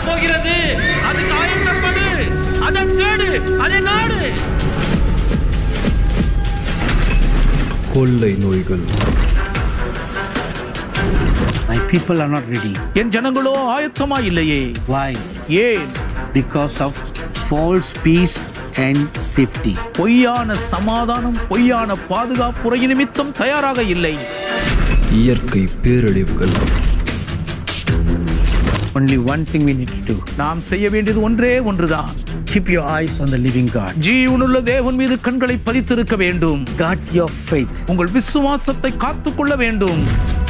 வரப்போகிறது அதுக்கு ஆயத்தப்படு அதை தேடு அதை நாடு கொள்ளை நோய்கள் My people are not ready. என் ஜனங்களோ ஆயத்தமா இல்லையே Why? ஏன் Because of false peace and safety. பொய்யான சமாதானம் பொய்யான பாதுகாப்புறை நிமித்தம் தயாராக இல்லை இயற்கை பேரழிவுகள் Only one thing we need to do நாம் செய்ய வேண்டியது ஒன்றே ஒன்றுதான் keep your eyes on the living God. ஜீவனுள்ள தேவன் மீது கண்களை பதித்திருக்க வேண்டும் Guard your faith. உங்கள் விசுவாசத்தை காத்துக்கொள்ள வேண்டும்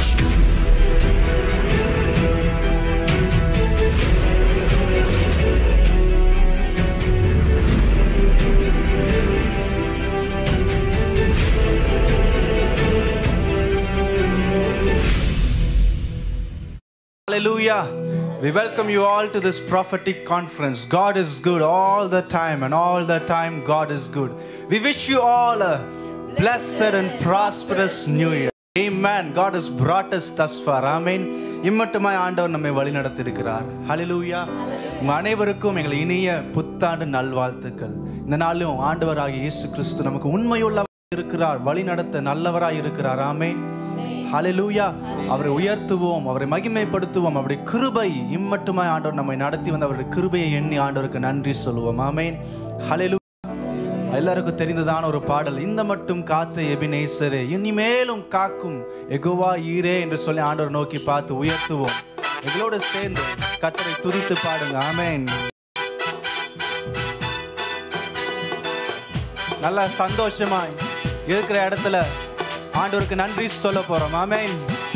Hallelujah. We welcome you all to this prophetic conference. God is good all the time, and all the time, God is good. We wish you all a blessed and prosperous new year. Amen. God has brought us thus far. Amen. இம்மட்டுமாய் ஆண்டவர் நம்மை வழி நடத்திருக்கிறார் ஹalleluya உங்க அனைவருக்கும் எங்கள் இனிய புத்தாண்டு நல்வாழ்த்துக்கள் இந்த நாளும் ஆண்டவராகிய இயேசு கிறிஸ்து நமக்கு உண்மையுள்ள இருக்கிறார் வழி நடத்த நல்லவராய் இருக்கிறார் ஆமென் ஹalleluya அவரை உயர்த்துவோம் அவரை மகிமைப்படுத்துவோம் அவருடைய கிருபை இம்மட்டுமாய் ஆண்டவர் நம்மை நடத்தி வந்த அவருடைய கிருபையை எண்ணி ஆண்டவருக்கு நன்றி சொல்லுவோம் ஆமென் ஹalleluya எல்லாருக்கும் தெரிந்ததான ஒரு பாடல் இந்த மட்டும் காத்த எபினேசரே இனிமேலும் காக்கும் எகுவா ஈரே என்று சொல்லி ஆண்டவர் நோக்கி பார்த்து உயர்த்துவோம் எங்களோடு சேர்ந்து கத்தரை துதித்து பாடுங்க ஆமென் நல்லா சந்தோஷமாய் இருக்கிற இடத்துல ஆண்டவருக்கு நன்றி சொல்ல போறோம் ஆமென்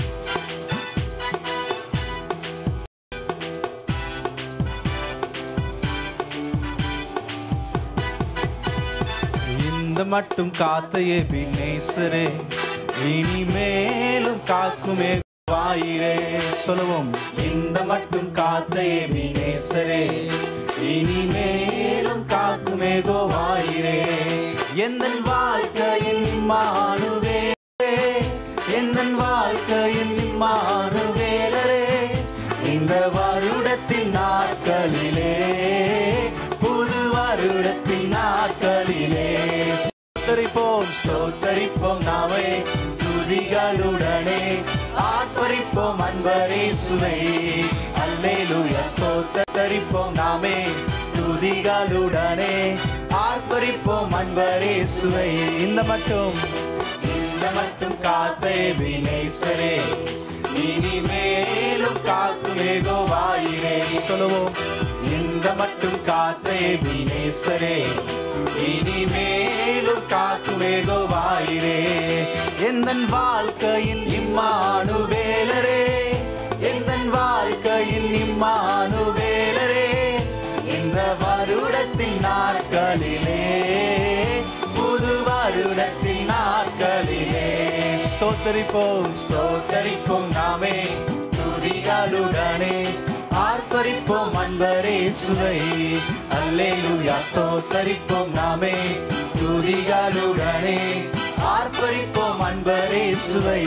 இந்த மட்டும் காத்த எபினேசரே இனிமேலும் காக்குமே வாயிரே சொல்லுவோம் இந்த மட்டும் காத்த எபினேசரே இனிமேலும் காக்குமே கோவாயிரே எந்த வாழ்க்கையின் மானுவே எந்த வாழ்க்கையின் மானுவேலரே இந்த வருடத்தின் நாட்களிலே புது வருடத்தின் நாட்களிலே ஸ்தோத்தரிப்போம் ஸ்தோத்தரிப்போம் நாமே துதிகளுடனே ஆர்ப்பரிப்போம் அன்பரே சுவை அல்லேலூயா ஸ்தோத்தரிப்போம் நாமே துதிகளுடனே ஆர்ப்பரிப்போம் அன்பரே சுவை இந்த மட்டும் இந்த மட்டும் காத்தே வினேசரே இனிமேலும் காக்குமே கோவாயிரே சொல்லுவோம் இந்த மட்டும் காத்தே வினேசரே இனிமேலும் காக்குமே கோவாயிரே எந்த வாழ்க்கையின் இம்மானுவேலரே எந்த வாழ்க்கையின் இம்மானுவேலரே இந்த வருடத்தின் நாட்களிலே புது வருடத்தின் நாட்களிலே ஸ்தோத்தரிப்போம் ஸ்தோத்தரிப்போம் நாமே துதிகளுடனே ஆர்ப்பரிப்போம் அன்பரே சுவை அல்லேலூயா ஸ்தோத்தரிப்போம் நாமே துதிகளுடனே ஆர்ப்பரிப்போம் அன்பரே சுவை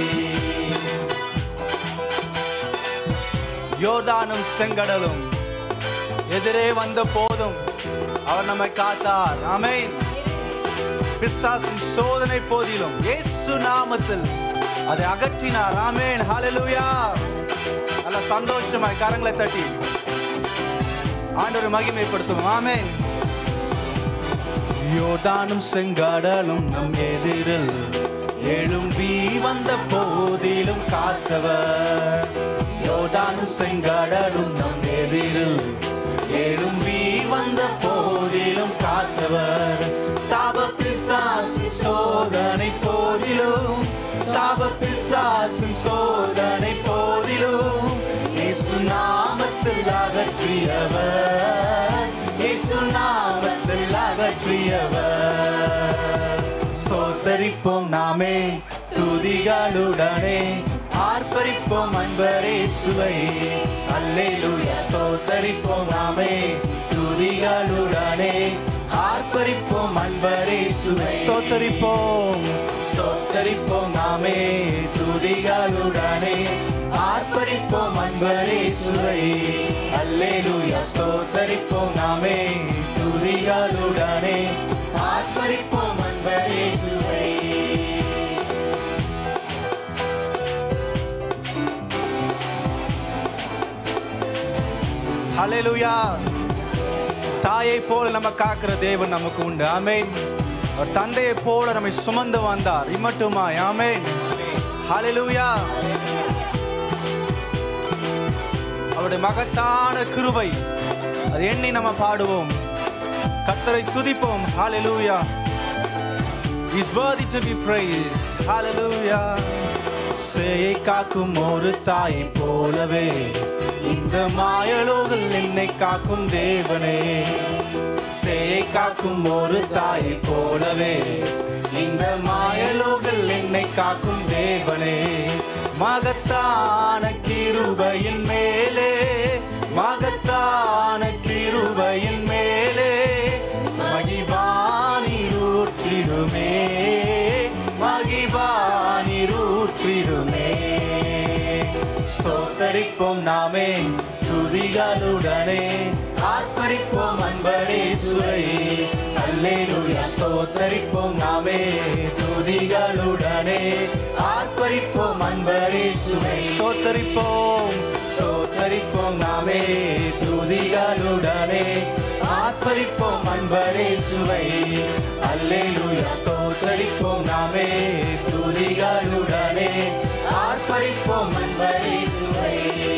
யோர்தானும் செங்கடலும் எதிரே வந்த போதும் அவர் நம்மை காத்தார் ஆமென் பிசாசின் சோதனை போதிலும் இயேசு நாமத்தில் அதை அகற்றினார் ஆமென் ஹalleluya நல்ல சந்தோஷமாய் கரங்களை தட்டி ஆண்டவர் மகிமைப்படுத்துவோம் ஆமென் யோர்தானும் செங்கடலும் நம் எதிரில் எழும்பி வந்த போதிலும் காத்தவர் யோர்தானும் செங்கடலும் நம் எதிரில் எழும்பி வந்த போதிலும் காத்தவர் சாப பிசாசு சோதனை போதிலும் சாப பிசாசு சோதனை போதிலும் இயேசு நாமத்தில் அகற்றியவர் இயேசு நாமத்தில் அகற்றியவர் ஸ்தோத்தரிப்போம் நாமே துதிகளுடனே ஆர்ப்பரிப்போம் அன்பரே சுவை அல்லேலூயா ஸ்தோத்தரிப்போம் நாமே துதிகளுடனே ஆர்ப்பரிப்போம் அன்பரே சுவை ஸ்தோத்தரிப்போம் ஸ்தோத்தரிப்போம் நாமே துதிகளுடனே ஆர்ப்பரிப்போம் அன்பரே சுவை அல்லேலூயா ஸ்தோத்தரிப்போம் நாமே துதிகளுடனே ஆர்ப்பரிப்போம் அன்பரே சுவை ஹalleluya தாயை போல நம்ம காக்கிற தேவன் நமக்கு உண்டு ஆமென் அவர் தந்தையை போல நம்மை சுமந்து வந்தார் இம்மட்டுமா ஆமென் ஹalleluya அவருடைய மகத்தான கிருபை அது எண்ணி நம்ம பாடுவோம் கர்த்தரை துதிப்போம் ஹalleluya He's worthy to be praised. Hallelujah. சேயை காக்கும் ஒரு தாயை போலவே இந்த மாயலோகில் என்னை காக்கும் தேவனே சேயை காக்கும் ஒரு தாயை போலவே இந்த மாயலோகில் என்னை காக்கும் தேவனே மகத்தான கிருபையின் மேலே மகத்தான கிருபையின் மேலே மகிவானிரூற்றிடுமே மகிவானிரூற்றிடுமே ஸ்தோத்தரிப்போம் நாமே துதிகளுடனே ஆர்ப்பரிப்போம் அன்பரே சுரை அல்லேலூயா ஸ்தோத்தரிப்போம் நாமே துதிகளுடனே ஆர்ப்பரிப்போம் அன்பரே சுரை ஸ்தோத்தரிப்போம் ஸ்தோத்தரிப்போம் நாமே துதிகளுடனே ஆர்ப்பரிப்போம் அன்பரே சுவை அல்லேலூயா ஸ்தோத்தரிப்போம் நாமே துதிகளுடனே ஆர்ப்பரிப்போம் அன்பரே சுவை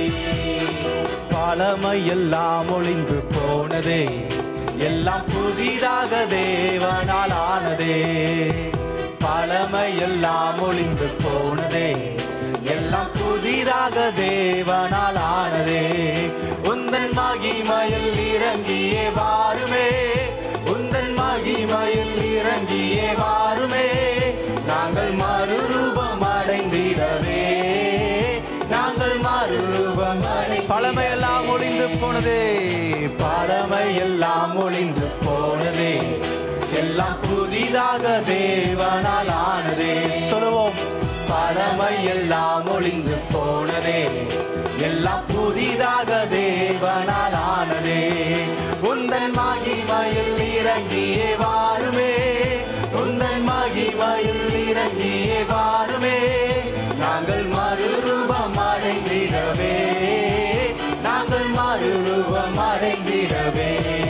பழமை எல்லாம் ஒளிந்து போனதே எல்லாம் புதிதாக தேவனால் ஆனதே பழமை எல்லாம் ஒளிந்து போனதே எல்லாம் புதிதாக தேவனால் ஆனதே உந்தன் மகிமையில் இறங்கியே வாருமே உந்தன் மகிமையில் இறங்கியே வாருமே நாங்கள் மறுரூபம் அடைந்திடவே நாங்கள் மறுரூபம் அடை பழமையெல்லாம் ஒளிந்து போனதே பழமையெல்லாம் ஒளிந்து போனதே எல்லாம் புதிதாக தேவனால் ஆனதே சொல்லுவோம் பழமையெல்லாம் ஒளிந்து போனதே எல்லாம் புதிதாக தேவனால் ஆனதே உந்தன் மகிமையில் இறங்கியே வாருமே உந்தன் மகிமையில் இறங்கியே வாருமே நாங்கள் மறுரூபம் அடைந்திடவே நாங்கள் மறுரூபம் அடைந்திடவே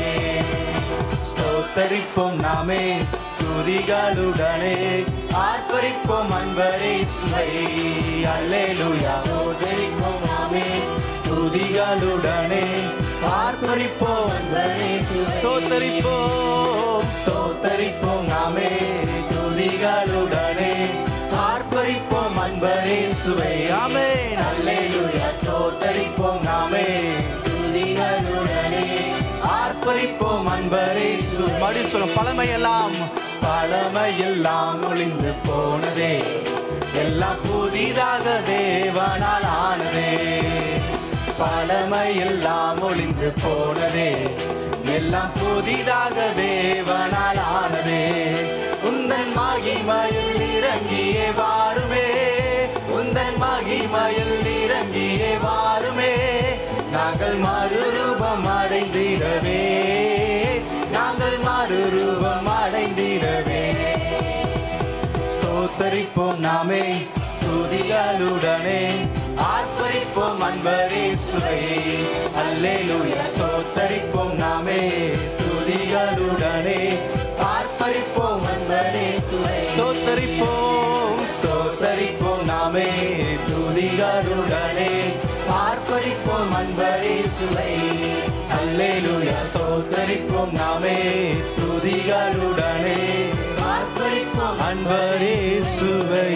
ஸ்தோத்தரிப்போம் நாமே துதிகளுடனே ஆர்ப்பரிப்போம் அன்பரே சுவை அல்லேலூயா ஸ்தோத்தரிப்போம் நாமே துதிகளுடனே ஆர்ப்பரிப்போம் அன்பரே ஸ்தோத்தரிப்போம் ஸ்தோத்தரிப்போம் நாமே துதிகளுடனே ஆர்ப்பரிப்போம் அன்பரே சுவை ஆமே அல்லேலூயா ஸ்தோத்தரிப்போம் நாமே துதிகளுடனே ஆர்ப்பரிப்போம் அன்பரே மடி சொல்லும் பழமையெல்லாம் பழமையெல்லாம் ஒளிந்து போனதே எல்லாம் புதிதாக தேவனால் ஆனதே பழமையெல்லாம் ஒளிந்து போனதே எல்லாம் புதிதாக தேவனால் ஆனதே உந்தன் மகிமையில் இறங்கியே வாருமே உந்தன் மகிமையில் இறங்கியே வாருமே நாங்கள் மறுரூபம் அடைந்திடவே நாங்கள் மறுரூபம் அடைந்திடவே ஸ்தோத்தரிப்போம் நாமே துதிகளுடனே ஆர்ப்பரிப்போம் அன்பரே சுவை அல்லேலூயா ஸ்தோத்தரிப்போம் நாமே துதிகளுடனே ஆர்ப்பரிப்போம் அன்பரே சுவை ஸ்தோத்தரிப்போம் ஸ்தோத்தரிப்போம் நாமே துதிகளுடனே ஆர்ப்பரிப்போம் அன்பரே சுவை அல்லேலூயா ஸ்தோத்தரிப்போம் நாமே துதிகளுடனே ஆர்ப்பரிப்போம் அன்பரே சுவை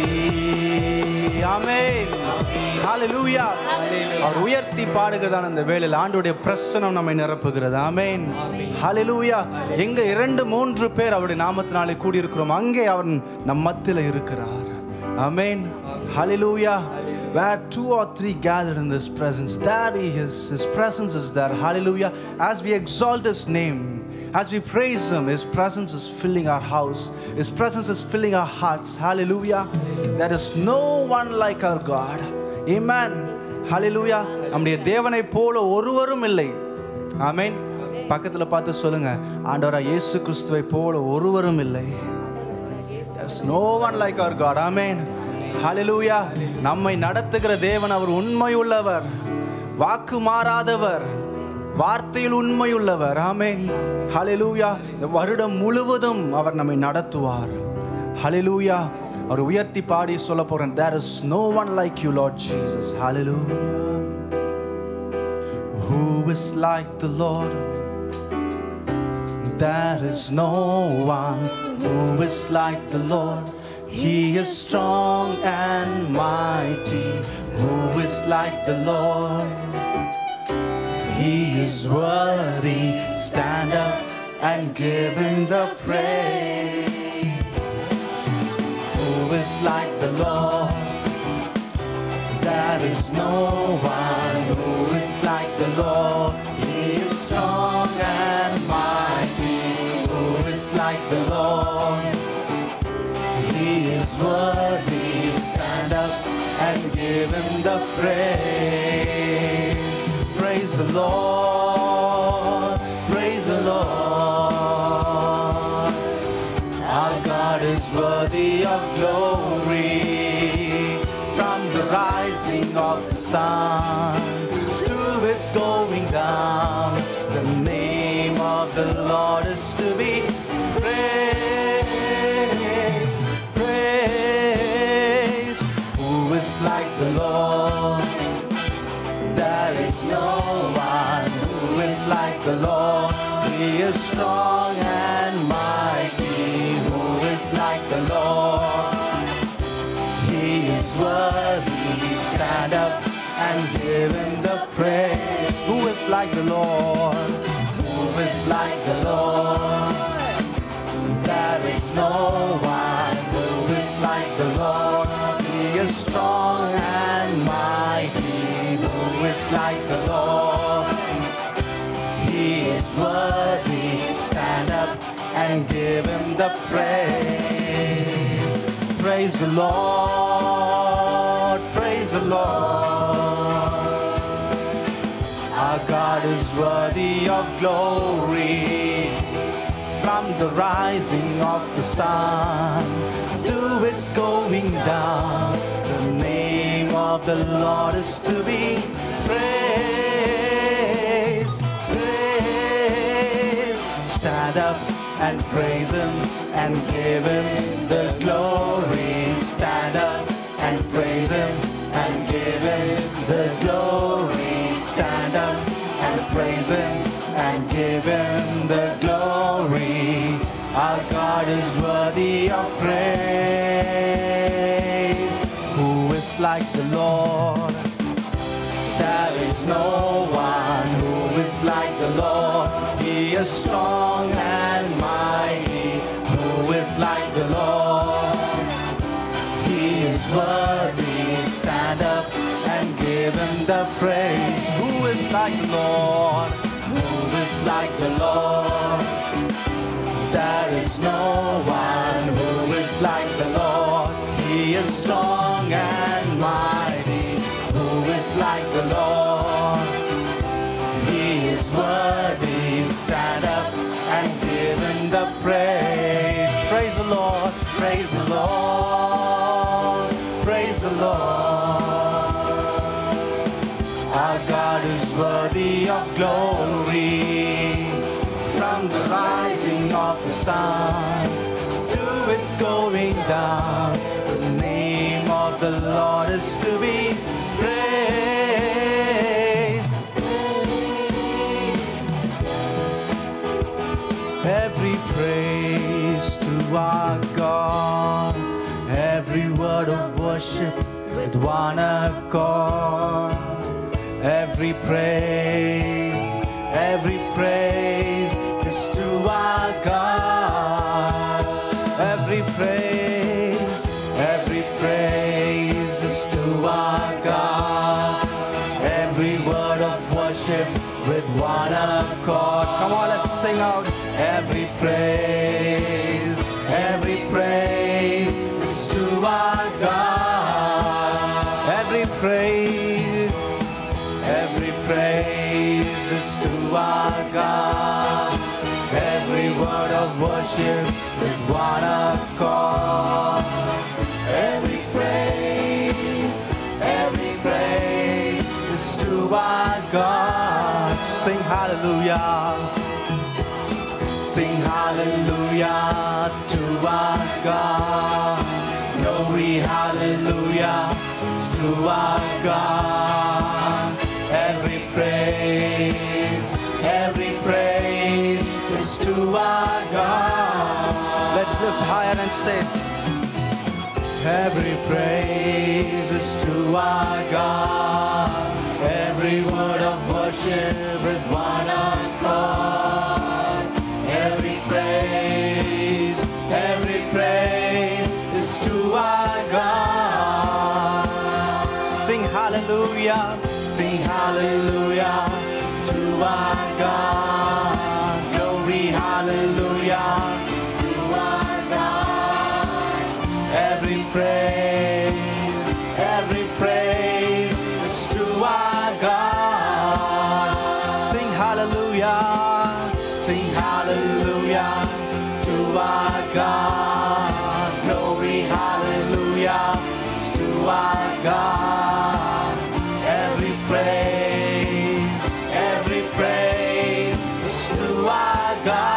ஆமென் ஹalleluya அவர் உயர்த்தி பாடுகிறதான இந்த வேளையில் ஆண்டுடைய பிரசனம் நம்மை நிரப்புகிறது ஆமென் ஹalleluya எங்க இரண்டு மூன்று பேர் அவருடைய நாமத்தினாலே கூடியிருக்கிறோம் அங்கே அவர் நம் மத்தியில் இருக்கிறார் ஆமென் ஹalleluya where two or three gathered in this presence there he is his presence is there hallelujah as we exalt his name as we praise him his presence is filling our house his presence is filling our hearts hallelujah there is no one like our god amen ஹalleluya நம்முடைய தேவனை போல ஒருவரும் இல்லை ஆமென் பக்கத்துல பார்த்து சொல்லுங்க ஆண்டவரா இயேசு கிறிஸ்துவை போல ஒருவரும் இல்லை There's no one like our God. Amen. Hallelujah. நம்மை நடத்துகிற தேவன் அவர் உண்மையுள்ளவர் வாக்கு மாறாதவர் வார்த்தையில் உண்மையுள்ளவர் ஆமென் ஹalleluya இந்த வருடம் முழுவதும் அவர் நம்மை நடத்துவார் ஹalleluya அவர் உயர்த்தி பாடி சொல்ல போறேன் there is no one like you lord jesus hallelujah who is like the lord There is no one who is like the Lord. He is strong and mighty. Who is like the Lord? He is worthy. Stand up and give him the praise. Who is like the Lord? There is no one who is like the Lord. He is strong and mighty. Who is like the Lord? He is worthy. Stand up and give him the praise. Praise the Lord. Praise the Lord. Our God is worthy of glory from the rising of the sun to its going down. The name of the Lord is to be praised. Praised. Who is like the Lord? There is no one who is like the Lord. He is strong and mighty. Who is like the Lord? He is worthy. Stand up and give him the praise. Who is like the Lord? Who is like the Lord? There is no one who is like the Lord. He is strong and mighty. Who is like the Lord? He is worthy. Stand up and give him the praise. Praise the Lord. Praise the Lord. Our God is worthy of glory from the rising of the sun to its going down. The name of the Lord is to be praised. Praised. Stand up and praise Him and give Him the glory. Stand up and praise Him and give Him the glory. Stand up and praise Him and give Him the glory. Our God is worthy of praise. Who is like the Lord? There is no one who is like the Lord. He is strong and mighty. Who is like the Lord? He is worthy. Stand up and give him the praise. Who is like the Lord? Who is like the Lord? There is no one who is like the Lord. He is strong and mighty. Who is like the Lord? He is worthy. Stand up and give him the praise. Praise the Lord. Praise the Lord. Praise the Lord. Our God is worthy of glory from the rising of the sun to its going down. The name of the Lord is to be praised. Every praise to our God, every word of worship with one accord. Every praise, every praise is to our God. Every praise, every praise is to our God. Every word of worship with one accord. Come on, let's sing out. Every praise, every praise is to our God. Every praise, to our God. Every word of worship with one accord. Every praise, every praise is to our God. Sing hallelujah. Sing hallelujah to our God. Glory, hallelujah is to our God. Every praise, every praise is to our God. Let's lift higher and say, Every praise is to our God. Every word of worship with one accord. Every praise, every praise is to our God. Sing hallelujah, sing hallelujah to our God. Glory, hallelujah to our God. Every praise, every praise is to our God. Sing hallelujah, sing hallelujah to our God. Glory, hallelujah is to our God. Every praise, every praise is to our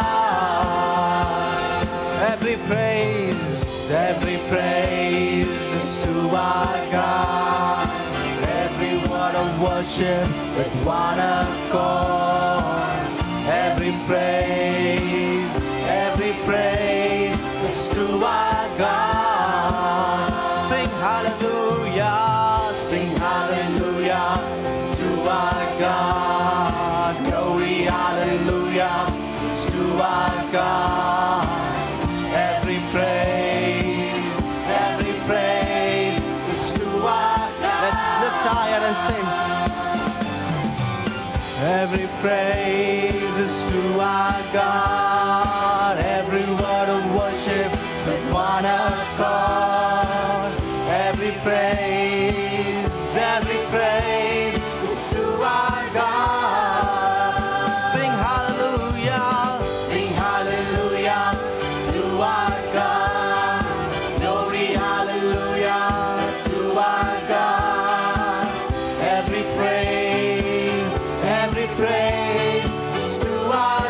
God. Every praise, every praise is to our God. Every word of worship with one accord. Every praise, every praise is to our God. Sing hallelujah, sing hallelujah to our God. Glory, hallelujah is to our God. Every praise, every praise is to our God. Let's lift higher and sing. Every praise is to our God. Every word of worship with one accord. Every praise, every praise is to our God. Sing hallelujah, sing hallelujah to our God. Glory, hallelujah to our God. Every praise, every praise is to our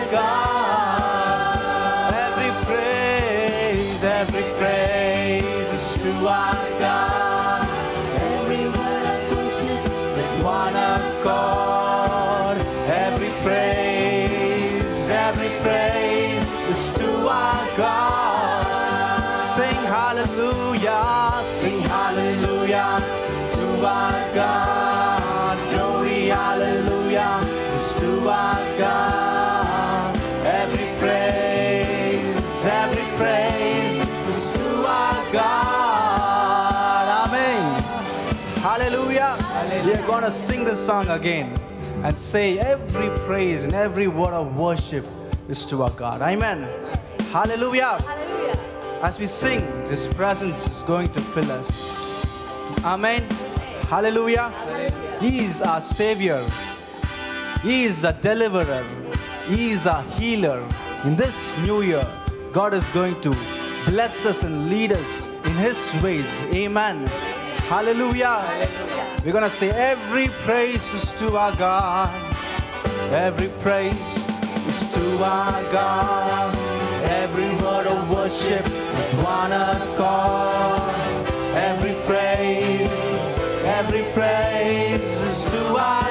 God. Every praise, every praise is to our God. Every word of worship with one accord. Every praise, every praise is to our God. Sing hallelujah, sing hallelujah to our God. Glory, hallelujah is to our God. Every praise, every praise is to our God. Amen. Hallelujah. We are going to sing this song again and say every praise and every word of worship is to our God. Amen. Hallelujah. Hallelujah. As we sing, His presence is going to fill us. Amen. Hallelujah. He is our Savior. He is a deliverer. He is a healer. In this new year, God is going to bless us and lead us in His ways. Amen. Hallelujah. We're going to say, Every praise is to our God. Every praise is to our God. Every word of worship with one accord. Every praise, every praise is to our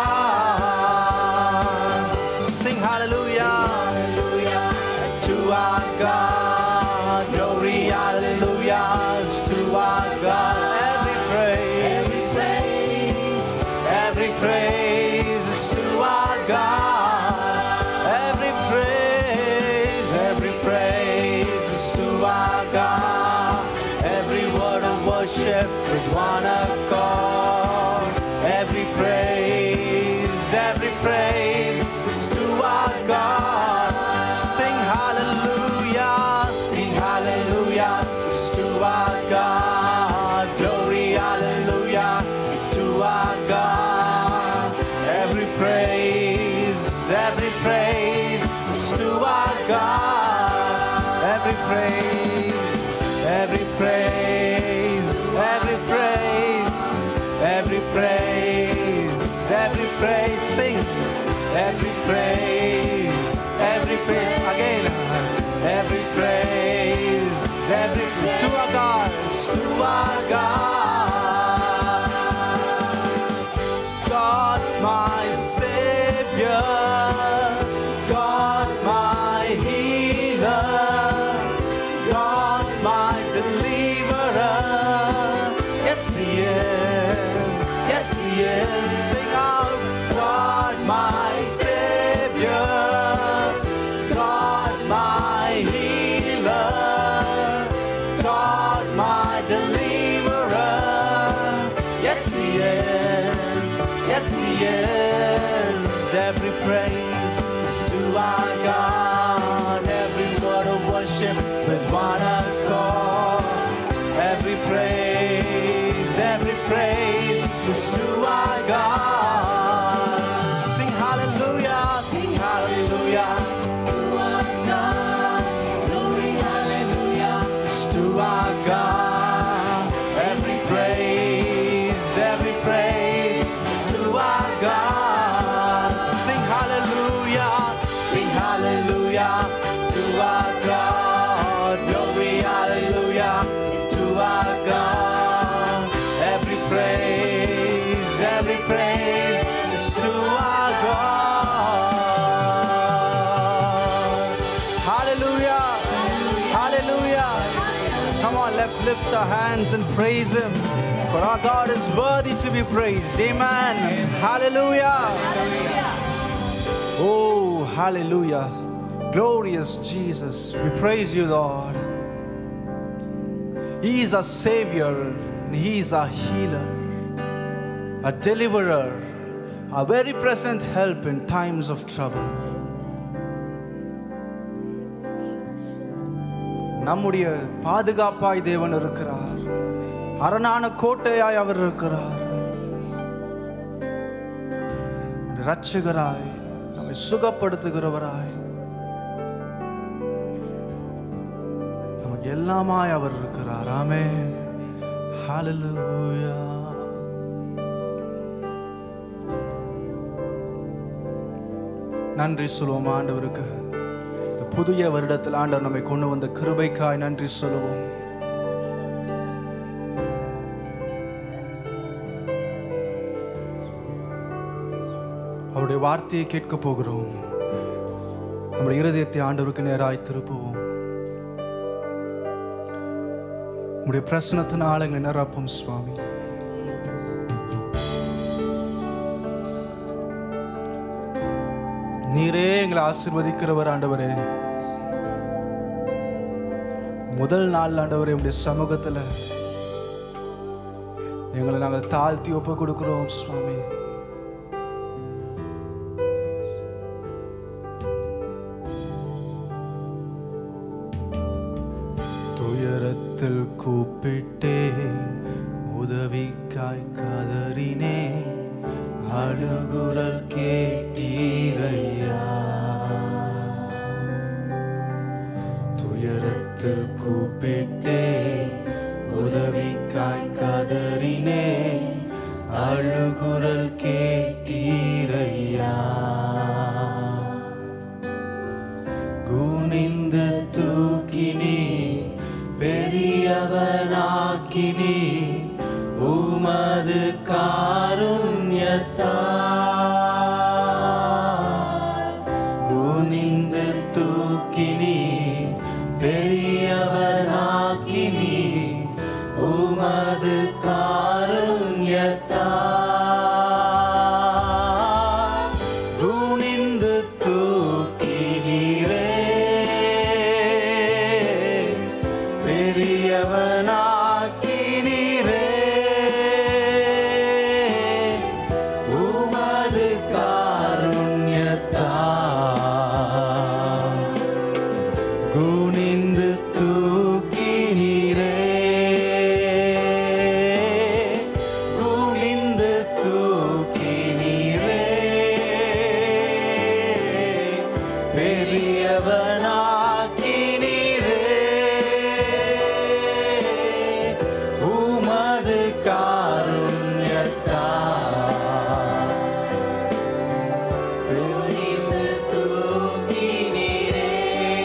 God. Sing hallelujah, hallelujah to our God. Glory, hallelujah is to our God. Every praise, every praise, every praise is to our God. Every praise, every praise is to our God. Every word of worship with one accord. Every praise, every praise is to our God. every praise is to our God. Every praise, every praise, every praise, every praise, every praise. Sing, every praise, every praise again. Every praise, every to our God, to our God. God, my Savior, God, my healer, God, my deliverer. Yes, He is. Yes, He is. Sing out, God, my Savior, God, my healer, God, my deliverer. Yes, He is. Yes, He is. Every praise is to our God. Every word of worship with one accord. Every praise, every praise is to our God. Sing hallelujah, sing hallelujah. It's to our God. Every praise, every praise to our God. Sing hallelujah, sing hallelujah to our God. Glory, hallelujah to our God. Every praise, every praise is to our God. Hallelujah. Hallelujah. Come on, let's lift our hands and praise Him. For our God is worthy to be praised. Amen. Hallelujah. Oh, hallelujah. Glorious Jesus. We praise you, Lord. He is our Savior, and He is our healer, a deliverer, a very present help in times of trouble. நம்முடைய பாதுகாப்பாய் தேவன் இருக்கிறார் அரணான கோட்டையாய் அவர் இருக்கிறார் இரட்சகராய் நம்மை சுகப்படுத்துகிறவராய் நமக்கு எல்லாமாய் அவர் இருக்கிறார் ஆமென் ஹalleluya நன்றி சொல்லுவோம் ஆண்டவருக்கு இந்த புதிய வருடத்தில் ஆண்டவர் நம்மை கொண்டு வந்த கிருபைக்காய் நன்றி சொல்லுவோம் அவருடைய வார்த்தையை கேட்க போகிறோம் நம்முடைய இருதயத்தை ஆண்டவருக்கு நேராய் திருப்புவோம் உடைய பிரசனத்தினால எங்களை நிரப்பும் சுவாமி நீரே எங்களை ஆசீர்வதிக்கிறவர் ஆண்டவரே முதல் நாள் ஆண்டவரே உடைய சமூகத்துல எங்களை நாங்கள் தாழ்த்தி ஒப்பு கொடுக்கிறோம் சுவாமி துயரத்தில் கூப்பிட்டேன் உதவிக்காய் கதறினேன் அழுகுரல் கேட்டீரையா துயரத்தில் கூப்பிட்டேன் உதவிக்காய் கதறினேன் அழுகுரல் கேட்டீரையா குனிந்து தூக்கினி பெரியவனாக்கினி உமது காருண்யத்தா குனிந்து தூக்கினி பெரியவனாக்கினி உமது காருண்யத்தா குனிந்து தூக்கினீரே பெரியவனாக்கினீரே உமது காருண்யத்தா பெரியவனாக்கினீரே உமது காருண்யத்தால் துணிந்து தூக்கினீரே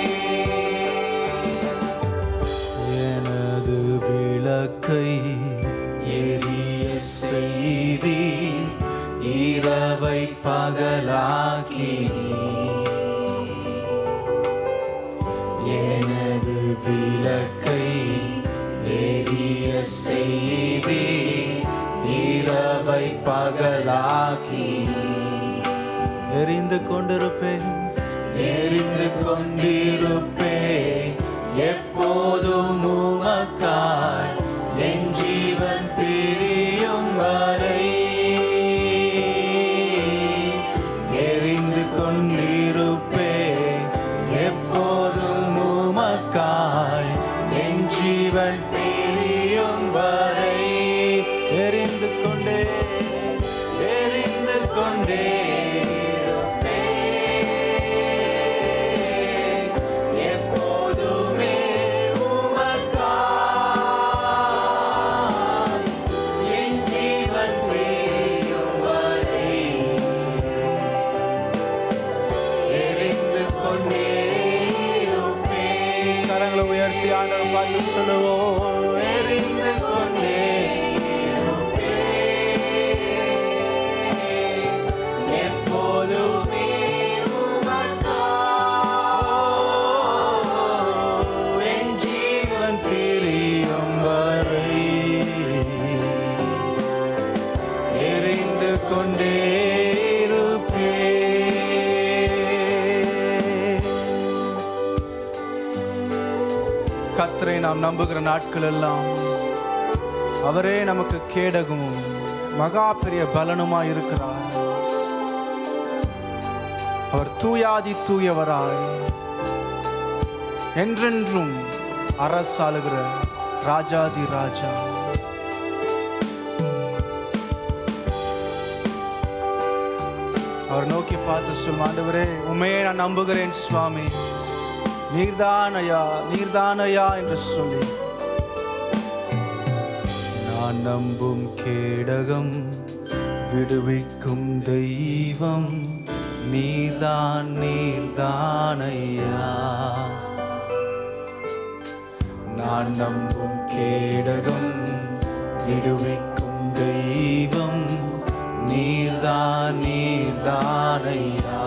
எனது விளக்கை எரிய செய்தி இரவை பகலாக்கி எனது விளக்கை எரிய செய்தி இரவை பகலாக்கி எரிந்து கொண்டிருப்பேன் எரிந்து கொண்டிருப்பேன் எப்போதும் உமக்காய் என் ஜீவன் பிரியும் வரை எரிந்து கொண்டிருப்பேன் எப்போதும் உமக்காய் என் ஜீவன் பிரியும் வரை எரிந்து கொண்டே எரிந்து கொண்டே இருப்பேன். எப்போதுமே உமக்காய் என் ஜீவன் பிரியும் வரை எரிந்து கொண்டே இருப்பேன். கரங்களை உயர்த்தி ஆண்டவர் பார்த்து சொல்லுவோம் எரிந்து கொண்டே இருப்பேன். எப்போதுமே உமக்காய் என் ஜீவன் பிரியும் வரை எரிந்து கொண்டே இருப்பேன். கர்த்தரை நாம் நம்புகிற நாட்கள் எல்லாம் அவரே நமக்கு கேடகமும் மகா பெரிய பலனுமாய் இருக்கிறார் அவர் தூயாதி தூயவராய் என்றென்றும் அரசாளுகிற ராஜாதி ராஜா அவர் நோக்கி பார்த்து சொல்லும் ஆண்டவரே உண்மையே நான் நம்புகிறேன் சுவாமி நீர்தானையா நீர்தானையா என்று சொல்லி நான் நம்பும் கேடகம் விடுவிக்கும் தெய்வம் நீர்தான் நீர்தானையா நான் நம்பும் கேடகம் விடுவிக்கும் தெய்வம் நீர்தான் நீர்தானையா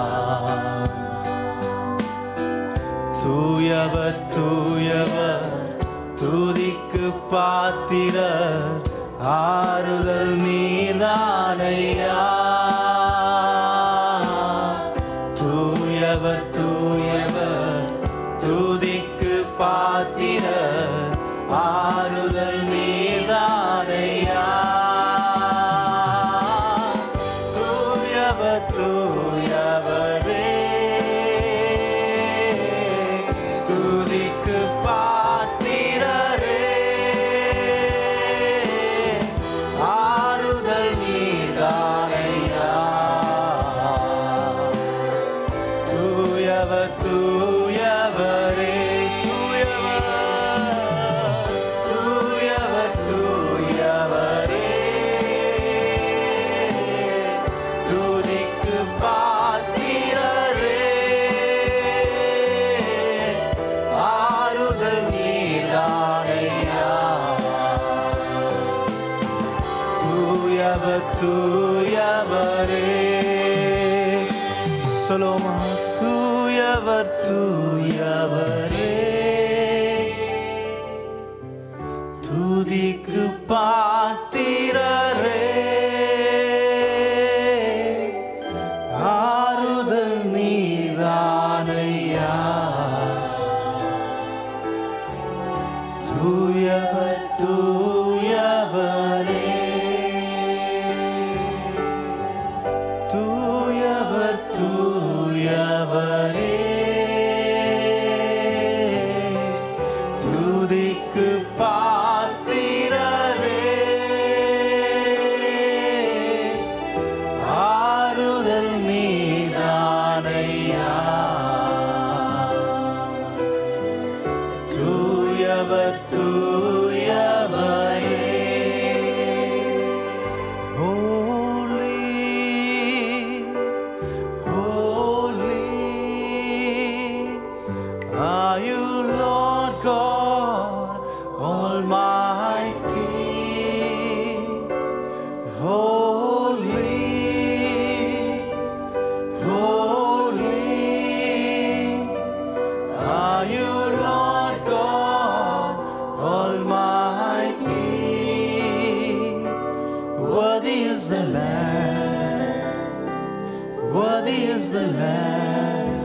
தூயவர் தூயவர் துதிக்கு பாத்திரர் ஆறுதல் நீதானையா தூயவர் தூயவர் துதிக்கு பாத்திரர் ஆறுதல் நீதானையா தூயவர் தூயவரே துதிக்கு பாத்திரரே ஆறுதல் நீதானையா தூயவர் தூயவரே தூயவர் தூயவர் தூயவரே துதிக்கு பாத்திரரே ஆறுதல் நீதானையா தூயவர் தூயவரே சொல்லுமா தூயவர் தூயவரே துதிக்கு பாத்திரரே ஆறுதல் நீதானையா தூயவர் தூயவரே தூயவர் தூயவரே தூயவர் தூயவரே Holy, holy are you, Lord God Almighty. Holy, holy are you, Lord God Almighty. Worthy is the Lamb, worthy is the Lamb.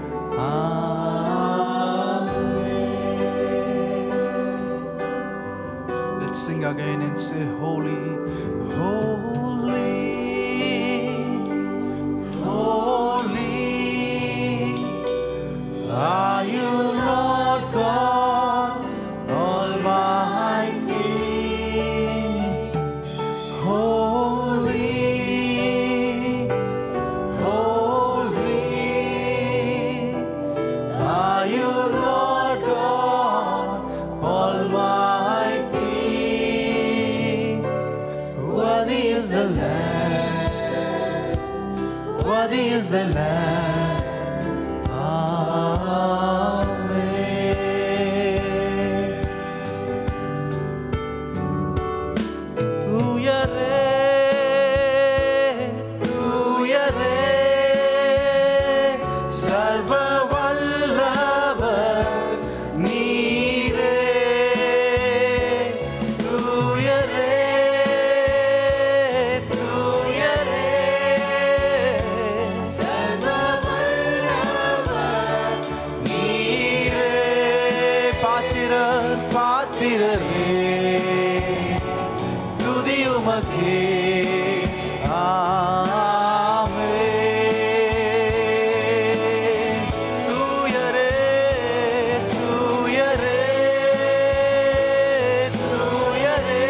Amen. Let's sing again and say, Holy, holy, holy are you, Lord God Almighty. Holy, holy are you, Lord God Almighty. Worthy is the Lamb, worthy is the Lamb. Amen. தூயரே தூயரே சர்வ வல்லவர் நீரே தூயரே தூயரே சர்வ வல்லவர் நீரே பாத்திரர் பாத்திரரே துதி உமக்கே ஆமென். தூயரே, தூயரே, தூயரே,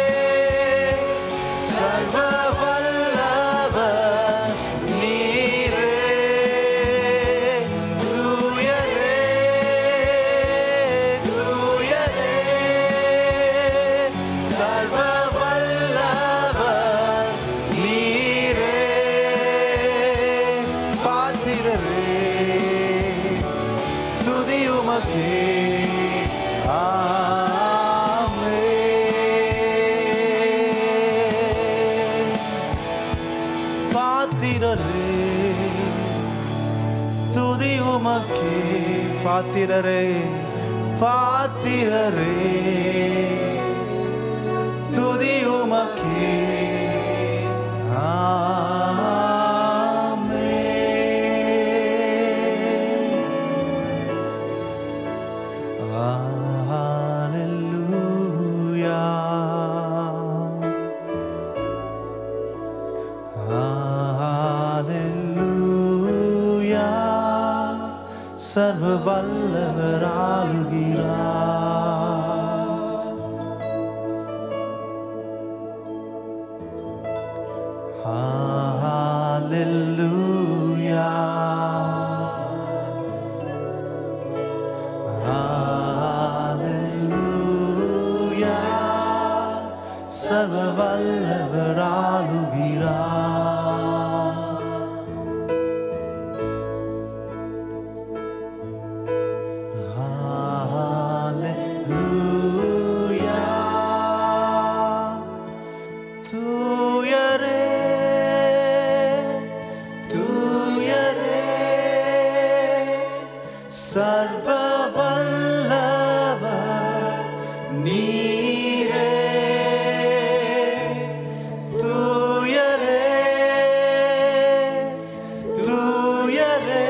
சர்வ வல்லவர் நீரே. தூயரே, தூயரே, சர்வ வல்லவர் நீரே. பாத்திரரே, துதி உமக்கே. ஆமென். பாத்திரரே துதி உமக்கே பாத்திரரே பாத்திரரே துதி உமக்கே ஆமென். Hallelujah. Hallelujah. சர்வ வல்லவர் ஆளுகிறார் Hallelujah. Hallelujah. சர்வ வல்லவர் ஆளுகிறார் Hallelujah. தூயரே தூயரே சர்வ வல்லவர் நீரே தூயரே தூயரே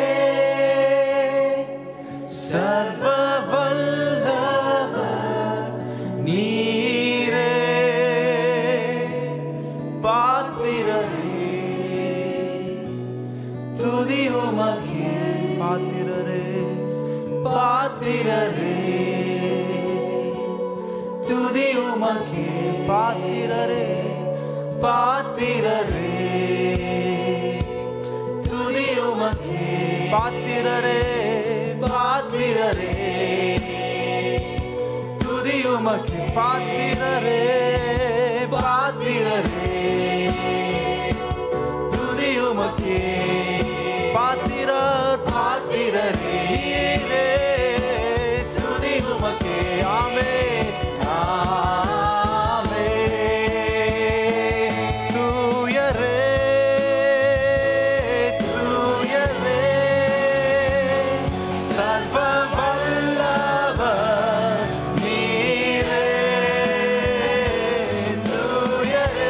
சர்வ வல்லவர் நீரே பாத்திரரே துதி உமக்கே பாத்திரரே பாத்திரரே துதி உமக்கே பாத்திரரே பாத்திரரே துதி உமக்கே பாத்திரரே பாத்திரரே உமக்கு பாத்திரரே பாத்திரரே துதி உமக்கு பாத்திரர் பாத்திரரே நீரே துதி உமக்கு ஆமே ஆமே தூயரே தூயரே சர்வ வல்லவர் நீரே தூயரே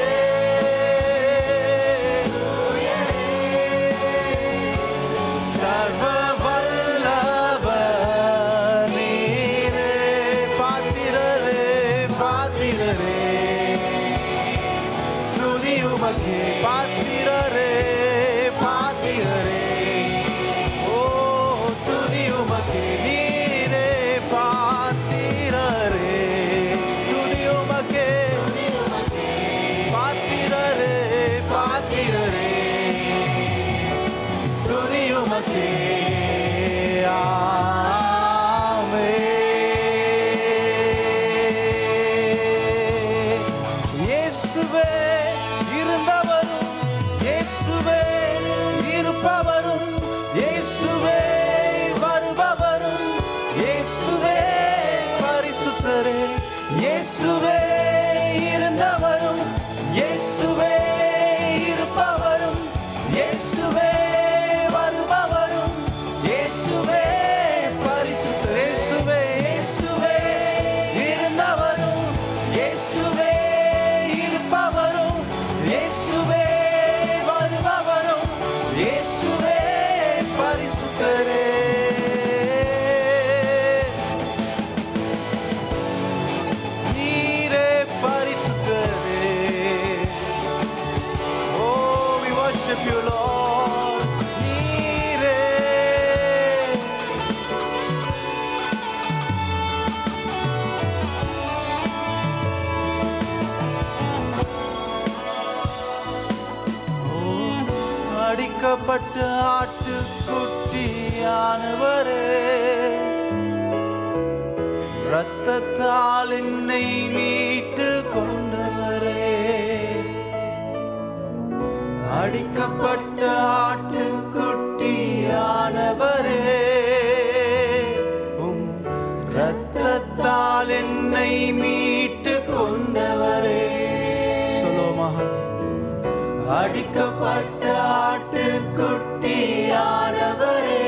சர்வ வல்லவர் நீரே பாத்திரரே பாத்திரரே துதி உமக்கே பாத்திரரே பாத்திரரே ஓ துதி உமக்கே நீரே பாத்திரரே துதி உமக்கே பாத்திரரே பாத்திரரே துதி உமக்கே ஆமென். இயேசுவே இருந்தவரும் இயேசுவே இருப்பவரும் இயேசுவே வருபவரும் இயேசுவே பரிசுத்தரே இயேசுவே இருந்தவரும் இயேசுவே இருப்பவரும் இயேசுவே வருபவரும் இயேசுவே பரிசுத்தர் இயேசுவே இயேசுவே இருந்தவரும் இயேசுவே இருப்பவரும் இயேசுவே வருபவரும் இயேசுவே பரிசுத்தரே நீரே பரிசுத்தரே Oh, we worship you, Lord. நீரே அடிக்கப்பட்ட ஆட்டுக்குட்டியானவரே ரத்தத்தால் என்னை மீட்டு கொண்டவரே அடிக்கப்பட்ட ஆட்டுக்குட்டியானவரே உம் ரத்தத்தால் என்னை மீட்டு கொண்டவரே சொல்லுவோமாக அடிக்கப்பட்ட ஆட்டுக்குட்டியானவரே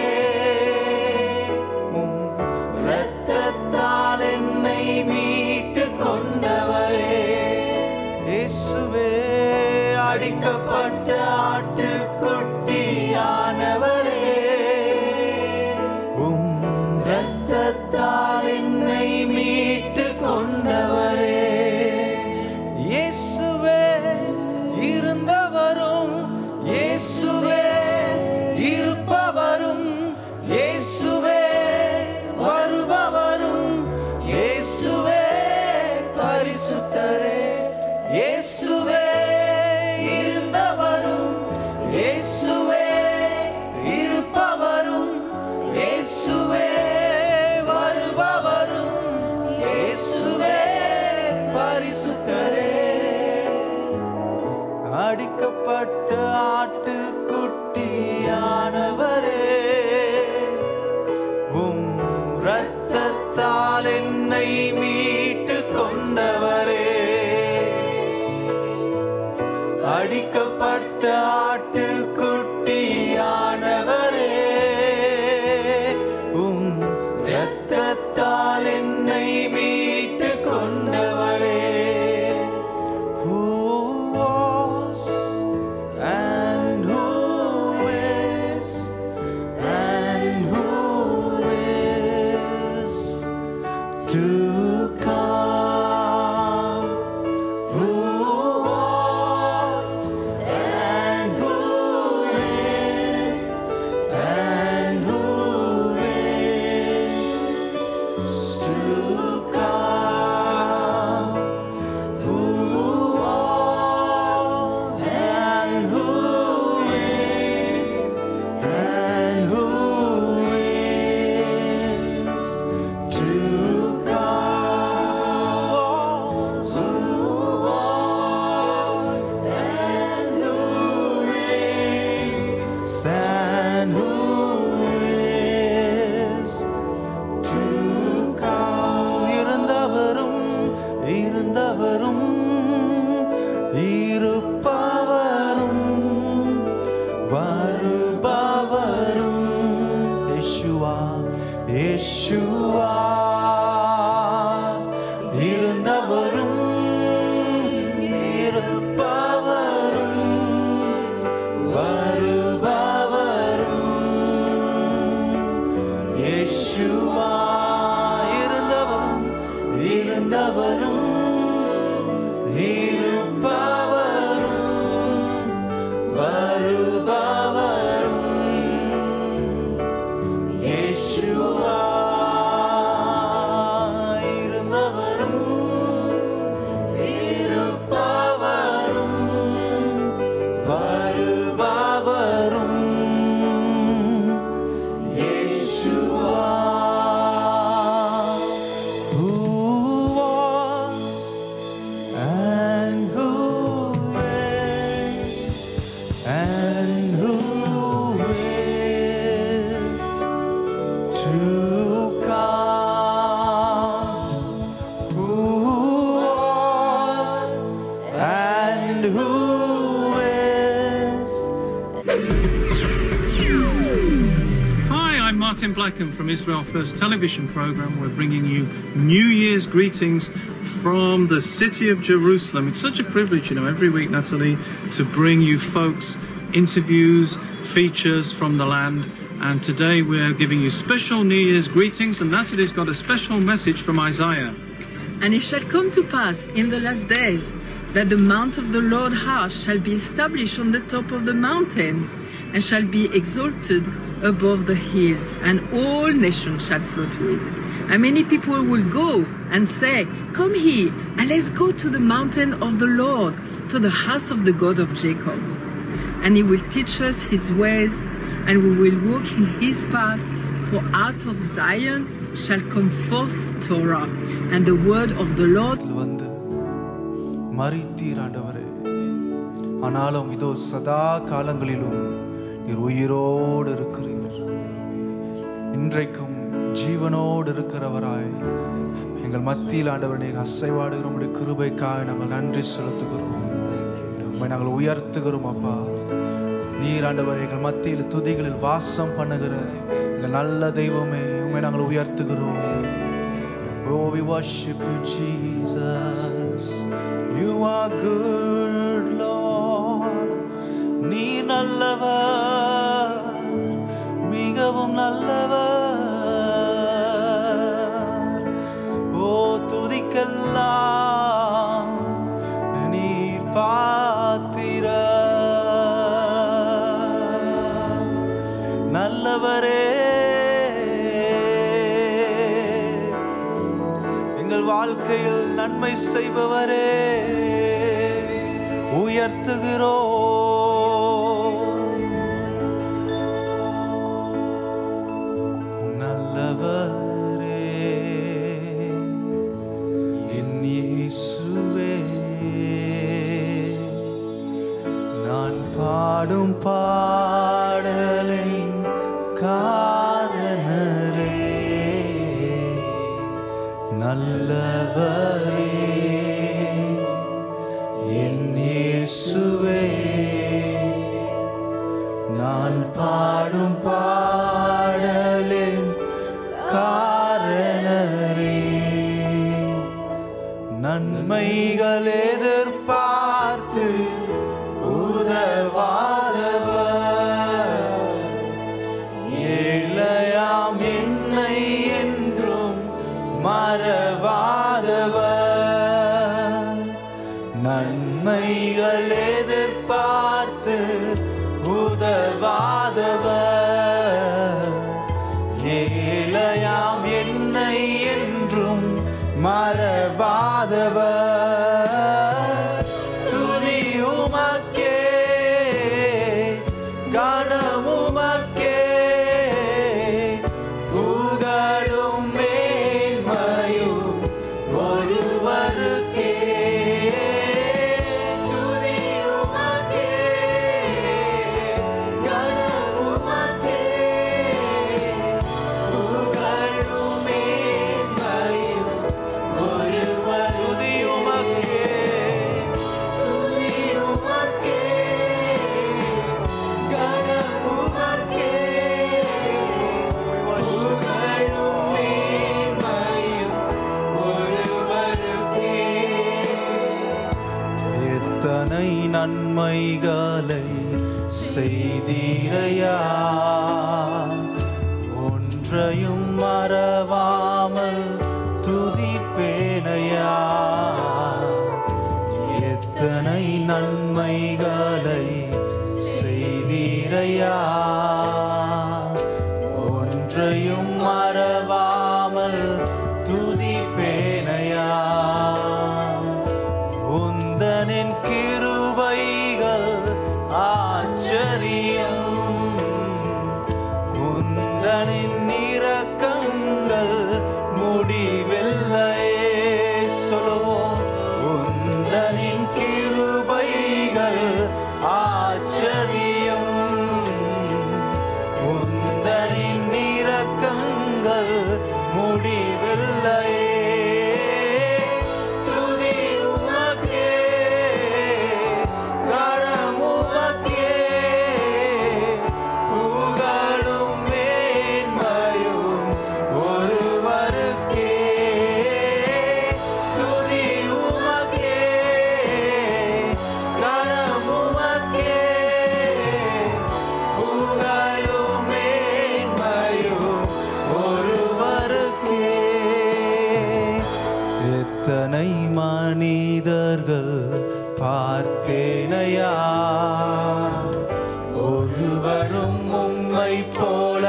உம் இரத்தத்தால் என்னை மீட்டு கொண்டவரே இயேசுவே அடிக்கப்பட்ட ஆட்டுக்குட்டியானவரே உம் இரத்தத்தால் என்னை மீட்டு கொண்டவரே இயேசுவே இருந்தவரும் இயேசுவே இருப்பவரும் இயேசுவே வருபவரும் இயேசுவே பரிசுத்தரே இயேசுவே இருந்தவரும் இயேசுவே இருப்பவரும் இயேசுவே வருபவரும் இயேசுவே பரிசுத்தரே அடிக்கப்பட்ட ஆட்டுக்குட்டியானவரே இயேசுவா இயேசுவா இருந்தவரும் இருப்பவரும் வருபவரும் இயேசுவா இருந்தவரும் இருந்தவரும் இருப்பவரும் வருபவரும் இயேசுவா இருந்தவரும் இருப்பவரும் வருபவரும் இயேசுவா who was and who is and who is to come who was and who is Hi, I'm Martin Blackham from Israel First television program. We're bringing you New Year's greetings from the city of Jerusalem. It's such a privilege, you know, every week, Natalie, to bring you folks interviews, features from the land. And today we're giving you special New Year's greetings, and Natalie's got a special message from Isaiah. And it shall come to pass in the last days that the mount of the Lord house shall be established on the top of the mountains, and shall be exalted above the hills, and all nations shall flow to it. And many people will go and say, Come here, and let's go to the mountain of the Lord, to the house of the God of Jacob. And he will teach us his ways, and we will walk in his path. For out of Zion shall come forth Torah, and the word of the Lord இடத்தில் வந்து மறித்தீர் ஆண்டவரே ஆனாலும் இதோ சதா காலங்களிலும் நீர் உயிரோடு இருக்கிறீர் இன்றைக்கும் ஜீவனோடு இருக்கிறவராய் எங்கள் மத்தியில் ஆண்டவர் நீர் அசைவாடுகிற உடைய கிருபைக்காக நாங்கள் நன்றி செலுத்துகிறோம் உம்மை நாங்கள் உயர்த்துகிறோம் அப்பா நீர் ஆண்டவர் எங்கள் மத்தியில் துதிகளில் வாசம் பண்ணுகிற எங்கள் நல்ல தெய்வமே உம்மை நாங்கள் உயர்த்துகிறோம் Oh, we worship you, Jesus. You are good, Lord. நீ நல்லவர் மிகவும் நல்லவர் ஓ துதிக்கெல்லாம் நீர் பாத்திர நல்லவரே எங்கள் வாழ்க்கையில் நன்மை செய்பவரே உயர்த்துகிறோ நல்லவரே என் இயேசுவே நான் பாடும் பாடலின் காரணரே நல்லவரே என் இயேசுவே நான் பாடும் பாடலின் காரணரே நன்மைகள் எதிர்பார்த்து உதவாதவர் ஏழையாம் என்னை என்றும் மறவாதவர் நன்மைகள் எதிர்பார்த்து உதவாதவர் ஏழையாம் என்னை என்றும் மறவாதவர் துதி உமக்கே கணமுமக்கே புகழும் மேன்மையும் ஒருவருக்கே துதி உமக்கே கணமுமக்கே புகழும் மேன்மையும் ஒருவர் துதி உமக்கே நன்மைகளை செய்தீரையா ஒன்றையும் மறவாமல் துதிப்பேனையா எத்தனை நன்மைகளை செய்தீரையா ஒன்றையும் மறவாமல் துதிப்பேனையா உந்தனின் கிருபைகள் ஆச்சரியம் உந்தனின் இரக்கங்கள் முடிவில்லையே சொல்லுவோம் உந்தனின் கிருபைகள் ஆச்சரியம் உந்தனின் இரக்கங்கள் முடிவில்லையே துதி உமக்கே கரம் உமக்கே புகழும் மேன்மையும் ஒருவருக்கே துதி உமக்கே கரம் உமக்கே புகழும் மேன்மையும் ஒருவருக்கே எத்தனை மனிதர்கள் பார்த்தேனையா ஒருவரும் உம்மை போல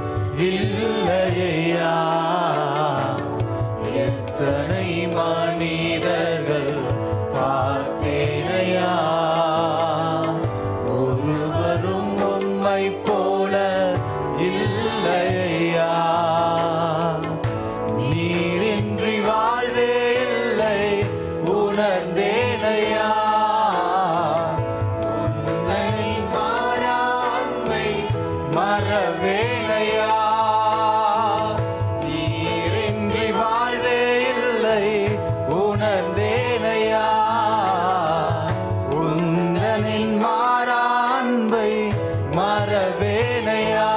இல்லையா எத்தனை மனிதர்கள் பார்த்தேனையா ஒருவரும் உம்மை போல இல்லையா நீரின்றி வாழ்வே இல்லை உணர்ந்தேனையா உன்னை மாறாண்மை மறவேனையா நீரின்றி வாழ்வே இல்லை உணர்ந்தேனையா உந்தனின் மாறாண்பை மறவேனையா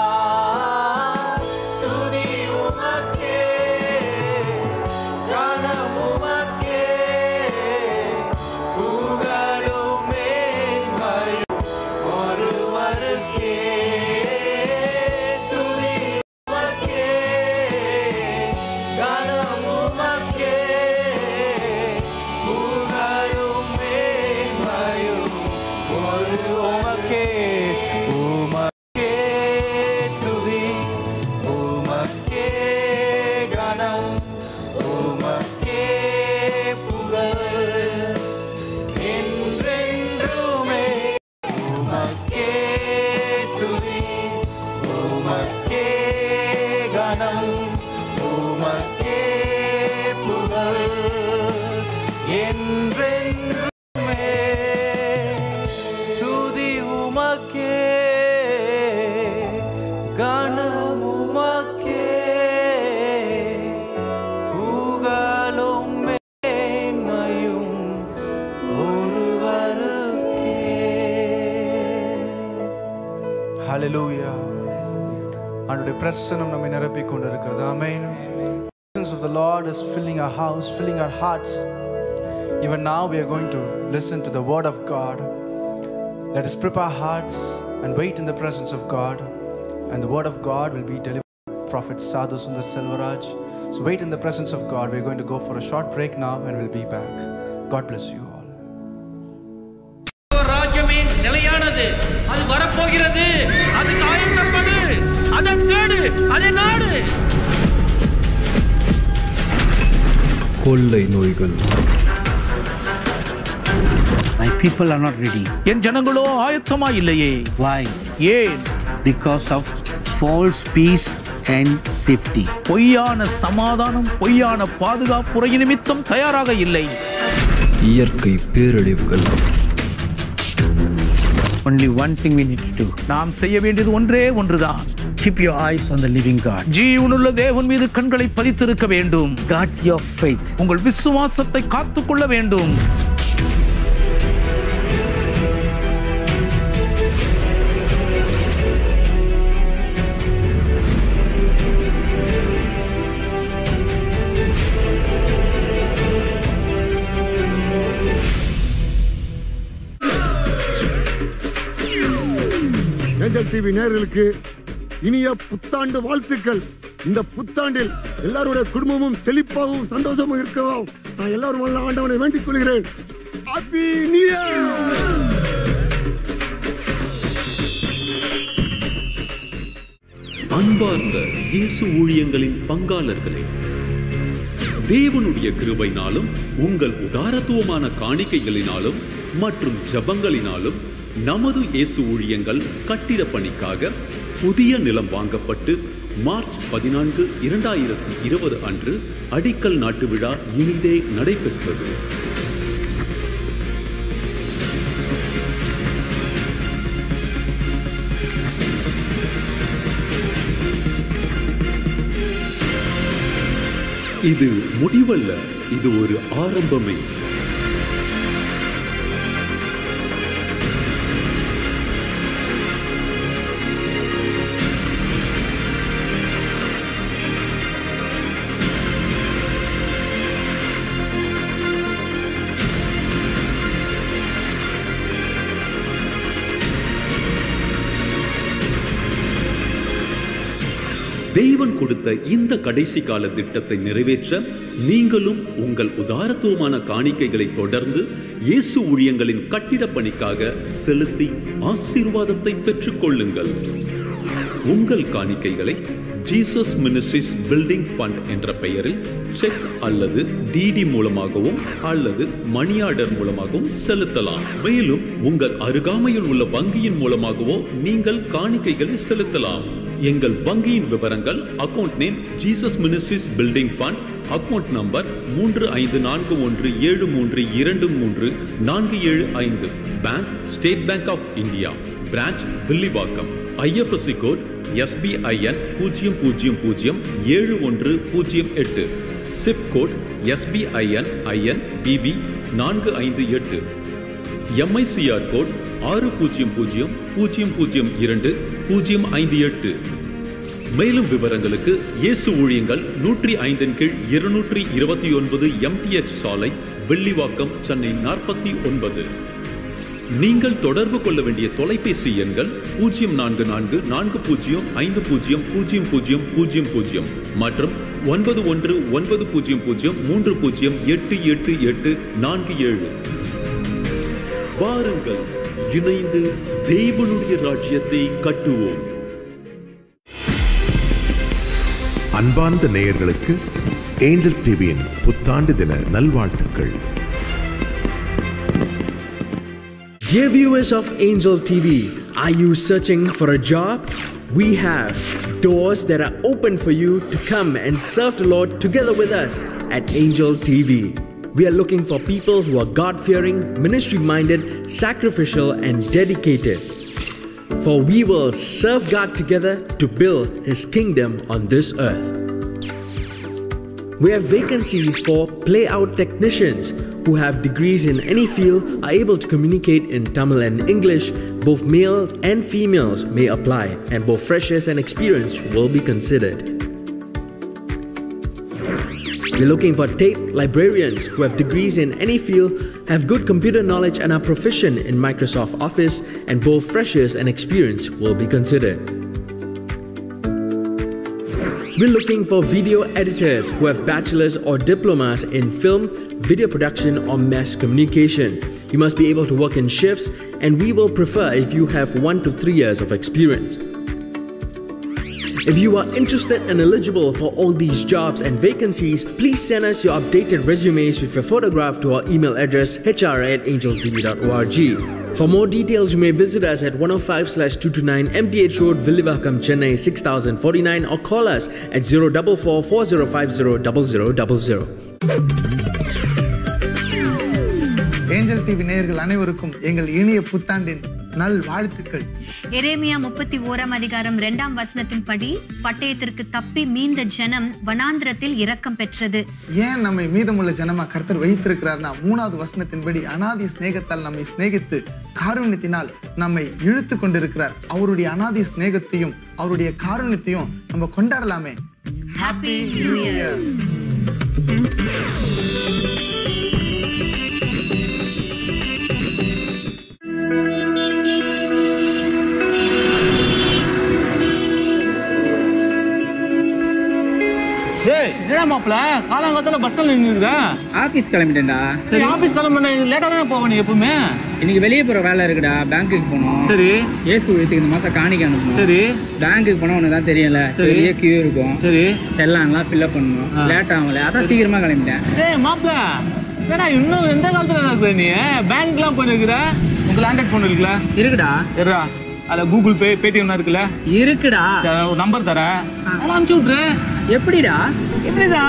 துதி உமக்கே கனம் உமக்கே புகழும் மேன்மையும் ஒருவருக்கே துதி உமக்கே கனம் உமக்கே புகழும் மேன்மையும் ஒரு உமக்கே உமக்கே துதி உமக்கே கணம் உமக்கே புகழ் என்றென்றுமே உமக்கே துதி உமக்கே கணம் உமக்கே புகழ் என்றென்றுமே துதி உமக்கே கணம் உமக்கே புகழும் மேன்மையும் ஒருவருக்கே ஹalleluya ஆண்டுடைய பிரசனம் நம்மை நிரப்பிக் கொண்டிருக்கிறது ஆமென் presence of the lord is filling our house filling our hearts even now we are going to listen to the word of god let us prepare our hearts and wait in the presence of god and the word of god will be delivered by prophet sadhu sundar selvaraj so wait in the presence of god we're going to go for a short break now and we'll be back god bless you all ராஜ்யமே நிலையானது அது வரப்போகிறது அதுக்கு ஆயத்தப்படு அதை தேடு அதை நாடு கொள்ளை நோய்கள் My people are not ready. என் ஜனங்களோ ஆயத்தமா இல்லையே Why? ஏன் Because of false peace and safety. பொய்யான சமாதானம் பொய்யான பாதுகாப்புறை நிமித்தம் தயாராக இல்லை இயற்கை பேரழிவுகள் Only one thing we need to do நாம் செய்ய வேண்டியது ஒன்றே ஒன்றுதான் keep your eyes on the living God. ஜீவனுள்ள தேவன் மீது கண்களை பதித்திருக்க வேண்டும் Guard your faith. உங்கள் விசுவாசத்தை காத்துக்கொள்ள வேண்டும் டிவி நேயர்களுக்கு இனிய புத்தாண்டு வாழ்த்துக்கள் இந்த புத்தாண்டில் எல்லாருடைய குடும்பமும் செழிப்பாகவும் சந்தோஷமும் இருக்கவும் நான் எல்லாரும் வல்ல ஆண்டவனை வேண்டிக் கொள்கிறேன் ஹாப்பி நியூ இயர் அன்பார்ந்த இயேசு ஊழியங்களின் பங்காளர்களே தேவனுடைய கிருபையினாலும் உங்கள் உதாரத்துவமான காணிக்கைகளினாலும் மற்றும் ஜபங்களினாலும் நமது இயேசு ஊழியங்கள் கட்டிட பணிக்காக புதிய நிலம் வாங்கப்பட்டு மார்ச் பதினான்கு இரண்டாயிரத்தி இருபது அன்று அடிக்கல் நாட்டு விழா இனிதே நடைபெற்றது இது முடிவல்ல இது ஒரு ஆரம்பமே தேவன் கொடுத்த இந்த கடைசி கால திட்டத்தை நிறைவேற்ற நீங்களும் உங்கள் உதாரத்துவமான காணிக்கைகளை தொடர்ந்து இயேசு ஊழியங்களின் கட்டிடப் பணிக்காக செலுத்தி ஆசீர்வாதத்தை பெற்றுக் கொள்ளுங்கள் உங்கள் காணிக்கைகளை ஜீசஸ் மினிஸ்ட்ரிஸ் பில்டிங் ஃபண்ட் என்ற பெயரில் செக் அல்லது டிடி மூலமாகவும் அல்லது மணி ஆர்டர் மூலமாகவும் செலுத்தலாம் மேலும் உங்கள் அருகாமையில் உள்ள வங்கியின் மூலமாகவோ நீங்கள் காணிக்கைகளை செலுத்தலாம் எங்கள் வங்கியின் விவரங்கள் account name Jesus ministries building fund account number மூன்று ஐந்து நான்கு ஒன்று ஏழு மூன்று இரண்டு மூன்று நான்கு ஏழு ஐந்து bank State Bank of India branch Villivakkam IFSC code SBIN பூஜ்ஜியம் பூஜ்ஜியம் பூஜ்ஜியம் ஏழு ஒன்று பூஜ்ஜியம் எட்டு zip code SBIN IN BB நான்கு ஐந்து எட்டு எம்ஐசிஆர் கோட் ஆறு பூஜ்ஜியம் பூஜ்ஜியம் பூஜ்ஜியம் பூஜ்ஜியம் இரண்டு பூஜ்ஜியம் ஐந்து எட்டு மேலும் விவரங்களுக்கு இயேசு ஊழியங்கள் நூற்றி ஐந்தின் கீழ் இருநூற்றி இருபத்தி ஒன்பது எம்டிஎச் சாலை வெள்ளிவாக்கம் சென்னை நாற்பத்தி ஒன்பது நீங்கள் தொடர்பு கொள்ள வேண்டிய தொலைபேசி எண்கள் பூஜ்ஜியம் நான்கு நான்கு நான்கு பூஜ்ஜியம் ஐந்து பூஜ்ஜியம் பூஜ்ஜியம் பூஜ்ஜியம் பூஜ்ஜியம் பூஜ்ஜியம் மற்றும் ஒன்பது ஒன்று ஒன்பது பூஜ்ஜியம் பூஜ்ஜியம் மூன்று பூஜ்ஜியம் எட்டு எட்டு எட்டு நான்கு ஏழு வாருங்கள் இணைந்து தேவனுடைய ராஜ்யத்தை கட்டுவோம் அன்பார்ந்த நேயர்களுக்கு ஏஞ்சல் டிவியின் புத்தாண்டு தின நல்வாழ்த்துக்கள் Dear viewers of Angel TV, are you searching for a job? We have doors that are open for you to come and serve the Lord together with us at Angel TV. We are looking for people who are God fearing, ministry minded, sacrificial, and dedicated. For we will serve God together to build His kingdom on this earth. We have vacancies for play out technicians who have degrees in any field are able to communicate in Tamil and English. Both males and females may apply, and both freshers and experienced will be considered. We're looking for tape librarians who have degrees in any field, have good computer knowledge, and are proficient in Microsoft Office, and both freshers and experienced will be considered. We're looking for video editors who have bachelor's or diplomas in film, video production, or mass communication. You must be able to work in shifts, and we will prefer if you have one to three years of experience. If you are interested and eligible for all these jobs and vacancies, please send us your updated resumes with your photograph to our email address hr at angeltv.org. For more details, you may visit us at 105 229 MTH Road, Villivakam, Chennai 6049 or call us at 044 4050 Angel TV நேயர்கள் அனைவருக்கும் எங்கள் இனிய புத்தாண்டின் நல் வாழ்த்துக்கள் எரேமியா முப்பத்தி ஓராம் அதிகாரம் இரண்டாம் வசனத்தின்படி பட்டயத்திற்கு தப்பி மீந்த ஜனம் வனாந்திரத்தில் இரக்கம் பெற்றது ஏன் நம்மை மீதமுள்ள ஜனமா கர்த்தர் வைத்திருக்கிறார்னா மூணாவது வசனத்தின்படி அனாதி சிநேகத்தால் நம்மை சிநேகித்து காருண்யத்தினால் நம்மை இழுத்து கொண்டிருக்கிறார் அவருடைய அனாதி சிநேகத்தையும் அவருடைய காருண்யத்தையும் நம்ம கொண்டாடலாமே ஹாப்பி நியூ இயர் டேய் என்னடா மாப்ள காலங்காத்தால பஸ்ல நின்னுருக்க ஆபீஸ் கிளம்பிட்டேன்டா சரி ஆபீஸ் கிளம்புன லேட்டா தானே போவ நீ எப்பவுமே இன்னைக்கு வெளியே போற வேலை இருக்குடா பேங்க்குக்கு போகணும் சரி ஏசு வீட்டுக்கு இந்த மாசம் காணிக்க அனுப்பணும் சரி பேங்க்குக்கு போனா உனக்கு தான் தெரியல சரி. பெரிய கியூ இருக்கும் சரி செல்லான்லாம் ஃபில்அப் பண்ணணும் லேட் ஆகல அதான் சீக்கிரமா கிளம்பிட்டேன் டேய் மாப்ள என்னடா இன்னும் எந்த காலத்துல இருக்கிற நீ பேங்க்லாம் போயிருக்கிற உங்க லேண்டட் போன் இருக்குல்ல இருக்குடா இருடா அதுல கூகுள் பே பேடிஎம் இருக்குல்ல இருக்குடா சரி, ஒரு நம்பர் தரேன் அதெல்லாம் அனுப்பிச்சு விட்ரு எப்படிடா எப்படிடா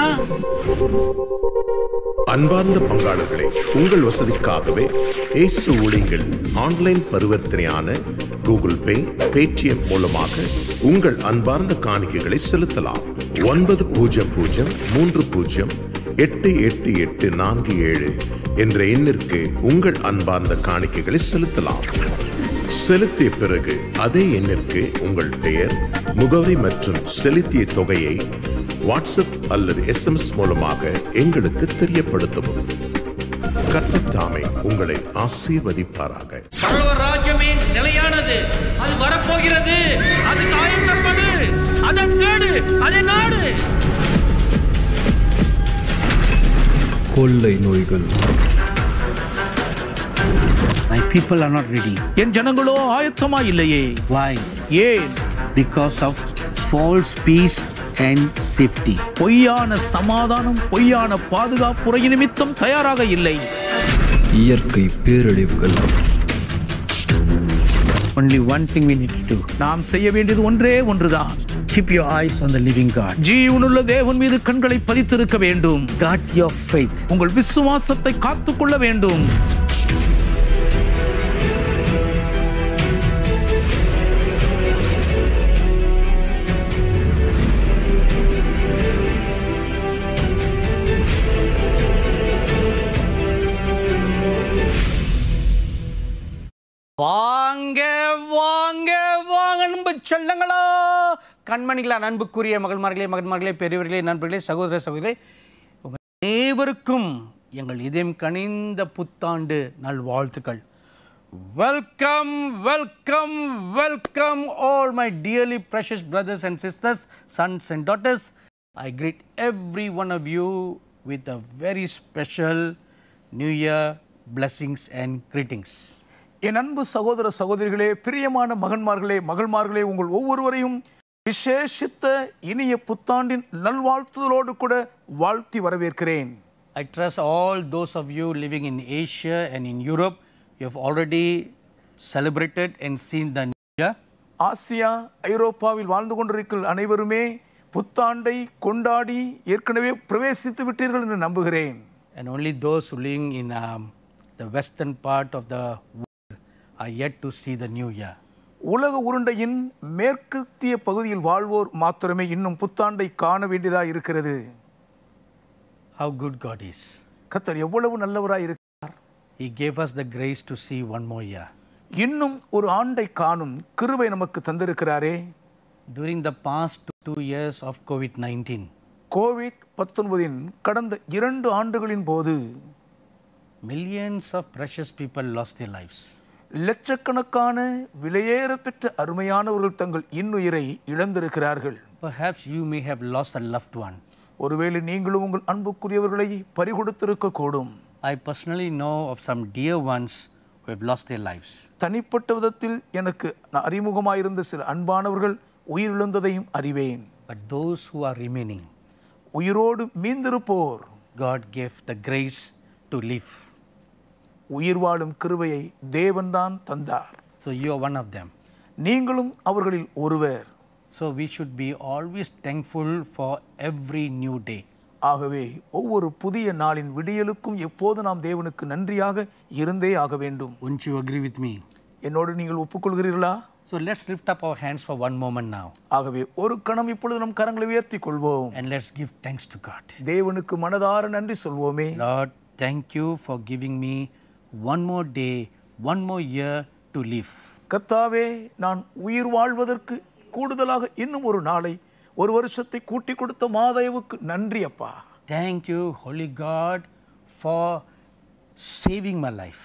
அன்பார்ந்த பங்காளர்களே உங்கள் வசதிக்காகவே இயேசு ஊழியங்கள் ஆன்லைன் பரிவர்த்தனையான கூகுள் பே பேடிஎம் மூலமாக உங்கள் அன்பார்ந்த காணிக்கைகளை செலுத்தலாம் ஒன்பது பூஜ்ஜியம் பூஜ்ஜியம் மூன்று பூஜ்ஜியம் எட்டு எட்டு எட்டு நான்கு ஏழு என்ற எண்ணிற்கு உங்கள் அன்பார்ந்த காணிக்கைகளை செலுத்தலாம் செலுத்திய பிறகு அதே எண்ணிற்கு உங்கள் பெயர் முகவரி மற்றும் செலுத்திய தொகையை வாட்ஸ்அப் அல்லது எஸ்எம்எஸ் மூலமாக எங்களுக்கு தெரியப்படுத்தவும் கர்த்தர் தாமே உங்களை ஆசீர்வதிப்பாராக சர்வ ராஜ்யமே நிலையானது அது வரப்போகிறது அதுக்கு ஆயத்தப்படு அதை தேடு அதை நாடு கொள்ளை நோய்கள் My people are not ready. என் ஜனங்களோ ஆயத்தமா இல்லையே Why? ஏன் Because of false peace and safety. பொய்யான சமாதானம் பொய்யான பாதுகாப்புரை நிமித்தம் தயாராக இல்லை இயற்கை பேரழிவுகள் Only one thing we need to do. நாம் செய்ய வேண்டியது ஒன்றே ஒன்றுதான் Keep your eyes on the living God. ஜீவனுள்ள தேவன் மீது கண்களை பதித்திருக்க வேண்டும் Guard your faith. உங்கள் விசுவாசத்தை காத்துக்கொள்ள வேண்டும் வாங்க வாங்க வாங்க அன்பு செல்லங்களா கண்மணிகளா அன்புக்குரிய மகள்மார்களே மகன்மார்களே பெரியவர்களே நண்பர்களே சகோதர சகோதரே உங்கள் அனைவருக்கும் எங்கள் இதயம் கனிந்த புத்தாண்டு நல்வாழ்த்துக்கள் welcome welcome welcome all my dearly precious brothers and sisters sons and daughters I greet every one of you with a very special new year blessings and greetings என் அன்பு சகோதர சகோதரிகளே பிரியமான மகன்மார்களே மகள்மார்களே உங்கள் ஒவ்வொருவரையும் விசேஷித்த இனிய புத்தாண்டின் நல்வாழ்த்துதலோடு கூட வாழ்த்தி வரவேற்கிறேன் I trust all those of you living in Asia and in Europe, you have already celebrated and seen the New Year. ஆசியா ஐரோப்பாவில் வாழ்ந்து கொண்டிருக்கிற அனைவருமே புத்தாண்டை கொண்டாடி ஏற்கனவே பிரவேசித்து விட்டீர்கள் என்று நம்புகிறேன் And only those who living in um, the western part of the world are yet to see the New Year. உலக உருண்டையின் மேற்கத்திய பகுதியில் வாழ்வோர் மாத்திரமே இன்னும் புத்தாண்டை காண வேண்டியதாக இருக்கிறது How good God is. கத்தர் எவ்வளவு நல்லவராய் இருக்கிறார் He gave us the grace to see one more year. இன்னும் ஒரு ஆண்டை காணும் கிருபை நமக்கு தந்திருக்கிறாரே During the past two- two years of COVID 19, COVID பத்தொன்பதின் கடந்த இரண்டு ஆண்டுகளின் போது millions of precious people lost their lives. லட்சக்கணக்கான விலையேற பெற்ற அருமையானவர்கள் தங்கள் இன்னுயிரை இழந்திருக்கிறார்கள் Perhaps you may have lost a loved one. ஒருவேளை நீங்களும் உங்கள் அன்புக்குரியவர்களை பறிகொடுத்திருக்க கூடும் I personally know of some dear ones who have lost their lives. தனிப்பட்ட விதத்தில் எனக்கு நான் அறிமுகமாயிருந்த சில அன்பானவர்கள் உயிரிழந்ததையும் அறிவேன் But those who are remaining, உயிரோடு மீந்திருப்போர் God gave the grace to live. உயிர் வாழும் கிருபையை தேவன்தான் தந்தார் So you are one of them. நீங்களும் அவர்களில் ஒருவர் So we should be always thankful for every new day. ஆகவே ஒவ்வொரு புதிய நாளின் விடியலுக்கும் எப்போது நாம் தேவனுக்கு நன்றியாக இருந்தே ஆக வேண்டும் Wouldn't you agree with me? என்னோடு நீங்கள் ஒப்புக்கொள்கிறீர்களா So let's lift up our hands for one moment now ஆகவே ஒரு கணம் இப்பொழுது நம் கரங்களை உயர்த்தி கொள்வோம் and let's give thanks to God. தேவனுக்கு மனதார நன்றி சொல்வோமே Lord, thank you for giving me one more day, one more year to live. கர்த்தாவே நான் உயிர் வாழ்வதற்கு கூடுதலாக இன்னும் ஒரு நாளை ஒரு வருஷத்தை கூட்டி கொடுத்த மாதேவுக்கு நன்றி அப்பா Thank you, Holy God, for saving my life.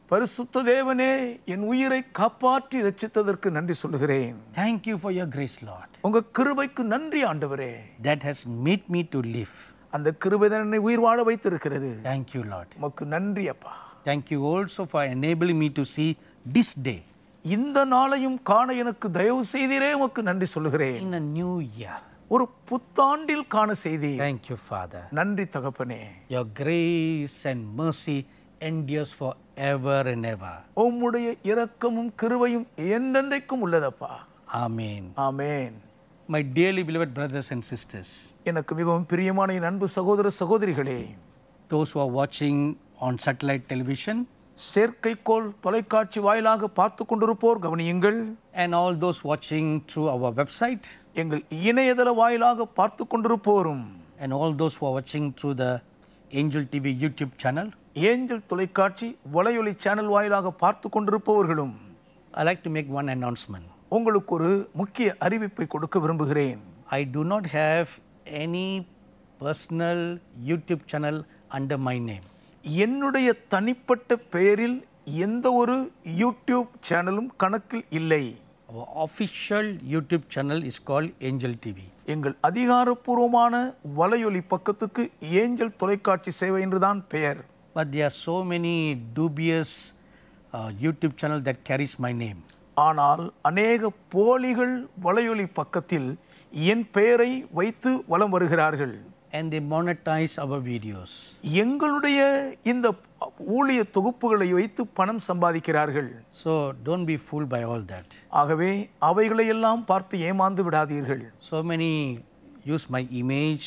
பரிசுத்த தேவனே என் உயிரை காப்பாற்றி ரட்சித்ததற்கு நன்றி சொல்லுகிறேன் Thank you for your grace, Lord. உங்க கிருபைக்கு நன்றி ஆண்டவரே That has made me to live. அந்த கிருபை தான் என்னை உயிர் வாழ வைத்திருக்கிறது Thank you, Lord. உமக்கு நன்றி அப்பா Thank you also for enabling me to see this day இந்த நாளையும் காண எனக்கு தயவு செய்தீரே உமக்கு நன்றி சொல்லுகிறேன் in a new year. ஒரு புத்தாண்டில் காண செய்தி Thank you, Father. நன்றி தகப்பனே Your grace and mercy endures forever and ever. உம்முடைய இரக்கமும் கிருபையும் என்றென்றைக்கும் உள்ளதப்பா Amen. Amen My dearly beloved brothers and sisters, எனக்கு மிகவும் பிரியமான என் அன்பு சகோதர சகோதரிகளே those who are watching on satellite television, செயற்கைக்கோள் தொலைக்காட்சி வாயிலாக பார்த்து கொண்டிருப்போர் கவனியுங்கள் and all those watching through our website, எங்கள் இணையதள வாயிலாக பார்த்து கொண்டிருப்போரும் and all those who are watching through the Angel TV YouTube channel, Angel தொலைக்காட்சி வலையொலி சேனல் வாயிலாக பார்த்து கொண்டிருப்பவர்களும் I'd like to make one announcement. உங்களுக்கு ஒரு முக்கிய அறிவிப்பை கொடுக்க விரும்புகிறேன் I do not have any personal YouTube channel under my name. என்னுடைய தனிப்பட்ட பெயரில் எந்த ஒரு யூடியூப் சேனலும் கணக்கில் இல்லை Our official YouTube channel is called Angel TV. எங்கள் அதிகாரப்பூர்வமான வலையொலி பக்கத்துக்கு ஏஞ்சல் தொலைக்காட்சி சேவை என்றுதான் பெயர் But there are so many dubious uh, YouTube channel that carries my name. ஆனால் அநேக போலிகள் வலையொலி பக்கத்தில் என் பெயரை வைத்து வலம் வருகிறார்கள் And they monetize our videos. எங்களுடைய இந்த ஊழிய தொகுப்புகளை வைத்து பணம் சம்பாதிக்கிறார்கள் So don't be fooled by all that. ஆகவே அவைகளையெல்லாம் பார்த்து ஏமாந்து விடாதீர்கள் So many use my image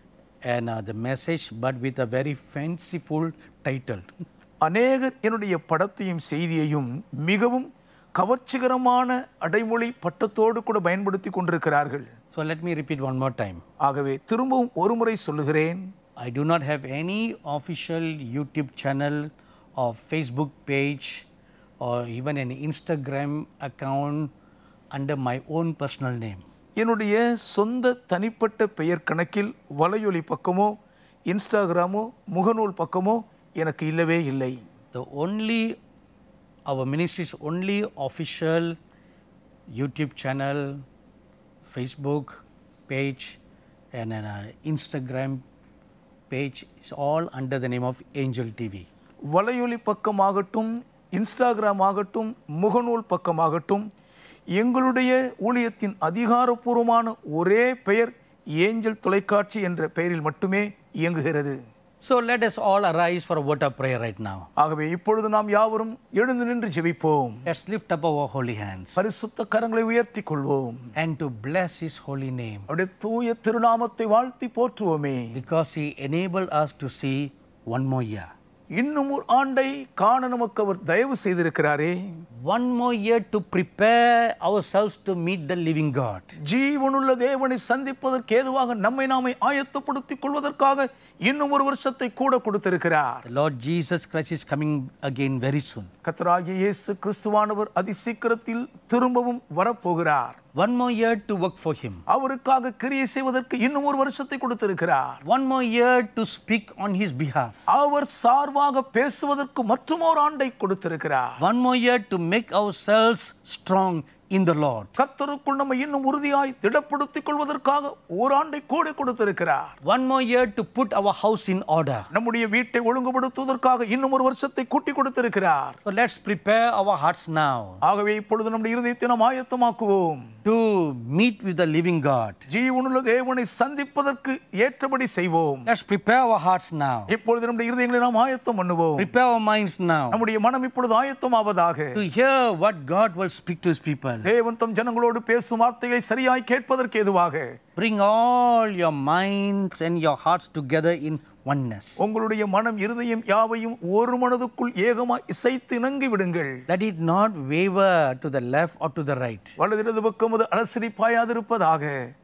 and uh, the message, but with a very fanciful title. அநேகர் என்னுடைய படத்தையும் செய்தியையும் மிகவும் கவர்ச்சிகரமான அடைமொழி பட்டத்தோடு கூட பயன்படுத்தி கொண்டிருக்கிறார்கள் So let me repeat one more time. ஆகவே திரும்பவும் ஒருமுறை சொல்லுகிறேன் I do not have any official YouTube channel or Facebook page or even an Instagram account under my own personal name. என்னுடைய சொந்த தனிப்பட்ட பெயர் கணக்கில் வலையொலி பக்கமோ இன்ஸ்டாகிராமோ முகநூல் பக்கமோ எனக்கு இல்லவே இல்லை The only, our ministry's only official YouTube channel, Facebook page, and an uh, Instagram page is all under the name of Angel TV. வலையொலி பக்கமாகட்டும் இன்ஸ்டாகிராம் ஆகட்டும் முகநூல் பக்கமாகட்டும் எங்களுடைய ஊழியத்தின் அதிகாரப்பூர்வமான ஒரே பெயர் ஏஞ்சல் தொலைக்காட்சி என்ற பெயரில் மட்டுமே இயங்குகிறது So let us all arise for a word of prayer right now. ஆகவே இப்பொழுது நாம் யாவரும் எழுந்து நின்று ஜெபிப்போம் Let's lift up our holy hands பரிசுத்த கரங்களை உயர்த்தி கொள்வோம் and to bless His holy name அவருடைய தூய திருநாமத்தை வாழ்த்தி போற்றுவோமே because He enabled us to see one more year. இன்னும் ஒரு ஆண்டை காண நமக்கு அவர் தயவு செய்திருக்கிறாரே One more year to prepare ourselves to meet the living God. ஜீவனுள்ள தேவனை சந்திப்பதற்கு ஏதுவாக நம்மை நாமே ஆயத்தப்படுத்திக் கொள்வதற்காக இன்னும் ஒரு வருஷத்தை கூட கொடுத்திருக்கிறார் The Lord Jesus Christ is coming again very soon. கத்தராகிய இயேசு கிறிஸ்துவானவர் அதிசீக்கிரத்தில் திரும்பவும் வரப்போகிறார் One more year to work for Him. அவருக்காக கிரியை செய்வதற்கு இன்னும் ஒரு வருஷத்தை கொடுத்திருக்கிறார் One more year to speak on His behalf. அவர் சார்பாக பேசுவதற்கு மற்றும் ஒரு ஆண்டை கொடுத்திருக்கிறார் One more year to make ourselves strong in the Lord. கர்த்தருக்குள் நம்ம இன்னும் உறுதியாய் திடப்படுத்திக் கொள்வதற்காக ஓராண்டை கூட கொடுத்திருக்கிறார் One more year to put our house in order. நம்முடைய வீட்டை ஒழுங்குபடுத்துவதற்காக இன்னும் ஒரு வருஷத்தை கூட்டி கொடுத்திருக்கிறார் So let's prepare our hearts now ஆகவே இப்பொழுது நம்முடைய இருதயத்தை நாம் ஆயத்தமாக்குவோம் to meet with the living God. ஜீவனுள்ள தேவனை சந்திப்பதற்கு ஏற்றபடி செய்வோம் Let's prepare our hearts now. இப்பொழுது நம்முடைய இருதயங்களை நாம் ஆயத்தம் பண்ணுவோம் Prepare our minds now நம்முடைய மனம் இப்பொழுது ஆயத்தமாவதாக to hear what God will speak to His people. தேவன் தம் ஜனங்களோடு பேசும் வார்த்தைகளை சரியாய் கேட்பதற்கு ஏதுவாக Bring all your minds and your hearts together in oneness. உங்களுடைய மனம் இருதயம் யாவையும் ஒரு மனதுக்குள் ஏகமாய் இசைத்து இணங்கி விடுங்கள் Let it not waver to the left or to the right. வலது இடது பக்கம் அது அலசடி பாயாதிருப்பதாக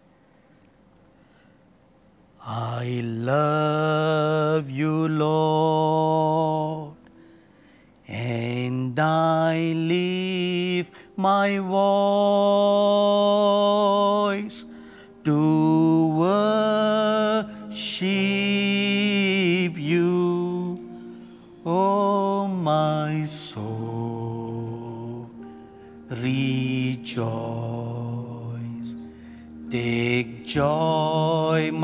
I love you, Lord, and I lift my voice to worship you, oh my soul.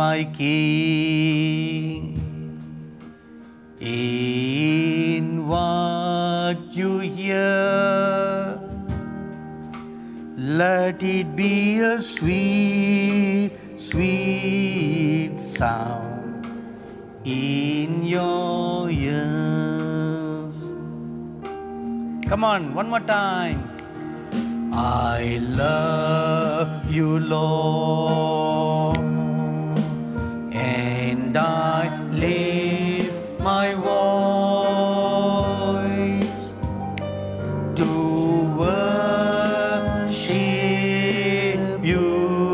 my King. In what you hear, let it be a sweet, sweet sound in your ears. Come on, one more time. I love you, Lord, and I lift my voice to worship you,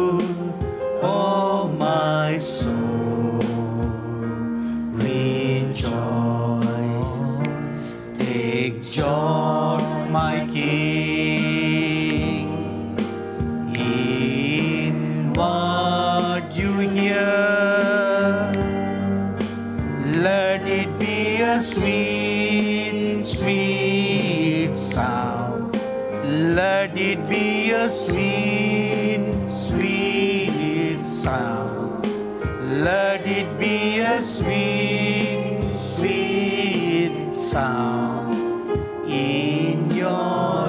oh my soul, rejoice. Take joy, my King, in what you hear. Let it be a sweet, sweet sound. Let it be a sweet, sweet sound. Let it be a sweet, sweet sound in your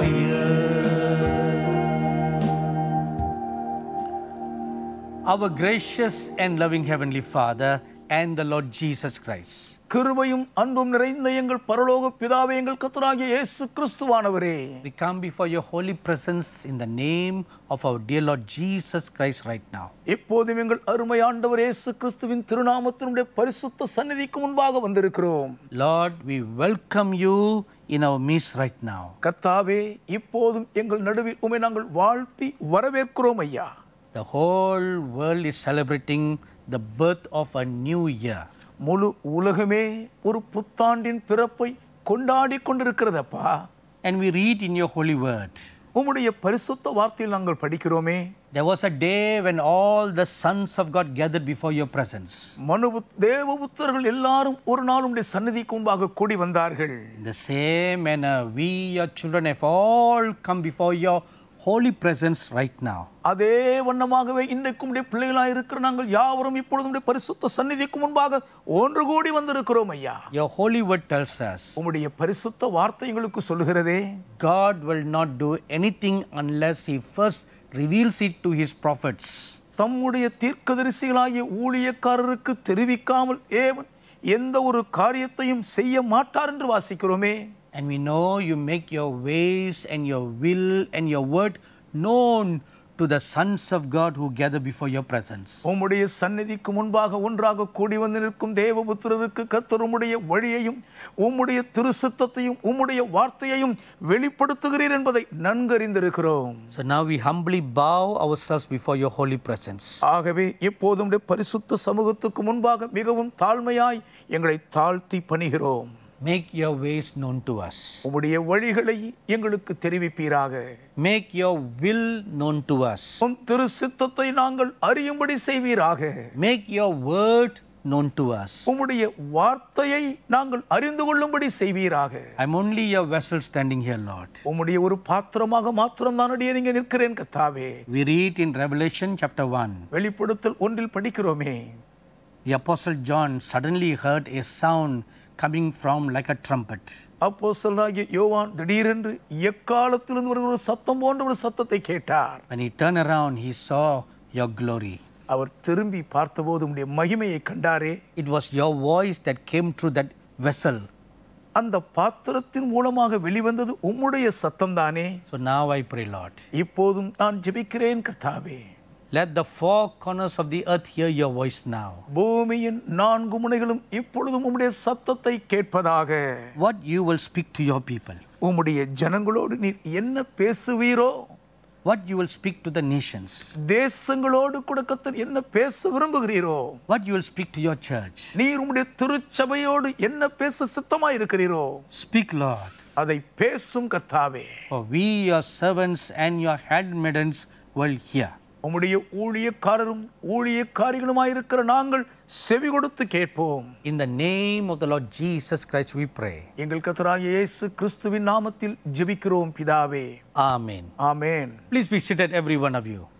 ear. Our gracious and loving Heavenly Father and the Lord Jesus Christ. கிருபையும் அன்பும் நிறைந்த எங்கள் பரலோக பிதாவே எங்கள் கத்தராகிய இயேசு கிறிஸ்துவானவரே We come before your holy presence in the name of our dear Lord Jesus Christ right now. இப்போதும் எங்கள் அருமை ஆண்டவர் இயேசு கிறிஸ்துவின் திருநாமத்தினுடைய பரிசுத்த சந்நிதிக்கு முன்பாக வந்திருக்கிறோம் Lord, we welcome you in our midst right now. கர்த்தாவே இப்போதும் எங்கள் நடுவில் உமை நாங்கள் வாழ்த்தி வரவேற்கிறோம் ஐயா The whole world is celebrating the birth of a new year. முழு உலகமே ஒரு புத்தாண்டின் பிறப்பை கொண்டாடி கொண்டிருக்கிறதப்பா And we read in your holy word. உம்முடைய பரிசுத்த வார்த்தையில் நாங்கள் படிக்கிறோமே There was a day when all the sons of God gathered before your presence. மனு தேவபுத்தர்கள் எல்லாரும் ஒரு நாள் உடைய சந்நிதிக்கு முன்பாக கூடி வந்தார்கள் In the same manner, we, your children, have all come before your holy presence right now. அதே வண்ணமாகவே இன்றைக்கும் உடைய பிள்ளைகளாக இருக்கிற நாங்கள் யாவரும் இப்பொழுது உடைய பரிசுத்த சந்நிதிக்கு முன்பாக ஒன்று கூடி வந்திருக்கிறோம் ஐயா Your holy word tells us உம்முடைய பரிசுத்த வார்த்தை எங்களுக்கு சொல்லுகிறதே God will not do anything unless He first reveals it to His prophets. தம்முடைய தீர்க்கதரிசிகளாகிய ஊழியக்காரருக்கு தெரிவிக்காமல் ஏவன் எந்த ஒரு காரியத்தையும் செய்ய மாட்டார் என்று வாசிக்கிறோமே And we know you make your ways and your will and your word known to the sons of God who gather before your presence. உம்முடைய சந்நிதிக்கு முன்பாக ஒன்றாக கூடி வந்து நிற்கும் தேவபுத்திரருக்கு கர்த்தர் உம்முடைய வழியையும் உம்முடைய திருசுத்தத்தையும் உம்முடைய வார்த்தையையும் வெளிப்படுத்துகிறீர் என்பதை நன்கறிந்திருக்கிறோம் So now we humbly bow ourselves before your holy presence. ஆகவே இப்போதும் உம்முடைய பரிசுத்த சமூகத்துக்கு முன்பாக மிகவும் தாழ்மையாய் எங்களை தாழ்த்தி பணிகிறோம் Make your ways known to us. உம்முடைய வழிகளை எங்களுக்கு தெரிவிப்பீராக Make your will known to us. உம் திரு சித்தத்தை நாங்கள் அறியும்படி செய்வீராக Make your word known to us. உம்முடைய வார்த்தையை நாங்கள் அறிந்து கொள்ளும்படி செய்வீராக I'm only your vessel standing here, Lord. உம்முடைய ஒரு பாத்திரமாக மாத்திரம் தான் அடியே நீங்க நிற்கிறேன் கத்தாவே We read in Revelation chapter 1. வெளிப்படுத்தல் ஒன்றில் படிக்கிறோமே The Apostle John suddenly heard a sound coming from like a trumpet. அப்போஸ்தலனாகிய யோவான் திடீரென்று எக்காலத்திலிருந்து வருகிற ஒரு சத்தம் போன்ற ஒரு சத்தத்தை கேட்டார் When he turned around, he saw your glory. அவர் திரும்பி பார்த்தபோது உம்முடைய மகிமையை கண்டாரே It was your voice that came through that vessel. அந்த பாத்திரத்தின் மூலமாக வெளிவந்தது உம்முடைய சத்தம் தானே So now I pray, Lord. இப்போதும் நான் ஜெபிக்கிறேன் கர்த்தாவே Let the four corners of the earth hear your voice now. பூமியின் நான்கு முனைகளும் இப்பொழுதும் உம்முடைய சத்தத்தை கேட்பதாக What you will speak to your people. உம்முடைய ஜனங்களோடு நீர் என்ன பேசுவீரோ What you will speak to the nations. தேசங்களோடு கூட கர்த்தர் என்ன பேச விரும்புகிறீரோ What you will speak to your church. நீர் உம்முடைய திருச்சபையோடு என்ன பேச சித்தமாய் இருக்கிறீரோ Speak, Lord. அதை பேசும் கர்த்தாவே For we, your servants and your handmaidens, will hear. உம்முடைய ஊழியக்காரரும் ஊழியக்காரிகளுமாயிருக்கிற நாங்கள் செவி கொடுத்து கேட்போம் In the name of the Lord Jesus Christ, we pray. எங்கள் கர்த்தராகிய இயேசு கிறிஸ்துவின் நாமத்தில் ஜெபிக்கிறோம் பிதாவே Amen. Amen Please be seated, every one of you.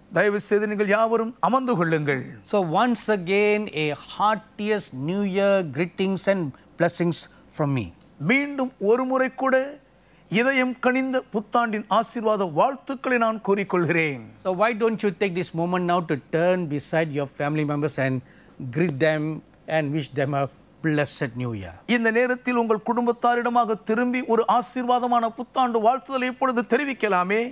தயவு செய்து நீங்கள் யாவரும் அமர்ந்து கொள்ளுங்கள் So, once again, a heartiest New Year greetings and blessings from me. மீண்டும் ஒரு முறை கூட இதயம் கனிந்த புத்தாண்டின் ஆசீர்வாத வாழ்த்துக்களை நான் கூறிக்கொள்கிறேன் So, why don't you take this moment now to turn beside your family members and greet them and wish them a blessed New Year? இந்த நேரத்தில் உங்கள் குடும்பத்தாரிடமாக திரும்பி ஒரு ஆசீர்வாதமான புத்தாண்டு வாழ்த்துதலை இப்பொழுது தெரிவிக்கலாமே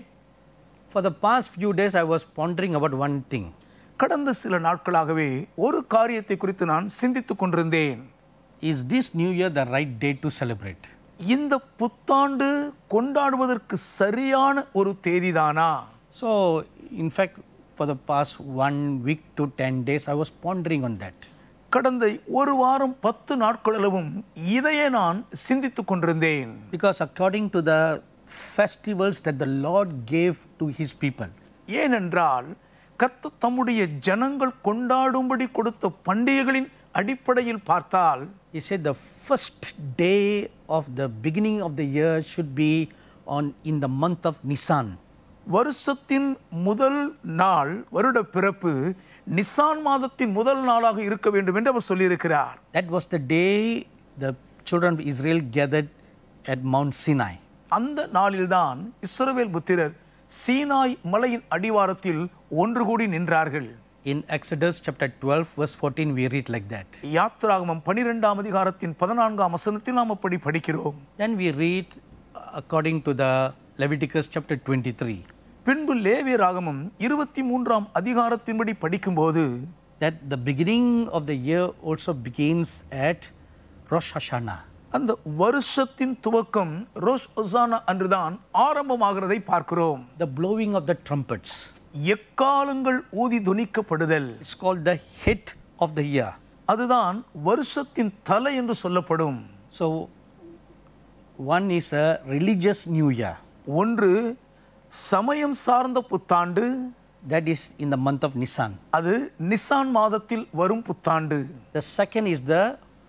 For the past few days, I was pondering about one thing. கடந்த சில நாட்களாகவே ஒரு காரியத்தை குறித்து நான் சிந்தித்துக் கொண்டிருந்தேன் Is this New Year the right date to celebrate? இந்த புத்தாண்டு கொண்டாடுவதற்கு சரியான ஒரு தேதிதானா So, in fact, for the past one week to 10 days, I was pondering on that. கடந்த ஒரு வாரம் பத்து நாட்களளவும் இதையே நான் சிந்தித்துக் கொண்டிருந்தேன் Because according to the festivals that the Lord gave to his people, ஏனென்றால் கர்த்தர் தம்முடைய ஜனங்கள் கொண்டாடும்படி கொடுத்த பண்டிகைகளின் அடிப்படையில் பார்த்தால் he said the first day of the beginning of the year should be on in the month of Nisan. வருஷத்தின் முதல் நாள் வருட பிறப்பு நிசான் மாதத்தின் முதல் நாளாக இருக்க வேண்டும் என்று அவர் சொல்லியிருக்கிறார் That was the day the children of Israel gathered at Mount Sinai. அந்த நாளில்தான் இஸ்ரவேல் புத்திரர் சீனாய் மலையின் அடிவாரத்தில் ஒன்று கூடி நின்றார்கள் In Exodus chapter 12, verse 14, we read like that. யாத்ராகமம் பனிரெண்டாம் அதிகாரத்தின் பதினான்காம் வசனத்தில் நாம் அப்படி படிக்கிறோம் Then we read according to the Leviticus chapter 23. பின்பு லேவியராகமம் இருபத்தி மூன்றாம் அதிகாரத்தின்படி படிக்கும்போது that the beginning of the year also begins at Rosh Hashanah. அந்த வருஷத்தின் துவக்கம் ரோஷ் ஒசானா அன்றுதான் ஆரம்பமாகிறதை பார்க்கிறோம் The blowing of the trumpets. எக்காலங்கள் ஊதி துணிக்கப்படுதல் It's called the hit of the year. அதுதான் வருஷத்தின் தலை என்று சொல்லப்படும் So, one is a religious new year. ஒன்று சமயம் சார்ந்த புத்தாண்டு That is in the month of Nisan. அது நிசான் மாதத்தில் வரும் புத்தாண்டு The second is the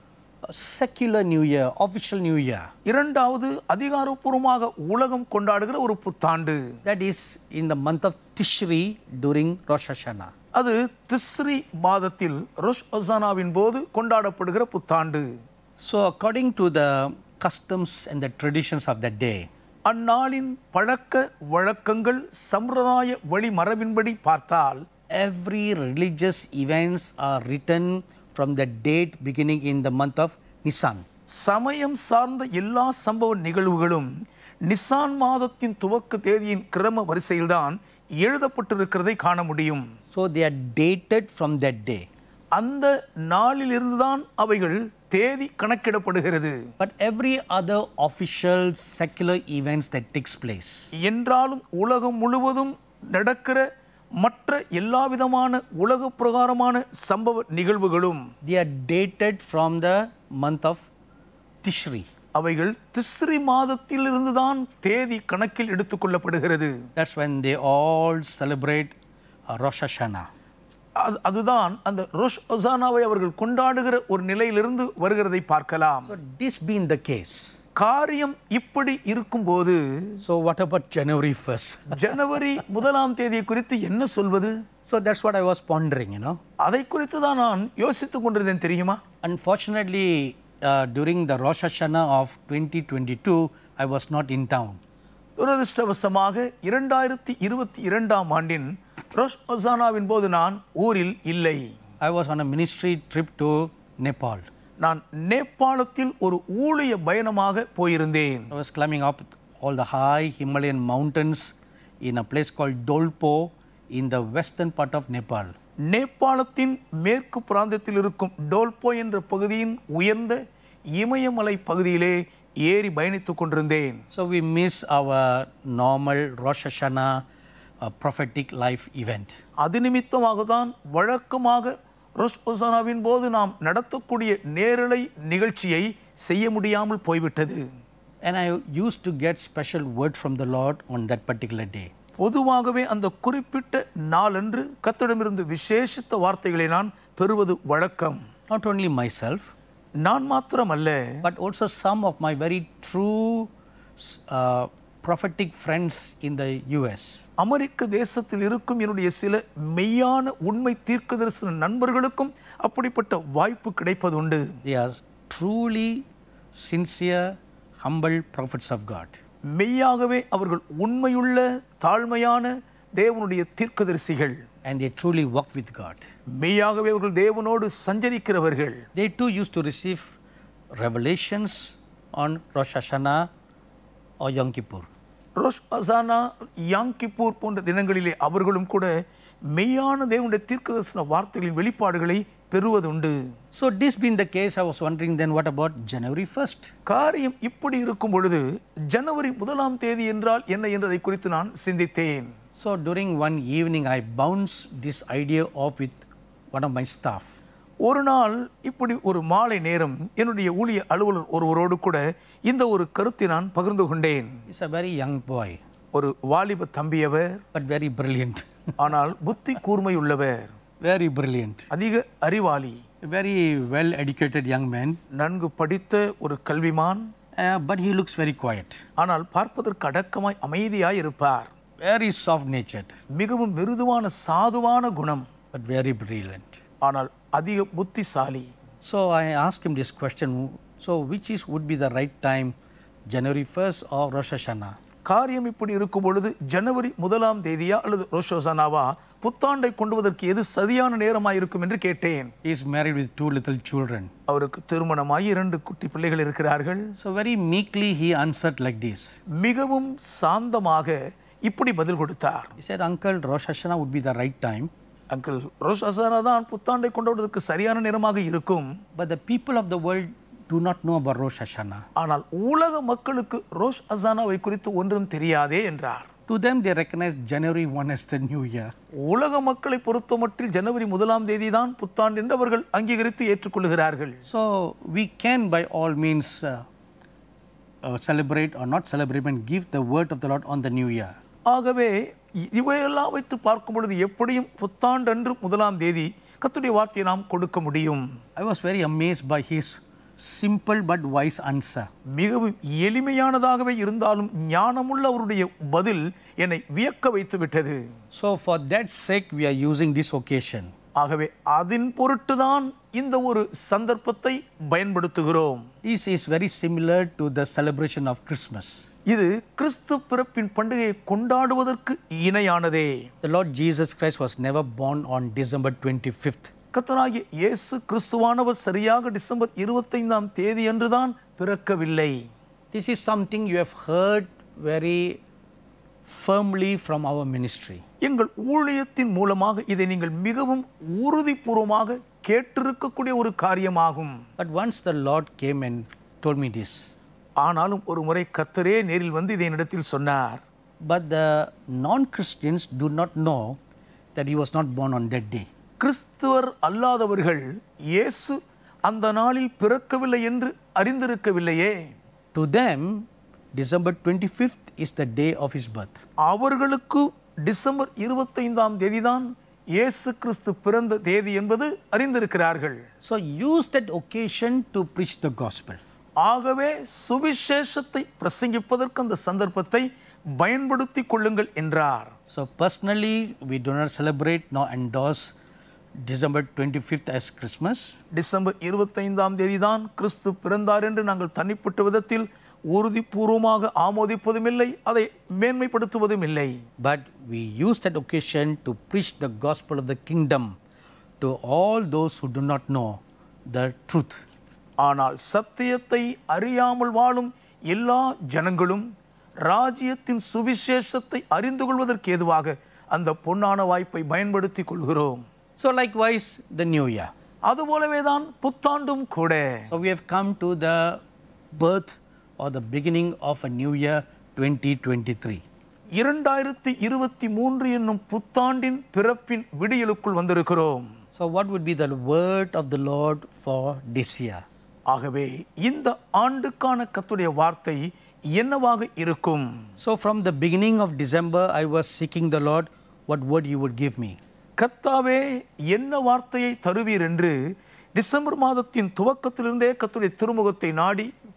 secular new year, official new year. இரண்டாவது அதிகாரப்பூர்வமாக உலகம் கொண்டாடுகிற ஒரு புத்தாண்டு That is in the month of Tishri during Rosh Hashanah. அது திஸ்ரி மாதத்தில் ரோஷ் ஒசானாவின் போது கொண்டாடப்படுகிற புத்தாண்டு So, according to the customs and the traditions of that day, அந்நாளின் பழக்க வழக்கங்கள் சம்பிரதாய வழிமரபின்படி பார்த்தால் every religious events are written from the date beginning in the month of Nisan. சமயம் சார்ந்த எல்லா சம்பவ நிகழ்வுகளும் நிசான் மாதத்தின் துவக்க தேதியின் கிரம வரிசையில்தான் எழுதப்பட்டிருக்கிறதை காண முடியும் So they are dated from that day. அந்த நாளிலிருந்துதான் அவைகள் தேதி கணக்கிடப்படுகிறது But every other official secular events that takes place, என்றாலும் உலகம் முழுவதும் நடக்கிற மற்ற எல்லா விதமான உலக பிரகாரமான சம்பவ நிகழ்வுகளும் they are dated from the month of Tishri. அவைகள் திஸ்ரி மாதத்திலிருந்து தான் தேதி கணக்கில் எடுத்துக்கொள்ளப்படுகிறது That's when they all celebrate uh, Rosh Hashanah. அது அதுதான் அந்த ரோஷ் ஒசானாவை அவர்கள் கொண்டாடுகிற ஒரு நிலையிலிருந்து வருகிறதை பார்க்கலாம் So this being the case, காரியம் இப்படி இருக்கும்போது so what about January 1st? ஜனவரி முதலாம் தேதியை குறித்து என்ன சொல்வது So that's what I was pondering, you know. அதை குறித்து தான் நான் யோசித்துக் கொண்டிருந்தேன் தெரியுமா Unfortunately, uh, during the Rosh Hashanah of 2022, I was not in town. துரதிருஷ்டவசமாக இரண்டாயிரத்தி இருபத்தி இரண்டாம் ஆண்டின் ரோஷ் ஒசானாவின் போது நான் ஊரில் இல்லை I was on a ministry trip to Nepal. நான் நேபாளத்தில் ஒரு ஊழிய பயணமாக போயிருந்தேன் I was climbing up all the high Himalayan mountains in a place called Dolpo in the western part of Nepal. நேபாளத்தின் மேற்கு பிராந்தத்தில் இருக்கும் டோல்போ என்ற பகுதியின் உயர்ந்த இமயமலை பகுதியிலே ஏறி பயணித்துக் கொண்டிருந்தேன் So we miss our normal Rosh Hashanah uh, prophetic life event. அது நிமித்தமாக தான் வழக்கமாக ரோஷ் ஒசானாவின் போது நாம் நடத்தக்கூடிய நேரலை நிகழ்ச்சியை செய்ய முடியாமல் போய்விட்டது And I used to get special word from the Lord on that particular day. பொதுவாகவே அந்த குறிப்பிட்ட நாளன்று கத்திடமிருந்து விசேஷித்த வார்த்தைகளை நான் பெறுவது வழக்கம் Not only myself, நான் மாத்திரமல்ல but also some of my very true uh, prophetic friends in the US. அமெரிக்க தேசத்தில் இருக்கும் என்னுடைய சில மெய்யான உண்மை தீர்க்கதரிசன நண்பர்களுக்கும் அப்படிப்பட்ட வாய்ப்பு கிடைப்பதுண்டு They are truly sincere, humble prophets of God. மெய்யாகவே அவர்கள் உண்மையுள்ள தாழ்மையான தேவனுடைய தீர்க்கதரிசிகள் And they truly walk with God. மெய்யாகவே அவர்கள் தேவனோடு சஞ்சரிக்கிறவர்கள் They too used to receive revelations on Rosh Hashanah or Yom Kippur. Rosh Hashanah Yom Kippur போன்ற தினங்களிலே அவர்களும் கூட மெய்யான தேவனுடைய தீர்க்கதரிசன வார்த்தைகளின் வெளிப்பாடுகளை பெறுவதுண்டு So this being the case, I was wondering then what about January 1st? காரியம் இப்படி இருக்கும் பொழுது ஜனவரி முதலாம் தேதி என்றால் என்ன என்றதை குறித்து நான் சிந்தித்தேன் So during one evening, I bounced this idea off with one of my staff. ஒரு நாள் இப்படி ஒரு மாலை நேரம் என்னுடைய ஊழிய அலுவலர் ஒருவரோடு கூட இந்த ஒரு கருத்தை நான் பகிர்ந்து கொண்டேன் He's a very young boy, ஒரு வாலிப தம்பியவர் but very brilliant. ஆனால் புத்தி கூர்மை உள்ளவர் very brilliant. அதிக அறிவாளி A very well educated young man, நன்கு படித்த ஒரு கல்விமான் uh, but he looks very quiet, ஆனால் பார்ப்பதற்கு அடக்கமாய் அமைதியாய் இருப்பார் very soft natured, மிகவும் மிருதுவான சாதுவான குணம் but very brilliant. ஆனால் அதிக புத்திசாலி So I asked him this question so which is would be the right time, January 1st or Rosh Hashanah? காரியம் இப்படி இருக்கும் பொழுது ஜனவரி முதலாம் தேதியா அல்லது ரோஷோசனாவா புத்தாண்டை கொண்டுவதற்கு எது சரியான நேரமாய் இருக்கும் என்று கேட்டேன் He is married with two little children. அவருக்கு திருமணமாகி இரண்டு குட்டி பிள்ளைகள் இருக்கிறார்கள் So very meekly he answered like this. மிகவும் சாந்தமாக இப்படி பதில் கொடுத்தார் He said, Uncle, Rosh Hashanah would be the right time, அங்கிள் ரோஷ் அசானா தான் புத்தாண்டை கொண்டாடுவதற்கு சரியான நேரமாக இருக்கும் but the people of the world do not know about Rosh Hashanah. ஆனால் உலக மக்களுக்கு ரோஷ் அசானாவை குறித்து ஒன்றும் தெரியாதே என்றார் To them, they recognize January 1 as the new year. உலக மக்களை பொறுத்தமட்டில் ஜனவரி முதலாம் தேதி தான் புத்தாண்டு என்று அவர்கள் அங்கீகரித்து ஏற்றுக்கொள்கிறார்கள் So we can, by all means, uh, uh, celebrate or not celebrate and give the word of the Lord on the new year. ஆகவே இ- இவையெல்லாம் வைத்து பார்க்கும் பொழுது எப்படியும் புத்தாண்டன்று முதலாம் தேதி கர்த்தருடைய வார்த்தையை நாம் கொடுக்க முடியும் I was very amazed by his simple but wise answer. மிகவும் எளிமையானதாகவே இருந்தாலும் ஞானமுள்ள அவருடைய பதில் என்னை வியக்க வைத்து விட்டது So, for that sake, we are using this occasion. ஆகவே அதன் பொருட்டுதான் இந்த ஒரு சந்தர்ப்பத்தை பயன்படுத்துகிறோம் This is very similar to the celebration of Christmas. இது கிறிஸ்து பிறப்பின் பண்டிகையை கொண்டாடுவதற்கு இணையானதே The Lord Jesus Christ was never born on December 25th. கர்த்தராகிய இயேசு கிறிஸ்துவானவர் சரியாக டிசம்பர் இருபத்தைந்தாம் தேதி அன்றுதான் பிறக்கவில்லை This is something you have heard very firmly from our ministry. எங்கள் ஊழியத்தின் மூலமாக இதை நீங்கள் மிகவும் உறுதிபூர்வமாக கேட்டிருக்கக்கூடிய ஒரு காரியமாகும் But once the Lord came and told me this, ஆனாலும் ஒரு முறை கர்த்தரே நேரில் வந்து இதை என்னிடத்தில் சொன்னார் but the non Christians do not know that he was not born on that day. கிறிஸ்துவர் அல்லாதவர்கள் இயேசு அந்த நாளில் பிறக்கவில்லை என்று அறிந்திருக்கவில்லையே To them, December 25th is the day of his birth. அவர்களுக்கு டிசம்பர் இருபத்தைந்தாம் தேதிதான் இயேசு கிறிஸ்து பிறந்த தேதி என்பது அறிந்திருக்கிறார்கள் So use that occasion to preach the gospel. ஆகவே சுவிசேஷத்தை பிரசங்கிப்பதற்கு அந்த சந்தர்ப்பத்தை பயன்படுத்தி கொள்ளுங்கள் என்றார் So personally, we do not celebrate nor endorse December 25th as Christmas. December இருபத்தைந்தாம் தேதி தான் கிறிஸ்து பிறந்தார் என்று நாங்கள் தனிப்பட்ட விதத்தில் உறுதிபூர்வமாக ஆமோதிப்பதும் இல்லை அதை மேன்மைப்படுத்துவதும் இல்லை But we use that occasion to preach the gospel of the kingdom to all those who do not know the truth. ஆனால் சத்தியத்தை அறியாமல் வாழும் எல்லா ஜனங்களும் ராஜ்யத்தின் சுவிசேஷத்தை அறிந்து கொள்வதற்கு ஏதுவாக அந்த பொன்னான வாய்ப்பை பயன்படுத்தி கொள்கிறோம் So likewise, the new year. அதுபோலவே தான் புத்தாண்டும் கூட So we have come to the birth or the beginning of a new year 2023. இரண்டாயிரத்தி இருபத்தி மூன்று என்னும் புத்தாண்டின் பிறப்பின் விடியலுக்குள் வந்திருக்கிறோம் So what would be the word of the Lord for this year? ஆகவே இந்த ஆண்டுக்கான கத்துடைய வார்த்தை என்னவாக இருக்கும் So from the beginning of December, I was seeking the Lord what word He would give me. கர்த்தாவே என்ன வார்த்தையை தருவீர் என்று டிசம்பர் மாதத்தின் துவக்கத்திலிருந்தே கத்துடைய திருமுகத்தை நாடி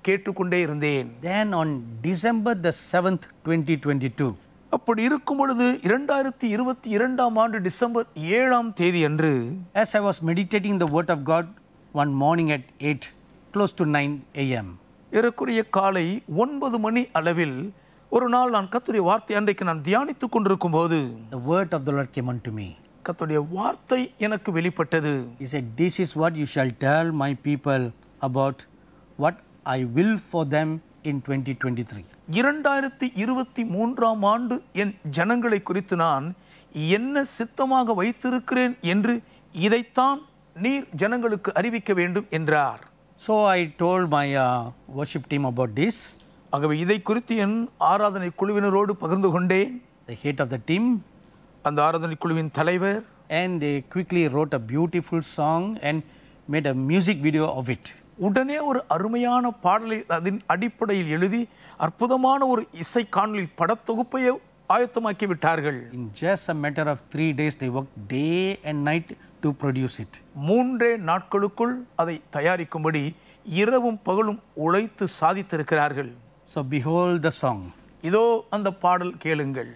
கேட்டுக்கொண்டே இருந்தேன் Then on December the 7th, 2022, அப்படி இருக்கும் பொழுது இரண்டாயிரத்தி இருபத்தி இரண்டாம் ஆண்டு டிசம்பர் ஏழாம் தேதி அன்று as I was meditating the Word of God one morning at 8, close to 9 a.m., ஏறக்குறைய காலை ஒன்பது மணி அளவில் ஒரு நாள் நான் கத்துடைய வார்த்தை அன்றைக்கு நான் தியானித்துக் கொண்டிருக்கும் போது the word of the Lord came unto me. கத்துடைய வார்த்தை எனக்கு வெளிப்பட்டது He said, This is what you shall tell my people about what I will for them in 2023. இரண்டாயிரத்தி இருபத்தி மூன்றாம் ஆண்டு என் ஜனங்களை குறித்து நான் என்ன சித்தமாக வைத்திருக்கிறேன் என்று இதைத்தான் நீர் ஜனங்களுக்கு அறிவிக்க வேண்டும் என்றார் So I told my uh, worship team about this. ஆகவே இதை குறித்து என் ஆராதனை குழுவினரோடு பகிர்ந்து கொண்டேன் The head of the team அந்த ஆராதனை குழுவின் தலைவர் and they quickly wrote a beautiful song and made a music video of it. உடனே ஒரு அருமையான பாடலை அதன் அடிப்படையில் எழுதி அற்புதமான ஒரு இசை காணொளி படத்தொகுப்பையே ஆயத்தமாக்கி விட்டார்கள் In just a matter of three days, they worked day and night to produce it. மூன்றே நாட்களுக்குள் அதை தயாரிக்கும்படி இரவும் பகலும் உழைத்து சாதித்திருக்கிறார்கள் So behold the song. இதோ அந்த பாடல் கேளுங்கள்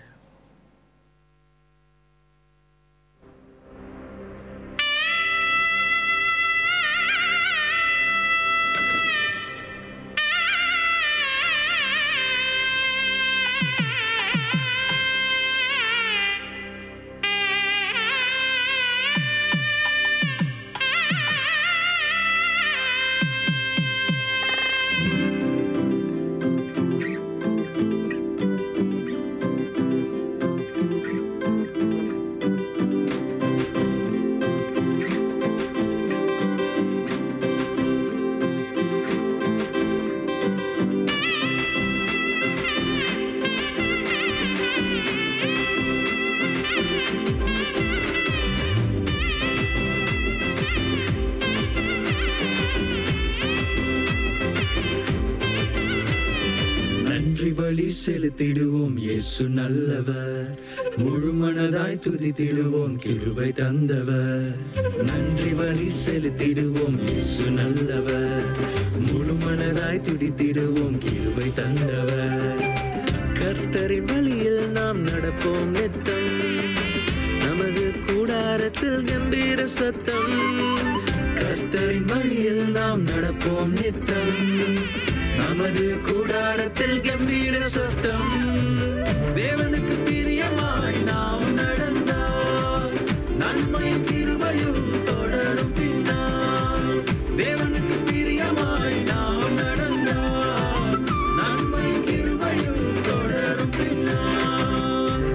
நன்றி பலி செலுத்திடுவோம் இயேசு நல்லவர் முழு மனதாய் துதித்திடுவோம் கிருபை தந்தவர் நன்றி பலி செலுத்திடுவோம் இயேசு நல்லவர் முழு மனதாய் துதித்திடுவோம் கிருபை தந்தவர் கர்த்தரின் வழியில் நாம் நடப்போம் நித்தம் நமது கூடாரத்தில் கம்பீர சத்தம் கர்த்தரின் வழியில் நாம் நடப்போம் நித்தம் நமது கூடாரத்தில் கம்பீர சத்தம் தேவனுக்கு பிரியமாய் நாம் நடந்தால் நன்மையும் கிருபையும் தொடரும் பின்னால் தேவனுக்கு பிரியமாய் நாம் நடந்தால் நன்மையும் கிருபையும் தொடரும் பின்னால்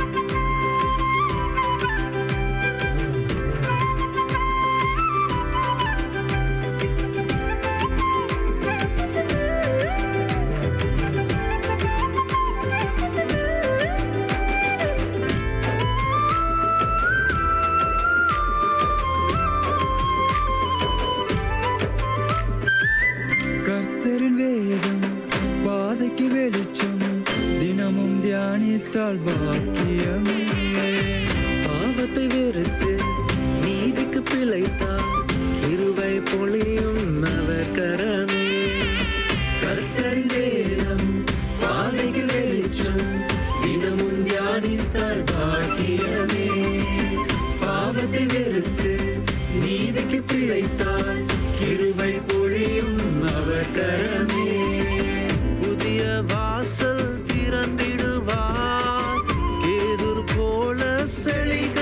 கர்த்தரின் வேதம் பாதைக்கு வெளிச்சம் தினமும் தியானித்தால் பாக்கியமே பாவத்தை வெறுத்து நீதிக்கு பிழைத்தார் கிருபை பொழியும் அவர் கரமே கர்த்தரின் வேதம் பாதைக்கு வெளிச்சம் தினமும் தியானித்தால் பாக்கியமே பாவத்தை வெறுத்து நீதிக்கு பிழைத்தார் கிருபை பொழியும் அவர் கரமே புதிய வாசல் திறந்திடுவார் கேதுர் போல செழிக்க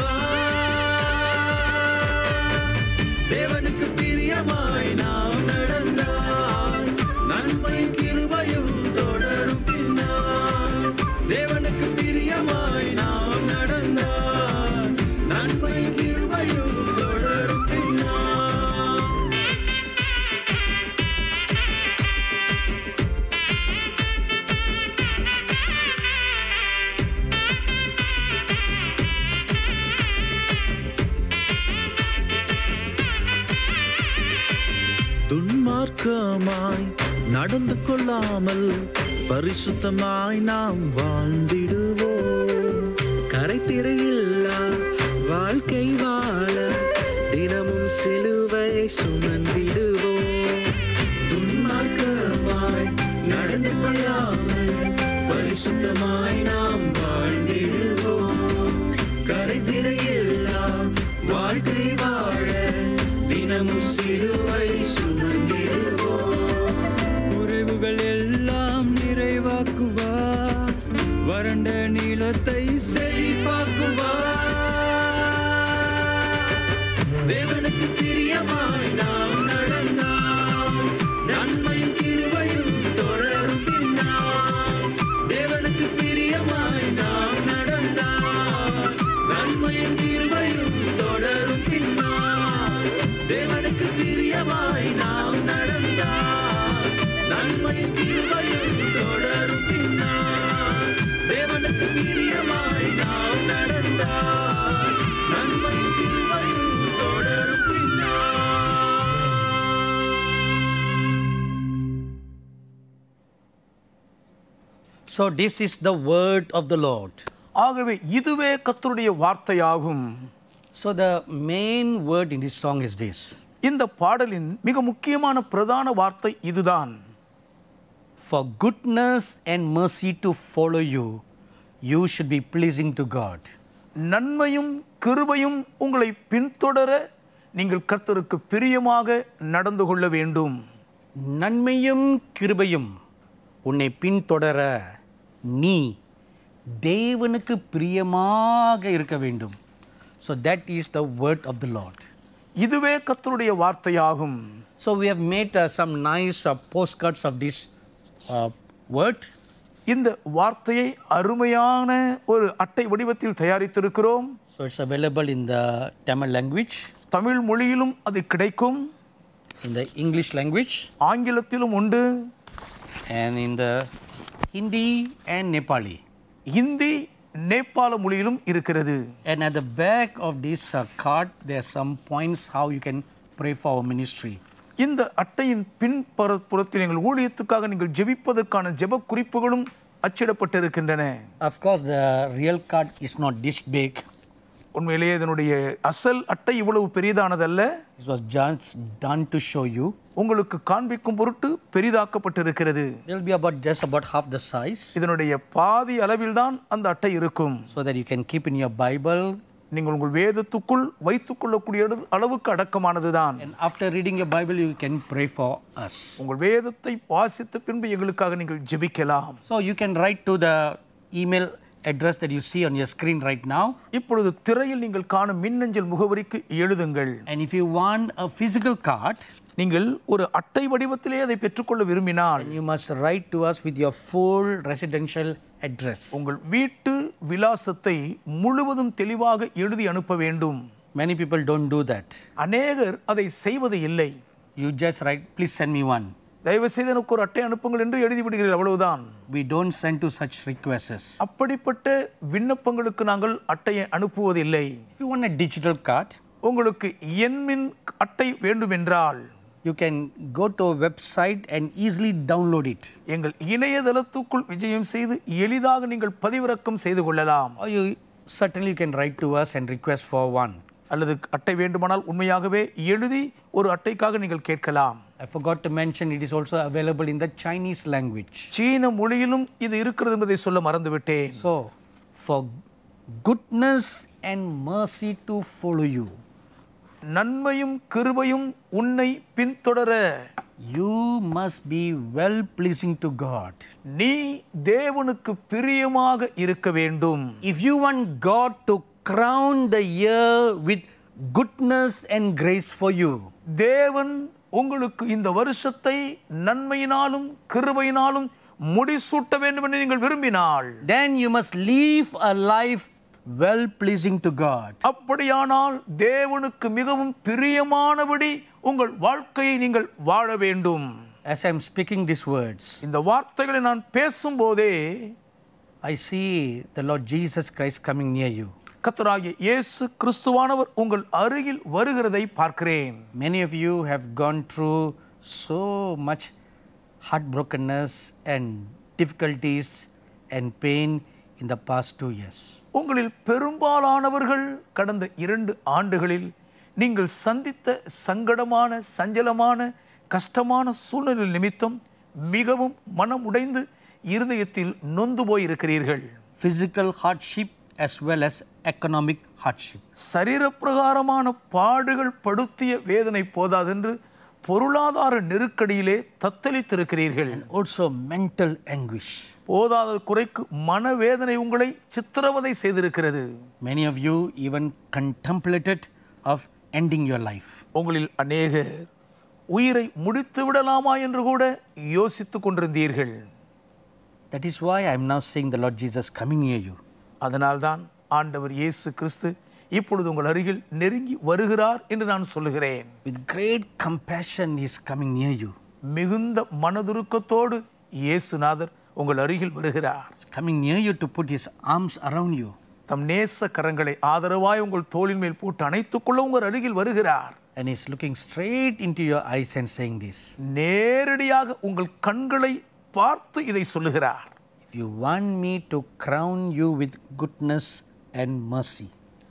செய்வார் தேவனுக்கு பிரியமாய் நாம் நடந்தால் நன்மை கிருபையும் தொடரும் பின்னால் தேவனுக்கு பிரியமாய் நாம் நடந்தால் நன்மை கிருபையும் தொடரும் பின்னால் துன்மார்க்கமாய் நடந்து கொள்ளாமல் பரிசுத்தமாய் நாம் வாழ்ந்திடுவோம் கரைத்திரையில்லா வாழ்க்கை வாழ தினமும் சிலுவை சுமந்திடுவோம் துன்மார்க்க நடந்து கொள்ளாமல் பரிசுத்தமாய் நாம் வாழ்ந்திடுவோம் கரைதிரையில்லா வாழ்க்கை வாழ தினமும் சிலுவை சுமந்திடுவோம் குறைவுகள் எல்லாம் நிறைவாக்குவார் வறண்ட நீளத்தை செழிப்பாக்குவார் தேவனுக்கு பிரியமாய் நாம் நடந்தால் நன்மையும் கிருபையும் தொடரும் பின்னால் தேவனுக்கு பிரியமாய் நாம் நடந்தால் நன்மையும் கிருபையும் தொடரும் பின்னால் தேவனுக்கு பிரியமாய் நாம் நடந்தால் நன்மையும் கிருபையும் தொடரும் பின்னால் தேவனுக்கு பிரியமாய் நாம் நடந்தால் நன்மையும் கிருபையும் தொடரும் பின்னால் So this is the word of the Lord. ஆகவே இதுவே கர்த்தருடைய வார்த்தையாகும் So the main word in this song is this. இந்த பாடலின் மிக முக்கியமான பிரதான வார்த்தை இதுதான் For goodness and mercy to follow you, you should be pleasing to God. நன்மையும் கிருபையும் உங்களை பின்தொடர நீங்கள் கர்த்தருக்கு பிரியமாக நடந்து கொள்ள வேண்டும் நன்மையும் கிருபையும் உன்னை பின்தொடர நீ தேவனுக்கு பிரியமாக இருக்க வேண்டும் so that is the word of the Lord இதுவே கர்த்தருடைய வார்த்தையாகும் so we have made some nice post cards of this word இந்த வார்த்தையை அருமையான ஒரு அட்டை வடிவத்தில் தயாரித்திருக்கிறோம் so it's available in the Tamil language Tamil மொழியிலும் அது கிடைக்கும் in the English language ஆங்கிலத்திலும் உண்டு and in the Hindi and Nepali. Hindi நேபாள மொழியிலும் இருக்கிறது And at the back of this uh, card, there are some points how you can pray for our ministry. இந்த அட்டையின் பின்புறத்தில் எங்கள் ஊழியத்துக்காக நீங்கள் ஜெபிப்பதற்கான ஜெப குறிப்புகளும் அச்சிடப்பட்டிருக்கின்றன Of course, the real card is not this big. உண்மையிலேயே இதனுடைய அசல் அட்டை இவ்வளவு பெரியதானதல்ல It was just done to show you. உங்களுக்கு காண்பிக்கும் பொருட்டு பெரிதாக்கப்பட்டிருக்கிறது It will be about just about half the size இதனுடைய பாதி அளவில்தான் அந்த அட்டை இருக்கும் so that you can keep in your Bible. நீங்கள் உங்கள் வேதத்துக்குள் வைத்துக் கொள்ளக்கூடிய அளவு- அளவுக்கு அடக்கமானதுதான் And after reading your Bible, you can pray for us. உங்கள் வேதத்தை வாசித்த பின்பு எங்களுக்காக நீங்கள் ஜெபிக்கலாம் So you can write to the email address that you see on your screen right now. இப்பொழுது திரையில் நீங்கள் காணும் மின்னஞ்சல் முகவரிக்கு எழுதுங்கள் And if you want a physical card, நீங்கள் ஒரு அட்டை வடிவத்திலே அதை பெற்றுக்கொள்ள விரும்பினால் you must write to us with your full residential address. உங்கள் வீட்டு விலாசத்தை முழுவதும் தெளிவாக எழுதி அனுப்ப வேண்டும் Many people don't do that. அநேகர் அதை செய்வது இல்லை You just write, please send me one. தயவு செய்து எனக்கு ஒரு அட்டை அனுப்புங்கள் என்று எழுதி விடுகிறீர்கள் அவ்வளவுதான் We don't send to such requests. அப்படிப்பட்ட விண்ணப்பங்களுக்கு நாங்கள் அட்டையை அனுப்புவதில்லை If you want a digital card, உங்களுக்கு எண்மின் அட்டை வேண்டுமென்றால் you can go to a website and easily download it. எங்கள் இணையதளத்துக்குள் விஜயம் செய்து எளிதாக நீங்கள் பதிவிறக்கம் செய்து கொள்ளலாம் Or you certainly you can write to us and request for one. அல்லது அட்டை வேண்டுமானால் உண்மையாகவே எழுதி ஒரு அட்டைக்காக நீங்கள் கேட்கலாம் I forgot to mention it is also available in the Chinese language. சீன மொழியிலும் இது இருக்கிறது என்பதை சொல்ல மறந்துவிட்டேன் So, for goodness and mercy to follow you, நன்மையும் கிருபையும் உன்னை பின்தொடர you must be well pleasing to God. நீ தேவனுக்கு பிரியமாக இருக்க வேண்டும் If you want God to crown the year with goodness and grace for you, தேவன் உங்களுக்கு இந்த வருஷத்தை நன்மையினாலும் கிருபையினாலும் முடிசூட்ட வேண்டும் என்று நீங்கள் விரும்பினால் then you must live a life well pleasing to God. அப்படியானால் தேவனுக்கு மிகவும் பிரியமானபடி உங்கள் வாழ்க்கையை நீங்கள் வாழ வேண்டும் As I'm speaking these words, இந்த வார்த்தைகளை நான் பேசும்போதே I see the Lord Jesus Christ coming near you. கர்த்தராகிய இயேசு கிறிஸ்துவானவர் உங்கள் அருகில் வருகிறதை பார்க்கிறேன் Many of you have gone through so much heartbrokenness and difficulties and pain in the past two years. உங்களில் பெரும்பாலானவர்கள் கடந்த இரண்டு ஆண்டுகளில் நீங்கள் சந்தித்த சங்கடமான சஞ்சலமான கஷ்டமான சூழ்நிலை நிமித்தம் மிகவும் மனம் உடைந்து இருதயத்தில் நொந்து போயிருக்கிறீர்கள் physical hardship as well as economic hardship. சரீரப்பிரகாரமான பாடுகள் படுத்திய வேதனை போதாதென்று பொருளாதார நெருக்கடியிலே தத்தளித்திருக்கிறீர்கள் Also mental anguish. போதாத குறைக்கு மனவேதனை உங்களை சித்திரவதை செய்திருக்கிறது Many of you even contemplated of ending your life. உங்களில் அநேகர் உயிரை முடித்து விடலாமா என்று கூட யோசித்துக் கொண்டிருந்தீர்கள் That is why I am now saying the Lord Jesus coming near you. அதனால்தான் ஆண்டவர் இயேசு கிறிஸ்து இப்பொழுது உங்கள் அருகில் நெருங்கி வருகிறார் என்று நான் சொல்லுகிறேன் With great compassion he is coming near you. மிகுந்த மனதுருக்கத்தோடு இயேசுநாதர் உங்கள் அருகில் வருகிறார் Coming near you to put his arms around you. தம் நேச கரங்களை ஆதரவாய் உங்கள் தோளின் மேல் போட்டு அணைத்துக் கொள்ள உங்கள் அருகில் வருகிறார் And he's looking straight into your eyes and saying this. நேரடியாக உங்கள் கண்களை பார்த்து இதை சொல்லுகிறார் If you want me to crown you with goodness and mercy,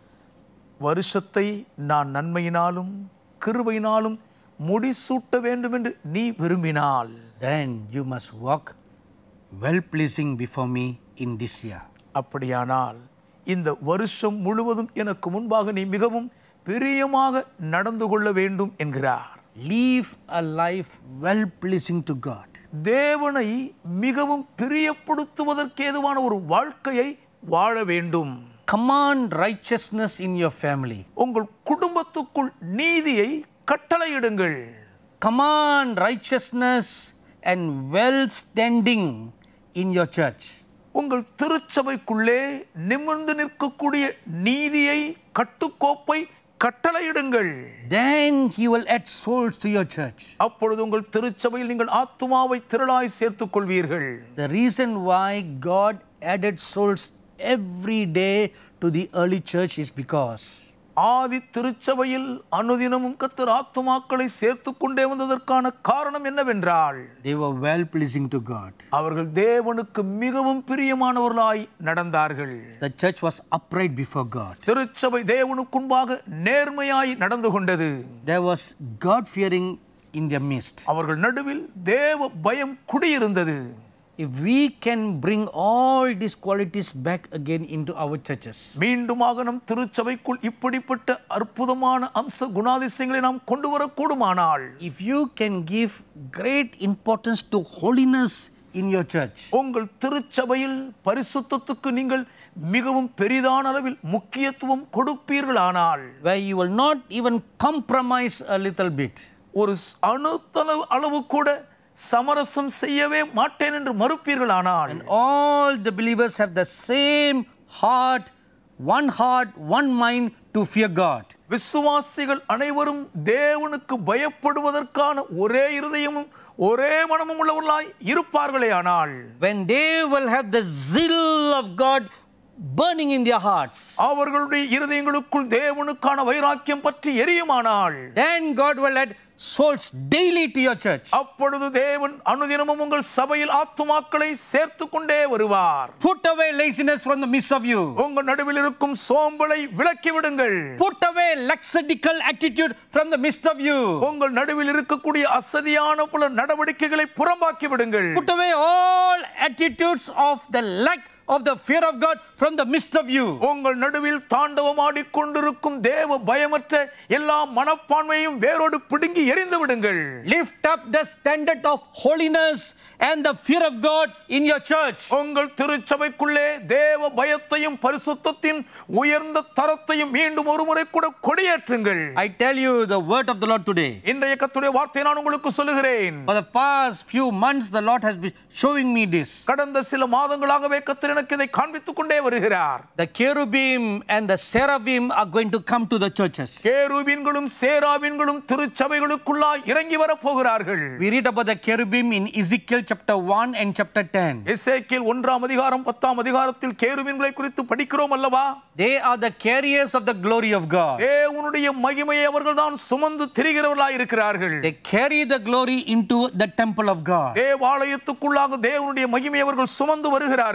வருஷத்தை நான் நன்மையினாலும் கிருபையினாலும் முடிசூட்ட வேண்டும் என்று நீ விரும்பினால் then you must walk well pleasing before me in this year. அப்படியானால் இந்த வருஷம் முழுவதும் எனக்கு முன்பாக நீ மிகவும் பிரியமாக நடந்து கொள்ள வேண்டும் என்கிறார் Live a life well pleasing to God. தேவனை மிகவும் பிரியப்படுத்துவதற்கு ஏதுவான ஒரு வாழ்க்கையை வாழ வேண்டும் Command righteousness in your family. உங்கள் குடும்பத்துக்குள் நீதியை கட்டளையிடுங்கள் Command righteousness and well standing in your church. உங்கள் திருச்சபைக்குள்ளே நிமிர்ந்து நிற்கக்கூடிய நீதியை கட்டுக்கோப்பை கட்டளையிடுங்கள் Then he will add souls to your church. அப்பொழுது உங்கள் திருச்சபையில் நீங்கள் ஆத்துமாவை திரளாய் சேர்த்துக் கொள்வீர்கள் The reason why God added souls every day to the early church is because ஆதி திருச்சபையில் அனுதினமும் கத்தர் ஆத்துமாக்களை சேர்த்துக் கொண்டே வந்ததற்கான காரணம் என்னவென்றால் they were well pleasing to God. அவர்கள் தேவனுக்கு மிகவும் பிரியமானவர்களாய் நடந்தார்கள் The church was upright before God. திருச்சபை தேவனுக்குன்பாக நேர்மையாய் நடந்து கொண்டது There was God fearing in their midst. அவர்கள் நடுவில் தேவ பயம் குடியிருந்தது If we can bring all these qualities back again into our churches, மீண்டுமாக நம் திருச்சபைக்குள் இப்படிப்பட்ட அற்புதமான அம்ச குணாதிசயங்களை நாம் கொண்டு வரக்கூடுமானால் if you can give great importance to holiness in your church, உங்கள் திருச்சபையில் பரிசுத்தத்துக்கு நீங்கள் மிகவும் பெரிதான அளவில் முக்கியத்துவம் கொடுப்பீர்களானால் where you will not even compromise a little bit, ஒரு அணுத்தளவு அளவு கூட சமரசம் செய்யவே மாட்டேன் என்று மறுப்பீர்களானால் all the believers have the same heart, one heart, one mind to fear God. விசுவாசிகள் அனைவரும் தேவனுக்கு பயப்படுவதற்கான ஒரே இருதயமும் ஒரே மனமும் உள்ளவர்களாய் இருப்பார்களே ஆனால் When they will have the zeal of God burning in their hearts, அவர்களுடைய இருதயங்களுக்குள் தேவனுக்கான வைராக்கியம் பற்றி எரியுமானால் then God will add souls daily to your church. அப்பொழுது தேவன் அனுதினமும் உங்கள் சபையில் ஆத்துமாக்களை சேர்த்து கொண்டே வருவார் Put away laziness from the midst of you. உங்கள் நடுவில் இருக்கும் சோம்பலை விலக்கி விடுங்கள் Put away lackadaisical attitude from the midst of you. உங்கள் நடுவில் இருக்கக்கூடிய அசதியான பல நடவடிக்கைகளை புறம்பாக்கி விடுங்கள் Put away all attitudes of the lack of the fear of God from the midst of you. உங்கள் நடுவில் தாண்டவமாடிக் கொண்டிருக்கும் தேவ பயமற்ற எல்லா மனப்பான்மையும் வேரோடு பிடுங்கி எரிந்து விடுங்கள் Lift up the standard of holiness and the fear of God in your church. உங்கள் திருச்சபைக்குள்ளே தேவ பயத்தையும் பரிசுத்தத்தின் உயர்ந்த தரத்தையும் மீண்டும் ஒரு முறை கூட கொடியேற்றுங்கள் I tell you the word of the Lord today. இன்றைய கத்துடைய வார்த்தையை நான் உங்களுக்கு சொல்லுகிறேன் For the past few months, the Lord has been showing me this. கடந்த சில மாதங்களாகவே கத்தர் எனக்கு இதை காண்பித்துக் கொண்டே வருகிறார் The cherubim and the seraphim are going to come to the churches. கேருபீன்களும் சேராபீன்களும் திருச்சபைகளுக்குள்ளாய் இறங்கி வரப் போகிறார்கள் We read about the cherubim in Ezekiel chapter 1 and chapter 10. எசேக்கியேல் ஒன்றாம் அதிகாரம் பத்தாம் அதிகாரத்தில் கேருபீன்களை குறித்து படிக்கிறோம் அல்லவா They are the carriers of the glory of God. தேவனுடைய மகிமையை அவர்கள் தான் சுமந்து திரிகிறவர்களாய் இருக்கிறார்கள் They carry the glory into the temple of God. தேவாலயத்துக்குள்ளாக தேவனுடைய மகிமையை அவர்கள் சுமந்து வருகிறார்கள் They carry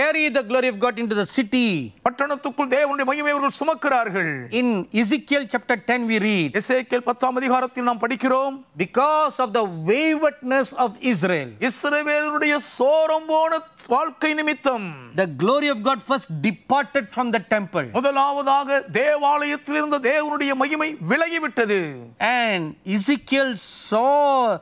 carry the glory of God into the city. பட்டணத்துக்குள் தேவனுடைய மகிமை அவர்கள் சுமக்கிறார்கள் In Ezekiel chapter 10 we read, எசேக்கியேல் பத்தாம் அதிகாரத்தில் நாம் படிக்கிறோம் because of the waywardness of Israel, இஸ்ரவேலருடைய சோரம் போன வாழ்க்கை நிமித்தம் the glory of God first departed from the temple. முதலாவதாக தேவாலயத்தில் இருந்த தேவனுடைய மகிமை விலகிவிட்டது And Ezekiel saw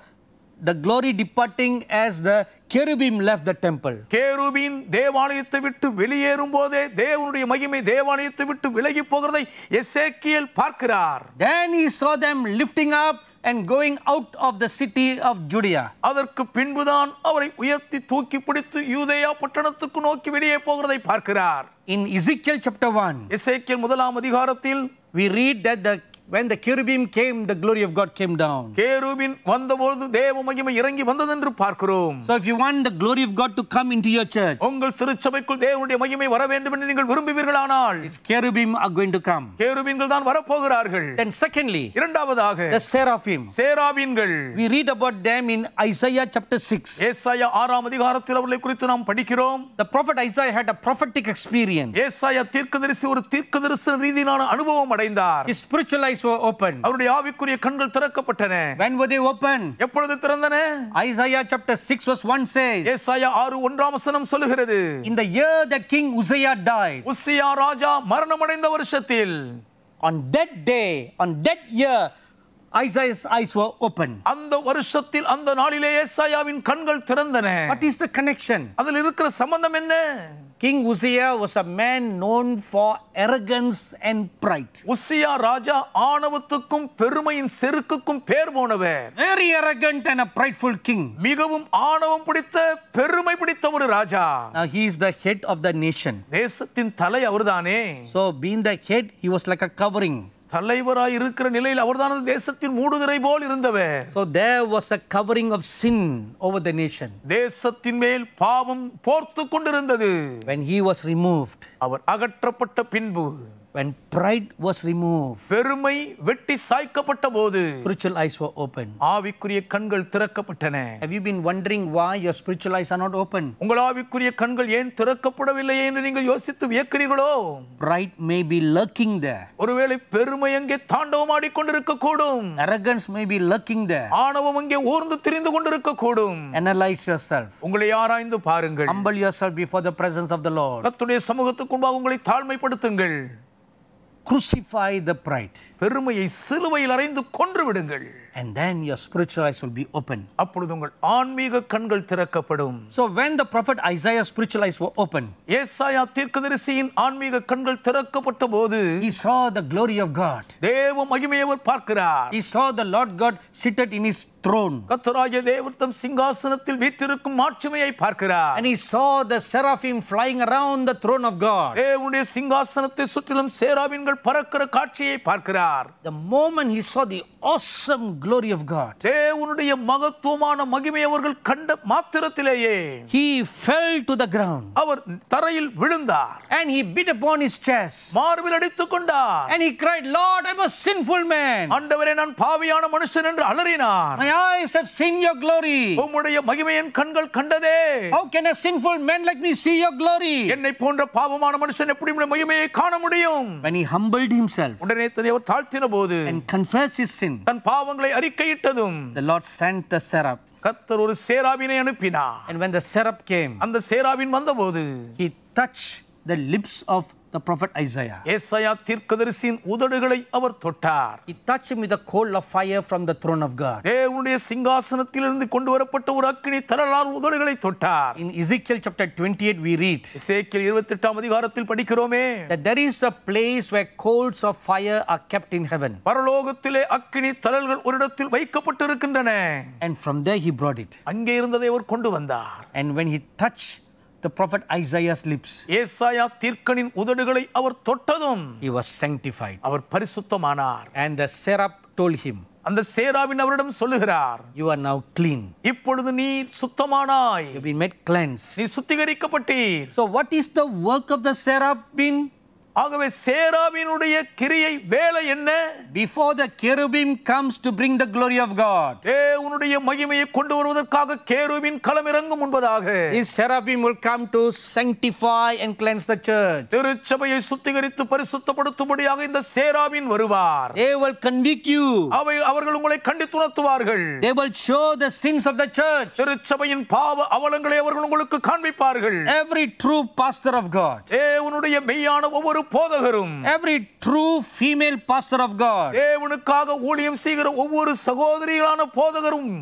the glory departing as the cherubim left the temple. கேருபீன் தேவாலயத்தை விட்டு வெளியேறும் போதே தேவனுடைய மகிமை தேவாலயத்தை விட்டு விலகி போகிறதை எசேக்கியேல் பார்க்கிறார் Then he saw them lifting up and going out of the city of Judea. அதற்கு பின்புதான் அவரை உயர்த்தி தூக்கி பிடித்து யூதேயா பட்டணத்துக்கு நோக்கி வெளியே போகிறதை பார்க்கிறார் In Ezekiel chapter 1, எசேக்கியேல் முதலாம் அதிகாரத்தில் we read that the when the cherubim came, the glory of God came down. கேருபின் வந்தபோது தேவ மகிமை இறங்கி வந்ததென்று பார்க்கிறோம் So if you want the glory of God to come into your church, உங்கள் திருச்சபைக்குள் தேவனுடைய மகிமை வர வேண்டும் என்று நீங்கள் விரும்புவீர்களானால் these cherubim are going to come. கேருபீன்கள் தான் வரப்போகிறார்கள் Then secondly, இரண்டாவதாக the seraphim. சேராபீன்கள் We read about them in Isaiah chapter 6. ஏசாயா ஆறாம் அதிகாரத்தில் அவர்களை குறித்து நாம் படிக்கிறோம் The prophet Isaiah had a prophetic experience. ஏசாயா தீர்க்கதரிசி ஒரு தீர்க்கதரிசன ரீதியிலான அனுபவம் அடைந்தார் His spiritual eyes were open. அவருடைய ஆவிக்குரிய கண்கள் திறக்கப்பட்டன When were they open? எப்பொழுது திறந்தன Isaiah chapter 6 verse 1 says, ஏசாயா ஆறு ஒன்றாம் வசனம் சொல்லுகிறது In the year that King Uzziah died, உசியா ராஜா மரணமடைந்த வருஷத்தில் on that day, on that year, Isaiah's eyes were open. அந்த வருஷத்தில் அந்த நாளிலே ஏசாயாவின் கண்கள் திறந்தன What is the connection? அதில் இருக்கிற சம்பந்தம் என்ன King Uzziah was a man known for arrogance and pride. உசியா ராஜா ஆணவத்துக்கும் பெருமையின் செருக்குக்கும் பேர் போனவர் Very arrogant and a prideful king. மிகவும் ஆணவம் பிடித்த பெருமை பிடித்த ஒரு ராஜா Now he is the head of the nation. தேசத்தின் தலை அவர்தானே So being the head, he was like a covering. தலைவராய் இருக்கிற நிலையில் அவர்தான் அந்த தேசத்தின் மூடுதிரை போல் இருந்தவர் So there was a covering of sin over the nation. தேசத்தின் மேல் பாவம் போர்த்து கொண்டிருந்தது When he was removed, அவர் அகற்றப்பட்ட பின்பு when pride was removed, பெருமை வெட்டி சாய்க்கப்பட்ட போது spiritual eyes were open. ஆவிக்குரிய கண்கள் திறக்கப்பட்டன Have you been wondering why your spiritual eyes are not open? உங்கள் ஆவிக்குரிய கண்கள் ஏன் திறக்கப்படவில்லையே என்று நீங்கள் யோசித்து வியக்கிறீர்களோ Pride may be lurking there. ஒருவேளை பெருமை அங்கே தாண்டவம் ஆடிக்கொண்டிருக்க கூடும் Arrogance may be lurking there. ஆணவம் அங்கே ஊர்ந்து திரிந்து கொண்டிருக்க கூடும் Analyze yourself. உங்களை ஆராய்ந்து பாருங்கள் Humble yourself before the presence of the Lord. கர்த்தருடைய சமூகத்துக்கு முன்பாக உங்களை தாழ்மைப்படுத்துங்கள் Crucify the pride. பெருமையை சிலுவையில் அறைந்து கொன்று விடுங்கள் And then your spiritual eyes will be open. அப்பொழுது உங்கள் ஆன்மீக கண்கள் திறக்கப்படும் So when the prophet Isaiah's spiritual eyes were open, ஏசாயா தீர்க்கதரிசியின் ஆன்மீக கண்கள் திறக்கப்பட்ட போது he saw the glory of God. தேவ மகிமையை அவர் பார்க்கிறார் He saw the Lord God seated in his throne. கத்தராகிய தேவர் தம் சிங்காசனத்தில் வீற்றிருக்கும் மாட்சிமையை பார்க்கிறார் And he saw the seraphim flying around the throne of God. தேவனுடைய சிங்காசனத்தை சுற்றிலும் சேராவின்கள் பறக்கிற காட்சியை பார்க்கிறார் The moment he saw the awesome glory of God, தேவனுடைய மகத்துவமான மகிமை அவர்கள் கண்ட மாத்திரத்திலேயே he fell to the ground அவர் தரையில் விழுந்தார் and he beat upon his chest. மார்பில் அடித்துக் கொண்டார் And he cried, Lord, I'm a sinful man. ஆண்டவரே நான் பாவியான மனுஷன் என்று அலறினார் My eyes have seen your glory. உம்முடைய மகிமையின் கண்கள் கண்டதே How can a sinful man like me see your glory? என்னை போன்ற பாவமான மனுஷன் எப்படி உம்முடைய மகிமையை காண முடியும் When he humbled himself உடனே தன்னை அவர் தாழ்த்தின போது and confessed his sin, தன் பாவங்களை அறிக்கையிட்டதும் the Lord sent the seraph. கர்த்தர் ஒரு சேராவினை அனுப்பினார் And when the seraph came, அந்த சேராவின் வந்தபோது he touched the lips of the prophet Isaiah. ஏசாயா தீர்க்கதரிசியின் உதடுகளை அவர் தொட்டார் He touched him with a coal of fire from the throne of God. தேவனுடைய சிங்காசனத்திலிருந்து கொண்டு வரப்பட்ட ஒரு அக்கினி தரலால் உதடுகளை தொட்டார் In Ezekiel chapter 28, we read இசைக்கியல் இருபத்தி எட்டாம் அதிகாரத்தில் படிக்கிறோமே that there is a place where coals of fire are kept in heaven. பரலோகத்திலே அக்கினி தரல்கள் ஒரு இடத்தில் வைக்கப்பட்டிருக்கின்றன And from there he brought it. அங்கே இருந்ததை அவர் கொண்டு வந்தார் And when he touched the prophet Isaiah's lips, ஏசாயா தீர்க்கனின் உதடுகளை அவர் தொட்டதும் he was sanctified. Our பரிசுத்தமானார் And the seraph told him, அந்த சேராவின் அவரிடம் சொல்லுகிறார் You are now clean. இப்பொழுது நீ சுத்தமானாய் You've been made cleansed. நீ சுத்திகரிக்கப்பட்டீர் So, what is the work of the seraph been? ஆகவே சேராவினுடைய கிரியை வேலை என்ன Before the cherubim comes to bring the glory of God, தேவனுடைய மகிமையை கொண்டு வருவதற்காக கேருவின் களமிறங்கும் முன்பதாக these cherubim will come to sanctify and cleanse the church. திருச்சபையை சுத்திகரித்து பரிசுத்தப்படுத்தும்படியாக இந்த சேராவின் வருவார் They will convict you. அவை அவர்கள் உங்களை கண்டித்துணர்த்துவார்கள் They will show the sins of the church. திருச்சபையின் பாவ அவலங்களை அவர்கள் உங்களுக்கு காண்பிப்பார்கள் Every true pastor of God, தேவனுடைய மெய்யான ஒவ்வொரு போதகரும் every true female pastor of God, தேவனுக்காக ஊழியம் செய்கிற ஒவ்வொரு சகோதரிகளான போதகரும்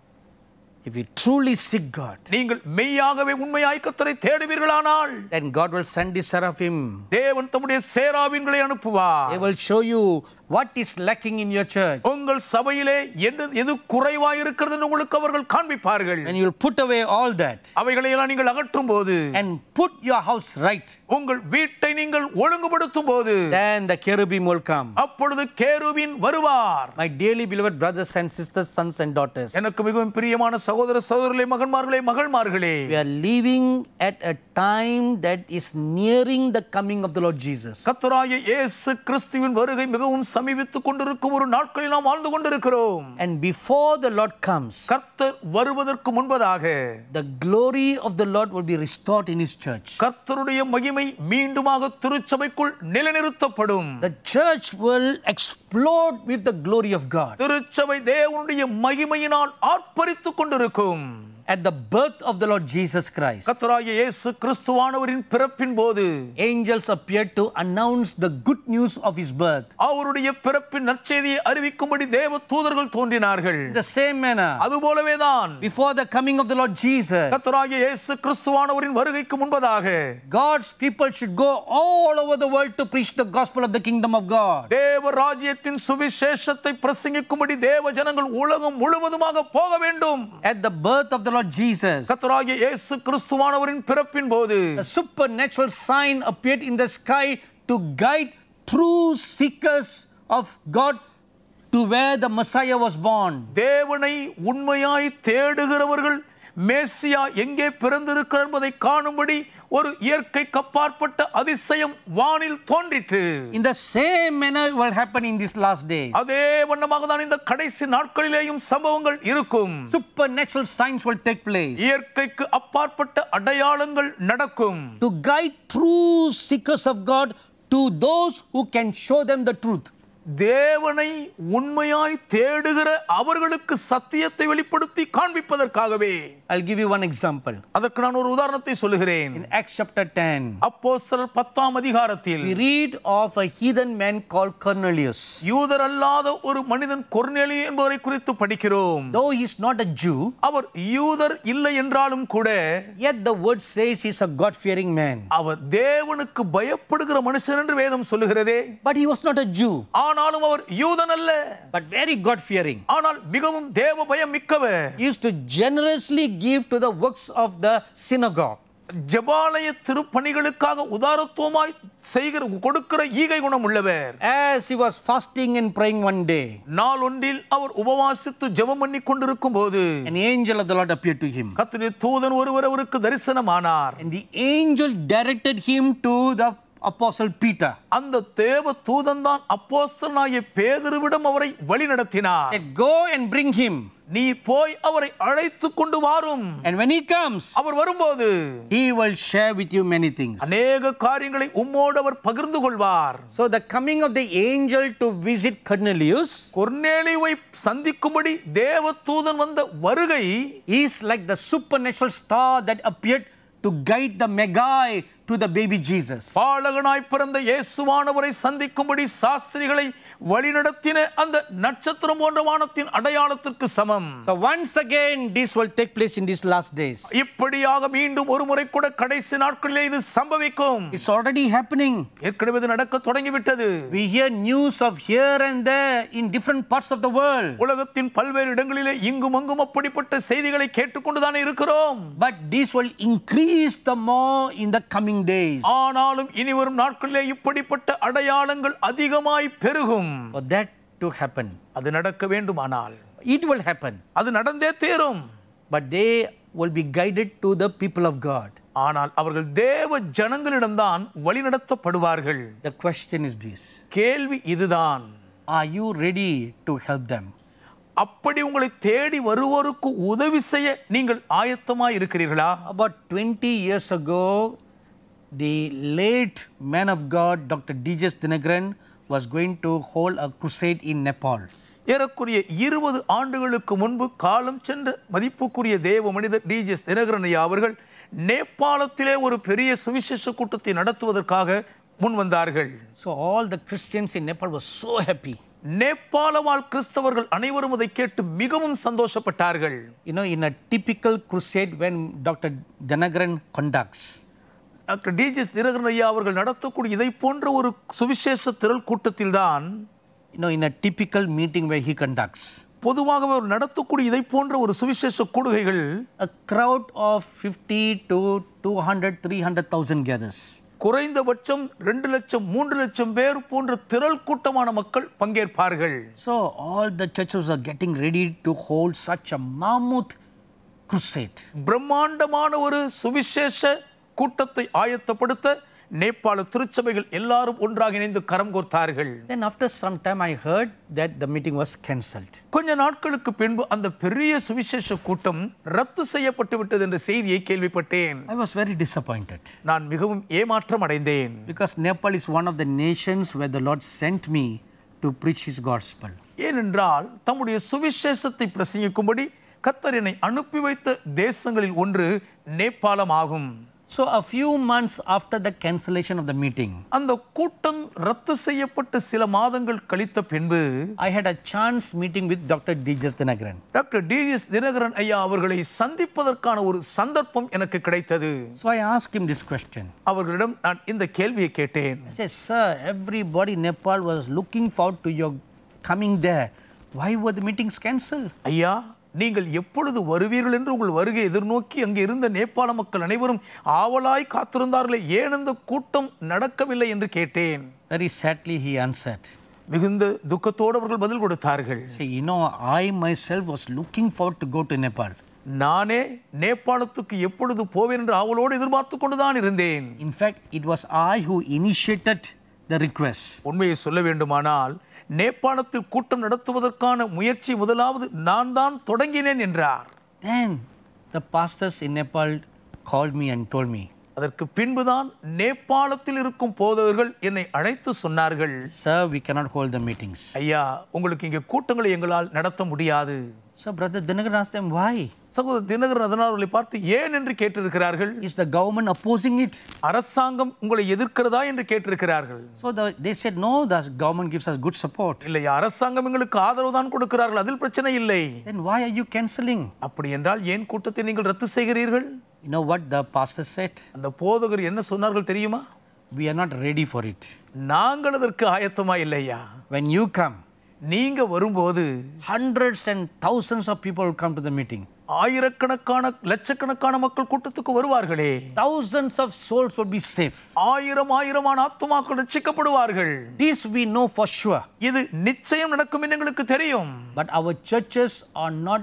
if you truly seek God, நீங்கள் மெய்யாகவே உண்மையாய் கத்தரை தேடுவீர்களானால் then God will send the seraphim. தேவன் தம்முடைய சேராவின்களை அனுப்புவார் They will show you what is lacking in your church. உங்கள் சபையிலே எது எது குறைவாய் இருக்கிறது என்று உங்களுக்கு அவர்கள் காண்பிப்பார்கள் And you'll put away all that அவைகளை எல்லாம் நீங்கள் அகற்றும் போது and put your house right. உங்கள் வீட்டை நீங்கள் ஒழுங்குபடுத்தும் போது Then the cherubim will come. அப்பொழுது கேருவின் வருவார் My dearly beloved brothers and sisters, sons and daughters, எனக்கு மிகவும் பிரியமான சகோதர சகோதரர்களே மகன்மார்களே மகள்மார்களே we are living at a time that is nearing the coming of the Lord Jesus. கத்தராய இயேசு கிறிஸ்துவின் வருகை மிகவும் சமீபித்துக் கொண்டிருக்கும் ஒரு நாட்களில் நாம் வாழ்ந்து கொண்டிருக்கிறோம் And before the Lord comes, கர்த்தர் வருவதற்கு முன்பதாக the glory of the Lord will be restored in His church. கர்த்தருடைய மகிமை மீண்டுமாக திருச்சபைக்குள் நிலைநிறுத்தப்படும் The church will explode with the glory of God. திருச்சபை தேவனுடைய மகிமையினால் ஆர்ப்பரித்துக் கொண்டிருக்கும் At the birth of the Lord Jesus Christ, கர்த்தராகிய இயேசு கிறிஸ்துவானவரின் பிறப்பின் போது angels appeared to announce the good news of His birth. அவருடைய பிறப்பின் நற்செய்தியை அறிவிக்கும்படி தேவ தூதர்கள் தோன்றினார்கள் In the same manner, அதுபோலவே தான் before the coming of the Lord Jesus, கர்த்தராகிய இயேசு கிறிஸ்துவானவரின் வருகைக்கு முன்பதாக God's people should go all over the world to preach the gospel of the kingdom of God. தேவ ராஜ்யத்தின் சுவிசேஷத்தை பிரசங்கிக்கும்படி தேவ ஜனங்கள் உலகம் முழுவதுமாக போக வேண்டும் At the birth of the Lord Jesus, கர்த்தராகிய இயேசு கிறிஸ்துவானவரின் பிறப்பின் போது a supernatural sign appeared in the sky to guide true seekers of God to where the Messiah was born. தேவனை உண்மையாய் தேடுகிறவர்கள் மேசியா எங்கே பிறந்திருக்கிறார் என்பதை காணும்படி ஒரு இயற்கை கப்பாற்பட்ட அதிசயம் வானில் தோன்றிற்று In the same manner will happen in these last days. அதே வண்ணமாக தான் இந்த கடைசி நாட்களிலேயும் சம்பவங்கள் இருக்கும் Supernatural signs will take place இயற்கைக்கு அப்பாற்பட்ட அடையாளங்கள் நடக்கும் to guide true seekers of God to those who can show them the truth. தேவனை உண்மையாய் தேடுகிற அவர்களுக்கு சத்தியத்தை வெளிப்படுத்தி காண்பிப்பதற்காகவே I'll give you one example. அதற்கு நான் ஒரு உதாரணத்தை சொல்லுகிறேன் In Acts chapter 10, அப்போஸ்தலர் பத்தாம் அதிகாரத்தில் we read of a heathen man called Cornelius. யூதர் அல்லாத ஒரு மனிதன் கொர்நேலி என்பவரை குறித்து படிக்கிறோம் Though he is not a Jew, அவர் யூதர் இல்லை என்றாலும் கூட yet the word says he's a God-fearing man. அவர் தேவனுக்கு பயப்படுகிற மனுஷன் என்று வேதம் சொல்லுகிறதே But he was not a Jew, ஆனாலும் அவர் யூதன் அல்ல but very God-fearing. ஆனால் மிகவும் தேவ பயம் மிக்கவர் He used to generously give to the works of the synagogue. ஜபாலய திருப்பணிகளுக்காக உதாரத்துவமாய் செய்கிற கொடுக்கிற ஈகை குணம் உள்ளவர் As he was fasting and praying one day, நாள் ஒன்றில் அவர் உபவாசித்து ஜெபம் பண்ணி கொண்டிருக்கும் போது an angel of the Lord appeared to him. கத்திரி தூதன் ஒருவர் அவருக்கு தரிசனமானார் And the angel directed him to the apostle Peter. அந்த தேவ தூதன் தான் அப்போஸ்தலனாகிய பேதுருவிடம் அவரை வழி நடத்தினார் Said, Go and bring him. நீ போய் அவரை அழைத்து கொண்டு வாரும் And when he comes, அவர் வரும்போது he will share with you many things. அநேக காரியங்களை உம்மோடு அவர் பகிர்ந்து கொள்வார் So the coming of the angel to visit Cornelius கொர்நேலியுவை சந்திக்கும்படி தேவ தூதன் வந்த வருகை is like the supernatural star that appeared to guide the Magi to the baby Jesus. பாலகனாய் பிறந்த இயேசுவானவரை சந்திக்கும்படி சாஸ்திரிகளை வழிநடத்தின அந்த நட்சத்திரம் போன்ற வானத்தின் அடையாளத்திற்கு சமம் So once again, this will take place in these last days. இப்படியாக மீண்டும் ஒரு முறை கூட கடைசி நாட்களிலே இது சம்பவிக்கும் It's already happening. ஏற்கனவே இது நடக்க தொடங்கிவிட்டது We hear news of here and there in different parts of the world. உலகத்தின் பல்வேறு இடங்களிலே இங்கும் அங்கும் அப்படிப்பட்ட செய்திகளை கேட்டுக்கொண்டுதானே இருக்கிறோம் But this will increase the more in the coming days. ஆனாலும் இனி வரும் நாட்களிலே இப்படிப்பட்ட அடையாளங்கள் அதிகமாய் பெருகும் For that to happen, அது நடக்க வேண்டுமானால் it will happen. அது நடந்தே தீரும் But they will be guided to the people of God. ஆனால் அவர்கள் தேவ ஜனங்களிடம்தான் வழிநடத்தப்படுவார்கள் The question is this கேள்வி இதுதான் Are you ready to help them? அப்படி உங்களை தேடி வருவோருக்கு உதவி செய்ய நீங்கள் ஆயத்தமாய் இருக்கிறீர்களா About 20 years ago, the late man of God, Dr. D.J. Dinagran, was going to hold a crusade in Nepal. ஏறக்குறைய இருபது ஆண்டுகளுக்கு முன்பு காலம் சென்ற மதிப்புக்குரிய தேவ மனிதர் டிஜிஎஸ் தினகரன் ஐயா அவர்கள் நேபாளத்திலே ஒரு பெரிய சுவிசேஷ கூட்டத்தை நடத்துவதற்காக முன் வந்தார்கள் So all the Christians in Nepal were so happy. நேபாள வாழ் கிறிஸ்தவர்கள் அனைவரும் அதை கேட்டு மிகவும் சந்தோஷப்பட்டார்கள் You know, in a typical crusade when Dr. Dinagran conducts, doctor DGS Dinakaran ஐயா அவர்கள் நடத்தக்கூடிய இதை போன்ற ஒரு சுவிசேஷ திரள் கூட்டத்தில்தான் you know, in a typical meeting where he conducts, பொதுவாகவே அவர் நடத்தக்கூடிய இதை போன்ற ஒரு சுவிசேஷ கூடுகைகள் a crowd of 50 to 200, 300,000 gathers. குறைந்தபட்சம் ரெண்டு லட்சம் மூன்று லட்சம் பேர் போன்ற திரள் கூட்டமான மக்கள் பங்கேற்பார்கள் So all the churches are getting ready to hold such a mammoth crusade. பிரம்மாண்டமான ஒரு சுவிசேஷ கூட்டத்தை ஆயத்தப்படுத்த நேபாள திருச்சபைகள் எல்லாரும் ஒன்றாக இணைந்து கரம் கோர்த்தார்கள் Then after some time I heard that the meeting was cancelled. கொஞ்ச நாட்களுக்கு பின்பு அந்த பெரிய சுவிசேஷ கூட்டம் ரத்து செய்யப்பட்டு விட்டது என்ற செய்தியை கேள்விப்பட்டேன் I was very disappointed நான் மிகவும் ஏமாற்றம் அடைந்தேன் because Nepal is one of the nations where the Lord sent me to preach His gospel. ஏனென்றால் தம்முடைய சுவிசேஷத்தை பிரசங்கிக்கும்படி கத்தர் என்னை அனுப்பி வைத்த தேசங்களில் ஒன்று நேபாளம் ஆகும் So a few months after the cancellation of the meeting, அந்த கூட்டம் ரத்து செய்யப்பட்டு சில மாதங்கள் கழித்த பின்பு I had a chance meeting with Dr. D.J. Dinagran. Doctor DS Dinakaran ஐயா அவர்களை சந்திப்பதற்கான ஒரு சந்தர்ப்பம் எனக்கு கிடைத்தது So I asked him this question. அவர்களிடம் நான் இந்த கேள்வியை கேட்டேன் I said, Sir, everybody in Nepal was looking forward to your coming there. Why were the meetings cancelled? ஐயா நீங்கள் எப்பொழுது வருவீர்கள் என்று உங்கள் வருகை எதிர்நோக்கி அங்கே இருந்த நேபாள மக்கள் அனைவரும் ஆவலாய் காத்திருந்தார்களே ஏன் இந்த கூட்டம் நடக்கவில்லை என்று கேட்டேன் Very sadly, he answered. மிகுந்த துக்கத்தோடு அவர்கள் பதில் கொடுத்தார்கள் See, you know, I myself was looking forward to go to Nepal. நானே நேபாளத்துக்கு எப்பொழுது போவேன் என்று ஆவலோடு எதிர்பார்த்து கொண்டுதான் இருந்தேன் In fact, it was I who initiated the request. உண்மையை சொல்ல வேண்டுமானால் நேபாளத்தில் கூட்டம் நடத்துவதற்கான முயற்சி முதலாவது நான் தான் தொடங்கினேன் என்றார் Then the pastors in Nepal called me and told me, அதற்கு பின்புதான் நேபாளத்தில் இருக்கும் போதவர்கள் என்னை அழைத்து சொன்னார்கள் Sir, we cannot hold the meetings. ஐயா உங்களுக்கு இங்கே கூட்டங்களை எங்களால் நடத்த முடியாது So Brother Dinagaran asked them, why? சகோதரர் தினகரன் அதனால் அவர்களை பார்த்து ஏன் என்று கேட்டிருக்கிறார்கள் Is the government opposing it? அரசாங்கம் உங்களை எதிர்க்கிறதா என்று கேட்டிருக்கிறார்கள் So the, they said, no, the government gives us good support. இல்லை அரசாங்கம் எங்களுக்கு ஆதரவு தான் கொடுக்கிறார்கள் அதில் பிரச்சனை இல்லை Then why are you cancelling? அப்படி என்றால் ஏன் கூட்டத்தை நீங்கள் ரத்து செய்கிறீர்கள் You know what the pastor said? அந்த போதகர் என்ன சொன்னார்கள் தெரியுமா We are not ready for it. நாங்கள் அதற்கு ஆயத்தமா இல்லையா When you come, நீங்க வரும்போது hundreds and thousands of people will come to the meeting. ஆயிரக்கணக்கான லட்சக்கணக்கான மக்கள் கூட்டத்துக்கு வருவார்களே Thousands of souls will be saved. ஆயிரம் ஆயிரமான ஆத்துமாக்கள் ரட்சிக்கப்படுவார்கள் This we know for sure. இது நிச்சயம் நடக்கும் என்று எங்களுக்கு தெரியும் But our churches are not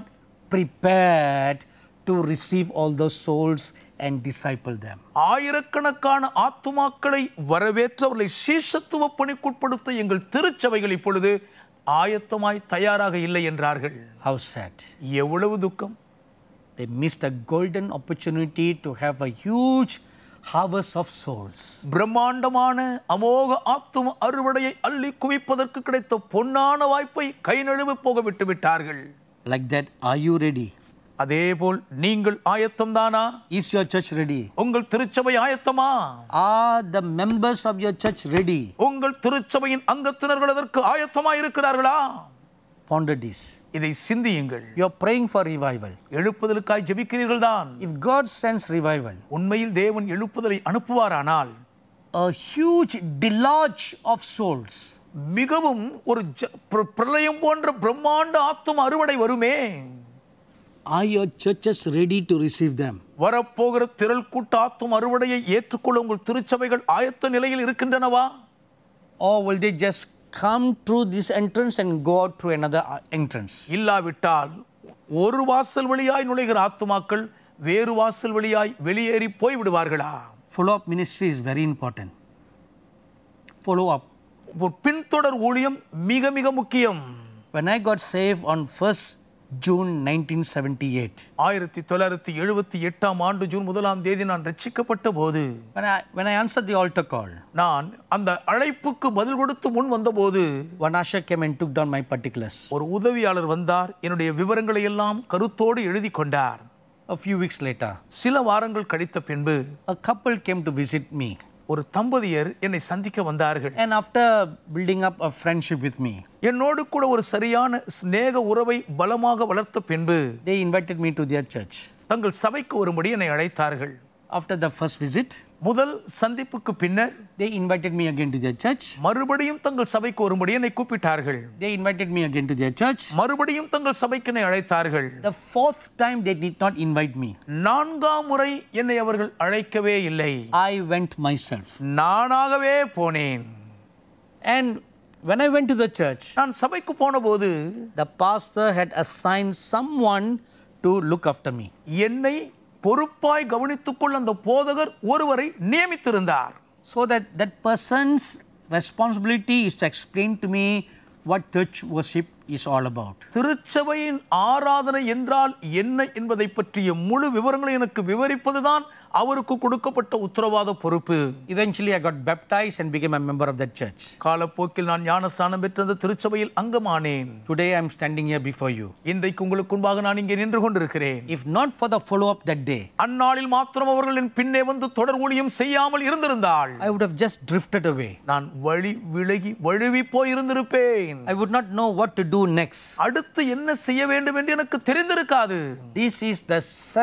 prepared to receive all those souls and disciple them. ஆயிரக்கணக்கான ஆத்துமாக்களை வரவேற்றவர்களை சீஷத்துவ பணிக்குட்படுத்த எங்கள் திருச்சபைகள் இப்பொழுது ஆயத்தமாய் தயாராக இல்லை என்றார்கள் How sad. எவ்வளவு துக்கம் They missed a golden opportunity to have a huge harvest of souls. பிரம்மாண்டமான அமோக ஆத்தும அறுவடையை அள்ளி குவிப்பதற்கு கிடைத்த பொன்னான வாய்ப்பை கை நழுவி போக விட்டு விட்டார்கள் Like that, are you ready? அதேபோல் நீங்கள் ஆயத்தம்தானா Is your church ready? உங்கள் திருச்சபை ஆயத்தமா Are the members of your church ready? உங்கள் திருச்சபையின் அங்கத்தினர்கள் அதற்கு ஆயத்தமா இருக்கிறார்களா Ponder this. இதை சிந்தியுங்கள் You are praying for revival. எழுப்புதலுக்காய் ஜெபிக்கிறீர்கள் தான் If God sends revival, உண்மையில் தேவன் எழுப்புதலை அனுப்புவாரானால் a huge deluge of souls மிகவும் ஒரு ஜ- பிர- பிரளயம் போன்ற பிரம்மாண்ட ஆத்தும அறுவடை வருமே Are your churches ready to receive them? வரப்போகிற திரள் கூட்ட ஆத்தும் அறுவடையை ஏற்றுக்கொள்ள உங்கள் திருச்சபைகள் ஆயத்த நிலையில் இருக்கின்றனவா Or will they just come through this entrance and go out through another uh, entrance? இல்லாவிட்டால் ஒரு வாசல் வழியாய் நுழைகிற ஆத்துமாக்கள் வேறு வாசல் வழியாய் வெளியேறி போய் விடுவார்களா Follow up ministry is very important. Follow up. ஒரு பின்தொடர் ஊழியம் மிக மிக முக்கியம் When I got saved on 1st June 1978, ஆயிரத்தி தொள்ளாயிரத்தி எழுபத்தி எட்டாம் ஆண்டு ஜூன் முதலாம் தேதி நான் ரட்சிக்கப்பட்ட போது when I, when I answered the altar call, நான் அந்த அழைப்புக்கு பதில் கொடுத்து முன் வந்தபோது one usher came and took down my particulars. ஒரு உதவியாளர் வந்தார் என்னுடைய விவரங்களை எல்லாம் கருத்தோடு எழுதி கொண்டார் A few weeks later, சில வாரங்கள் கழித்த பின்பு a couple came to visit me. ஒரு தம்பதியர் என்னை சந்திக்க வந்தார்கள் And after building up a friendship with me, என்னோடு கூட ஒரு சரியான சிநேக உறவை பலமாக வளர்த்த பின்பு they invited me to their church. தங்கள் சபைக்கு வரும்படி என்னை அழைத்தார்கள் After the first visit, முதல் சந்திப்புக்கு பின்னர் they invited me again to their church. மறுபடியும் தங்கள் சபைக்கு வரும்படி என்னை கூப்பிட்டார்கள் They invited me again to their church. மறுபடியும் தங்கள் சபைக்கு என்னை அழைத்தார்கள் The fourth time, they did not invite me. நான்காம் முறை என்னை அவர்கள் அழைக்கவே இல்லை I went myself. நானாகவே போனேன் And when I went to the church, நான் சபைக்கு போன போது the pastor had assigned someone to look after me. என்னை பொறுப்பாய் கவனித்துக்கொள்ள அந்த போதகர் ஒருவரை நியமித்திருந்தார் So that that person's responsibility is to explain to me what church worship is all about. திருச்சபையின் ஆராதனை என்றால் என்ன என்பதை பற்றிய முழு விவரங்களை எனக்கு விவரிப்பதுதான் அவருக்கு கொடுக்கப்பட்ட உத்தரவாத பொறுப்பு Eventually, I got baptized and became a member of that church. காலப்போக்கில் நான் ஞானஸ்தானம் பெற்ற அந்த திருச்சபையில் அங்கமானேன் Today, I am standing here before you. இன்றைக்கு உங்களுக்கு முன்பாக நான் இங்கே நின்று கொண்டிருக்கிறேன் If not for the follow up that day, அந்நாளில் மாத்திரம் அவர்கள் என் பின்னே வந்து தொடர் ஊழியம் செய்யாமல் இருந்திருந்தால் I would have just drifted away. நான் வழி விலகி வழுவி போய் இருந்திருப்பேன் I would not know what to do next. அடுத்து என்ன செய்ய வேண்டும் என்று எனக்கு தெரிந்திருக்காது This is the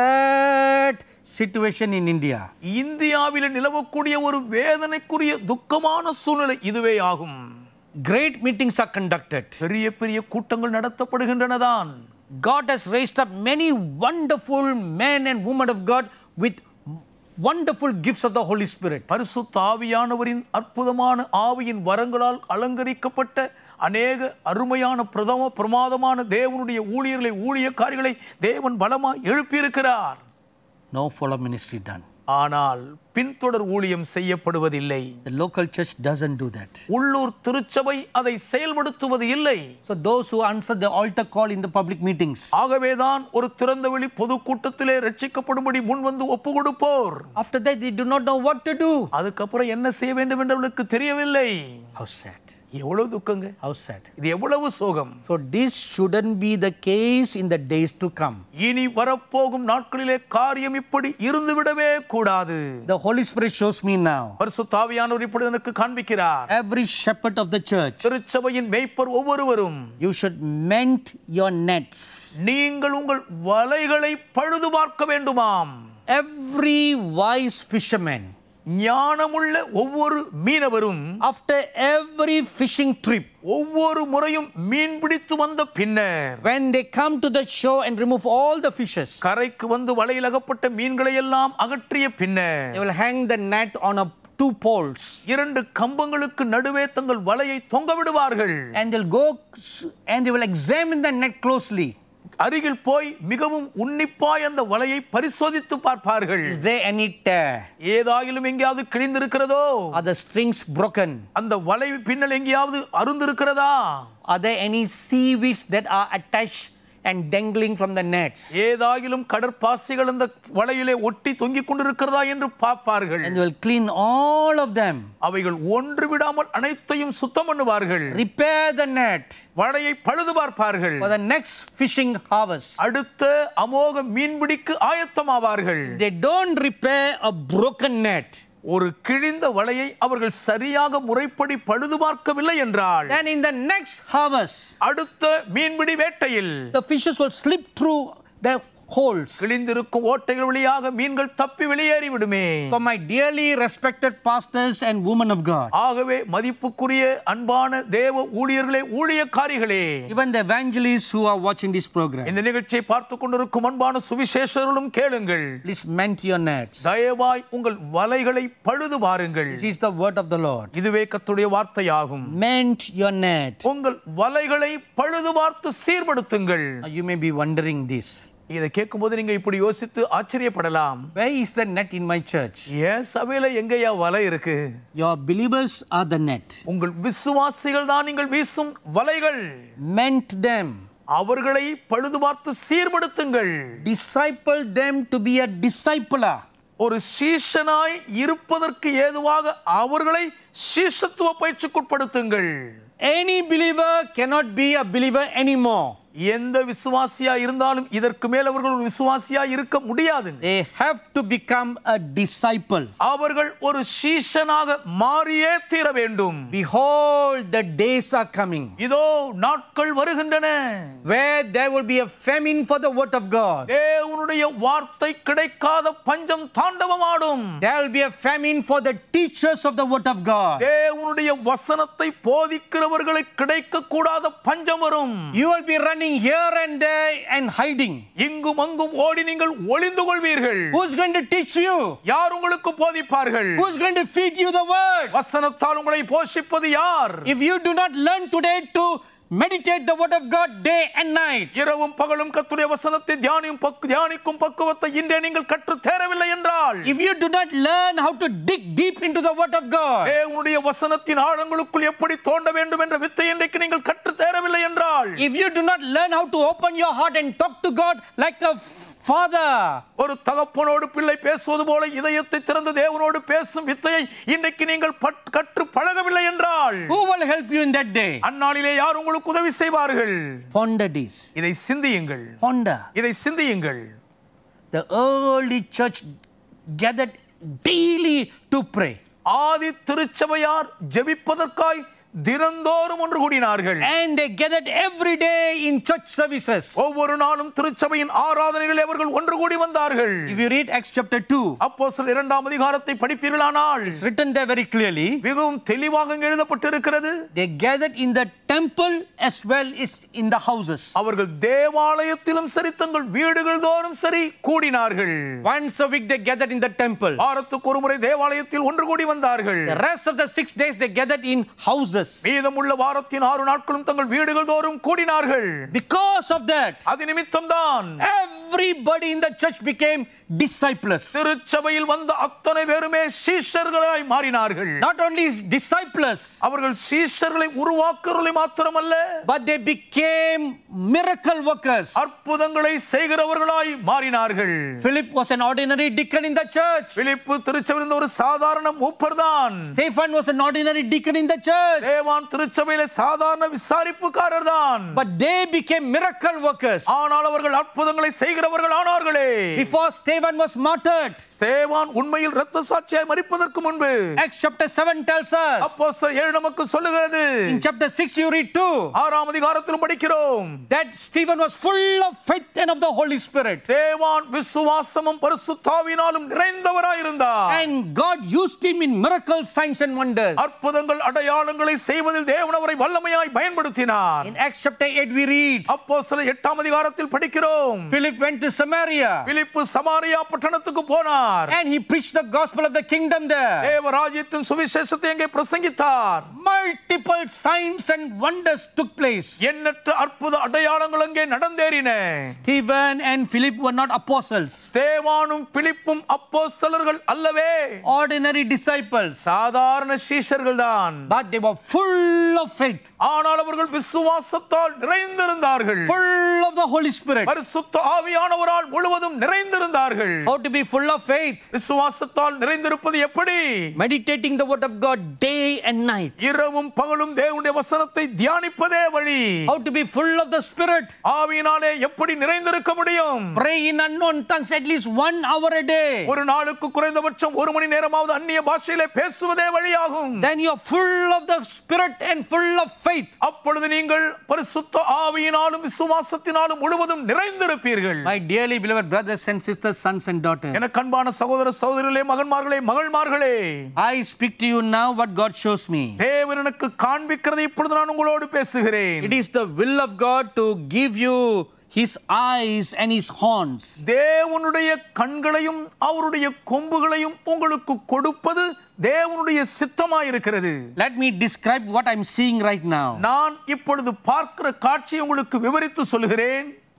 sad situation in India. இந்தியாவில் நிலவக்கூடிய ஒரு வேதனைக்குரிய துக்கமான சூழ்நிலை இதுவே ஆகும் Great meetings are conducted. பெரிய பெரிய கூட்டங்கள் நடத்தப்படுகின்றனதான் God has raised up many wonderful men and women of God with wonderful gifts of the Holy Spirit. பரிசுத்த ஆவியானவரின் அற்புதமான ஆவியின் வரங்களால் அலங்கரிக்கப்பட்ட அநேக அருமையான பிரதம பிரமாதமான தேவனுடைய ஊழியர்களை ஊழியக்காரிகளை தேவன் பலமாய் எழுப்பியிருக்கிறார் No follow ministry done. ஆனால் பின்தொடர் ஊழியம் செய்யப்படுவதில்லை The local church doesn't do that. உள்ளூர் திருச்சபை அதை செயல்படுத்துவது இல்லை So those who answer the altar call in the public meetings, ஆகவேதான் ஒரு திறந்தவெளி பொதுக்கூட்டத்திலே ரட்சிக்கப்படும்படி முன் வந்து ஒப்பு கொடுப்போர் after that they do not know what to do. அதுக்கப்புறம் என்ன செய்ய வேண்டும் என்று அவளுக்கு தெரியவில்லை How sad. எவ்வளவு துக்கங்க How sad. இது எவ்வளவு சோகம் So this shouldn't be the case in the days to come. இனி வரப்போகும் நாட்களிலே காரியம் இப்படி இருந்துவிடவே கூடாது The Holy Spirit shows me now. பரிசுத்தாவியானவர் இப்படி எனக்கு காண்பிக்கிறார் Every shepherd of the church, திருச்சபையின் மேய்ப்பர் ஒவ்வொருவரும் you should mend your nets. நீங்கள் உங்கள் வலைகளை பழுது பார்க்க வேண்டுமாம் Every wise fisherman, ஞானமுள்ள ஒவ்வொரு மீனவரும் after every fishing trip, ஒவ்வொரு முறையும் மீன் பிடித்து வந்த பின்னர் when they come to the shore and remove all the fishes, கரைக்கு வந்து வலையில் அகப்பட்ட மீன்களை எல்லாம் அகற்றிய பின்னர் they will hang the net on a two poles இரண்டு கம்பங்களுக்கு நடுவே தங்கள் வலையை தொங்க விடுவார்கள் and they'll go s- and they will examine the net closely. அருகில் போய் மிகவும் உன்னிப்பாய் அந்த வலையை பரிசோதித்து பார்ப்பார்கள் Is there any tear? ஏதாயிலும் எங்கேயாவது கிழிந்திருக்கிறதோ Are the strings broken? அந்த வலை பின்னல் எங்கேயாவது அருந்திருக்கிறதா Are there any seaweeds that are attached and dangling from the nets? ஏதாயிலும் கடற்பாசிகள் அந்த வலையிலே ஒட்டி தொங்கிக் கொண்டிருக்கிறதா என்று பார்ப்பார்கள் And they will clean all of them. அவைகள் ஒன்று விடாமல் அனைத்தையும் சுத்தம் பண்ணுவார்கள் Repair the net வலையை பழுது பார்ப்பார்கள் for the next fishing harvest. அடுத்த அமோக மீன்பிடிக்கு ஆயத்தமாவார்கள் They don't repair a broken net. ஒரு கிழிந்த வலையை அவர்கள் சரியாக முறைப்படி பழுது பார்க்கவில்லை என்றால் Then in the next harvest, அடுத்த மீன்பிடி வேட்டையில் the fishes will slip through the holes. கிழிந்திருக்கும் ஓட்டைகள் வழியாக மீன்கள் தப்பி வெளியேறி விடுமே So my dearly respected pastors and women of God, ஆகவே மதிப்புக்குரிய அன்பான தேவ ஊழியர்களே ஊழியக்காரிகளே even the evangelists who are watching this program, இந்த நிகழ்ச்சியை பார்த்து கொண்டிருக்கும் அன்பான சுவிசேஷர்களும் கேளுங்கள் please mend your nets. தயவாய் உங்கள் வலைகளை பழுது பாருங்கள் This is the word of the Lord. இதுவே கர்த்தருடைய வார்த்தையாகும் Mend your net. உங்கள் வலைகளை பழுது பார்த்து சீர்படுத்துங்கள் Now you may be wondering this. இதை கேட்கும்போது நீங்க இப்படி யோசித்து ஆச்சரியப்படலாம் Where is the net in my church? ஏன் சபையில எங்கயா வலை இருக்கு Your believers are the net. உங்கள் விசுவாசிகள் தான் நீங்கள் வீசும் வலைகள் Mend them. அவர்களை பழுது பார்த்து சீர்படுத்துங்கள் Disciple them to be a discipler. ஒரு சீஷனாய் இருப்பதற்கு ஏதுவாக அவர்களை சீஷத்துவ பயிற்சிக்குட்படுத்துங்கள் Any believer cannot be a believer anymore. எந்த விசுவாசியா இருந்தாலும் இதற்கு மேல் அவர்கள் ஒரு விசுவாசியா இருக்க முடியாது They have to become a disciple. அவர்கள் ஒரு சீஷனாக மாறியே தீர வேண்டும் Behold, the days are coming இதோ நாட்கள் வருகின்றன where there will be a famine for the word of God. தேவனுடைய வார்த்தை கிடைக்காத பஞ்சம் தாண்டவமாடும் There will be a famine for the teachers of the word of God. தேவனுடைய வசனத்தை போதிக்கிறவர்களை கிடைக்க கூடாத பஞ்சம் வரும் You will be running here and there and hiding. இங்கும் அங்கும் ஓடி நீங்கள் ஒளிந்து கொள்வீர்கள் Who's going to teach you? யார் உங்களுக்கு போதிப்பார்கள் Who's going to feed you the word? வசனத்தால் உங்களை போஷிப்பது யார் If you do not learn today to meditate the word of God day and night, இரவும் பகலும் கத்துடைய வசனத்தை தியானியும் பக்கு தியானிக்கும் பக்குவத்தை இன்றே நீங்கள் கற்று தேரவில்லை என்றால் if you do not learn how to dig deep into the word of God, தேவனுடைய வசனத்தின் ஆழங்களுக்குள் எப்படி தோண்ட வேண்டும் என்ற வித்தை இன்றைக்கு நீங்கள் கற்று தேரவில்லை என்றால் if you do not learn how to open your heart and talk to God like a father, ஒரு தகப்பனோடு பிள்ளை பேசுவது போல இதயத்தை திறந்து தேவனோடு பேசும் வித்தையை இன்றைக்கு நீங்கள் பட்- கற்று பழகவில்லை என்றால் who will help you in that day? அந்நாளிலே யார் உங்களுக்கு உதவி செய்வார்கள் Ponder this. இதை சிந்தியுங்கள் Ponder. இதை சிந்தியுங்கள் The early church gathered daily to pray. ஆதி திருச்சபையார் ஜெபிப்பதற்காய் தினந்தோறும் ஒன்று கூடினார்கள் And they gathered every day in church services. ஒவ்வொரு நாளும் திருச்சபையின் ஆராதனைகளில் அவர்கள் ஒன்று கூடி வந்தார்கள் If you read Acts chapter 2, அப்போஸ்தலர் இரண்டாம் அதிகாரத்தை படிப்பீர்களானால் it's written there very clearly. மிகவும் தெளிவாக இங்கு எழுதப்பட்டிருக்கிறது They gathered in the temple as well as in the houses. அவர்கள் தேவாலயத்திலும் சரி தங்கள் வீடுகள் தோறும் சரி கூடினார்கள் Once a week they gathered in the temple. வாரத்துக்கு ஒரு முறை தேவாலயத்தில் ஒன்று கூடி வந்தார்கள் The rest of the six days they gathered in houses. மீதமுள்ள வாரத்தின் ஆறு நாட்களும் தங்கள் வீடுகள் தோறும் கூடினார்கள் Because of that, அது நிமித்தம்தான் everybody in the church became disciples. திருச்சபையில் வந்த அத்தனை பேருமே சீஷர்களாய் மாறினார்கள் Not only disciples, அவர்கள் சீஷர்களை உருவாக்குறவர்களை மாத்திரமல்ல but they became miracle workers. அற்புதங்களை செய்கிறவர்களாய் மாறினார்கள் Philip was an ordinary deacon in the church. பிலிப்பு திருச்சபையில் இருந்த ஒரு சாதாரண மூப்பர்தான் Stephen was an ordinary deacon in the church. தேவான் திருச்சபையில சாதாரண விசாரிப்புக்காரர் தான் But they became miracle workers. ஆனால் அவர்கள் அற்புதங்களை செய்கிறவர்கள் ஆனார்களே Before Stephen was martyred, தேவான் உண்மையில் இரத்த சாட்சியாய் மறிப்பதற்கு முன்பு Acts chapter 7 tells us. அப்போ ஏழு நமக்கு சொல்லுகிறது In chapter 6, you read too ஆறாம் அதிகாரத்திலும் படிக்கிறோம் that Stephen was full of faith and of the Holy Spirit. தேவான் விசுவாசமும் பரிசுத்தாவினாலும் நிறைந்தவராய் இருந்தார் And God used him in miracles, signs, and wonders. அற்புதங்கள் அடையாளங்களை செய்வதில் தேவன் அவரை வல்லமையாய் பயன்படுத்தினார் In Acts chapter 8, we read அப்போ சில எட்டாம் அதிகாரத்தில் படிக்கிறோம் Philip went to Samaria பிலிப்பு சமாரியா பட்டணத்துக்கு போனார் and he preached the gospel of the kingdom there. தேவராஜ்யத்தின் சுவிசேஷத்தை அங்கே பிரசங்கித்தார் Multiple signs and wonders took place. எண்ணற்ற அற்புத அடையாளங்கள் அங்கே நடந்தேறின Stephen and Philip were not apostles, தேவானும் பிலிப்பும் அப்போஸ்தலர்கள் அல்லவே ordinary disciples, சாதாரண சீஷர்கள் தான் but they were full of faith, ஆனால் அவர்கள் விசுவாசத்தால் நிறைந்திருந்தார்கள் full of the Holy Spirit. பரிசுத்த ஆவியானவரால் முழுவதும் நிறைந்திருந்தார்கள் How to be full of faith? விசுவாசத்தால் நிறைந்திருப்பது எப்படி Meditating the word of God day and night. இரவும் பகலும் தேவனுடைய வசனத்தை தியானிப்பதே வழி How to be full of the Spirit? ஆவியினாலே எப்படி நிறைந்திருக்க முடியும் Pray in unknown tongues at least one hour a day. ஒரு நாளுக்கு குறைந்தபட்சம் ஒரு மணி நேரமாவது அந்நிய பாஷையிலே பேசுவதே வழியாகும் Then you are full of the Spirit and full of faith. அப்பொழுது நீங்கள் பரிசுத்த ஆவியினாலும் விசுவாசத்தினாலும் முழுவதும் நிறைந்திருப்பீர்கள் My dearly beloved brothers and sisters, sons and daughters, எனக்கு அன்பான சகோதர சகோதரிகளே மகன்மார்களே மகள்மார்களே I speak to you now what God shows me. தேவன் எனக்கு காண்பிக்கிறதை இப்பொழுது நான் உங்களோடு பேசுகிறேன் It is the will of God to give you His eyes and His horns. தேவனுடைய கண்களையும் அவருடைய கொம்புகளையும் உங்களுக்கு கொடுப்பது தேவனுடைய சித்தமாயிருக்கிறது Let me describe what I'm seeing right now. நான் இப்பொழுது பார்க்கிற காட்சி உங்களுக்கு விவரித்து சொல்கிறேன்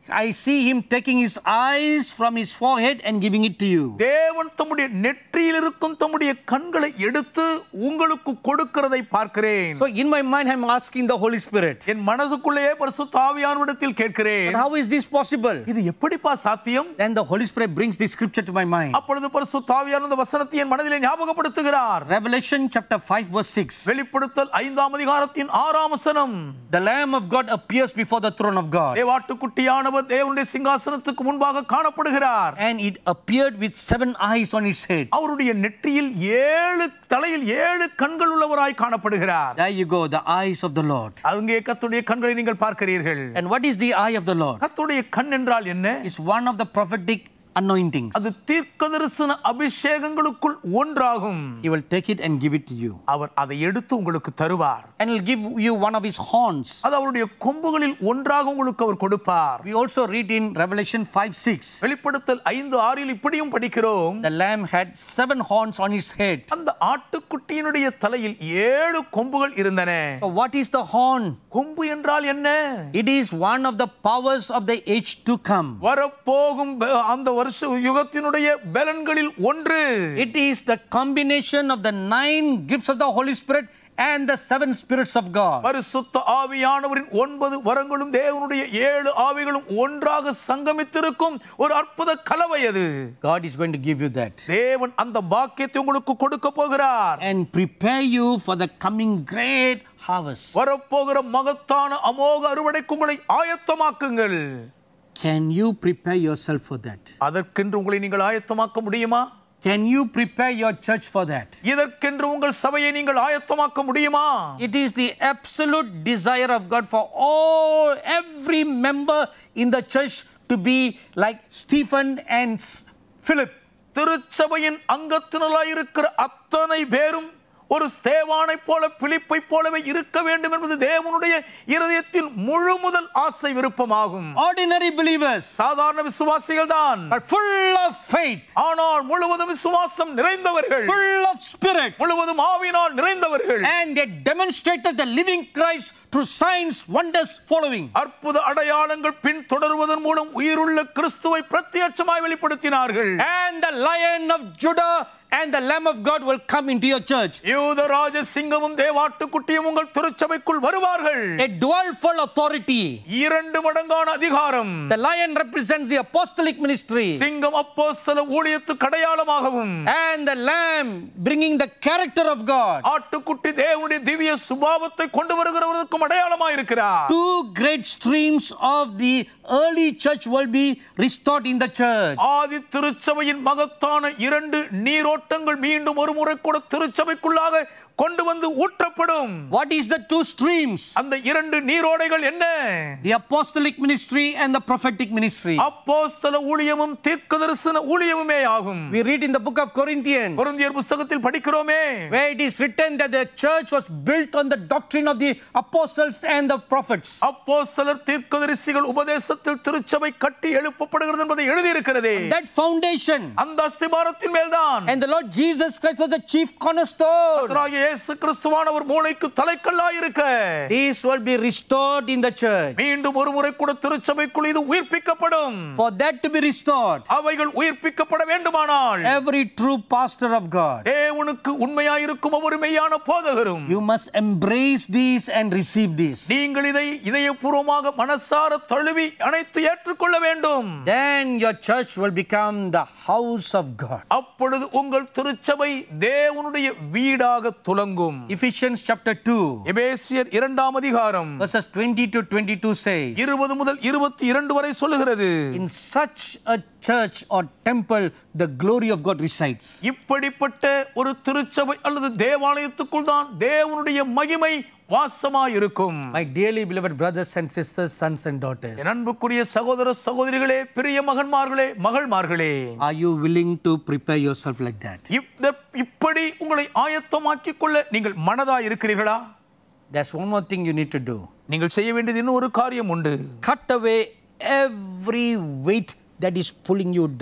I see him taking his eyes from his forehead and giving it to you. தேவன் தம்முடைய நெற்றியில் இருக்கும் தம்முடைய கண்களை எடுத்து உங்களுக்கு கொடுக்கிறதை பார்க்கிறேன் So in my mind, I'm asking the Holy Spirit. என் மனசுக்குள்ளேயே பரிசுத்த ஆவியானவரிடத்தில் கேட்கிறேன் But how is this possible? இது எப்படிப்பா சாத்தியம் Then the Holy Spirit brings this scripture to my mind. அப்பொழுது பரிசுத்த ஆவியானவர் இந்த வசனத்தை என் மனதிலே ஞாபகப்படுத்துகிறார் Revelation chapter 5 verse 6. வெளிப்படுத்தல் ஐந்தாம் அதிகாரத்தின் ஆறாம் வசனம் The Lamb of God appears before the throne of God. தேவாட்டுக்குட்டியானவர் தேவனுடைய சிங்காசனத்துக்கு முன்பாக காணப்படுகிறார் And it appeared with seven eyes on its head. அவருடைய நெற்றியில் ஏழு தலையில் ஏழு கண்கள் உள்ளவராய் காணப்படுகிறார் There you go, the eyes of the Lord. அங்கே கத்துடைய கண்களை நீங்கள் பார்க்கிறீர்கள் And what is the eye of the Lord? கத்துடைய கண் என்றால் என்ன It's one of the prophetic anointings. அது தீர்க்க தரிசன அபிஷேகங்களுக்குள் ஒன்றாகும் He will take it and give it to you. அவர் அதை எடுத்து உங்களுக்கு தருவார் And he'll give you one of his horns. அது அவருடைய கொம்புகளில் ஒன்றாக உங்களுக்கு அவர் கொடுப்பார் We also read in Revelation 5 6. வெளிப்படுத்தல் ஐந்து ஆறில் இப்படியும் படிக்கிறோம் The lamb had seven horns on his head. அந்த ஆட்டுக்குட்டியினுடைய தலையில் ஏழு கொம்புகள் இருந்தன So what is the horn? கொம்பு என்றால் என்ன It is one of the powers of the age to come. வரப்போகும் ப- அந்த வருஷ யுகத்தினுடைய பலன்களில் ஒன்று It is the combination of the nine gifts of the Holy Spirit and the seven spirits of God. பரிசுத்த ஆவியானவரின் ஒன்பது வரங்களும் தேவனுடைய ஏழு ஆவிகளும் ஒன்றாக சங்கமித்திருக்கும் ஒரு அற்புத கலவை அது God is going to give you that தேவன் அந்த பாக்கியத்தை உங்களுக்கு கொடுக்க போகிறார் and prepare you for the coming great harvest. வரப்போகிற மகத்தான அமோக அறுவடைக்கு உங்களை ஆயத்தமாக்குங்கள் Can you prepare yourself for that? அதற்கென்று உங்களை நீங்கள் ஆயத்தமாக்க முடியுமா Can you prepare your church for that? இதற்கென்று உங்கள் சபையை நீங்கள் ஆயத்தமாக்க முடியுமா It is the absolute desire of God for all, every member in the church to be like Stephen and S- Philip. திருச்சபையின் அங்கத்தினராயிருக்கிற அத்தனை பேரும் ஒரு ஸ்தேவானை போல பிலிப்பை போலவே இருக்க வேண்டும் என்பது தேவனுடைய இருதயத்தின் முழு முதல் ஆசை விருப்பமாகும் Ordinary believers, சாதாரண விசுவாசிகள் தான் but full of faith, ஆனால் முழுவதும் விசுவாசம் நிறைந்தவர்கள் full of spirit, முழுவதும் ஆவினால் நிறைந்தவர்கள் and they demonstrated the living Christ through signs, wonders following. அற்புத அடையாளங்கள் பின் தொடருவதன் மூலம் உயிருள்ள கிறிஸ்துவை பிரத்யட்சமாய் வெளிப்படுத்தினார்கள் And the lion of Judah and the lamb of God will come into your church. யூதராஜ சிங்கமும் தேவாட்டுக்குட்டியும் உங்கள் திருச்சபைக்குள் வருவார்கள் A dual-fold authority. இரண்டு மடங்கான அதிகாரம் The lion represents the apostolic ministry. சிங்கம் அப்போஸ்தல ஊழியத்துக்கு அடையாளமாகவும் And the lamb bringing the character of God. ஆட்டுக்குட்டி தேவனுடைய திவ்ய சுபாவத்தை கொண்டு வருகிறவருக்கும் அடையாளமாக இருக்கிறார் Two great streams of the early church will be restored in the church. ஆதி திருச்சபையின் மகத்தான இரண்டு நீரோட்டங்கள் மீண்டும் ஒரு முறை கூட திருச்சபைக்குள்ளாக கொண்டு வந்து ஊற்றப்படும் What is the two streams? அந்த இரண்டு நீரோடைகள் என்ன The apostolic ministry and the prophetic ministry. அப்போஸ்தல ஊழியமும் தீர்க்கதரிசன ஊழியமுமே ஆகும் We read in the book of Corinthians கொரிந்தியர் புஸ்தகத்தில் படிக்கிறோமே where it is written that the church was built on the doctrine of the apostles and the prophets. அப்போஸ்தலர் தீர்க்கதரிசிகள் உபதேசத்தில் திருச்சபை கட்டி எழுப்பப்படுகிறது என்பதை எழுதியிருக்கிறதே That foundation அந்த அஸ்திபாரத்தின் மேல்தான் and the Lord Jesus Christ was the chief cornerstone. கர்த்தராகிய இயேசு கிறிஸ்துவானவர் மூளைக்கு தலைக்கல்லாய் இருக்க This will be restored in the church. மீண்டும் ஒரு முறை கூட திருச்சபைக்குள் இது உயிர்ப்பிக்கப்படும் For that to be restored, அவைகள் உயிர்ப்பிக்கப்பட வேண்டுமானால் every true pastor of God, தேவனுக்கு உண்மையாயிருக்கும் ஒவ்வொரு மெய்யான போதகரும் you must embrace these and receive this. நீங்கள் இதை இதயபூர்வமாக மனசார தழுவி அனைத்து ஏற்றுக்கொள்ள வேண்டும் Then your church will become the house of God. அப்பொழுது உங்கள் திருச்சபை தேவனுடைய வீடாக துலங்கும் Ephesians chapter 2, எபேசியர் இரண்டாம் அதிகாரம் verses 20 to 22 says, இருபது முதல் இருபத்தி இரண்டு வரை சொல்லுகிறது In such a church or temple, the glory of God resides. இப்படிப்பட்ட ஒரு திருச்சபை அல்லது தேவாலயத்துக்குள் தான் தேவனுடைய மகிமை வாசமாயிருக்கும் My dearly beloved brothers and sisters, sons and daughters, என் அன்புக்குரிய சகோதர சகோதரிகளே பிரிய மகன்மார்களே மகள்மார்களே are you willing to prepare yourself like that? இப்- இப்படி உங்களை ஆயத்தமாக்கிக் கொள்ள நீங்கள் மனதா இருக்கிறீர்களா There's one more thing you need to do. நீங்கள் செய்ய வேண்டியது இன்னும் ஒரு காரியம் உண்டு Cut away every weight that is pulling you down.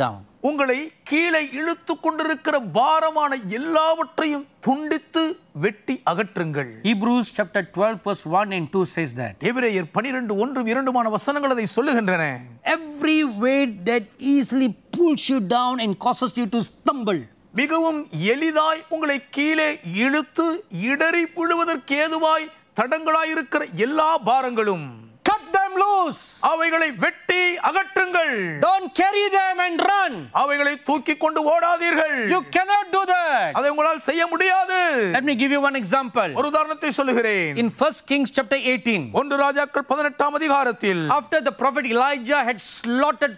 உங்களை கீழே இழுத்து கொண்டிருக்கிற பாரமான எல்லாவற்றையும் துண்டித்து வெட்டி அகற்றுங்கள் Hebrews chapter 12 verse 1 and 2 says that. எபிரேயர் 12 ஒன்றும் இரண்டுமான வசனங்கள் அதை சொல்லுகின்றன Every weight that easily pulls you down and causes you to stumble. மிகவும் எளிதாய் உங்களை கீழே இழுத்து இடறி விழுவதற்கு ஏதுவாய் தடங்களாயிருக்கிற எல்லா பாரங்களும் Cut them loose. அவைகளை வெட்டி அகற்றுங்கள் Don't carry them and run. அவைகளை தூக்கி கொண்டு ஓடாதீர்கள் You cannot do that. அதை உங்களால் செய்ய முடியாது Let me give you one example. ஒரு உதாரணத்தை சொல்லுகிறேன் In 1 Kings chapter 18, ஒன்று ராஜாக்கள் பதினெட்டாம் அதிகாரத்தில் after the prophet Elijah had slaughtered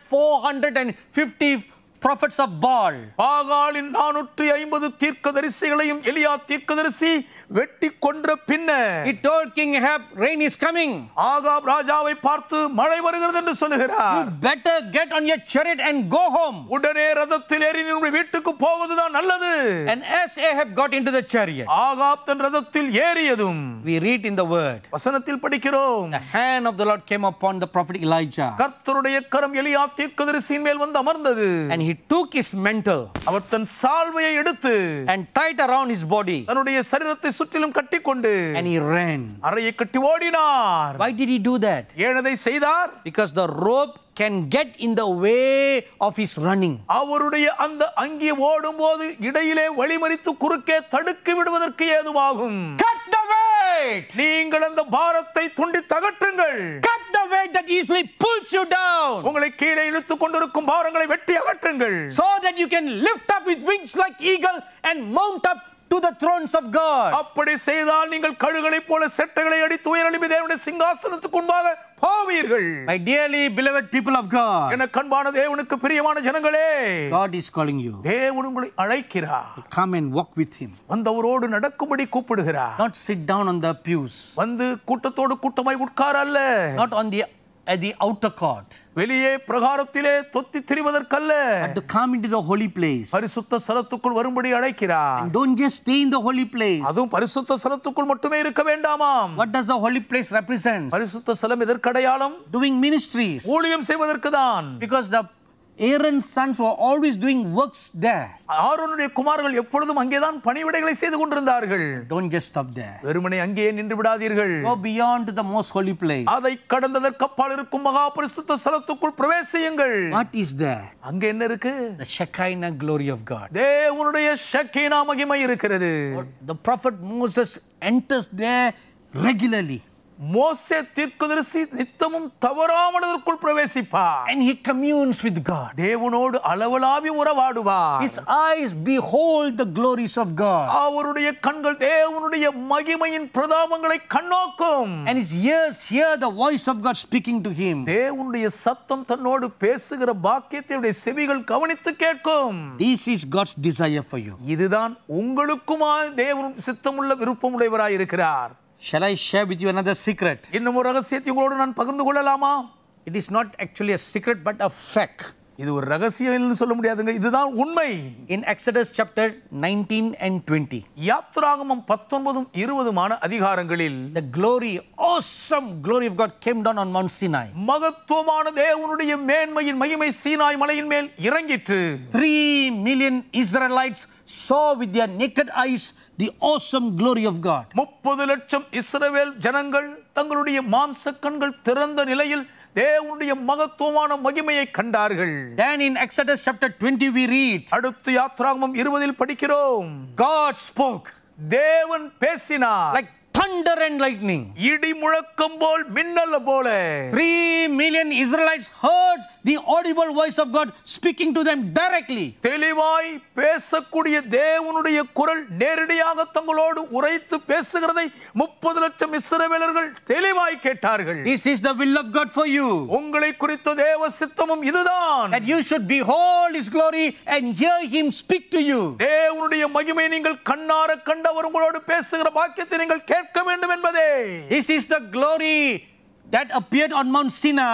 450 prophets of Baal, பாகாலின் நானூற்றி ஐம்பது தீர்க்கதரிசிகளையும் எலியா தீர்க்கதரிசி வெட்டி கொன்ற பின்னர் he told King Ahab, rain is coming. ஆகாப் ராஜாவை பார்த்து மழை வருகிறது என்று You சொல்லுகிறார் better get on your chariot and go home. உடனே ரதத்தில் ஏறி உங்களுடைய வீட்டுக்கு போவதுதான் நல்லது And as Ahab got into the chariot, ஆகாப் தன் ரதத்தில் ஏறியதும் we read in the word, வசனத்தில் படிக்கிறோம் the hand of the Lord came upon the prophet Elijah. கர்த்தருடைய கரம் எலியா தீர்க்கதரிசியின் மேல் வந்து அமர்ந்தது And he took his mantle அவர் தன் சால்வையை எடுத்து and tied around his body தன்னுடைய சரீரத்தை சுற்றிலும் கட்டிக்கொண்டு and he ran. அறையை கட்டி ஓடினார் Why did he do that? ஏன் அதை செய்தார் Because the rope can get in the way of his running. அவருடைய அந்த அங்கே ஓடும்போது இடையிலே வழிமறித்து குறுக்கே தடுக்கி விடுவதற்கு ஏதுவாகும் Cut the weight! நீங்கள் அந்த பாரத்தை துண்டி தகற்றுங்கள் Cut the weight that easily pulls you down உங்களை கீழே இழுத்துக் கொண்டிருக்கும் பாரங்களை வெட்டி அகற்றுங்கள் so that you can lift up with wings like eagle and mount up to the thrones of God. அப்படி செய்தால் நீங்கள் கழுகளைப் போல செட்டைகளை அடித்து உயரழிமை தேவனுடைய சிங்காசனத்துக்கு முன்பாக போவீர்கள் My dearly beloved people of God, என கண்பான தேவனுக்கு பிரியமான ஜனங்களே God is calling you. தேவன் உங்களை அழைக்கிறார் Come and walk with Him. வந்து அவரோடு நடக்கும்படி கூப்பிடுகிறார் Not sit down on the pews, வந்து கூட்டத்தோடு கூட்டமாய் உட்கார அல்ல not on the at the outer court, வெளியே பிரகாரத்திலே தொத்தி திரிவதற்கல்ல but to come into the holy place. பரிசுத்த ஸ்தலத்துக்குள் வரும்படி அழைக்கிறார் And don't just stay in the holy place. அதுவும் பரிசுத்த ஸ்தலத்துக்குள் மட்டுமே இருக்க வேண்டாமாம் What does the holy place represent? பரிசுத்த ஸ்தலம் எதற்கடையாளம் Doing ministries. ஊழியம் செய்வதற்கு தான் Because the Aaron's sons were always doing works there. ஆரோனுடைய குமார்கள் எப்பொழுதும் அங்கேதான் பணிவிடைகளை செய்து கொண்டிருந்தார்கள் Don't just stop there. வெறுமனே அங்கேயே நின்று விடாதீர்கள் Go beyond the most holy place. அதை கடந்ததற்கப்பால் இருக்கும் மகா பரிசுத்த ஸ்தலத்துக்குள் பிரவேசியுங்கள் What is there? அங்க என்ன இருக்கு The Shekinah glory of God. தேவனுடைய ஷக்கீனா மகிமை இருக்கிறது The prophet Moses enters there regularly. மோசே தீர்க்கதரிசி நித்தமும் தவறாமனதற்குள் பிரவேசிப்பார் And he communes with God. தேவனோடு அளவலாவி உறவாடுவார் His eyes behold the glories of God. அவருடைய கண்கள் தேவனுடைய மகிமையின் பிரதாபங்களை கண்ணோக்கும் And his ears hear the voice of God speaking to him. தேவனுடைய சத்தம் தன்னோடு பேசுகிற பாக்கியத்தை அவருடைய செவிகள் கவனித்து கேட்கும் This is God's desire for you. இதுதான் உங்களுக்குமாய் தேவன் சித்தமுள்ள விருப்பமுடையவராய் இருக்கிறார் Shall I share with you another secret? இன்னும் ஒரு ரகசியத்தை உங்களோடு நான் பகிர்ந்து கொள்ளலாமா It is not actually a secret but a fact. இது ஒரு ரகசியம் சொல்ல முடியாதுங்க இதுதான் உண்மை In Exodus chapter 19 and 20, யாத்ராகமம் பத்தொன்பதும் இருபதுமான அதிகாரங்களில் the glory, awesome glory of God came down on Mount Sinai. மகத்துவமான தேவனுடைய மேன்மையின் மகிமை சீனாய் மலையின் மேல் இறங்கிற்று Three million Israelites saw with their naked eyes the awesome glory of God. முப்பது லட்சம் இஸ்ரவேல் ஜனங்கள் தங்களுடைய மாம்ச கண்கள் திறந்த நிலையில் தேவனுடைய மகத்துவமான மகிமையை கண்டார்கள் Then in Exodus chapter 20, we read, அடுத்து யாத்ராகமம் இருபதில் படிக்கிறோம் God spoke தேவன் பேசினார் like thunder and lightning. இடி முழக்கம் போல் மின்னல் போல Three million Israelites heard the audible voice of God speaking to them directly. தெளிவாய் பேசக்கூடிய தேவனுடைய குரல் நேரடியாக தங்களோடு உரைத்து பேசுகிறதை முப்பது லட்சம் இஸ்ரவேலர்கள் தெளிவாய் கேட்டார்கள் This is the will of God for you. உங்களை குறித்த தேவ சித்தமும் இதுதான் That you should behold His glory and hear Him speak to you. தேவனுடைய மகிமை நீங்கள் கண்ணார கண்டவர் உங்களோடு பேசுகிற பாக்கியத்தை நீங்கள் கேட்க வேண்டும் என்பதே This is the glory that appeared on Mount Sinai.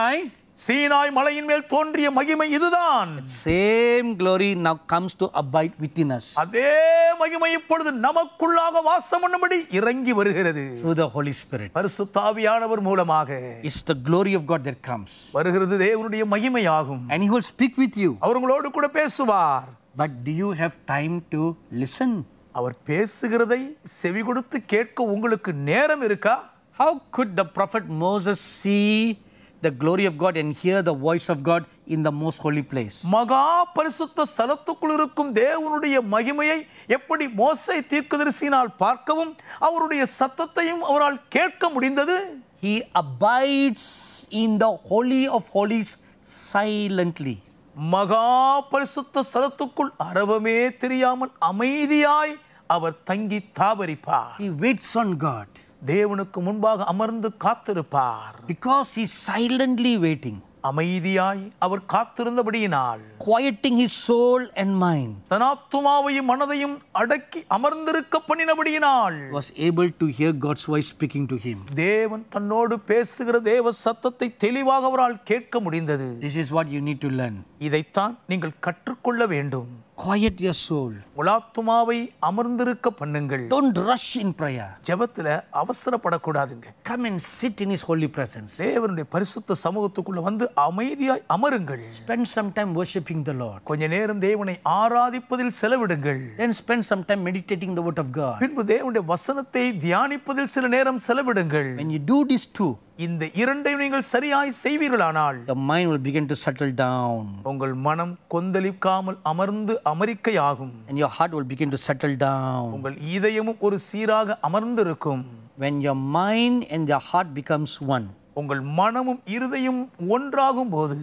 Sinai மலையின் மேல் தோன்றிய மகிமை இதுதான் Same glory now comes to abide within us அதே மகிமை இப்பொழுது நமக்குள்ளாக வாசம் பண்ணும்படி இறங்கி வருகிறது through the Holy Spirit. பரிசுத்தாவியானவர் மூலமாக It's the glory of God that comes. வருகிறது தேவனுடைய மகிமையாகும் And He will speak with you. அவர் உங்களோடு கூட பேசுவார் But do you have time to listen? அவர் பேசுகிறதை செவி கொடுத்து கேட்க உங்களுக்கு நேரம் இருக்கா How could the prophet Moses see the glory of God and hear the voice of God in the most holy place? மகா பரிசுத்த ஸ்தலத்துக்குள் இருக்கும் தேவனுடைய மகிமையை எப்படி மோசை தீர்க்கதரிசியினால் பார்க்கவும் அவருடைய சத்தத்தையும் அவரால் கேட்க முடிந்தது He abides in the holy of holies silently. மகா பரிசுத்த ஸ்தலத்துக்குள் அரவமே தெரியாமல் அமைதியாய் அவர் தங்கி தாபரிப்பார் He waits on God தேவனுக்கு முன்பாக அமர்ந்து காத்திருப்பார் because he's silently waiting, அமைதியாய் அவர் காத்திருந்தபடியினால் quieting his soul and mind. தன் ஆத்துமாவையும் மனதையும் அடக்கி அமர்ந்திருக்க பண்ணினபடியினால் Was able to hear God's voice speaking to him. தேவன் தன்னோடு பேசுகிற தேவ சத்தத்தை தெளிவாக அவரால் கேட்க முடிந்தது This is what you need to learn. இதைத்தான் நீங்கள் கற்றுக்கொள்ள வேண்டும் Quiet your soul. உலாத்துமாவை அமர்ந்திருக்க பண்ணுங்கள் Don't rush in prayer. ஜெபத்துல அவசரப்படக்கூடாதுங்க Come and sit in his holy presence. தேவனுடைய பரிசுத்த சமூகத்துக்குள்ள வந்து அமைதியாய் அமருங்கள் Spend some time worshiping the Lord. கொஞ்ச நேரம் தேவனை ஆராதிப்பதில் செலவிடுங்கள் Then spend some time meditating the word of God. பின்பு தேவனுடைய வசனத்தை தியானிப்பதில் சில நேரம் செலவிடுங்கள் When you do these two, இந்த இரண்டையும் நீங்கள் சரியாய் செய்வீர்களானால் your mind will begin to settle down உங்கள் மனம் கொந்தளிக்காமல் அமர்ந்து அமரிக்கையாகும் and your heart will begin to settle down. உங்கள் இதயமும் ஒரு சீராக அமர்ந்திருக்கும் When your mind and your heart becomes one, உங்கள் மனமும் இருதயம் ஒன்றாகும் போது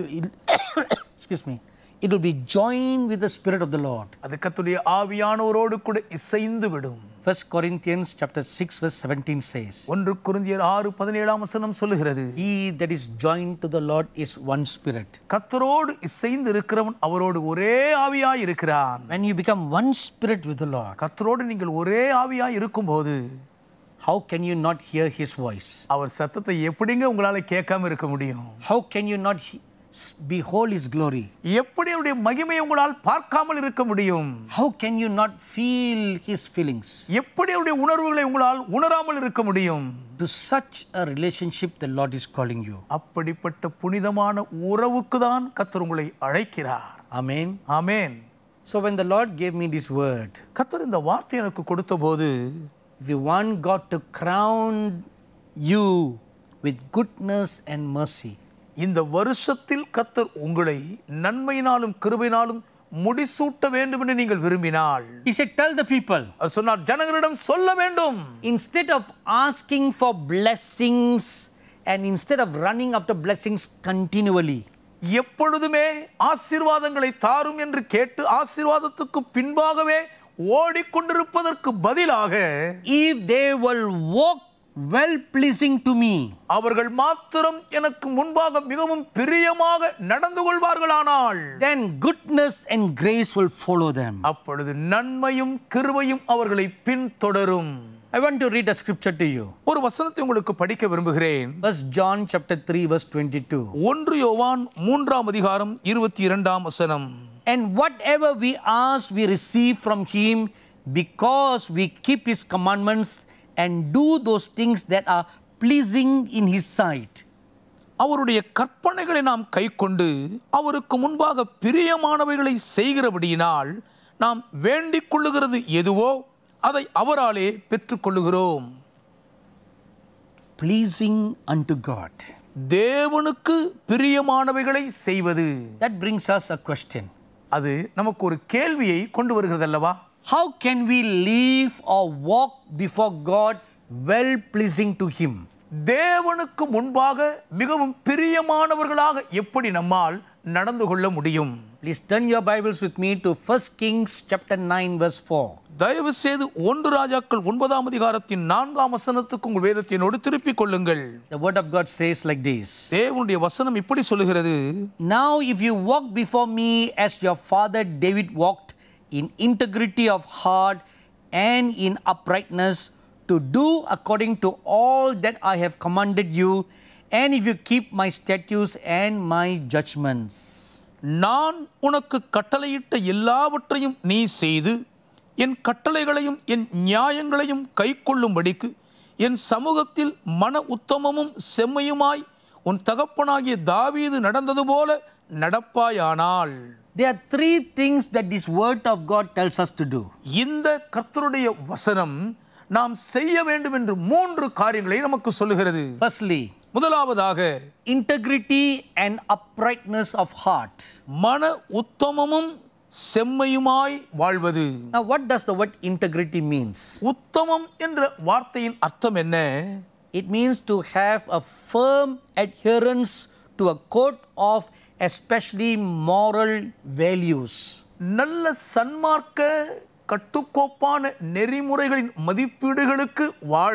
excuse me, it will be joined with the Spirit of the Lord. அது கத்துடைய ஆவியானவரோடு கூட இசைந்து விடும் First Corinthians chapter 6 verse 17 says, ஒன்று குருந்தியர் ஆறு பதினேழாம் வசனம் சொல்லுகிறது He that is joined to the Lord is one spirit. கத்தரோடு இசைந்து இருக்கிறவன் அவரோடு ஒரே ஆவியாய் இருக்கிறான் When you become one spirit with the Lord, கத்தரோடு நீங்கள் ஒரே ஆவியாய் இருக்கும்போது how can you not hear his voice? அவர் சத்தத்தை எப்படிங்க உங்களால கேட்காம இருக்க முடியும் How can you not he- s- behold his glory? எப்படி அவருடைய மகிமையை உங்களால் பார்க்காமல் இருக்க முடியும் How can you not feel his feelings? எப்படி அவருடைய உணர்வுகளை உங்களால் உணராமல் இருக்க முடியும் To such a relationship, the Lord is calling you. அப்படிப்பட்ட புனிதமான உறவுக்கு தான் கத்தர் உங்களை அழைக்கிறார் Amen. Amen So when the Lord gave me this word, கத்தர் இந்த வார்த்தை எனக்கு கொடுத்த போது if you want God to crown you with goodness and mercy, இந்த வருஷத்தில் கத்தர் உங்களை நன்மையினாலும் கிருபையினாலும் முடிசூட்ட வேண்டும் என்று நீங்கள் விரும்பினால் He said, Tell the people, அவர் சொன்னார் ஜனங்களிடம் சொல்ல வேண்டும் instead of asking for blessings and instead of running after blessings continually, எப்பொழுதுமே ஆசீர்வாதங்களை தாரும் என்று கேட்டு ஆசீர்வாதத்துக்கு பின்பாகவே ஓடிக்கொண்டிருப்பதற்கு பதிலாக if they will walk well pleasing to me, அவர்கள் மாத்திரம் எனக்கு முன்பாக மிகவும் பிரியமாக நடந்து கொள்வார்களானால் then goodness and grace will follow them. அப்பொழுது நன்மையும் கிருபையும் அவர்களை பின்தொடரும் I want to read a scripture to you. ஒரு வசனத்தை உங்களுக்கு படிக்க விரும்புகிறேன் First John chapter 3 verse 22. ஒன்று யோவான் மூன்றாம் அதிகாரம் இருபத்தி இரண்டாம் வசனம் And whatever we ask, we receive from Him because we keep His commandments and do those things that are pleasing in His sight. அவருடைய கற்பனைகளை நாம் கைக்கொண்டு அவருக்கு முன்பாக பிரியமானவைகளை செய்கிறபடியினால் நாம் வேண்டிக் கொள்ளுகிறது எதுவோ அதை அவராலே பெற்றுக்கொள்ளுகிறோம் Pleasing unto God. தேவனுக்கு பிரியமானவைகளை செய்வது That brings us a question. அது நமக்கு ஒரு கேள்வியை கொண்டு வருகிறது அல்லவா How can we live or walk before God well pleasing to Him? தேவனுக்கு முன்பாக மிகவும் பிரியமானவர்களாக எப்படி நம்மால் நடந்து கொள்ள முடியும் Please turn your Bibles with me to 1 Kings chapter 9 verse 4. தயவு செய்து ஒன்று ராஜாக்கள் ஒன்பதாம் அதிகாரத்தின் நான்காம் வசனத்துக்கு உங்கள் வேதத்தினோடு திருப்பிக் கொள்ளுங்கள் The word of God says like this. தேவனுடைய வசனம் இப்படி சொல்லுகிறது Now, if you walk before me as your father David walked in integrity of heart and in uprightness, to do according to all that I have commanded you, and if you keep my statutes and my judgments. நான் உனக்கு கட்டளையிட்ட எல்லாவற்றையும் நீ செய்து என் கட்டளைகளையும் என் நியாயங்களையும் கைக்கொள்ளும்படிக்கு என் சமூகத்தில் மன உத்தமமும் செம்மையுமாய் உன் தகப்பனாகிய தாவீது நடந்தது போல நடப்பாயானால் There are three things that this word of God tells us to do. இந்த கர்த்தருடைய வசனம் நாம் செய்ய வேண்டும் என்று மூன்று காரியங்களை நமக்கு சொல்லுகிறது Firstly, முதலாவதாக integrity and uprightness of heart. மன உத்தமமும் செம்மையுமாய் வாழ்வது Now, what does the word integrity means? உத்தமம் என்ற வார்த்தையின் அர்த்தம் என்ன It means to have a firm adherence to a code of especially moral values. நல்ல சன்மார்க்க கட்டுக்கோப்பான நெறிமுறைகளின் மதிப்பீடுகளுக்கு வாழ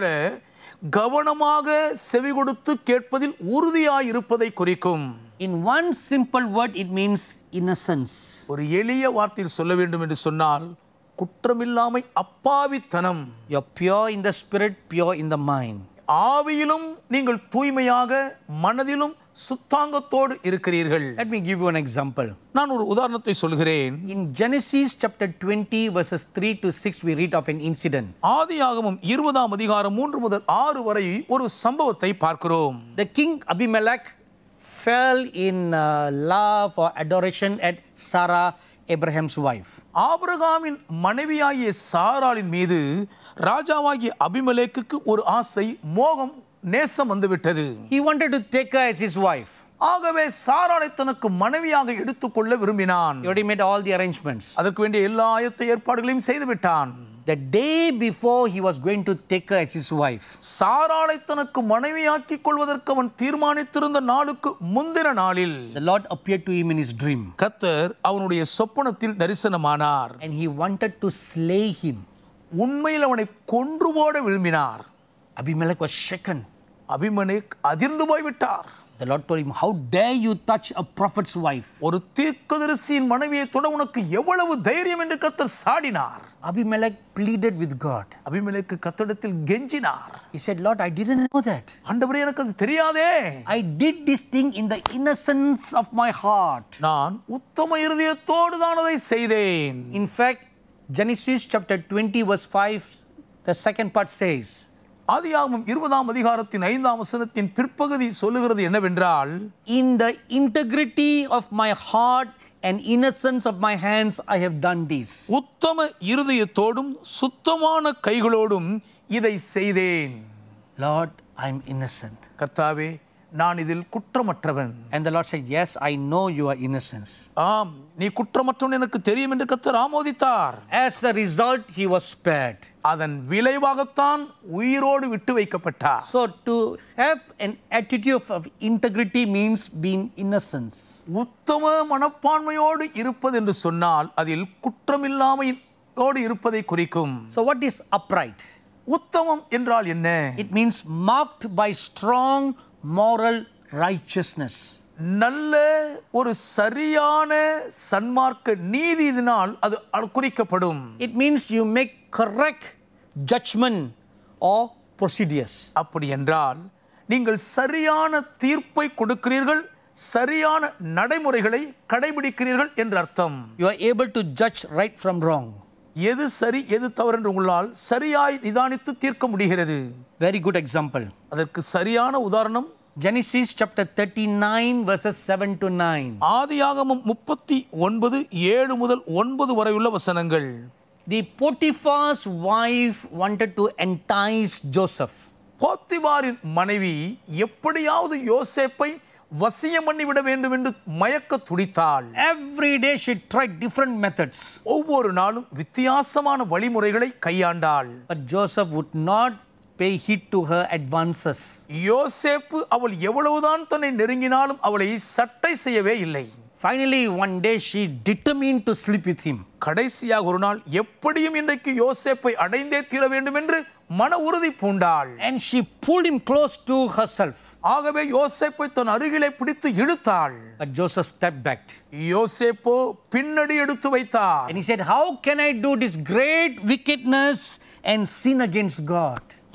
கவனமாக செவி கொடுத்து கேட்பதில் உறுதியாயிருப்பதை குறிக்கும் In one simple word, it means innocence. ஒரு எளிய வார்த்தையில் சொல்ல வேண்டும் என்று சொன்னால் குற்றமில்லாமை அப்பாவித்தனம் You're pure in the spirit, pure in the mind. ஆவியிலும் நீங்கள் தூய்மையாக மனதிலும் சுத்தாங்கத்தோடு இருக்கிறீர்கள் Let me give you an example. நான் ஒரு உதாரணத்தை சொல்கிறேன் In Genesis chapter 20, verses 3 to 6, we read of an incident. ஆதியாகமம் இருபதாம் அதிகாரம் மூன்று முதல் ஆறு வரை ஒரு சம்பவத்தை பார்க்கிறோம் The king Abimelech fell in uh, love or adoration at Sarah, Abraham's wife. ஆபிரகாமின் மனைவியாகிய சாராளின் மீது ராஜாவாகிய அபிமலேக்குக்கு ஒரு ஆசை மோகம் நேசம் வந்துவிட்டது He wanted to take her as his wife. ஆகவே சாராளை தனக்கு மனைவியாக எடுத்துக்கொள்ள விரும்பினான் He already made all the arrangements. அதற்கு வேண்டிய எல்லா ஆயத்த ஏற்பாடுகளையும் செய்து விட்டான் The day before he was going to take her as his wife, சாராளை தனக்கு மனைவியாக்கிக் கொள்வதற்கு அவன் தீர்மானித்திருந்த நாளுக்கு முந்தின நாளில் the Lord appeared to him in his dream கத்தர் அவனுடைய சொப்பனத்தில் தரிசனமானார் and he wanted to slay him. உண்மையில் அவனை கொன்று போட விரும்பினார் Abimelech was shaken. அபிமனேக் அதிர்ந்து போய்விட்டார் The Lord told him, How dare you touch a prophet's wife? ஒரு தீர்க்கதரிசியின் மனைவியை தொட உனக்கு எவ்வளவு தைரியம் என்று கத்தர் சாடினார் Abimelech pleaded with God. அபிமலேக்கு கத்தடத்தில் கெஞ்சினார் He said, Lord, I didn't know that. ஆண்டவரே எனக்கு அது தெரியாதே I did this thing in the innocence of my heart. நான் உத்தம இருதயத்தோடு தான் அதை செய்தேன் In fact, Genesis chapter 20, verse 5, the second part says, ஆதியாகமம் இருபதாம் அதிகாரத்தின் ஐந்தாம் வசனத்தின் பிற்பகுதி சொல்லுகிறது என்னவென்றால் In the integrity of my heart and innocence of my hands, I have done this. உத்தம இருதயத்தோடும் சுத்தமான கைகளோடும் இதை செய்தேன் Lord, I'm innocent. கர்த்தாவே நான் இதில் குற்றமற்றவன் And the Lord said, Yes, I know you are innocent. ஆம் நீ குற்றமற்றவன் எனக்கு தெரியும் என்று கத்தர் ஆமோதித்தார் As a result, he was spared. அதன் விளைவாகத்தான் உயிரோடு விட்டு வைக்கப்பட்டார் So, to have an attitude of integrity means being innocent. உத்தம மனப்பான்மையோடு இருப்பது என்று சொன்னால் அதில் குற்றமில்லாமையோடு இருப்பதை குறிக்கும் So, what is upright? உத்தமம் என்றால் என்ன It means marked by strong moral righteousness. நல்ல ஒரு சரியான சன்மார்க்க நீதி இதனால் அது அ- குறிக்கப்படும் It means you make correct judgment or procedures. அப்படி என்றால் நீங்கள் சரியான தீர்ப்பை கொடுக்கிறீர்கள் சரியான நடைமுறைகளை கடைபிடிக்கிறீர்கள் என்று அர்த்தம் You are able to judge right from wrong. எது சரி எது தவறு என்று உங்களால் சரியாய் நிதானித்து தீர்க்க முடிகிறது Very good example. அதற்கு சரியான உதாரணம் Genesis chapter 39, verses 7 to 9. ஆதியாகமம் முப்பத்தி ஒன்பது ஏழு முதல் ஒன்பது வரை உள்ள வசனங்கள் The Potiphar's wife wanted to entice Joseph. போத்திபாரின் மனைவி எப்படியாவது யோசேப்பை வசியம் பண்ணிவிட வேண்டும் என்று மயக்க துடித்தாள் Every day she tried different methods. ஒவ்வொரு நாளும் வித்தியாசமான வழிமுறைகளை கையாண்டாள் But Joseph would not pay heed to her advances. யோசேப்பு அவள் எவ்வளவுதான் தன்னை நெருங்கினாலும் அவளை சட்டை செய்யவே இல்லை Finally, one day she determined to sleep with him. கடைசியாக ஒரு நாள் எப்படியும் இன்றைக்கு யோசேப்பை அடைந்தே தீர வேண்டும் என்று மன உறுதி பூண்டாள் And she pulled him close to herself. ஆகவே யோசேப்பை தன் அருகிலே பிடித்து இழுத்தாள் But Joseph stepped back. யோசேப்போ பின்னடி எடுத்து வைத்தார் And he said, How can I do this great wickedness and sin against God?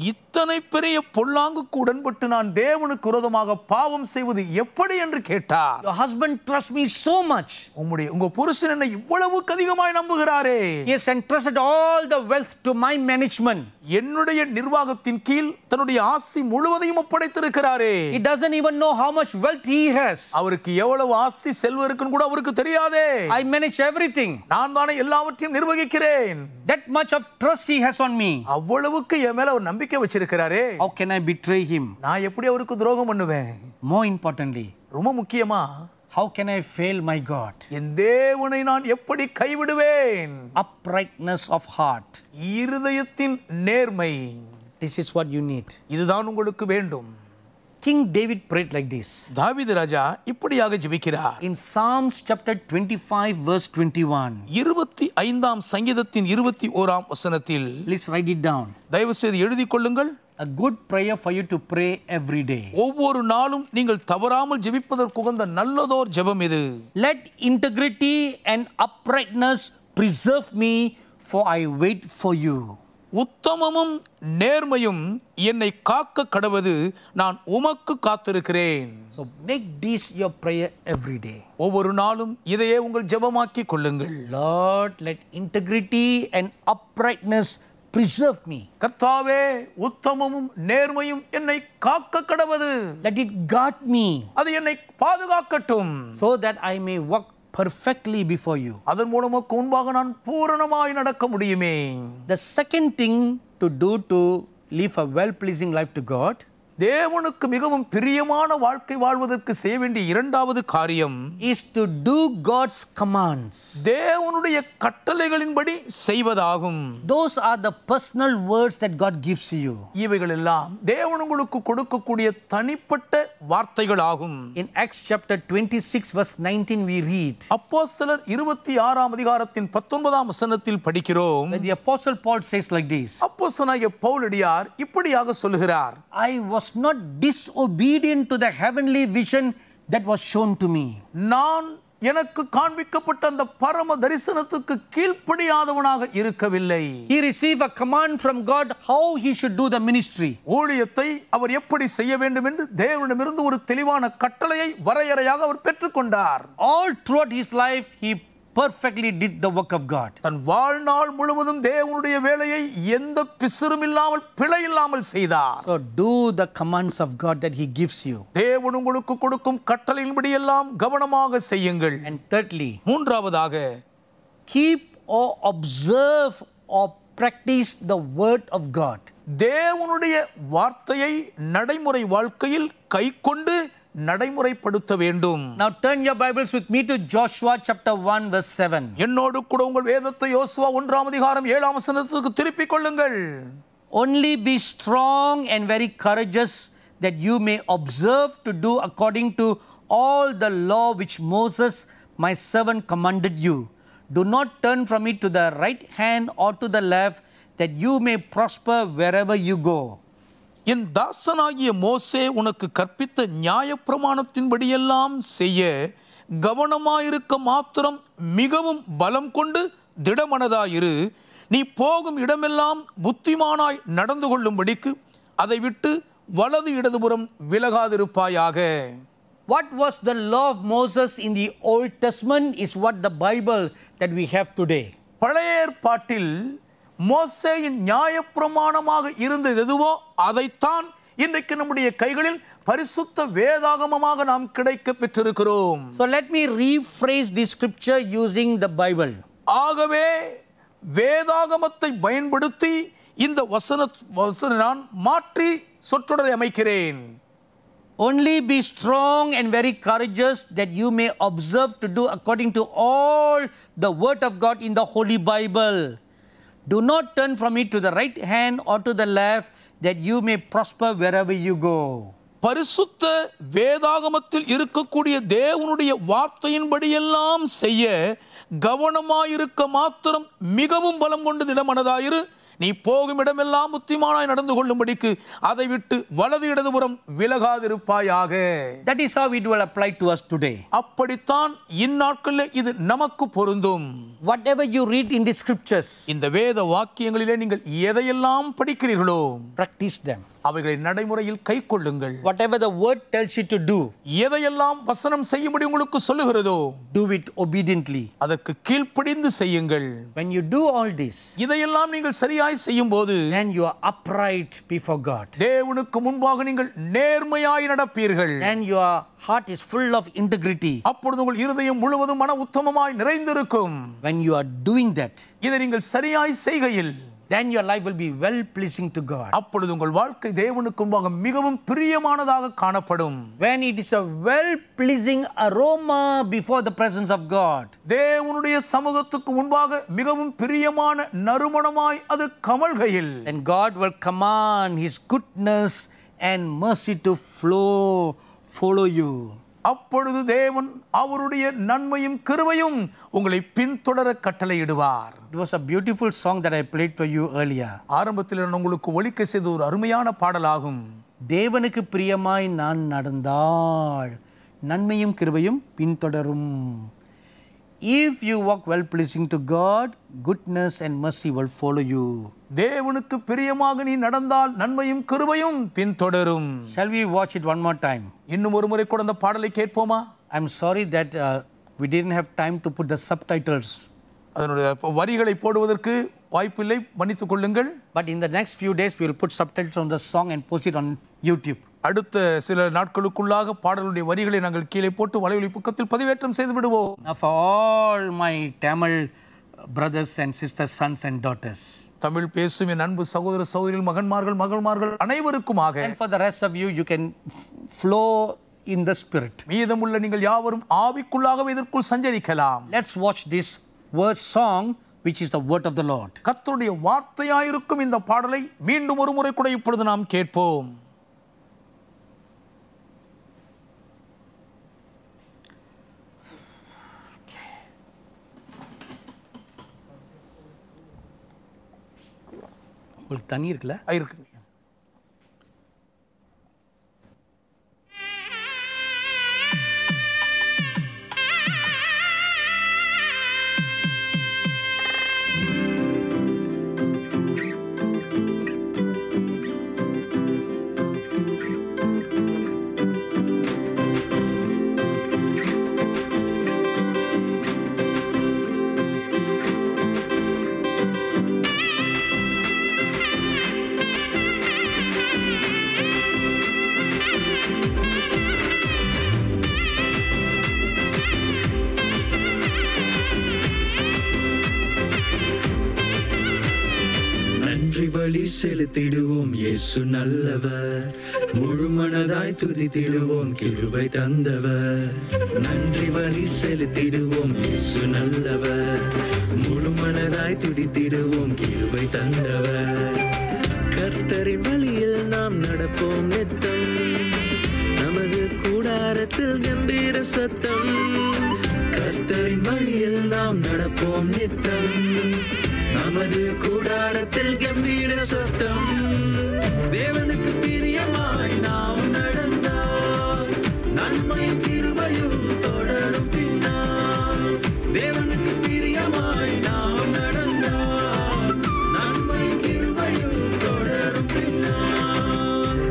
இத்தனை பெரிய பொல்லாங்குக்கு உடன்பட்டு நான் தேவனுக்கு விரோதமாக பாவம் செய்வது எப்படி என்று கேட்டார் Your husband trusts me so much. உம்முடைய உங்க புருஷன் என்னை இவ்வளவுக்கு அதிகமாய் நம்புகிறாரே He has entrusted all the wealth to my management. என்னுடைய நிர்வாகத்தின் கீழ் தன்னுடைய ஆஸ்தி முழுவதையும் ஒப்படைத்திருக்கிறாரே He doesn't even know how much wealth he has. அவருக்கு எவ்வளவு ஆஸ்தி செல்வம் இருக்குன்னு கூட அவருக்கு தெரியாதே I manage everything. நான் தானே எல்லாவற்றையும் நிர்வகிக்கிறேன் That much of trust he has on me. அவ்வளவுக்கு என் மேல ஒரு நம்பிக்கை வச்சிருக்கிறாரே How can I betray him? நான் எப்படி அவருக்கு துரோகம் பண்ணுவேன் More importantly, ரொம்ப முக்கியமா how can I fail my God? என் தேவனை நான் எப்படி கைவிடுவேன் Uprightness of heart. இருதயத்தின் நேர்மை This is what you need. இதுதான் உங்களுக்கு வேண்டும் King David prayed like this. தாவீது ராஜா இப்படியாக ஜெபிக்கிறார் In Psalms chapter 25, verse 21. இருபத்தி ஐந்தாம் சங்கீதத்தின் இருபத்தி ஓராம் வசனத்தில் Please write it down. தயவு செய்து எழுதிக் கொள்ளுங்கள் A good prayer for you to pray every day. ஒவ்வொரு நாளும் நீங்கள் தவறாமல் ஜெபிப்பதற்கு உகந்த நல்லதோர் ஜெபம் இது Let integrity and uprightness preserve me, for I wait for you. உத்தமமும் நேர்மையும் என்னை காக்க கடவது நான் உமக்கு காத்திருக்கிறேன் So make this your prayer every day. ஒவ்வொரு நாளும் இதையே உங்கள் ஜெபமாக்கி கொள்ளுங்கள் Lord, let integrity and uprightness preserve me. கர்த்தாவே உத்தமமும் நேர்மையும் என்னை காக்க கடவது Let it guard me அது என்னை பாதுகாக்கட்டும் so that I may walk perfectly before you. அதன் மூலமாக முன்பாக நான் பூரணமாய் நடக்க முடியுமே The second thing to do to live a well pleasing life to God தேவனுக்கு மிகவும் பிரியமான வாழ்க்கை வாழ்வதற்கு செய்ய வேண்டிய இரண்டாவது காரியம் is to do God's commands. தேவனுடைய கட்டளைகளின்படி செய்வதாகும் Those are the personal words that God gives you. இவைகள் எல்லாம் தேவன் உங்களுக்கு கொடுக்கக்கூடிய தனிப்பட்ட வார்த்தைகள் ஆகும் In Acts chapter 26, verse 19, we read அப்போ சிலர் இருபத்தி ஆறாம் அதிகாரத்தின் பத்தொன்பதாம் வசனத்தில் படிக்கிறோம் when the Apostle Paul says like this அப்போ பவுலடியார் இப்படியாக சொல்லுகிறார் I was not disobedient to the heavenly vision that was shown to me. நான் எனக்கு காண்பிக்கப்பட்ட அந்த பரம தரிசனத்துக்கு கீழ்ப்படியாதவனாக இருக்கவில்லை He received a command from God how he should do the ministry. ஊழியத்தை அவர் எப்படி செய்ய வேண்டும் என்று தேவனிடமிருந்து ஒரு தெளிவான கட்டளையை வரையறையாக அவர் பெற்றுக்கொண்டார் All throughout his life, he perfectly did the work of God. தன் வாழ்நாள் முழுவதும் தேவனுடைய வேலையை எந்த பிசுறும் இல்லாமல் பிழை இல்லாமல் செய்தார் So do the commands of God that he gives you. தேவன் உங்களுக்கு கொடுக்கும் கட்டளையின்படி எல்லாம் கவனமாக செய்யுங்கள் And thirdly, மூன்றாவதாக keep or observe or practice the word of God. தேவனுடைய வார்த்தையை நடைமுறை வாழ்க்கையில் கைக்கொண்டு நடைமுறைப்படுத்த வேண்டும் Now turn your Bibles with me to Joshua chapter 1 verse 7. என்னோடு கூட உங்கள் வேதத்தை யோசுவா ஒன்றாம் அதிகாரம் ஏழாம் வசனத்துக்கு திருப்பிக் கொள்ளுங்கள் Only be strong and very courageous that you may observe to do according to all the law which Moses my servant commanded you. Do not turn from it to the right hand or to the left that you may prosper wherever you go. என் தாசனாகிய மோசே உனக்கு கற்பித்த நியாயப்பிரமாணத்தின்படியெல்லாம் செய்ய கவனமாயிருக்க மாத்திரம் மிகவும் பலம் கொண்டு திடமனதாயிரு நீ போகும் இடமெல்லாம் புத்திமானாய் நடந்து கொள்ளும்படிக்கு அதை விட்டு வலது இடதுபுறம் விலகாதிருப்பாயாக What was the law of Moses in the Old Testament is what the Bible that we have today. பழைய ஏற்பாட்டில் மோசேயின் நியாயப்பிரமாணமாக இருந்தது எதுவோ அதைத்தான் இன்றைக்கு நம்முடைய கைகளில் பரிசுத்த வேதாகமமாக நாம் கிடைக்க பெற்றிருக்கிறோம் So let me rephrase this scripture using the Bible. ஆகவே வேதாகமத்தை பயன்படுத்தி இந்த வசன வசன நான் மாற்றி சொற்றொடரை அமைக்கிறேன் Only be strong and very courageous that you may observe to do according to all the word of God in the Holy Bible. Do not turn from it to the right hand or to the left that you may prosper wherever you go. பரிசுத்த வேதாகமத்தில் இருக்கக்கூடிய தேவனுடைய வார்த்தையின்படியெல்லாம் செய்ய கவனமாயிருக்க மாத்திரம் மிகவும் பலம் கொண்டு திடமனதாயிரு நீ போகும் இடமெல்லாம் புத்திமானாய் நடந்து கொள்ளும்படிக்கு அதை விட்டு வலது இடதுபுறம் விலகாதிருப்பாயாக That is how it will apply to us today. அப்படித்தான் இந்நாட்களில் இது நமக்கு பொருந்தும் whatever you read in the scriptures, இந்த வேத வாக்கியங்களிலே நீங்கள் எதையெல்லாம் படிக்கிறீர்களோ practice them. அவைகளை நடைமுறையில் கைக்கொள்ளுங்கள் Whatever the word tells you to do, எதையெல்லாம் வசனம் செய்யும்படி உங்களுக்கு சொல்லுகிறதோ do it obediently. அதற்கு கீழ்ப்படிந்து செய்யுங்கள் When you do all this, இதையெல்லாம் நீங்கள் சரியாய் செய்யும் போது then you are upright before God. தேவனுக்கு முன்பாக நீங்கள் நேர்மையாய் நடப்பீர்கள் Then your heart is full of integrity. அப்பொழுது உங்கள் இருதயம் முழுவதும் மன உத்தமமாய் நிறைந்திருக்கும் When you are doing that, இதை நீங்கள் சரியாய் செய்கையில் then your life will be well pleasing to God. அப்பொழுது உங்கள் வாழ்க்கை தேவனுக்கு முன்பாக மிகவும் பிரியமானதாக காணப்படும் When it is a well pleasing aroma before the presence of God, தேவனுடைய சமூகத்துக்கு முன்பாக மிகவும் பிரியமான நறுமணமாய் அது கமழ்கையில் then God will command His goodness and mercy to flow, follow you. அப்பொழுது தேவன் அவருடைய நன்மையும் கிருபையும் உங்களை பின்தொடர கட்டளையிடுவார் It was a beautiful song that I played for you earlier. ஆரம்பத்தில் நான் உங்களுக்கு ஒலிக்க செய்த ஒரு அருமையான பாடலாகும் தேவனுக்கு பிரியமாய் நான் நடந்தால் நன்மையும் கிருபையும் பின்தொடரும் If you walk well pleasing to God, goodness and mercy will follow you. தேவனுக்கு பிரியமாக நீ நடந்தால் நன்மையும் கிருபையும் பின்தொடரும் Shall we watch it one more time? இன்னும் ஒரு முறை கூட அந்த பாடலை கேட்போமா I'm sorry that uh, we didn't have time to put the subtitles. அதனுடைய வரிகளை போடுவதற்கு வாய்ப்பில்லை மன்னித்துக் கொள்ளுங்கள் But in the next few days, we will put subtitles on the song and post it on YouTube. அடுத்த சில நாட்களுக்குள்ளாக பாடலுடைய வரிகளை நாங்கள் கீழே போட்டு வலையொலி பக்கத்தில் பதிவேற்றம் செய்து விடுவோம் Now, for all my Tamil brothers and sisters, sons and daughters, Tamil பேசும் என் அன்பு சகோதர சகோதரிகள் மகன்மார்கள் மகள்மார்கள் அனைவருக்குமாக and for the rest of you, you can f- flow in the spirit. மீதமுள்ள நீங்கள் யாவரும் ஆவிக்குள்ளாகவே இதற்குள் சஞ்சரிக்கலாம் Let's watch this word song, which is the word of the Lord. கர்த்தருடைய வார்த்தையாயிருக்கும் இந்த பாடலை மீண்டும் ஒரு முறை கூட இப்பொழுது நாம் கேட்போம் உங்களுக்கு தண்ணி இருக்குல்ல ஆ, இருக்குங்க நன்றி பலி செலுத்திடுவோம் இயேசு நல்லவர் முழு மனதாய் துதித்திடுவோம் கிருபை தந்தவர் நன்றி பலி செலுத்திடுவோம் இயேசு நல்லவர் முழு மனதாய் துதித்திடுவோம் கிருபை தந்தவர் கர்த்தரின் வழியில் நாம் நடப்போம் நித்தம் நமது கூடாரத்தில் கம்பீர சத்தம் கர்த்தரின் வழியில் நாம் நடப்போம் நித்தம் நமது கூடாரத்தில் கம்பீர சத்தம் தேவனுக்கு பிரியமாய் நாம் நடந்தால் நன்மையும் கிருபையும் தொடரும் பின்னால் தேவனுக்கு பிரியமாய் நாம் நடந்தால் நன்மையும் கிருபையும் தொடரும் பின்னால்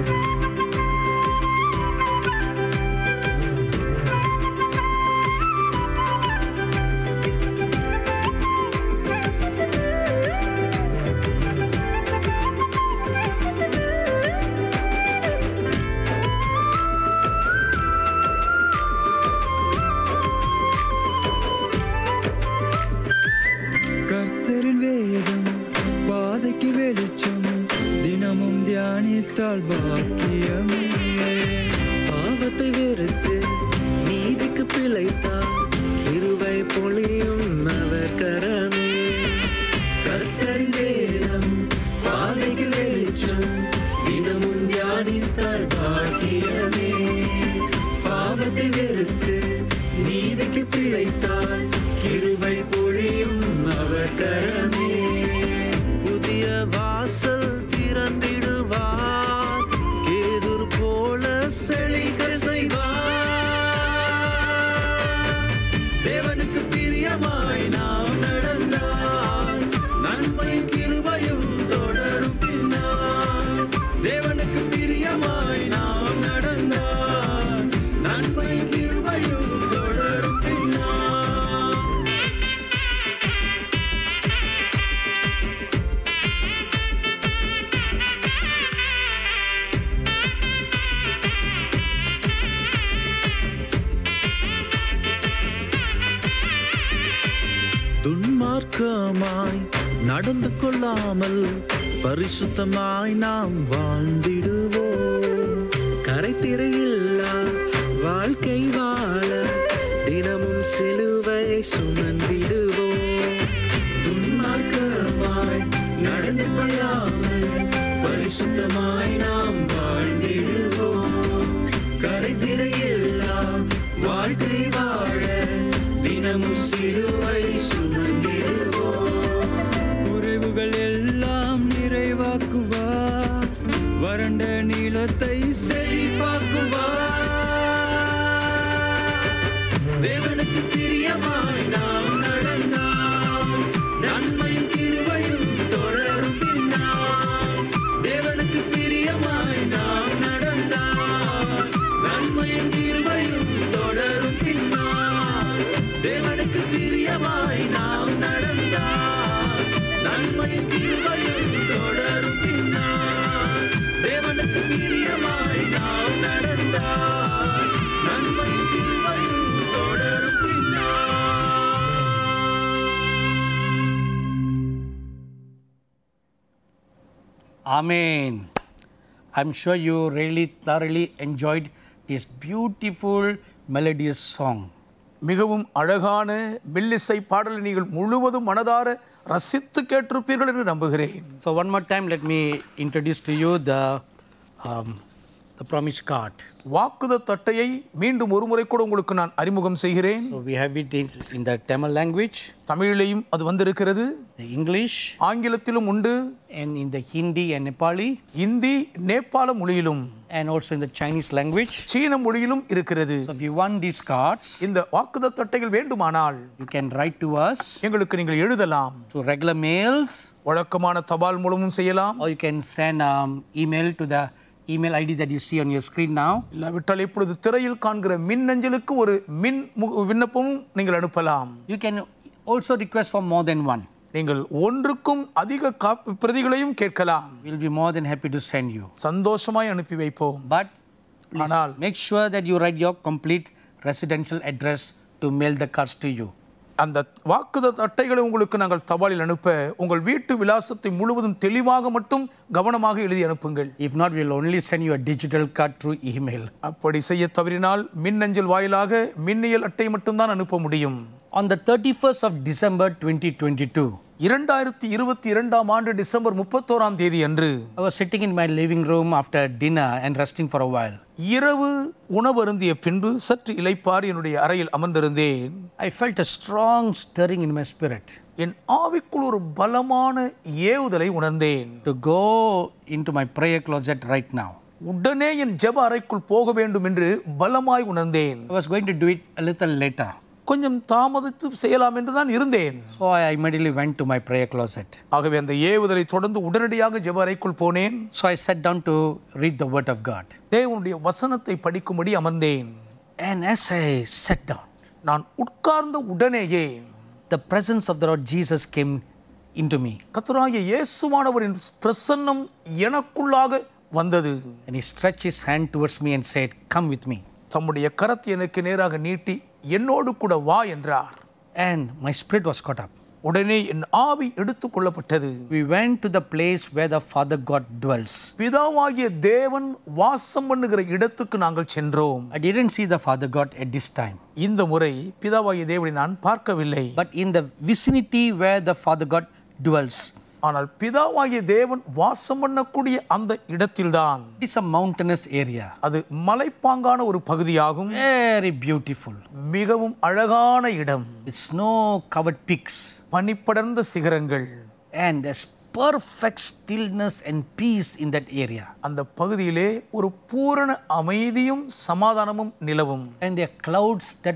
கர்த்தரின் வேதம் பாதைக்கு வெளிச்சம் தினமும் தியானித்தால் பாக்கியமே பாவத்தை வெறுத்து நீதிக்கு பிழைத்தால் கிருபை பொழியும் அவர் கரமே கர்த்தரின் வேதம் பாதைக்கு வெளிச்சம் தினமும் தியானித்தால் பாக்கியமே பாவத்தை வெறுத்து நீதிக்கு பிழைத்தால் கிருபை பொழியும் அவர் கரமே புதிய வாசல் திறந்திடுவார் கேதுர் போல செழிக்க செய்வார் தேவனுக்கு பிரியமாய் நாம் நட துன்மார்க்கமாய் நடந்து கொள்ளாமல் பரிசுத்தமாய் நாம் வாழ்ந்திடுவோம் கரைத்திரையில்லா வாழ்க்கை வாழ தினமும் சிலுவையை சுமந்திடுவோம் துன்மார்க்கமாய் நடந்து கொள்ளாமல் பரிசுத்தமாய் நாம் வாழ்ந்திடுவோம் கரைதிரையில்லா வாழ்க்கை வாழ தினமும் சிலுவை சுமந்திடுவோம் குறைவுகள் எல்லாம் நிறைவாக்குவார் வறண்ட நீளத்தை செழிப்பாக்குவார் தேவனுக்கு பிரியமாய் நாம் நடந்தால் நன்மையும் கிருபையும் தொடரும் பின்னால் தேவனுக்கு பிரியமாய் நாம் நடந்தால் நன்மையும் கிருபையும் தொடரும் பின்னால் தேவனுக்கு பிரியமாய் நாம் நடந்தால் நன்மையும் கிருபையும் தொடரும் பின்னால் தேவனுக்கு பிரியமாய் நாம் நடந்தால் நன்மையும் கிருபையும் தொடரும் பின்னால் Amen. I'm sure you really thoroughly enjoyed this beautiful melodious song. மிகவும் அழகான மெல்லிசை பாடலை நீங்கள் முழுவதும் மனதார ரசித்து கேட்டிருப்பீர்கள் என்று நம்புகிறேன் So one more time, let me introduce to you the um, the promise card. வாக்குத தட்டையை மீண்டும் ஒரு முறை கூட உங்களுக்கு நான் அறிமுகம் செய்கிறேன் So we have it in, in the Tamil language, தமிழிலையும் அது வந்திருக்கிறது the English, ஆங்கிலத்திலும் உண்டு and in the Hindi and Nepali, Hindi நேபாள மொழியிலும் and also in the Chinese language. சீன மொழியிலும் இருக்கிறது So if you want these cards, இந்த வாக்குத தட்டைகள் வேண்டுமானால் you can write to us எங்களுக்கு நீங்கள் எழுதலாம் to regular mails, வழக்கமான தபால் மூலமும் செய்யலாம் or you can send um, email to the email ID that you see on your screen now. இல்லாவிட்டால் இப்பொழுது திரையில் காண்கிற மின்னஞ்சலுக்கு ஒரு மின் மு- விண்ணப்பமும் நீங்கள் அனுப்பலாம் You can also request for more than one. நீங்கள் ஒன்றுக்கும் அதிக காப்பி பிரதிகளையும் கேட்கலாம் We'll be more than happy to send you. சந்தோஷமாய் அனுப்பி வைப்போம் But please ஆனால் make sure that you write your complete residential address to mail the cards to you. அந்த வாக்குத அட்டைகளை உங்களுக்கு நாங்கள் தபாலில் அனுப்ப உங்கள் வீட்டு விலாசத்தை முழுவதும் தெளிவாக மட்டும் கவனமாக எழுதி அனுப்புங்கள் If not, we'll only send you a digital card through email. அப்படி செய்ய தவறினால் மின்னஞ்சல் வாயிலாக மின்னியல் அட்டை மட்டும்தான் அனுப்ப முடியும் On the 31st of December 2022, இரண்டாயிரத்தி இருபத்தி இரண்டாம் ஆண்டு டிசம்பர் முப்பத்தோராம் தேதி அன்று I was sitting in my living room after dinner and resting for a while. இரவு உணவு அருந்திய பின்பு சற்று இளைப்பாறு என்னுடைய அறையில் அமர்ந்திருந்தேன் I felt a strong stirring in my spirit என் ஆவிக்குள் ஒரு பலமான ஏவுதலை உணர்ந்தேன் to go into my prayer closet right now. உடனே என் ஜெப அறைக்குள் போக வேண்டும் என்று பலமாய் உணர்ந்தேன் I was going to do it a little later. கொஞ்சம் தாமதித்து செய்யலாம் என்று தான் இருந்தேன் So I immediately went to my prayer closet. ஆகவே அந்த ஏவுதலை தொடர்ந்து உடனடியாக ஜெப அறைக்குள் போனேன் So I sat down to read the word of God. தேவனுடைய வசனத்தை படிக்கும்படி அமர்ந்தேன் And as I sat down, நான் உட்கார்ந்த உடனேயே the presence of the Lord Jesus came into me. கத்தராகிய இயேசுவானவரின் பிரசன்னம் எனக்குள்ளாக வந்தது And he stretched his hand towards me and said, Come with me. தம்முடைய கரத்தை எனக்கு நேராக நீட்டி என்னோடு கூட வா என்றார் And my spirit was caught up. உடனே என் ஆவி எடுத்துக் கொள்ளப்பட்டது We went to the place where the Father God dwells. பிதாவாகிய தேவன் வாசம் பண்ணுகிற இடத்துக்கு நாங்கள் சென்றோம் I didn't see the Father God at this time. இந்த முறை பிதாவாகிய தேவனை நான் பார்க்கவில்லை But in the vicinity where the Father God dwells, ஆனால் பிதாவாகிய தேவன் வாசம் பண்ணக்கூடிய அந்த இடத்தில்தான் it's a mountainous area. அது மலைப்பாங்கான ஒரு பகுதியாகும் Very beautiful. மிகவும் அழகான இடம் With snow covered peaks. பனிப்படர்ந்த சிகரங்கள் And there's perfect stillness and peace in that area. அந்த பகுதியிலே ஒரு பூரண அமைதியும் சமாதானமும் நிலவும் And there are clouds that,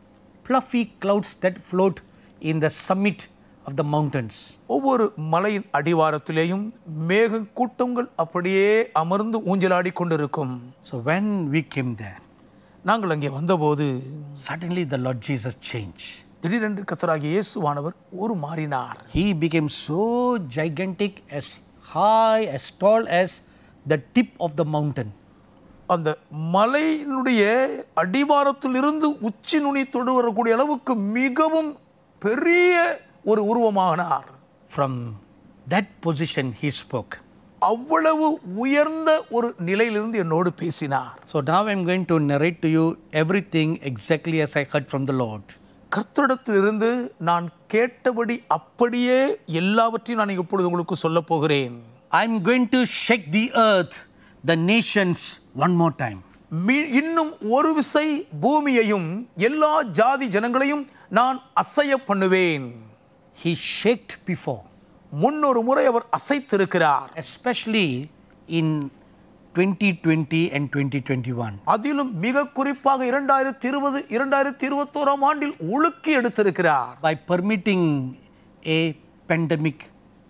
fluffy clouds that float in the summit of the mountains. ஒவ்வொரு மலையின் அடிவாரத்திலேயும் மேக கூட்டங்கள் அப்படியே அமர்ந்து ஊஞ்சலாடி கொண்டிருக்கும் So when we came there, நாங்கள் அங்கே வந்தபோது suddenly the Lord Jesus changed. திடீரென்று கத்தராகிய இயேசுவானவர் ஒரு மாறினார் He became so gigantic, as high, as tall as the tip of the mountain. அந்த மலையினுடைய அடிவாரத்தில் இருந்து உச்சி நுனி தொடு வரக்கூடிய அளவுக்கு மிகவும் பெரிய ஒரு உருவமானார் From that position, he spoke. அவ்வளவு உயர்ந்த ஒரு நிலையிலிருந்து என்னோடு பேசினார் So now I'm going to narrate to you everything exactly as I heard from the Lord. கர்த்தரிடத்திலிருந்து நான் கேட்டபடி அப்படியே எல்லாவற்றையும் நான் இப்பொழுது உங்களுக்கு சொல்ல போகிறேன் I'm going to shake the earth, the nations, one more time. மீ- இன்னும் ஒரு விசை பூமியையும் எல்லா ஜாதி ஜனங்களையும் நான் அசைய பண்ணுவேன் He shaked before. முன்னொரு முறை அவர் அசைத்திருக்கிறார் especially in 2020 and 2021. அதிலும் மிக குறிப்பாக இரண்டாயிரத்தி இருபது இரண்டாயிரத்தி இருபத்தோராம் ஆண்டில் உலுக்கி எடுத்திருக்கிறார் By permitting a pandemic,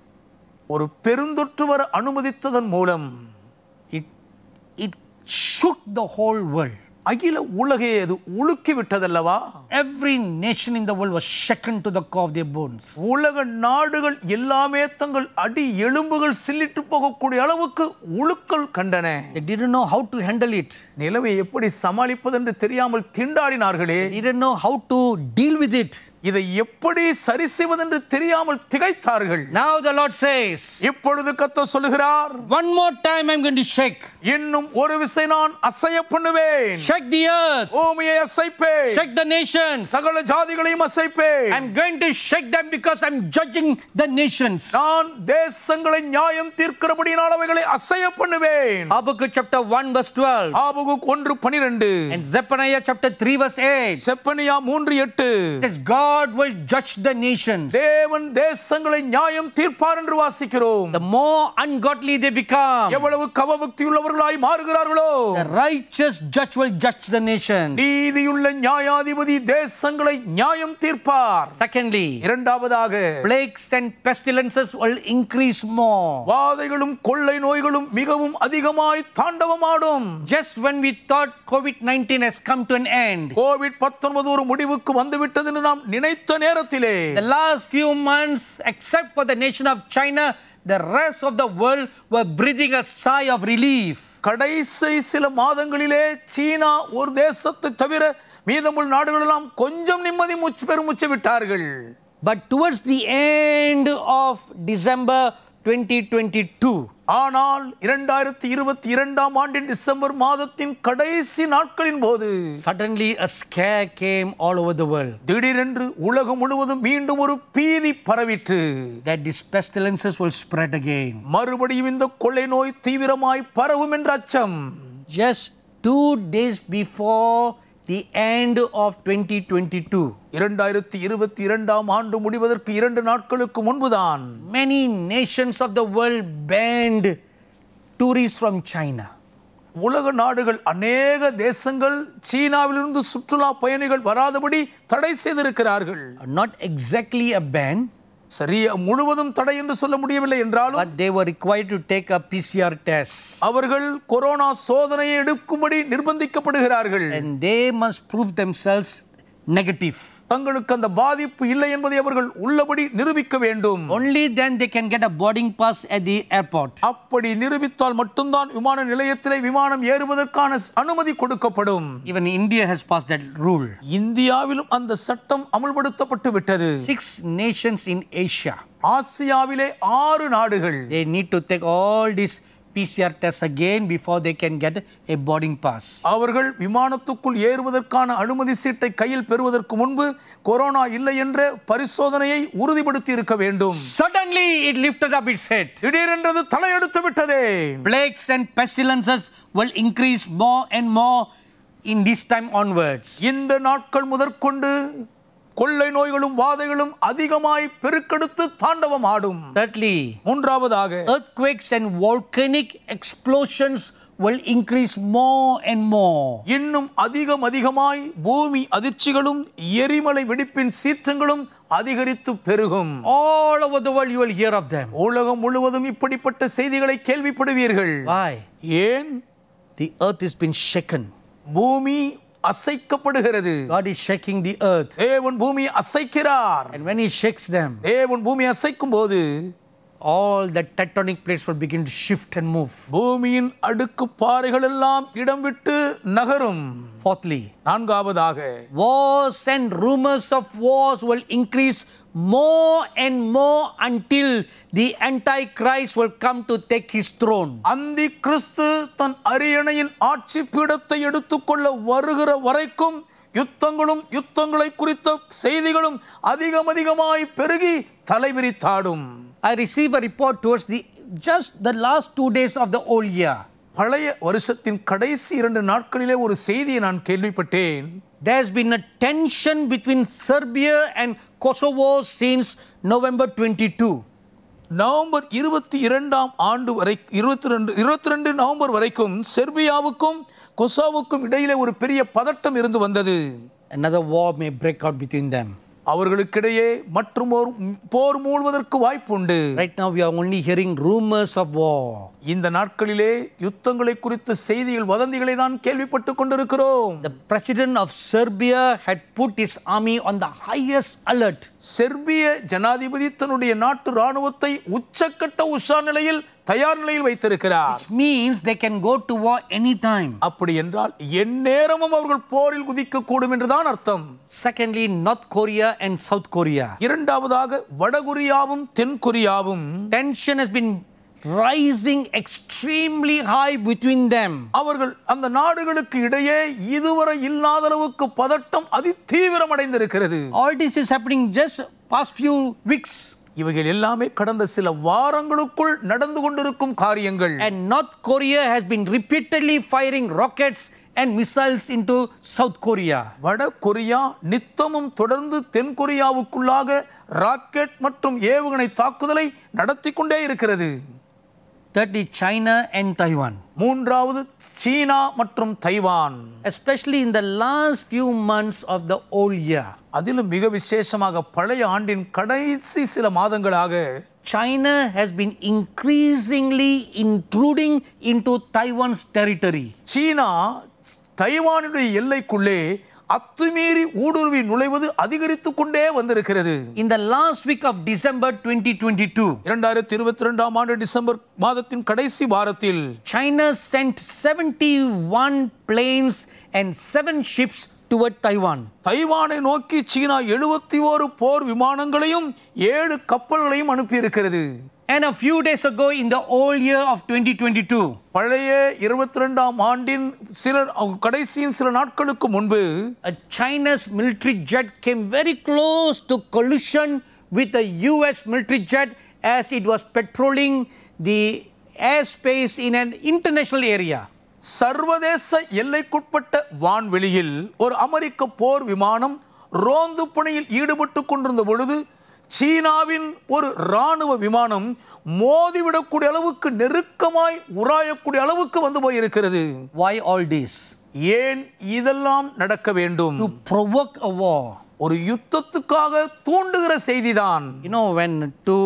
ஒரு பெருந்தொற்று வர அனுமதித்ததன் மூலம் it, it shook the whole world. அகில உலகே அது உலுக்கி விட்டதல்லவா Every nation in the world was shaken to the core of their bones. உலக நாடுகள் எல்லாமே தங்கள் அடி எலும்புகள் சில்லிட்டு போகக்கூடிய அளவுக்கு உழுக்கல் கண்டன They didn't know how to handle it. நிலைமை எப்படி சமாளிப்பது என்று தெரியாமல் திண்டாடினார்களே They didn't know how to deal with it. இதை எப்படி சரி செய்வதென்று தெரியாமல் திகைத்தார்கள் Now the Lord says, இப்பொழுது கத்த சொல்லுகிறார் One more time I'm going to shake. இன்னும் ஒரு விசை நான் அசைய பண்ணுவேன் Shake the earth. பூமியை அசைப்பேன் Shake the nations. சகல ஜாதிகளையும் அசைப்பேன் I'm going to shake them because I'm judging the nations. நான் தேசங்களை நியாயம் தீர்க்கிறபடியினால் அவைகளை அசைய பண்ணுவேன் Habakkuk chapter 1 verse 12. ஆபகுக் ஒன்று பனிரெண்டு And Zephaniah chapter 3 verse 8. Zephaniah மூன்று எட்டு says God will judge the nations. தேவன் தேசங்களை நியாயம் தீர்ப்பார் என்று வாசிக்கிறோம் The more ungodly they become, எவ்வளவு கவபக்தி உள்ளவர்களாய் மாறுகிறார்களோ the righteous judge will judge the nations. நீதியுள்ள நியாயாதிபதி தேசங்களை நியாயம் தீர்ப்பார் Secondly, இரண்டாவதாக plagues and pestilences will increase more. வாதைகளும் கொள்ளை நோய்களும் மிகவும் அதிகமாய் தாண்டவமாடும் Just when we thought COVID 19 has come to an end, COVID பத்தொன்பது ஒரு முடிவுக்கு வந்துவிட்டது என்று நாம் நினைத்த நேரத்திலே the last few months, except for the nation of China, the rest of the world were breathing a sigh of relief. கடைசி சில மாதங்களிலே சீனா ஒரு தேசத்தை தவிர மீதமுள்ள நாடுகளெல்லாம் கொஞ்சம் நிம்மதி மூச்சு பெருமூச்சு விட்டார்கள் But towards the end of December 2022, ஆனால் இரண்டாயிரத்தி இருபத்தி இரண்டாம் ஆண்டின் டிசம்பர் மாதத்தின் கடைசி நாட்களின் போது suddenly a scare came all over the world திடீரென்று உலகம் முழுவதும் மீண்டும் ஒரு பீதி பரவிற்று that these pestilences will spread again. மறுபடியும் இந்த கொள்ளை நோய் தீவிரமாய் பரவும் என்ற அச்சம் Just two days before the end of 2022, இரண்டாயிரத்தி இருபத்தி இரண்டாம் ஆண்டு முடிவதற்கு இரண்டு நாட்களுக்கு முன்புதான் many nations of the world banned tourists from China. உலக நாடுகள் அநேக தேசங்கள் சீனாவிலிருந்து சுற்றுலா பயணிகள் வராதபடி தடை செய்திருக்கிறார்கள் Not exactly a ban, சரியா முழுவதும் தடை என்று சொல்ல முடியவில்லை என்றாலும் but they were required to take a PCR test. அவர்கள் கொரோனா சோதனையை எடுக்கும்படி நிர்பந்திக்கப்படுகிறார்கள் And they must prove themselves negative. தங்களுக்கு அந்த பாதிப்பு இல்லை என்பதை அவர்கள் உள்ளபடி நிரூபிக்க வேண்டும் Only then they can get a boarding pass at the airport. அப்படி நிரூபித்தால் மட்டும்தான் விமான நிலையத்திலே விமானம் ஏறுவதற்கான அனுமதி கொடுக்கப்படும் Even India has passed that rule. இந்தியாவிலும் அந்த சட்டம் அமல்படுத்தப்பட்டு விட்டது Six nations in Asia, ஆசியாவிலே ஆறு நாடுகள் they need to take all these PCR tests again before they can get a boarding pass. அவர்கள் விமானத்துக்குள் ஏறுவதற்கான அனுமதி சீட்டை கையில் பெறுவதற்கு முன்பு கொரோனா இல்லை என்ற பரிசோதனையை உறுதிப்படுத்தி இருக்க வேண்டும் Suddenly it lifted up its head. திடீரென்றது தலையெடுத்து விட்டதே Plagues and pestilences will increase more and more in this time onwards. இந்த நாட்கள் முதற்கொண்டு கொள்ளை நோய்களும் வாதைகளும் அதிகமாய் பெருக்கெடுத்து தாண்டவம் ஆடும் Thirdly, மூன்றாவதாக earthquakes and volcanic explosions will increase more and more. இன்னும் அதிகம் அதிகமாய் பூமி அதிர்ச்சிகளும் எரிமலை வெடிப்பின் சீற்றங்களும் அதிகரித்து பெருகும் All over the world you will hear of them. உலகம் முழுவதும் இப்படிப்பட்ட செய்திகளை கேள்விப்படுவீர்கள் Why? ஏன் The earth has been shaken. பூமி அசைக்கப்படுகிறது God is shaking the earth. தேவன் பூமியை அசைக்கிறார் And when He shakes them, தேவன் பூமியை அசைக்கும் போது all the tectonic plates will begin to shift and move. பூமியின் அடுக்கு பாறைகள் எல்லாம் இடம் விட்டு நகரும் Fourthly, நான்காவதாக wars and rumors of wars will increase more and more until the Antichrist will come to take his throne. அந்தி கிறிஸ்து தன் அரியணையின் ஆட்சி பீடத்தை எடுத்துக்கொள்ள வருகிற வரைக்கும் யுத்தங்களும் யுத்தங்களை குறித்த செய்திகளும் அதிகம் அதிகமாய் பெருகி தலைவிரித்தாடும் I received a report towards the just the last two days of the old year. பழைய வருஷத்தின் கடைசி இரண்டு நாட்களிலே ஒரு செய்தியை நான் கேள்விப்பட்டேன் There's been a tension between Serbia and Kosovo since November 22. November இருபத்தி இரண்டாம் ஆண்டு வரை இருபத்தி ரெண்டு இருபத்தி ரெண்டு நவம்பர் வரைக்கும் செர்பியாவுக்கும் கொசாவுக்கும் இடையிலே ஒரு பெரிய பதட்டம் இருந்து வந்தது Another war may break out between them. அவர்களுக்கிடையே மற்றும் ஒரு போர் மூழ்வதற்கு வாய்ப்புண்டு Right now, we are only hearing rumors of war. இந்த நாட்களிலே யுத்தங்களை குறித்த செய்திகள் வதந்திகளை தான் கேள்விப்பட்டு கொண்டிருக்கிறோம் The president of Serbia had put his army on the highest alert. செர்பிய ஜனாதிபதி தன்னுடைய நாட்டு ராணுவத்தை உச்சக்கட்ட உஷா நிலையில் தயார் நிலையில் வைத்திருக்கிறார் Which means they can go to war anytime. அப்படி என்றால் எந்நேரமும் அவர்கள் போரில் குதிக்க கூடும் என்றுதான் அர்த்தம் Secondly, North Korea and South Korea. இரண்டாவதாக வடகொரியாவும் தென் கொரியாவும் Tension has been rising extremely high between them. அவர்கள் அந்த நாடுகளுக்கு இடையே இதுவரை இல்லாத அளவுக்கு பதட்டம் அதிதீவிரம் அடைந்திருக்கிறது All this is happening just past few weeks. இவைகள் எல்லாமே கடந்த சில வாரங்களுக்குள் நடந்து கொண்டிருக்கும் காரியங்கள் And North Korea has been repeatedly firing rockets and missiles into South Korea. வட கொரியா நித்தமும் தொடர்ந்து தென் கொரியாவுக்குள்ளாக ராக்கெட் மற்றும் ஏவுகணை தாக்குதலை நடத்தி கொண்டே இருக்கிறது Thirdly, China and Taiwan. மூன்றாவது சீனா மற்றும் Taiwan Especially in the last few months of the old year. அதிலும் மிக விசேஷமாக பழைய ஆண்டின் கடைசி சில மாதங்களாக China has been increasingly intruding into Taiwan's territory. சீனா தைவானுடைய எல்லைக்குள்ளே அத்துமீறி ஊடுருவி நுழைவது அதிகரித்து கொண்டே வந்திருக்கிறது In the last week of December 2022, இரண்டாயிரத்தி இருபத்தி ரெண்டாம் ஆண்டு டிசம்பர் மாதத்தின் கடைசி வாரத்தில் China sent 71 planes and 7 ships toward Taiwan. தைவானை நோக்கி சீனா எழுபத்தி ஓரு போர் விமானங்களையும் ஏழு கப்பல்களையும் அனுப்பியிருக்கிறது And a few days ago, in the old year of 2022, பழைய இருபத்தி ரெண்டாம் ஆண்டின் சில கடைசியின் சில நாட்களுக்கு முன்பு a China's military jet came very close to collision with a US military jet as it was patrolling the airspace in an international area. சர்வதேச எல்லைக்குட்பட்ட வான்வெளியில் ஒரு அமெரிக்க போர் விமானம் ரோந்து பணியில் ஈடுபட்டு கொண்டிருந்த பொழுது சீனாவின் ஒரு ராணுவ விமானம் மோதிவிடக்கூடிய அளவுக்கு நெருக்கமாய் உராயக்கூடிய அளவுக்கு வந்து போயிருக்கிறது Why all this? ஏன் இதெல்லாம் நடக்க வேண்டும் To provoke a war. ஒரு யுத்தத்துக்காக தூண்டுகிற செய்திதான் You know, when two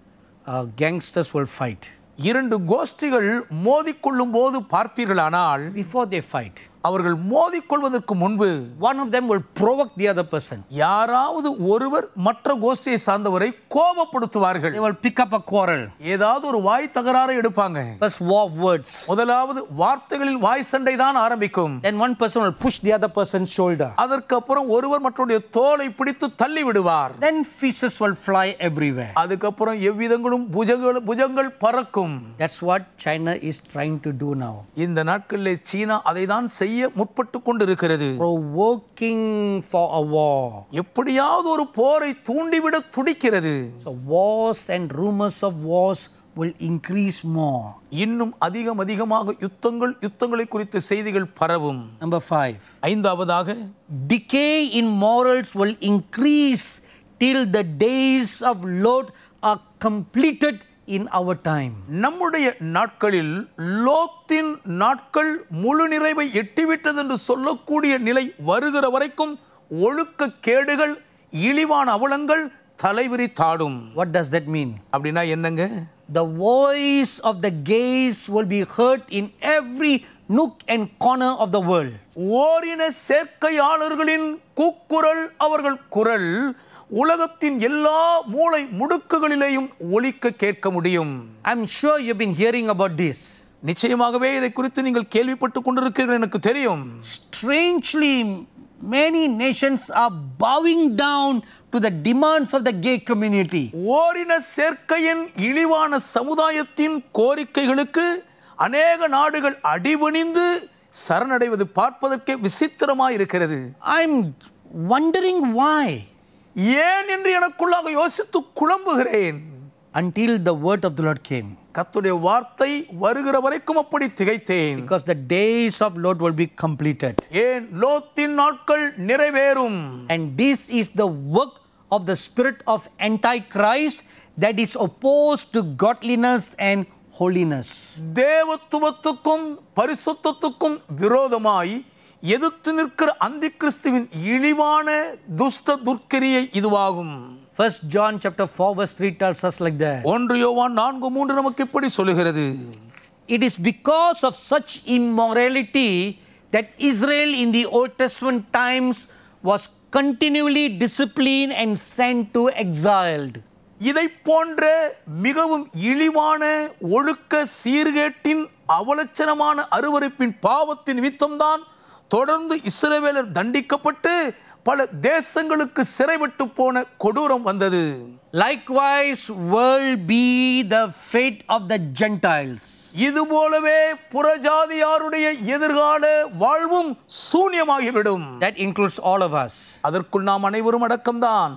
uh, gangsters will fight, இரண்டு கோஷ்டிகள் மோதிக்கொள்ளும் போது பார்ப்பீர்களானால் before they fight, அவர்கள் மோதிக்கொள்வதற்கு முன்பு one of them will provoke the other person. யாராவது ஒருவர் மற்ற கோஷ்டியை சார்ந்தவரை கோபப்படுத்துவார்கள் They will pick up a quarrel. ஏதாவது ஒரு வாய் தகராறு எடுப்பாங்க First, war of words. முதலாவது வார்த்தைகளில் வாய் சண்டை தான் ஆரம்பிக்கும் Then one person will push the other person's shoulder. அதற்கு அப்புறம் ஒருவர் மற்றவருடைய தோலை பிடித்து தள்ளி விடுவார் Then feces will fly everywhere. அதுக்கப்புறம் எவ்விதங்களும் புஜங்கள் புஜங்கள் பறக்கும் That's what China is trying to do now. இந்த நாட்களில் சீனா அதை தான் செய்ய முற்பட்டு கொண்டிருக்கிறது Provoking for a war. எப்படியாவது ஒரு போரை தூண்டிவிட துடிக்கிறது So wars and rumors of wars will increase more. இன்னும் அதிகம் அதிகமாக யுத்தங்கள் யுத்தங்களை குறித்த செய்திகள் பரவும் Number five. ஐந்தாவதாக Decay in morals will increase till the days of Lord are completed in our time. நம்முடைய நாட்களில் லோத்தின் நாட்கள் முழு நிறைவை எட்டிவிட்டது என்று சொல்லக்கூடிய நிலை வருகிற வரைக்கும் ஒழுக்க கேடுகள் இழிவான அவலங்கள் தலைவிரி தாடும் What does that mean? அப்படின்னா என்னங்க The voice of the gays will be heard in every nook and corner of the world. ஓரின சேர்க்கையாளர்களின் கூக்குரல் அவர்கள் குரல் உலகத்தின் எல்லா மூளை முடுக்குகளிலேயும் ஒலிக்க கேட்க முடியும் I'm sure you've been hearing about this. நிச்சயமாகவே இதை குறித்து நீங்கள் கேள்விப்பட்டு கொண்டிருக்கிறீர்கள் எனக்கு தெரியும் Strangely, many nations are bowing down to the demands of the gay community. ஓரின சேர்க்கையின் இழிவான சமுதாயத்தின் கோரிக்கைகளுக்கு அநேக நாடுகள் அடிபணிந்து சரணடைவது பார்ப்பதற்கே விசித்திரமாய் இருக்கிறது I'm wondering why. ஏன் என்று எனக்குள்ளாக யோசித்து குழம்புகிறேன் Until the word of the Lord came. கர்த்தருடைய வார்த்தை வருகிற வரைக்கும் அப்படி திகைத்தேன் Because the days of Lord will be completed. ஏன் லோத்தின் நாட்கள் நிறைவேறும் And this is the work of the spirit of Antichrist that is opposed to godliness and holiness. தேவத்துவத்துக்கும் பரிசுத்தத்துக்கும் விரோதமாய் எதிர்த்து நிற்கிற அந்தி கிறிஸ்துவின் இழிவான துஷ்ட துர்க்கிரியை இதுவாகும் First John chapter 4 verse 3 tells us like that. ஒன்று யோவான் நான்கு மூன்று நமக்கு இப்படி சொல்லுகிறது It is because of such immorality that Israel in the Old Testament times was continually disciplined and sent to exiled. இதை போன்ற மிகவும் இழிவான ஒழுக்க சீர்கேட்டின் அவலட்சணமான அருவருப்பின் பாவத்தின் நிமித்தம்தான் தொடர்ந்து இஸ்ரவேலர் தண்டிக்கப்பட்டு பல தேசங்களுக்கு சிறைப்பட்டு போன கொடூரம் வந்தது Likewise will be the fate of the Gentiles. இது போலவே புறஜாதியாருடைய எதிர்கால வாழ்வும் சூன்யமாகிவிடும் That includes all of us. அதற்குள் நாம் அனைவரும் அடக்கம்தான்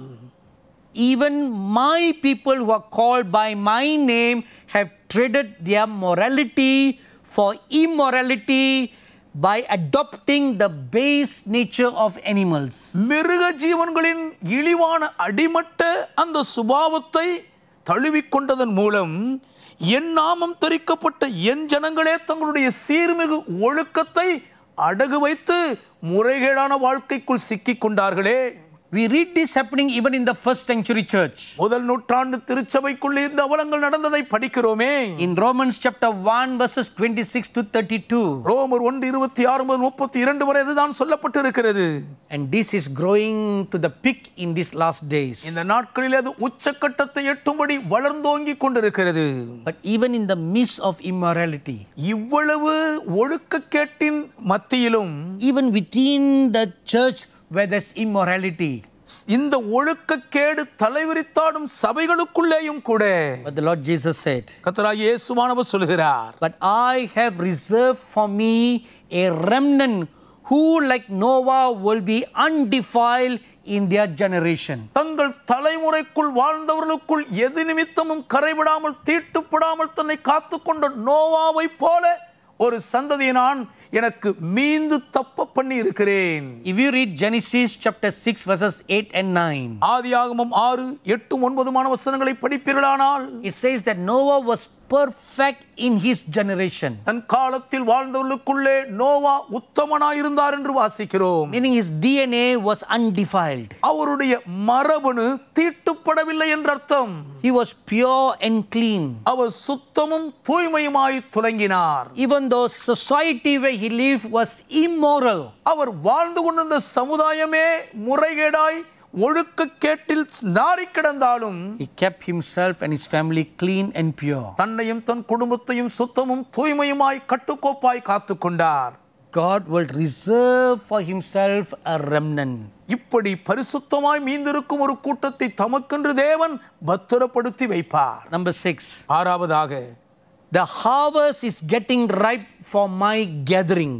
Even my people who are called by my name have traded their morality for immorality by adopting the base nature of animals. மிருக ஜீவன்களின் இழிவான அடிமட்ட அந்த சுபாவத்தை தழுவிக்கொண்டதன் மூலம் என் நாமம் தெரிக்கப்பட்ட என் ஜனங்களே தங்களுடைய சீர்மிகு ஒழுக்கத்தை அடகு வைத்து முறைகேடான வாழ்க்கைக்குள் சிக்கிக் கொண்டார்களே We read this happening even in the first century church. முதல் நூற்றாண்டு திருச்சபைக்குள்ளே இந்த அவலங்கள் நடந்ததை படிக்கிறோமே In Romans chapter 1 verses 26 to 32. ரோமர் ஒன்று இருபத்தி ஆறு முதல் முப்பத்தி இரண்டு வரை இதுதான் சொல்லப்பட்டிருக்கிறது And this is growing to the peak in these last days. இந்த நாட்களில் அது உச்சக்கட்டத்தை எட்டும்படி வளர்ந்தோங்கி கொண்டிருக்கிறது But even in the midst of immorality, இவ்வளவு ஒழுக்கக்கேட்டின் மத்தியிலும் even within the church where there's immorality, இந்த ஒழுக்கக்கேடு தலைவிரித்தாடும் சபைகளுக்குள்ளேயும் கூட but the Lord Jesus said, கத்தராய் இயேசுவானவர் சொல்கிறார் But I have reserved for me a remnant who, like Noah, will be undefiled in their generation. தங்கள் தலைமுறைக்குள் வாழ்ந்தவர்களுக்குள் எது நிமித்தமும் கரைவிடாமல் தீட்டுப்படாமல் தன்னை காத்துக்கொண்ட நோவாவை போல ஒரு சந்ததியை நான் எனக்கு மீந்து தப்ப பண்ணி இருக்கிறேன் If you read Genesis chapter 6, verses 8 and 9, ஆதியாகமம் ஆறு எட்டு ஒன்பதுமான வசனங்களை படிப்பீர்களானால் it says that Noah was perfect in his generation. தன் காலத்தில் வாழ்ந்தவர்களுக்குள்ளே நோவா உத்தமனாயிருந்தார் என்று வாசிக்கிறோம் Meaning his DNA was undefiled. அவருடைய மரபணு தீட்டுப்படவில்லை என்ற அர்த்தம் He was pure and clean. அவர் சுத்தமும் தூய்மையுமாய் துலங்கினார் Even though society where he lived was immoral, அவர் வாழ்ந்து கொண்டிருந்த சமுதாயமே முறைகேடாய் ஒழுக்கக்கேட்டில் நாறி கிடந்தாலும் he kept himself and his family clean and pure. தன்னையும் தன் குடும்பத்தையும் சுத்தமும் தூய்மையுமாய் கட்டுக்கோப்பாய் காத்து கொண்டார் God will reserve for himself a remnant. இப்படி பரிசுத்தமாய் மீந்திருக்கும் ஒரு கூட்டத்தை தமக்கென்று தேவன் பத்திரப்படுத்தி வைப்பார் Number six, ஆறாவதாக the harvest is getting ripe for my gathering.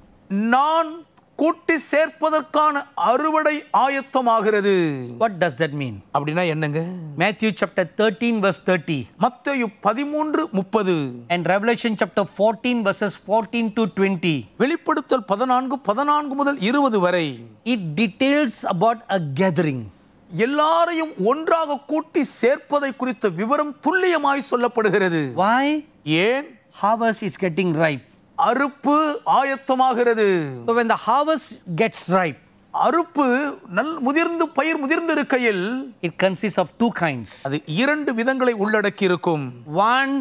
நான் கூட்டி சேர்ப்பதற்கான அறுவடை ஆயத்தமாகிறது What does that mean? அப்படின்னா என்னங்க Matthew chapter 13, verse 30, மத்தேயு பதிமூன்று முப்பது and Revelation chapter 14, verses 14 to 20. வெளிப்படுத்தல் பதினான்கு பதினான்கு முதல் இருபது வரை It details about a gathering. எல்லாரையும் ஒன்றாக கூட்டி சேர்ப்பதை குறித்த விவரம் துல்லியமாய் சொல்லப்படுகிறது Why? ஏன் Harvest is getting ripe. அறுப்பு ஆயத்தமாகிறது So when the harvest gets ripe, அறுப்பு நல் முதிர்ந்து பயிர் முதிர்ந்து இருக்கையில் it consists of two kinds. அது இரண்டு விதங்களை உள்ளடக்கி இருக்கும் One,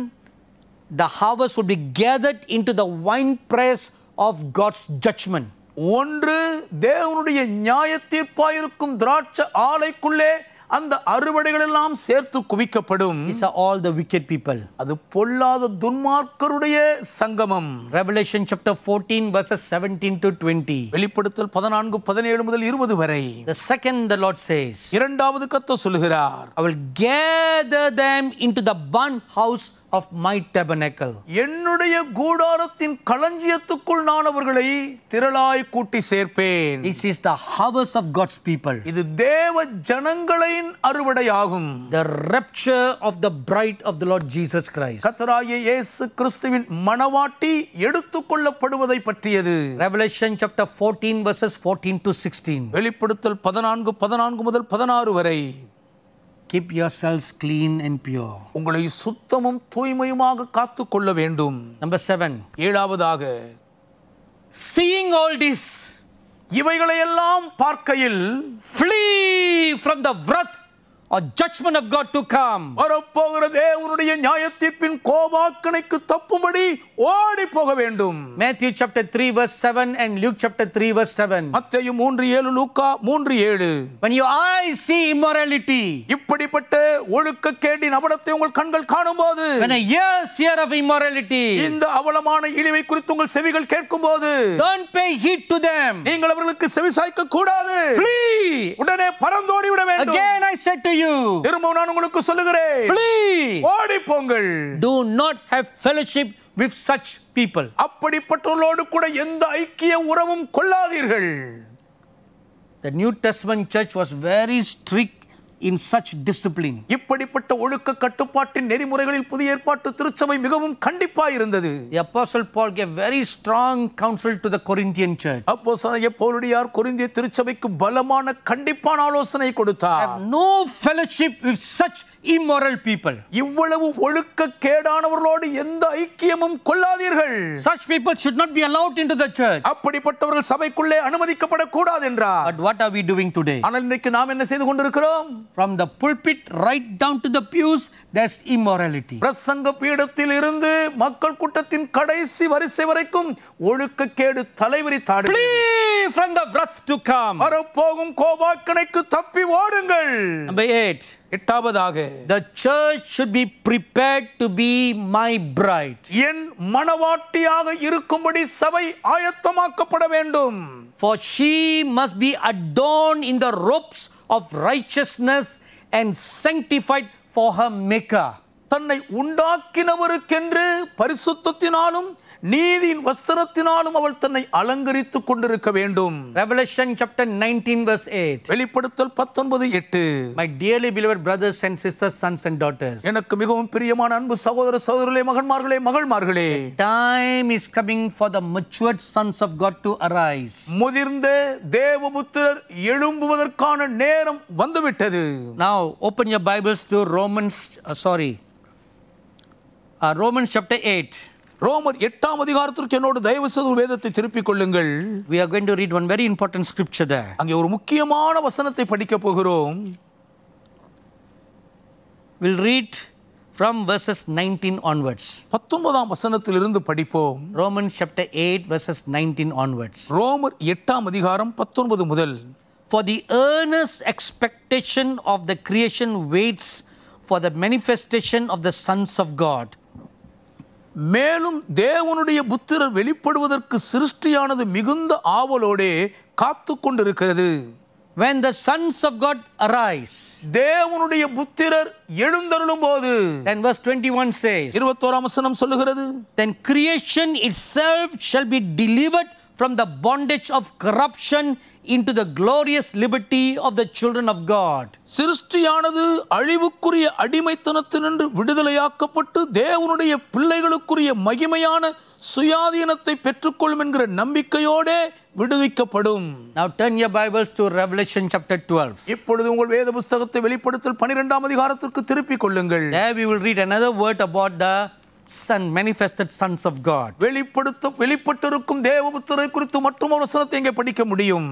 the harvest will be gathered into the winepress of God's judgment. ஒன்று தேவனுடைய நியாய தீர்ப்பாயிருக்கும் திராட்சை ஆலைக்குள்ளே அந்த அறுவடைகள் எல்லாம் சேர்த்து குவிக்கப்படும் These are all the wicked people. அது பொல்லாத துன்மார்க்கருடைய சங்கமம் Revelation chapter 14 verses 17 to 20. வெளிப்படுத்தல் பதினான்கு பதினேழு முதல் இருபது வரை The second the Lord says, இரண்டாவது கத்த சொல்லுகிறார் I will gather them into the barn house of my tabernacle. என்னுடைய கூடாரத்தின் களஞ்சியத்துக்குள் நான் அவர்களை திரளாய் கூட்டி சேர்ப்பேன் This is the harvest of God's people. இது தேவ ஜனங்களின் அறுவடையாகும் The rapture of the bride of the Lord Jesus Christ. கத்தராகிய இயேசு கிறிஸ்துவின் மணவாட்டி எடுத்துக்கொள்ளப்படுவதை பற்றியது Revelation chapter 14 verses 14 to 16. வெளிப்படுத்தல் பதினான்கு பதினான்கு முதல் பதினாறு வரை Keep yourselves clean and pure. உங்களை சுத்தமும் தூய்மையுமாக காத்து கொள்ள வேண்டும் Number 7. ஏழாவதாக Seeing all this, இவைகளையெல்லாம் பார்க்கையில் flee from the wrath or judgment of God to come. வரப்போகிற தேவனுடைய நியாயத்தீர்ப்பின் கோபாக்கணைக்கு தப்பும்படி ஓடி போக வேண்டும் Matthew chapter 3 verse 7 and Luke chapter 3 verse 7. மத்தேயு மூன்று ஏழு லூக்கா மூன்று ஏழு When your eyes see immorality, இப்படிப்பட்ட ஒழுக்கக்கேடின் அவலத்தை உங்கள் கண்கள் காணும்போது when your ears hear of immorality, இந்த அவலமான இழிவை குறித்து உங்கள் செவிகள் கேட்கும்போது don't pay heed to them. நீங்கள் அவர்களுக்கு செவிசாய்க்க கூடாது Flee! உடனே பறந்தோடி விட வேண்டும் Again I said to you, திரும்ப நான் உங்களுக்கு சொல்லுகிறேன் flee! ஓடி போங்கள் Do not have fellowship with such people. அப்படிப்பட்டவர்களோடு கூட எந்த ஐக்கிய உறவும் கொள்ளாதீர்கள் The New Testament church was very strict in such discipline. இப்படிப்பட்ட ஒழுக்க கட்டுப்பாட்டின் நெறிமுறைகளில் புதிய ஏற்பாட்டு திருச்சபை மிகவும் கண்டிப்பாய் இருந்தது The Apostle Paul gave very strong counsel to the Corinthian church. அப்போ பவுலடியார் கொரிந்திய திருச்சபைக்கு பலமான கண்டிப்பான ஆலோசனை கொடுத்தார் Have no fellowship with such immoral people. இவ்வளவு ஒழுக்க கேடானவர்களோடு எந்த ஐக்கியமும் கொள்ளாதீர்கள் Such people should not be allowed into the church. அப்படிப்பட்டவர்கள் சபைக்குள்ளே அனுமதிக்கப்படக்கூடாது என்றார் But what are we doing today? ஆனால் இன்றைக்கு நாம் என்ன செய்து கொண்டிருக்கிறோம் From the pulpit right down to the pews, there's immorality. பிரசங்க பீடத்தில் இருந்து மக்கள் கூட்டத்தின் கடைசி வரிசை வரைக்கும் ஒழுக்கக்கேடு தலைவரி தாடு Flee from the wrath to come. வரப்போகும் கோபாக்கணைக்கு தப்பி ஓடுங்கள் Number eight. எட்டாவதாக The church should be prepared to be my bride. என் மணவாட்டியாக இருக்கும்படி சபை ஆயத்தமாக்கப்பட வேண்டும் For she must be adorned in the robes of righteousness and sanctified for her maker. தன்னை உண்டாக்கினவருக்கென்று பரிசுத்தத்தினாலும் நீதியின் வஸ்திரத்தினாலும் அவள் தன்னை அலங்கரித்துக் கொண்டிருக்க வேண்டும் Revelation chapter 19 verse 8. வெளிப்படுத்தல் பத்தொன்பது எட்டு My dearly beloved brothers and sisters, sons and daughters. எனக்கு மிகவும் பிரியமான அன்பு சகோதர சகோதரர்களே மகன்மார்களே மகள்மார்களே Time is coming for the matured sons of God to arise. முதிர்ந்த தேவபுத்திரர் எழும்புவதற்கான நேரம் வந்துவிட்டது Now open your Bibles to Romans, uh, sorry, uh, Romans chapter 8. ரோமர் எட்டாம் அதிகாரத்திற்கு என்னோடு தயவு செய்து வேதத்தை திருப்பிக் கொள்ளுங்கள் We are going to read one very important scripture there. அங்கே ஒரு முக்கியமான வசனத்தை படிக்க போகிறோம் We'll read from verses 19 onwards. பத்தொன்பதாம் வசனத்திலிருந்து படிப்போம் Romans chapter 8 verses 19 onwards. ரோமர் எட்டாம் அதிகாரம் பத்தொன்பது முதல் For the earnest expectation of the creation waits for the manifestation of the sons of God. மேலும் தேவனுடைய புத்திரர் வெளிப்படுவதற்கு சிருஷ்டியானது மிகுந்த ஆவலோடே காத்து கொண்டிருக்கிறது When the sons of God arise, தேவனுடைய புத்திரர் எழுந்தருளும் போது then verse 21 says, இருபத்தோராம் வசனம் சொல்லுகிறது Then creation itself shall be delivered from the bondage of corruption into the glorious liberty of the children of God. சிருஷ்டியானது அழிவுக்குரிய அடிமைத்தனத்தினின்று விடுதலையாக்கப்பட்டு தேவனுடைய பிள்ளைகளுக்குரிய மகிமையான சுயாதீனத்தை பெற்றுக்கொள்ளும் என்கிற நம்பிக்கையோடே விடுவிக்கப்படும் Now turn your Bibles to Revelation chapter 12. இப்பொழுது உங்கள் வேத புஸ்தகத்தை வெளிப்படுத்தல் பனிரெண்டாம் அதிகாரத்திற்கு திருப்பிக் கொள்ளுங்கள் There we will read another word about the son, manifested sons of God. வெளிப்படுத்த வெளிப்பட்டிருக்கும் தேவபுத்தரை குறித்து மற்றும் ஒரு வசனத்தை இங்கே படிக்க முடியும்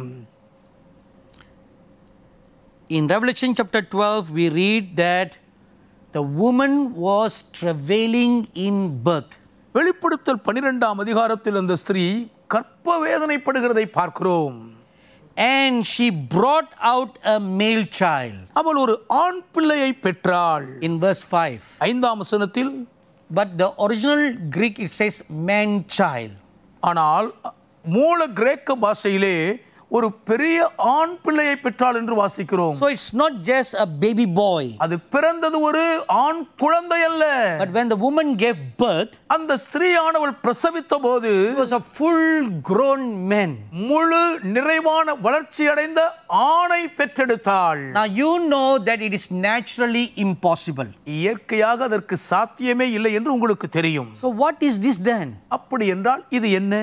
In Revelation chapter 12, we read that the woman was travailing in birth. வெளிப்படுத்தல் பனிரெண்டாம் அதிகாரத்தில் அந்த ஸ்திரீ கற்ப வேதனைப்படுகிறதை பார்க்கிறோம் and she brought out a male child. அவள் ஒரு ஆண் பிள்ளையை பெற்றாள் In verse 5. ஐந்தாம் வசனத்தில் But the original Greek it says man child. ஆனால் மூல கிரேக்க பாஷையிலே ஒரு பெரிய ஆண் பிள்ளையை பெற்றாள் என்று வாசிக்கிறோம் So it's not just a baby boy. அது பிறந்தது ஒரு ஆண் குழந்தை அல்ல But when the woman gave birth, அந்த ஸ்திரீயானவள் பிரசவித்த போது it was a full grown man. முழு நிறைவான வளர்ச்சி அடைந்த ஆணை பெற்றெடுத்தாள் Now you know that it is naturally impossible. இயற்கையாக அதற்கு சாத்தியமே இல்லை என்று உங்களுக்கு தெரியும் So what is this then? அப்படி என்றால் இது என்ன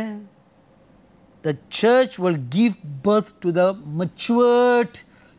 The church will give birth to the matured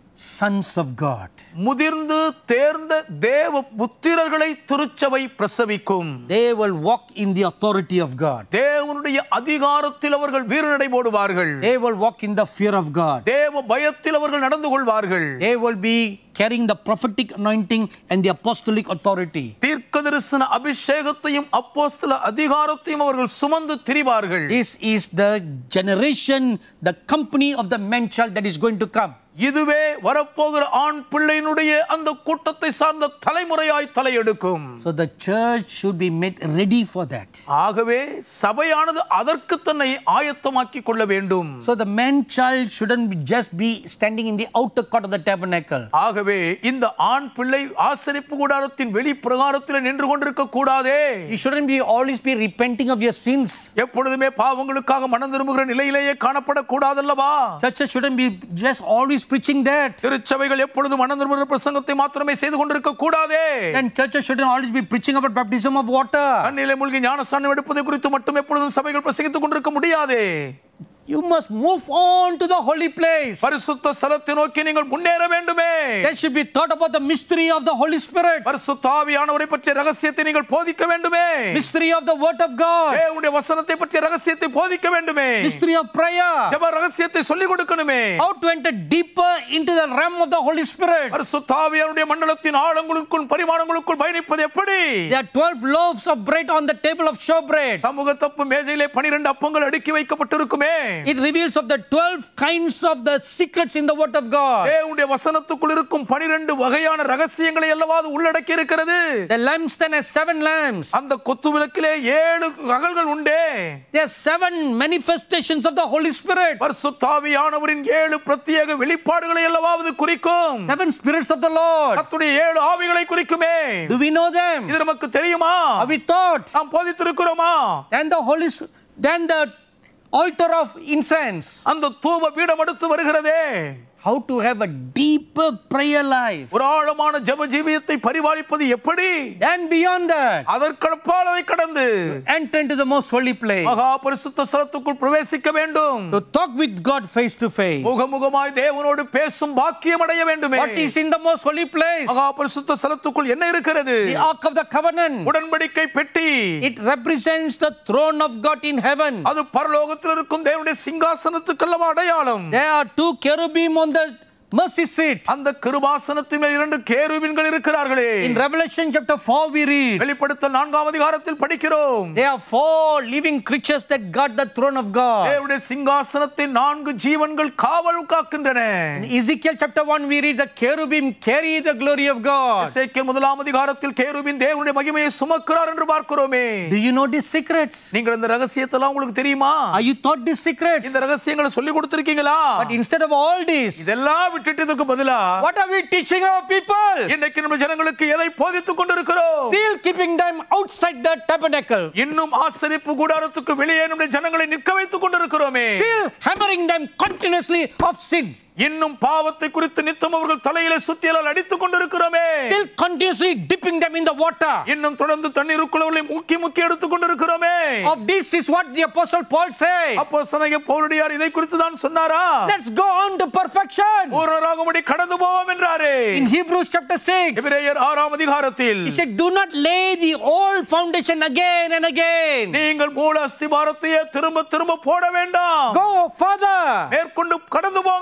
sons of God. முதிர்ந்து தேர்ந்த தேவ புத்திரர்களை திருச்சபை பிரசவிக்கும் They will walk in the authority of God. தேவனுடைய அதிகாரத்தில் அவர்கள் வீரநடை போடுவார்கள் They will walk in the fear of God. தேவ பயத்தில் அவர்கள் நடந்து கொள்வார்கள் They will be carrying the prophetic anointing and the apostolic authority. தீர்க்க தரிசன அபிஷேகத்தையும் அப்போஸ்தல அதிகாரத்தையும் அவர்கள் சுமந்து திரிவார்கள் This is the generation, the company of the man child that is going to come. இதுவே வரப்போகிற ஆண் பிள்ளையினுடைய அந்த கூட்டத்தை சார்ந்த தலைமுறையாய் தலையெடுக்கும் So the church should be made ready for that. ஆகவே சபையானது அதற்கு தன்னை ஆயத்தமாக்கி கொள்ள வேண்டும் So the man child shouldn't be just be standing in the outer court of the tabernacle. ஆகவே இந்த ஆண் பிள்ளை ஆசரிப்பு கூடாரத்தின் வெளி பிரகாரத்தில் நின்று கொண்டிருக்க கூடாதே You shouldn't be always be repenting of your sins. எப்பொழுதுமே பாவங்களுக்காக மனம் திரும்புகிற நிலையிலேயே காணப்படக்கூடாதல்லவா Churches shouldn't be just always preaching that. திருச்சபைகள் எப்பொழுதும் மனம் திரும்புகிற பிரசங்கத்தை மாத்திரமே செய்து கொண்டிருக்க கூடாதே And churches shouldn't always be preaching about baptism of water. தண்ணீரை மூழ்கி ஞானஸ்தானம் எடுப்பதை குறித்து மட்டும் எப்பொழுதும் சபைகள் பிரசங்கித்துக் கொண்டிருக்க முடியாதே You must move on to the holy place. பரிசுத்த ஸ்தலத்தை நோக்கி நீங்கள் முன்னேற வேண்டுமே There should be thought about the mystery of the Holy Spirit. பரிசுத்த ஆவியானவரை பற்றிய ரகசியத்தை நீங்கள் போதிக்க வேண்டுமே Mystery of the Word of God. தேவனுடைய வசனத்தை பற்றிய ரகசியத்தை போதிக்க வேண்டுமே Mystery of prayer. ஜெப ரகசியத்தை சொல்லிக் கொடுக்கணுமே How to enter deeper into the realm of the Holy Spirit. பரிசுத்த ஆவியானுடைய மண்டலத்தின் ஆழங்களுக்குள் பரிமாணங்களுக்குள் பயணிப்பது எப்படி There are 12 loaves of bread on the table of showbread. சமூக தப்பு மேஜையிலே 12 அப்பங்கள் அடுக்கி வைக்கப்பட்டிருக்குமே It reveals of the 12 kinds of the secrets in the Word of God. தேவனுடைய வசனத்துக்குள் இருக்கும் 12 வகையான ரகசியங்களை அல்லவா அது உள்ளடக்கி இருக்கிறது The lampstand has seven lamps. அந்த கொத்து விளக்கிலே ஏழு அகல்கள் உண்டே There are seven manifestations of the Holy Spirit. பரிசுத்தாவியானவரின் ஏழு பிரத்யேக வெளிப்பாடுகளை அல்லவா அது குறிக்கும் Seven spirits of the Lord. கர்த்தருடைய ஏழு ஆவிகளை குறிக்குமே Do we know them? இது நமக்கு தெரியுமா Have we thought? நாம் போதித்திருக்கிறோமா Then the Holy Spirit, then the altar of incense. அந்த தூப பீடம் அடுத்து வருகிறதே How to have a deeper prayer life. ஒரு ஆழமான ஜெப ஜீவியத்தை பரிபாலிப்பது எப்படி Then beyond that, அதற்கப்பால் அதை கடந்து enter into the most holy place. மகா பரிசுத்த ஸ்தலத்துக்குள் பிரவேசிக்க வேண்டும் To talk with God face to face. முகமுகமாய் தேவனோடு பேசும் பாக்கியம் அடைய வேண்டுமே What is in the most holy place? மகா பரிசுத்த ஸ்தலத்துக்குள் என்ன இருக்கிறது The Ark of the Covenant. உடன்படிக்கை பெட்டி It represents the throne of God in heaven. அது பரலோகத்தில் இருக்கும் தேவனுடைய சிங்காசனத்துக்கல்லவா அடையாளம் There are two cherubim on the mercy seat. அந்த கிருபாசனத்தின் மேல் இரண்டு கேருவின்கள் இருக்கிறார்களே In Revelation chapter 4 we read, வெளிப்படுத்தல் நான்காம் அதிகாரத்தில் படிக்கிறோம் there are four living creatures that guard the throne of God. தேவனுடைய சிங்காசனத்தின் நான்கு ஜீவன்கள் காவல் காக்கின்றன In Ezekiel chapter 1 we read the cherubim carry the glory of God. எசேக்கியேல் முதலாம் அதிகாரத்தில் கேருவின் தேவனுடைய மகிமையை சுமக்கிறார் என்று பார்க்கிறோமே Do you know these secrets? நீங்கள் இந்த ரகசியத்தெல்லாம் உங்களுக்கு தெரியுமா Are you taught these secrets? இந்த ரகசியங்களை சொல்லி கொடுத்திருக்கீங்களா But instead of all this, இதெல்லாம் விட்டுட்டு இதுக்கு பதிலா what are we teaching our people? இன்னைக்கு நம்ம ஜனங்களுக்கு எதை போதித்துக் கொண்டிருக்கிறோம் Still keeping them outside the tabernacle. இன்னும் ஆசரிப்பு கூடாரத்துக்கு வெளியே நம்முடைய ஜனங்களை நிற்க வைத்துக் கொண்டிருக்கிறோமே Still hammering them continuously of sin. இன்னும் பாவத்தை குறித்து நித்தம் அவர்கள் தலையிலே சுத்தியலால் அடித்துக் கொண்டிருக்கிறோமே Still continuously dipping them in the water. இன்னும் தொடர்ந்து தண்ணீருக்குள்ளவர்களை முக்கி முக்கி எடுத்துக் கொண்டிருக்கிறோமே Of this is what the apostle Paul said. அப்போ சனக பவுலடியார் இதை குறித்து தான் சொன்னாரா Let's go on to perfection. பூரணராகும்படி கடந்து போவோம் என்றாரே In Hebrews chapter 6, எபிரேயர் ஆறாம் அதிகாரத்தில் he said, Do not lay the old foundation again and again. நீங்கள் மூல அஸ்திபாரத்தையே திரும்ப திரும்ப போட வேண்டாம் Go further. மேற்கொண்டு கடந்து போங்கள்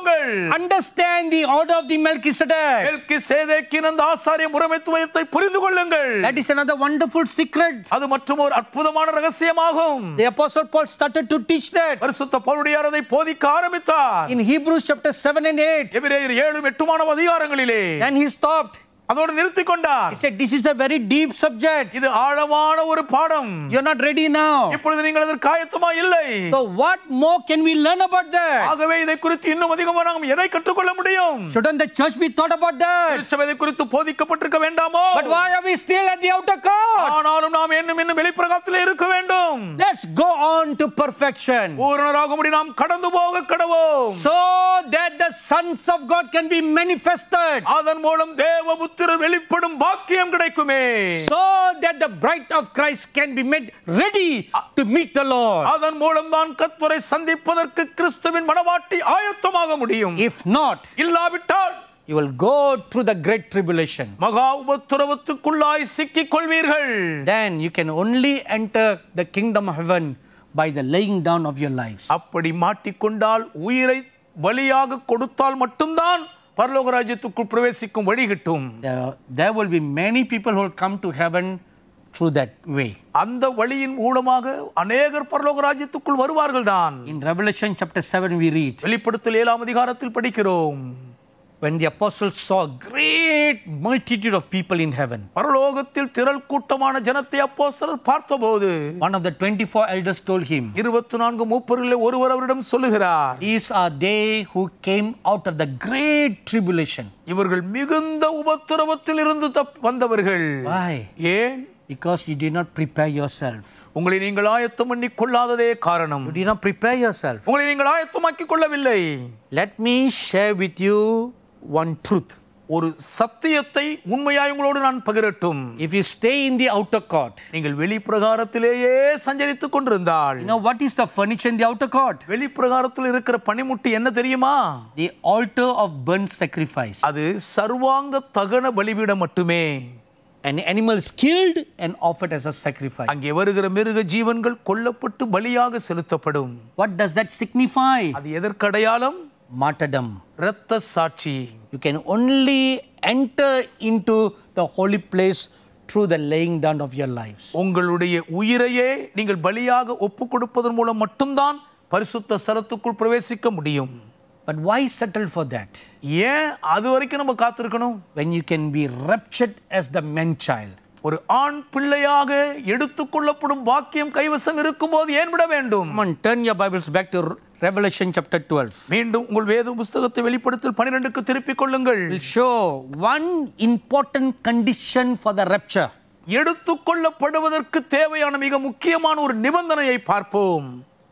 Understand the order of the Melchizedek. மெல்கிசேதேக்கின் அந்த ஆசாரிய முறைமைத்துவத்தை புரிந்து கொள்ளுங்கள் That is another wonderful secret. அது மற்றும் ஒரு அற்புதமான ரகசியமாகும் The Apostle Paul started to teach that. பரிசுத்த பவுலுடையார் அதை போதிக்க ஆரம்பித்தார் In Hebrews chapter 7 and 8. எபிரேயர் ஏழு எட்டுமான அதிகாரங்களிலே And he stopped. அதோடு நிறுத்தி கொண்டார் He said, This is a very deep subject. இது ஆழமான ஒரு பாடம் You're not ready now. இப்பொழுது நீங்கள் அதற்கு ஆயத்தமா இல்லை So, what more can we learn about that? ஆகவே இதை குறித்து இன்னும் அதிகமாக நாம் எதை கற்றுக்கொள்ள முடியும் Shouldn't the church be thought about that? திருச்சபை இதை குறித்து போதிக்கப்பட்டிருக்க வேண்டாமோ But why are we still at the outer court? ஆனாலும் நாம் இன்னும் இன்னும் வெளிப்பிரகாரத்திலே இருக்க வேண்டும் Let's go on to perfection. பூரணராகும்படி நாம் கடந்து போக கடவோம் So that the sons of God can be manifested. அதன் மூலம் தேவ புத்திரர் வெளிப்படும் பாக்கியம் கிடைக்குமே So that the bride of Christ can be made ready to meet the Lord. அதன் மூலம் தான் கர்த்தரை சந்திப்பதற்கு கிறிஸ்துவின் மனவாட்டி ஆயத்தமாக முடியும் If not, இல்லாவிட்டால் you will go through the great tribulation. மகா உபத்திரவத்துக்குள்ளாய் சிக்கிக் கொள்வீர்கள் Then you can only enter the kingdom of heaven by the laying down of your lives. அப்படி மாட்டிக்கொண்டால் உயிரை பலியாக கொடுத்தால் மட்டும்தான் பரலோக ராஜ்யத்துக்குள் பிரவேசிக்கும் வழி கிட்டும் There, there will be many people who will come to heaven through that way. அந்த வழியின் மூலமாக அநேகர் பரலோக ராஜ்யத்துக்குள் வருவார்கள் தான் In Revelation chapter 7, we read வெளிப்படுத்தல் ஏழாம் அதிகாரத்தில் படிக்கிறோம் when the apostles saw a great multitude of people in heaven. பரலோகத்தில் திரள் கூட்டமான ஜனத்தை அப்போஸ்தலர் பார்த்தபோது One of the 24 elders told him, இருபத்தி நான்கு மூப்பரில் ஒருவர் அவரிடம் சொல்லுகிறார் These are they who came out of the great tribulation. இவர்கள் மிகுந்த உபத்திரவத்தில் இருந்து தப் வந்தவர்கள் Why? ஏன் Because you did not prepare yourself. உங்களை நீங்கள் ஆயத்தம் பண்ணி கொள்ளாததே காரணம் You did not prepare yourself. உங்களை நீங்கள் ஆயத்தமாக்கிக் கொள்ளவில்லை Let me share with you one truth. ஒரு சத்தியத்தை உண்மையாய் உங்களோடு நான் பகிரட்டும் If you stay in the outer court, நீங்கள் வெளிப்பிரகாரத்திலேயே சஞ்சரித்துக் கொண்டிருந்தால் you know what is the furniture in the outer court? வெளிப்பிரகாரத்தில் இருக்கிற பனிமுட்டி என்ன தெரியுமா The altar of burnt sacrifice. அது சர்வாங்க தகன பலிபீடம் மட்டுமே An animal is killed and offered as a sacrifice. அங்கே வருகிற மிருக ஜீவன்கள் கொல்லப்பட்டு பலியாக செலுத்தப்படும் What does that signify? அது எதற்கு அடையாளம் Martyrdom. இரத்த சாட்சி You can only enter into the holy place through the laying down of your lives. உங்களுடைய உயிரையே நீங்கள் பலியாக ஒப்பு கொடுப்பதன் மூலம் மட்டும்தான் பரிசுத்த ஸ்தலத்துக்குள் பிரவேசிக்க முடியும் But why settle for that? ஏன் அது வரைக்கும் நம்ம காத்திருக்கணும் When you can be raptured as the man child. ஒரு ஆண் பிள்ளையாக எடுத்துக்கொள்ளப்படும் பாக்கியம் கைவசம் இருக்கும்போது ஏன் விட வேண்டும் Come on, turn your Bibles back to Revelation chapter 12. மீண்டும் உங்கள் வேத புஸ்தகத்தை வெளிப்படுத்தல் பனிரெண்டுக்கு திருப்பிக் கொள்ளுங்கள் We'll show one important condition for the rapture. எடுத்துக்கொள்ளப்படுவதற்கு தேவையான மிக முக்கியமான ஒரு நிபந்தனையை பார்ப்போம்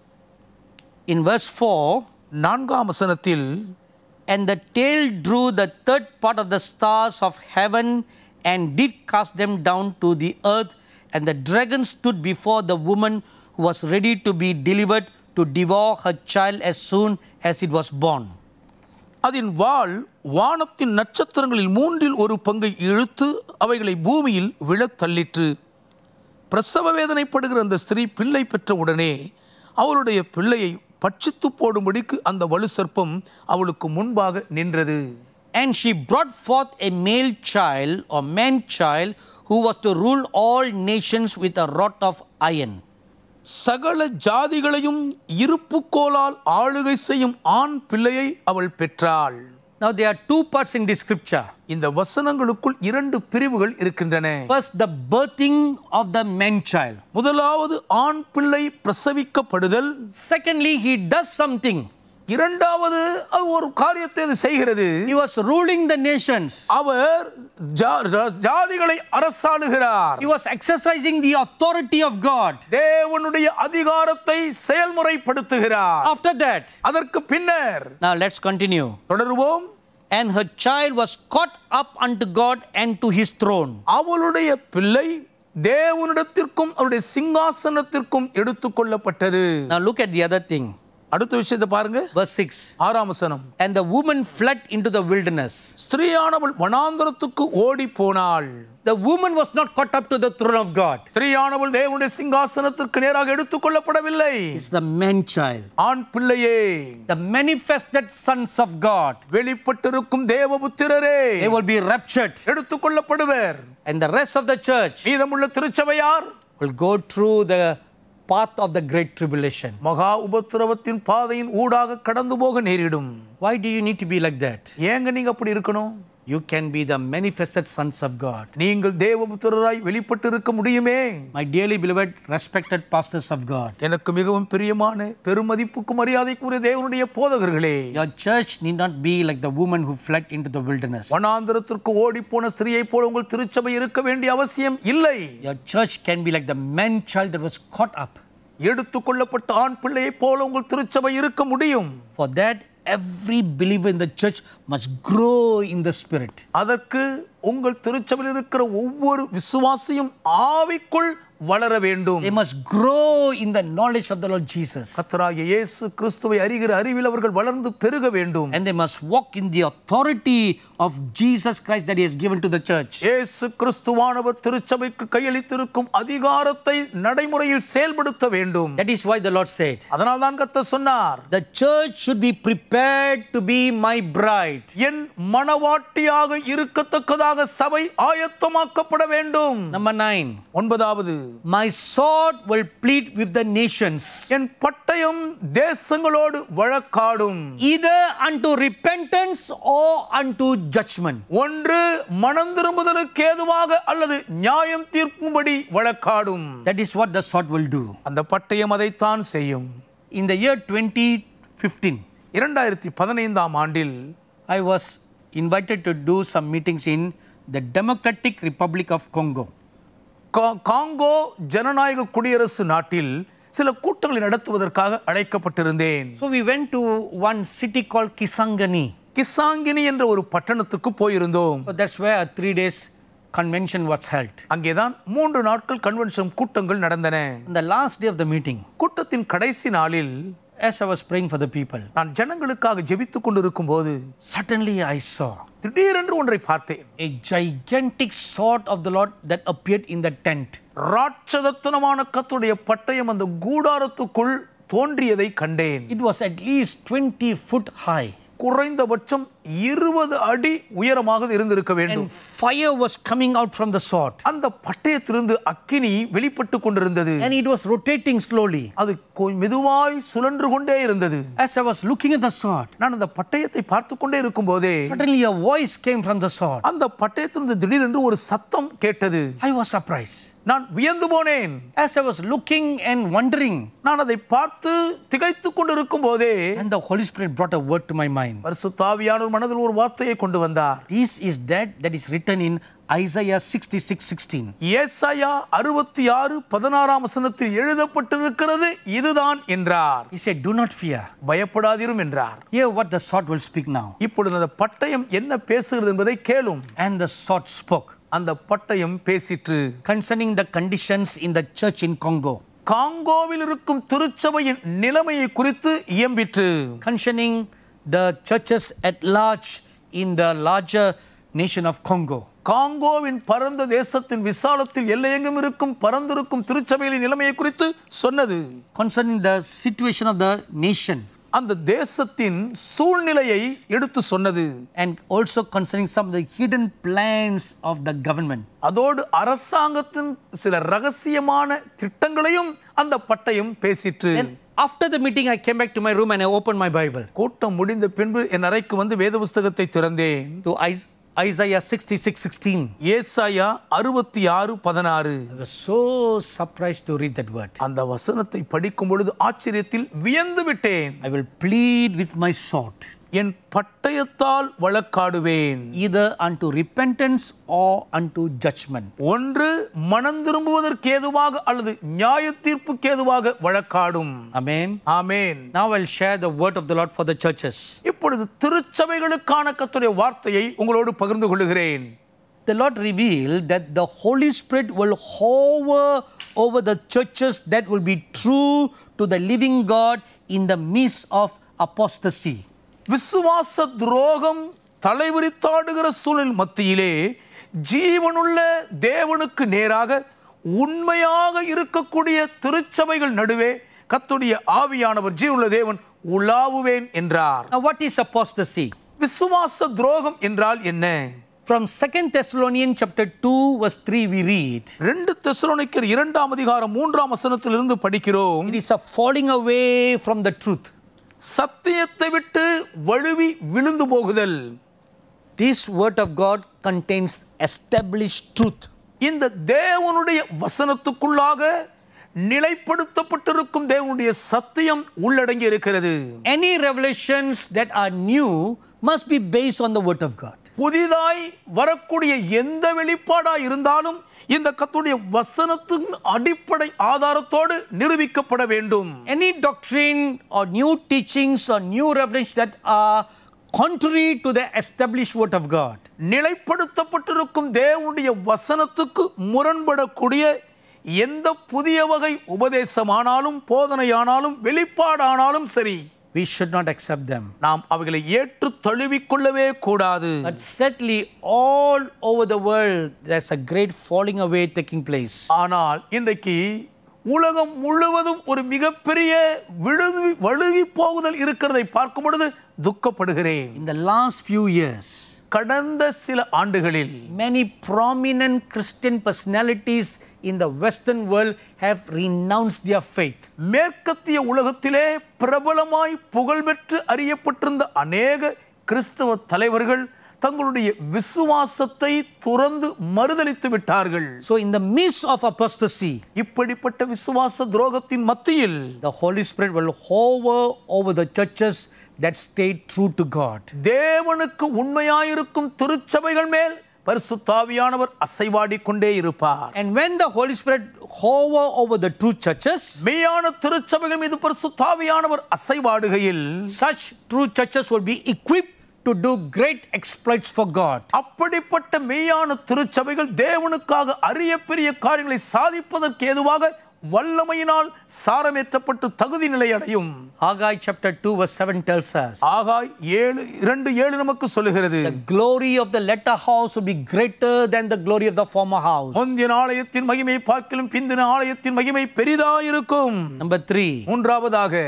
In verse 4, நான்காம் வசனத்தில் and the tail drew the third part of the stars of heaven and did cast them down to the earth, and the dragon stood before the woman who was ready to be delivered to devour her child as soon as it was born. அதன் வாள் வானத்தின் நட்சத்திரங்களில் மூன்றில் ஒரு பங்கை இழுத்து அவைகளை பூமியில் விழத் தள்ளிற்று பிரசவ வேதனைப்படுகிற அந்த ஸ்திரீ பிள்ளை பெற்ற உடனே அவளுடைய பிள்ளையை பட்சித்து போடும்படிக்கு அந்த வலு சர்ப்பம் அவளுக்கு முன்பாக நின்றது And she brought forth a male child or man child who was to rule all nations with a rod of iron. சகல ஜாதிகளையும் இருப்புக்கோலால் ஆளுகை செய்யும் ஆண் பிள்ளையை அவள் பெற்றாள் Now there are two parts in this scripture. இந்த வசனங்களுக்குள் இரண்டு பிரிவுகள் இருக்கின்றன First, the birthing of the man child. முதலாவது ஆண் பிள்ளை பிரசவிக்கப்படுதல் Secondly, he does something. இரண்டாவது அது ஒரு காரியத்தை அது செய்கிறது He was ruling the nations. அவர் ஜா- ஜா- ஜாதிகளை அரசாளுகிறார் He was exercising the authority of God. தேவனுடைய அதிகாரத்தை செயல்முறைப்படுத்துகிறார் After that, அதற்கு பின்னர் now let's continue. தொடருவோம் And her child was caught up unto God and to his throne. அவளுடைய பிள்ளை தேவனிடத்திற்கும் அவருடைய சிங்காசனத்திற்கும் எடுத்துக்கொள்ளப்பட்டது Now look at the other thing. அடுத்த விஷயத்தை பாருங்க verse 6 ஆறாம் வசனம் and the woman fled into the wilderness ஸ்திரீயானவள் வனாந்தரத்துக்கு ஓடி போனாள் the woman was not caught up to the throne of god ஸ்திரீயானவள் தேவனுடைய சிங்காசனத்திற்கு நேராக எடுத்துக் கொள்ளப்படவில்லை it's the man child ஆண் பிள்ளையே the manifested sons of god வெளிப்பட்டிருக்கும் தேவபுத்திரரே they will be raptured எடுத்துக் கொள்ளப்படுவர் and the rest of the church மீதமுள்ள திருச்சபையார் will go through the path of the great tribulation மகா உபத்திரவத்தின் பாதையின் ஊடாக கடந்து போக நேரிடும் why do you need to be like that ஏங்க நீங்க அப்படி இருக்கணும் you can be the manifested sons of god நீங்கள் தேவபுத்திரராய் வெளிப்பட்டு இருக்க முடியுமே my dearly beloved respected pastors of god எனக்கு மிகவும் பிரியமான பெருமதிப்புக்கு மரியாதைக்குரிய தேவனுடைய போதகர்களே your church need not be like the woman who fled into the wilderness வனாந்தரத்திற்கு ஓடிப்போன ஸ்திரீயை போல உங்கள் திருச்சபை இருக்க வேண்டிய அவசியம் இல்லை your church can be like the man child that was caught up எடுத்துக்கொள்ளப்பட்ட ஆண் பிள்ளையை போல உங்கள் திருச்சபை இருக்க முடியும் for that every believer in the church must grow in the spirit அதற்கு உங்கள் திருச்சபையில் இருக்கிற ஒவ்வொரு விசுவாசியும் ஆவிக்குள் வளர வேண்டும் they must grow in the knowledge of the lord jesus கர்த்தராகிய இயேசு கிறிஸ்துவை அறிகிற அறிவில் அவர்கள் வளர்ந்து பெருக வேண்டும் and they must walk in the authority of jesus christ that he has given to the church இயேசு கிறிஸ்துவானவர் திருச்சபைக்கு கையளித்திருக்கும் அதிகாரத்தை நடைமுறையில் செயல்படுத்த வேண்டும் that is why the lord said அதனால் தான் கர்த்தர் சொன்னார் the church should be prepared to be my bride என் மணவாட்டியாக இருக்கத்தக்கதாக சபை ஆயத்தமாக்கப்பட வேண்டும் number 9 ஒன்பதாவது my sword will plead with the nations என் பட்டயம் தேசங்களோடு வழக்காடும் either unto repentance or unto judgment ஒன்று மனம் திரும்புதலுக்கு ஏதுவாக அல்லது நியாயம் தீர்க்கும்படி வழக்காடும் that is what the sword will do அந்த பட்டயம் அதைத்தான் செய்யும் in the year 2015 இரண்டாயிரத்தி பதினைந்தாம் ஆண்டில் i was invited to do some meetings in the democratic republic of congo கா- காங்கோ ஜனநாயக குடியரசு நாட்டில் சில கூட்டங்களை நடத்துவதற்காக அழைக்கப்பட்டிருந்தேன் so we went to one city called kisangani கிசாங்கினி என்ற ஒரு பட்டணத்துக்கு போயிருந்தோம் so that's where a 3 days convention was held அங்கேதான் மூன்று நாட்கள் கன்வென்ஷன் கூட்டங்கள் நடந்தன on the last day of the meeting கூட்டத்தின் கடைசி நாளில் as i was praying for the people நான் ஜனங்களுக்காக ஜெபித்துக் கொண்டிருக்கும் போது suddenly i saw திடீரென்று ஒன்றை பார்த்தேன் a gigantic sword of the lord that appeared in the tent ராட்சதத்தனமான கத்துடைய பட்டயம் அந்த கூடாரத்துக்குள் தோன்றியதை கண்டேன் it was at least 20 foot high குறைந்தபட்சம் இருபது அடி உயரமாக இருந்திருக்க வேண்டும் and fire was coming out from the sword அந்த பட்டயத்திலிருந்து அக்கினி வெளிப்பட்டு கொண்டிருந்தது and it was rotating slowly அது கொ- மெதுவாய் சுழன்று கொண்டே இருந்தது as i was looking at the sword நான் அந்த பட்டயத்தை பார்த்து கொண்டே இருக்கும் போதே suddenly a voice came from the sword அந்த பட்டயத்திலிருந்து திடீரென்று ஒரு சத்தம் கேட்டது i was surprised நான் வியந்து போனேன் as i was looking and wondering நான் அதை பார்த்து திகைத்துக் கொண்டிருக்கும் போதே and the holy spirit brought a word to my mind பரிசுத்தாவியானவர் மனதில் ஒரு வார்த்தையை கொண்டு வந்தார் this is that that is written in isaiah 66 16 ஏசாயா அறுபத்தி ஆறு பதினாறாம் வசனத்தில் எழுதப்பட்டிருக்கிறது இதுதான் என்றார் he said do not fear பயப்படாதிரும் என்றார் hear what the sword will speak now இப்பொழுது அந்த பட்டயம் என்ன பேசுகிறது என்பதை கேளும் and the sword spoke அந்த பட்டயம் பேசிற்று concerning the conditions in the church in congo காங்கோவில் இருக்கும் திருச்சபையின் நிலைமையை குறித்து இயம்பிற்று concerning the churches at large in the larger nation of congo காங்கோவின் பரந்த தேசத்தின் விசாலத்தில் எல்லையெங்கும் இருக்கும் பரந்திருக்கும் திருச்சபையின் நிலைமையை குறித்து சொன்னது concerning the situation of the nation அந்த தேசத்தின் சூழ்நிலையை எடுத்து சொன்னது and also concerning some of the hidden plans of the government அதோடு அரசாங்கத்தின் சில ரகசியமான திட்டங்களையும் அந்த பட்டயம் பேசிற்று and after the meeting i came back to my room and i opened my bible கூட்டம் முடிந்த பின்பு என் அறைக்கு வந்து வேத புஸ்தகத்தை திறந்தேன் to Is- isaiah 66 16 ஏசாயா அறுபத்தி ஆறு பதினாறு i was so surprised to read that word அந்த வசனத்தை படிக்கும் பொழுது ஆச்சரியத்தில் வியந்து விட்டேன் i will plead with my sword என் பட்டயத்தால் வழக்காடுவேன் either unto repentance or unto judgment ஒன்று மனம் திரும்புவதற்கு ஏதுவாக அல்லது நியாய தீர்ப்புக்கு ஏதுவாக வழக்காடும் amen amen now i'll share the word of the lord for the churches இப்பொழுது திருச்சபைகளுக்கான கத்துடைய வார்த்தையை உங்களோடு பகிர்ந்து கொள்ளுகிறேன் the Lord revealed that the Holy Spirit will hover over the churches that will be true to the living God in the midst of apostasy. விசுவாச துரோகம் தலைவிரித்தாடுகிற சூழல் மத்தியிலே ஜீவனுள்ள தேவனுக்கு நேராக உண்மையாக இருக்கக்கூடிய திருச்சபைகள் நடுவே கத்துடைய ஆவியானவர் ஜீவனுள்ள தேவன் உலாவுவேன் என்றார் Now, what is apostasy? விசுவாச துரோகம் என்றால் என்ன From 2 Thessalonians chapter 2 verse 3 we read ரெண்டு தெசலோனிக்கர் இரண்டாம் அதிகாரம் மூன்றாம் வசனத்திலிருந்து படிக்கிறோம் it is a falling away from the truth. சத்தியத்தை விட்டு வழுவி விழுந்து போகுதல் This word of God contains established truth. இந்த தேவனுடைய வசனத்துக்குள்ளாக நிலைப்படுத்தப்பட்டிருக்கும் தேவனுடைய சத்தியம் உள்ளடங்கி இருக்கிறது Any revelations that are new must be based on the word of God. புதிதாய் வரக்கூடிய எந்த வெளிப்பாடா இருந்தாலும் இந்த கத்துடைய வசனத்தின் அடிப்படை ஆதாரத்தோடு நிரூபிக்கப்பட வேண்டும் Any doctrine or new teachings or new revelations that are contrary to the established word of God நிலைப்படுத்தப்பட்டிருக்கும் தேவனுடைய வசனத்துக்கு முரண்படக்கூடிய எந்த புதிய வகை உபதேசமானாலும் போதனையானாலும் வெளிப்பாடானாலும் சரி we should not accept them. நாம் அவைகளை ஏற்று தழுவிக்கொள்ளவே கூடாது But certainly, all over the world, there's a great falling away taking place. ஆனால் இன்றைக்கு உலகம் முழுவதும் ஒரு மிகப்பெரிய விழுவி வழுவி போகுதல் இருக்கிறதை பார்க்கும் பொழுது துக்கப்படுகிறேன் In the last few years, கடந்த சில ஆண்டுகளில் many prominent Christian personalities in the Western world have renounced their faith. மேற்கத்திய உலகத்திலே பிரபலமாய் புகழ்பெற்று அறியப்பட்டிருந்த அநேக கிறிஸ்தவ தலைவர்கள் தங்களுடைய விசுவாசத்தை துறந்து மறுதலித்து விட்டார்கள் So, in the midst of apostasy, இப்படிப்பட்ட விசுவாச துரோகத்தின் மத்தியில் the Holy Spirit will hover over the churches that stay true to God. தேவனுக்கு உண்மையாயிருக்கும் திருச்சபைகள் மேல் பரிசுத்தாவியானவர் அசைவாடி கொண்டே இருப்பார் And when the Holy Spirit hover over the true churches, மெய்யான திருச்சபைகள் மீது பரிசுத்தாவியானவர் அசைவாடுகையில் such true churches will be equipped to do great exploits for God. அப்படிப்பட்ட மெய்யான திருச்சபைகள் தேவனுக்காக அரிய பெரிய காரியங்களை சாதிப்பதற்கு ஏதுவாக வல்லமையினால் சாரமேற்றப்பட்டு தகுதி நிலை அடையும் Haggai chapter 2 verse 7 tells us ஆகாய் ஏழு இரண்டு ஏழு நமக்கு சொல்லுகிறது the glory of the latter house will be greater than the glory of the former house. முந்தின ஆலயத்தின் மகிமை பார்க்கலும் பிந்தின ஆலயத்தின் மகிமை பெரிதாயிருக்கும் Number 3 மூன்றாவதாக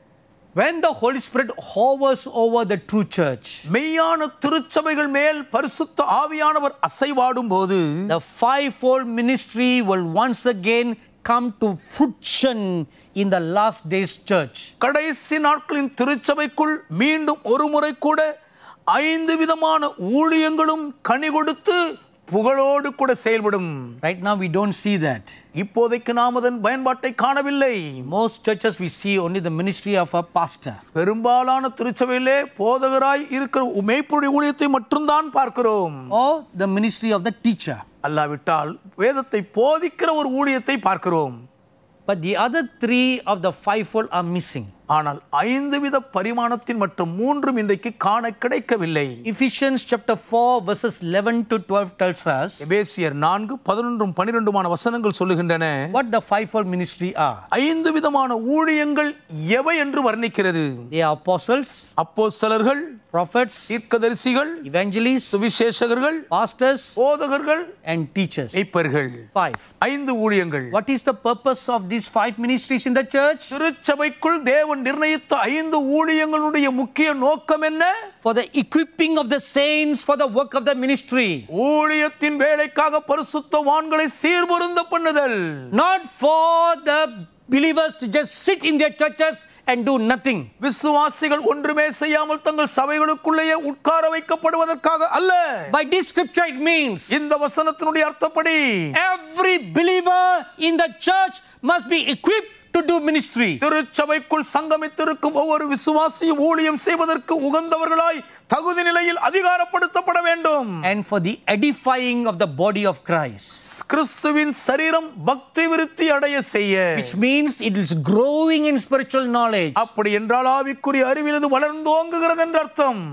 when the Holy Spirit hovers over the true church, மெய்யான திருச்சபைகள் மேல் பரிசுத்த ஆவியானவர் அசைவாடும் போது the fivefold ministry will once again come to fruition in the last days church. கடைசி நாட்களின் திருச்சபைக்குள் மீண்டும் ஒரு முறை கூட ஐந்து விதமான ஊழியங்களும் கனி கொடுத்து புகழோடு கூட செயல்படும் Right now, we don't see that. இப்போதைக்கு நாம் அதன் பயன்பாட்டை காணவில்லை Most churches, we see only the ministry of a pastor. பெரும்பாலான திருச்சபையிலே போதகராய் இருக்கிற மேய்ப்புடைய ஊழியத்தை மட்டும்தான் பார்க்கிறோம் or the ministry of the teacher. அல்லாவிட்டால் வேதத்தை போதிக்கிற ஒரு ஊழியத்தை பார்க்கிறோம் But the other three of the fivefold are missing. ஆனால் ஐந்து வித பரிமாணத்தின் மற்றும் மூன்றும் இன்றைக்கு காண கிடைக்கவில்லை Ephesians chapter 4 verses 11 to 12 tells us எபேசியர் நான்கு பதினொன்றும் பனிரெண்டுமான வசனங்கள் சொல்லுகின்றன what the fivefold ministry are. ஐந்து விதமான ஊழியங்கள் எவை என்று வர்ணிக்கிறது They are apostles, அப்போஸ்தலர்கள் prophets, தீர்க்கதரிசிகள் evangelists, சுவிசேஷகர்கள் pastors, போதகர்கள் and teachers. மெய்ப்பர்கள் Five. ஐந்து ஊழியங்கள் What is the purpose of these five ministries in the church? திருச்சபைக்குள் தேவன் நிர்ணயித்த ஐந்து ஊழியங்களுடைய முக்கிய நோக்கம் என்ன For the equipping of the saints for the work of the ministry. ஊழியத்தின் வேலைக்காக பரிசுத்தவான்களை சீர்பொருந்த பண்ணுதல் Not for the believers to just sit in their churches and do nothing. விசுவாசிகள் ஒன்றுமே செய்யாமல் தங்கள் சபைகளுக்குள்ளேயே உட்கார வைக்கப்படுவதற்காக அல்ல By this scripture, it means இந்த வசனத்தினுடைய அர்த்தப்படி every believer in the church must be equipped to do ministry. திருச்சபைக்குள் சங்கமித்திருக்கும் ஒவ்வொரு விசுவாசியும் ஊழியம் செய்வதற்கு உகந்தவர்களாய் தகுதி நிலையில் அதிகாரப்படுத்தப்பட வேண்டும் And for the edifying of the body of Christ. கிறிஸ்துவின் சரீரம் பக்தி விருத்தி அடைய செய்ய Which means it is growing in spiritual knowledge. அப்படி என்றால் ஆவிக்குரிய அறிவில் இது வளர்ந்தோங்குகிறது என்று அர்த்தம்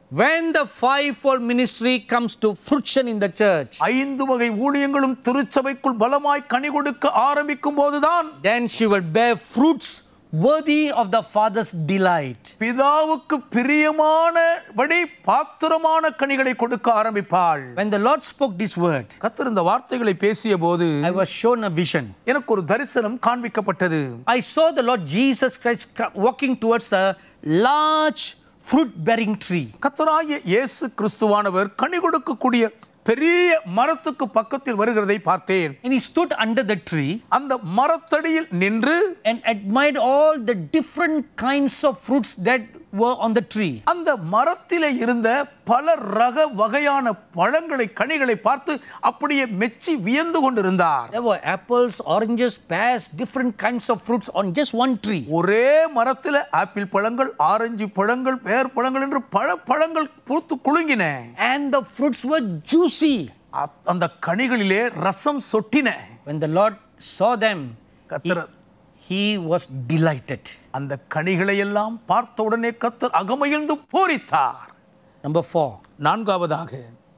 When the fivefold ministry comes to fruition in the church, ஐந்து வகை ஊழியங்களும் திருச்சபைக்குள் பலமாய் கனி கொடுக்க ஆரம்பிக்கும் போதுதான் then she will bear fruits worthy of the Father's delight. பிதாவுக்கு பிரியமானபடி பாத்திரமான கனிகளை கொடுக்க ஆரம்பிப்பாள் When the Lord spoke this word, கத்தர் இந்த வார்த்தைகளை பேசிய போது I was shown a vision. எனக்கு ஒரு தரிசனம் காண்பிக்கப்பட்டது I saw the Lord Jesus Christ co- walking towards a large fruit bearing tree. கத்தராகிய இயேசு கிறிஸ்துவானவர் கனி கொடுக்கக்கூடிய பெரிய மரத்துக்கு பக்கத்தில் வருகிறதை பார்த்தேன் And he stood under the tree அந்த மரத்தடியில் நின்று and admired all the different kinds of fruits that were on the tree. அந்த மரத்திலே இருந்த பல ரக வகையான பழங்களை கனிகளை பார்த்து அப்படியே மெச்சி வியந்து கொண்டிருந்தார் There were apples, oranges, pears, different kinds of fruits on just one tree. ஒரே மரத்தில் ஆப்பிள் பழங்கள் ஆரஞ்சு பழங்கள் பேர் பழங்கள் என்று பல பழங்கள் பூத்து குலுங்கின And the fruits were juicy. அ- அந்த கனிகளிலே ரசம் சொட்டின When the Lord saw them, he, கத்தர் he was delighted. அந்த கனிகளை எல்லாம் பார்த்த உடனே கத்தர் அகமகிழ்ந்து பூரித்தார் Number four, நான்காவதாக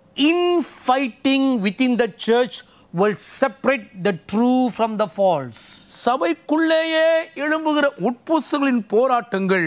infighting within the church will separate the true from the false. சபைக்குள்ளேயே எழும்புகிற உட்பூசுகளின் போராட்டங்கள்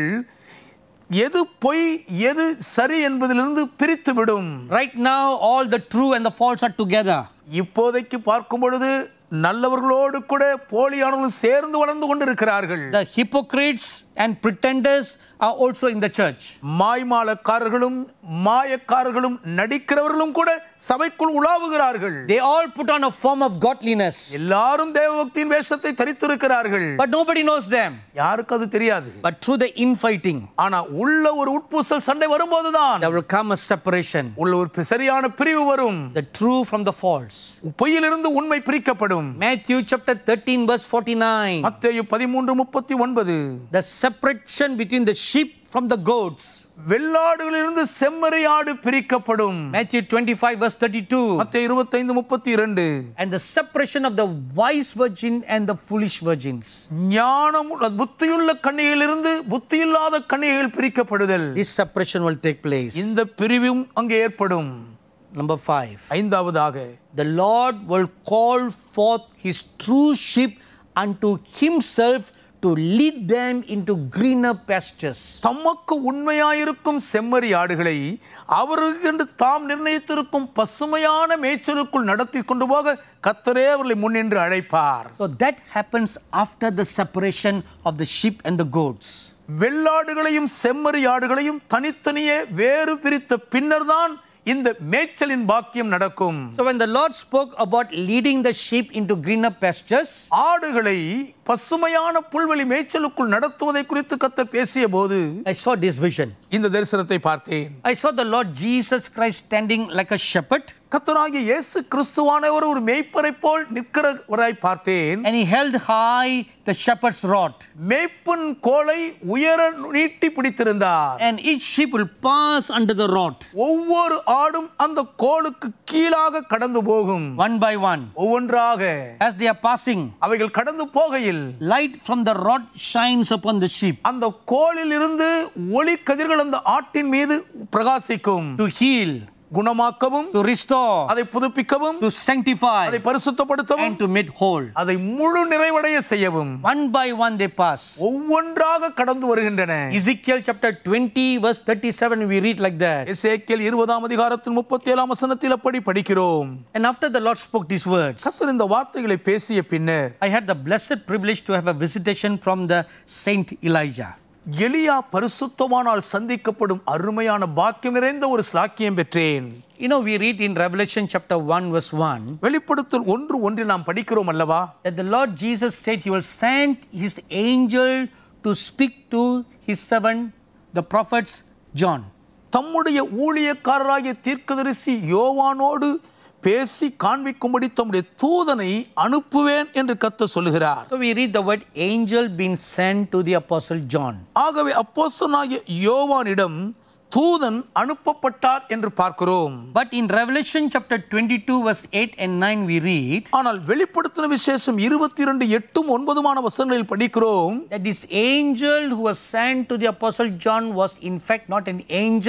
எது பொய் எது சரி என்பதிலிருந்து பிரித்துவிடும் Right now, all the true and the false are together. இப்போதைக்கு பார்க்கும் பொழுது நல்லவர்களோடு கூட போலியானவர்களும் சேர்ந்து வளர்ந்து கொண்டிருக்கிறார்கள் The hypocrites and pretenders are also in the church. மாய்மாலக்காரர்களும் மாயக்காரர்களும் நடிக்கிறவர்களும் கூட சபைக்குள் உலாவுகிறார்கள் They all put on a form of godliness, எல்லாரும் தேவபக்தியின் வேஷத்தை தரித்திருக்கிறார்கள் but nobody knows them. யாருக்கு அது தெரியாது But through the infighting, ஆனா உள்ள ஒரு உட்பூசல் சண்டை வரும்போதுதான் there will come a separation. உள்ள ஒரு பி- சரியான பிரிவு வரும் The true from the false. பொய்யிலிருந்து உண்மை பிரிக்கப்படும் Matthew chapter 13, verse 49. மத்தேயு பதிமூன்று முப்பத்தி ஒன்பது The separation between the sheep from the goats. வெள்ளாடுகளிலிருந்து செம்மறியாடு பிரிக்கப்படும் Matthew 25, verse 32. மத்தேயு இருபத்தைந்து முப்பத்தி இரண்டு And the separation of the wise virgin and the foolish virgins. ஞானம் உள்ள- புத்தியுள்ள கன்னிகையிலிருந்து புத்தியில்லாத கன்னிகைகள் பிரிக்கப்படுதல் This separation will take place. இந்த பிரிவும் அங்கே ஏற்படும் Number five. ஐந்தாவதாக The Lord will call forth his true sheep unto himself to lead them into greener pastures. தமக்கு உண்மையாயிருக்கும் செம்மறி ஆடுகளை அவருக்கென்று தாம் நிர்ணயித்திருக்கும் பசுமையான மேய்ச்சலுக்குள் நடத்தி கொண்டு போக கத்தரே அவர்களை முன்னின்று அழைப்பார் So that happens after the separation of the sheep and the goats. வெள்ளாடுகளையும் செம்மறி ஆடுகளையும் தனித்தனியே வேறு பிரித்த பின்னர்தான் இந்த மேய்ச்சலின் பாக்கியம் நடக்கும் So when the Lord spoke about leading the sheep into greener pastures, ஆடுகளை பசுமையான புல்வெளி மேய்ச்சலுக்குள் நடத்துவதை குறித்து கத்தர் பேசிய போது I saw this vision. இந்த தரிசனத்தை பார்த்தேன் I saw the Lord Jesus Christ standing like a shepherd கத்தராகிய இயேசு கிறிஸ்துவானவர் ஒரு மேய்ப்பரை போல் நிற்கிறவராய் பார்த்தேன் and he held high the shepherd's rod. மேய்ப்பன் கோலை உயர நீட்டி பிடித்திருந்தார் And each sheep will pass under the rod, ஒவ்வொரு ஆடும் அந்த கோலுக்கு கீழாக கடந்து போகும் one by one. ஒவ்வொன்றாக As they are passing, அவைகள் கடந்து போகையில் light from the rod shines upon the sheep அந்த கோலில் இருந்து ஒளி கதிர்கள் அந்த ஆட்டின் மீது பிரகாசிக்கும் to heal, குணமாக்கவும் to restore, அதை புதுப்பிக்கவும் to sanctify, அதை பரிசுத்தப்படுத்தவும் and to make whole. அதை முழு நிறைவடைய செய்யவும் One by one they pass. ஒவ்வொன்றாக கடந்து வருகின்றன Ezekiel chapter 20, verse 37, we read like that. எசேக்கியேல் இருபதாம் அதிகாரத்தில் முப்பத்தி ஏழாம் வசனத்தில் அப்படி படிக்கிறோம் And after the Lord spoke these words, கர்த்தர் இந்த வார்த்தைகளை பேசிய பின்னர் I had the blessed privilege to have a visitation from the Saint Elijah. எலியா பரிசுத்தமானால் சந்திக்கப்படும் அருமையான பாக்கியம் நிறைந்த ஒரு ஸ்லாக்கியம் பெற்றேன் You know, we read in Revelation chapter 1, verse 1, வெளிப்படுத்தல் ஒன்று ஒன்றில் நாம் படிக்கிறோம் அல்லவா that the Lord Jesus said he will send his angel to speak to his servant, the prophets John. தம்முடைய ஊழியக்காரராகிய தீர்க்கதரிசி யோவானோடு பேசி காண்பிக்கும்படி தம்முடைய தூதனை அனுப்புவேன் என்று கத்த சொல்லுகிறார் So we read the word angel being sent to the apostle John. ஆகவே அப்போஸ்தலனாகிய யோவானிடம் தூதன் அனுப்பப்பட்டார் என்று பார்க்கிறோம் But in Revelation chapter 22, verse 8 and 9, we read ஆனால் வெளிப்படுத்தின விசேஷம் இருபத்தி இரண்டு எட்டும் ஒன்பதுமான வசனங்களில் படிக்கிறோம் that this angel who was sent to the apostle John was in fact not an angel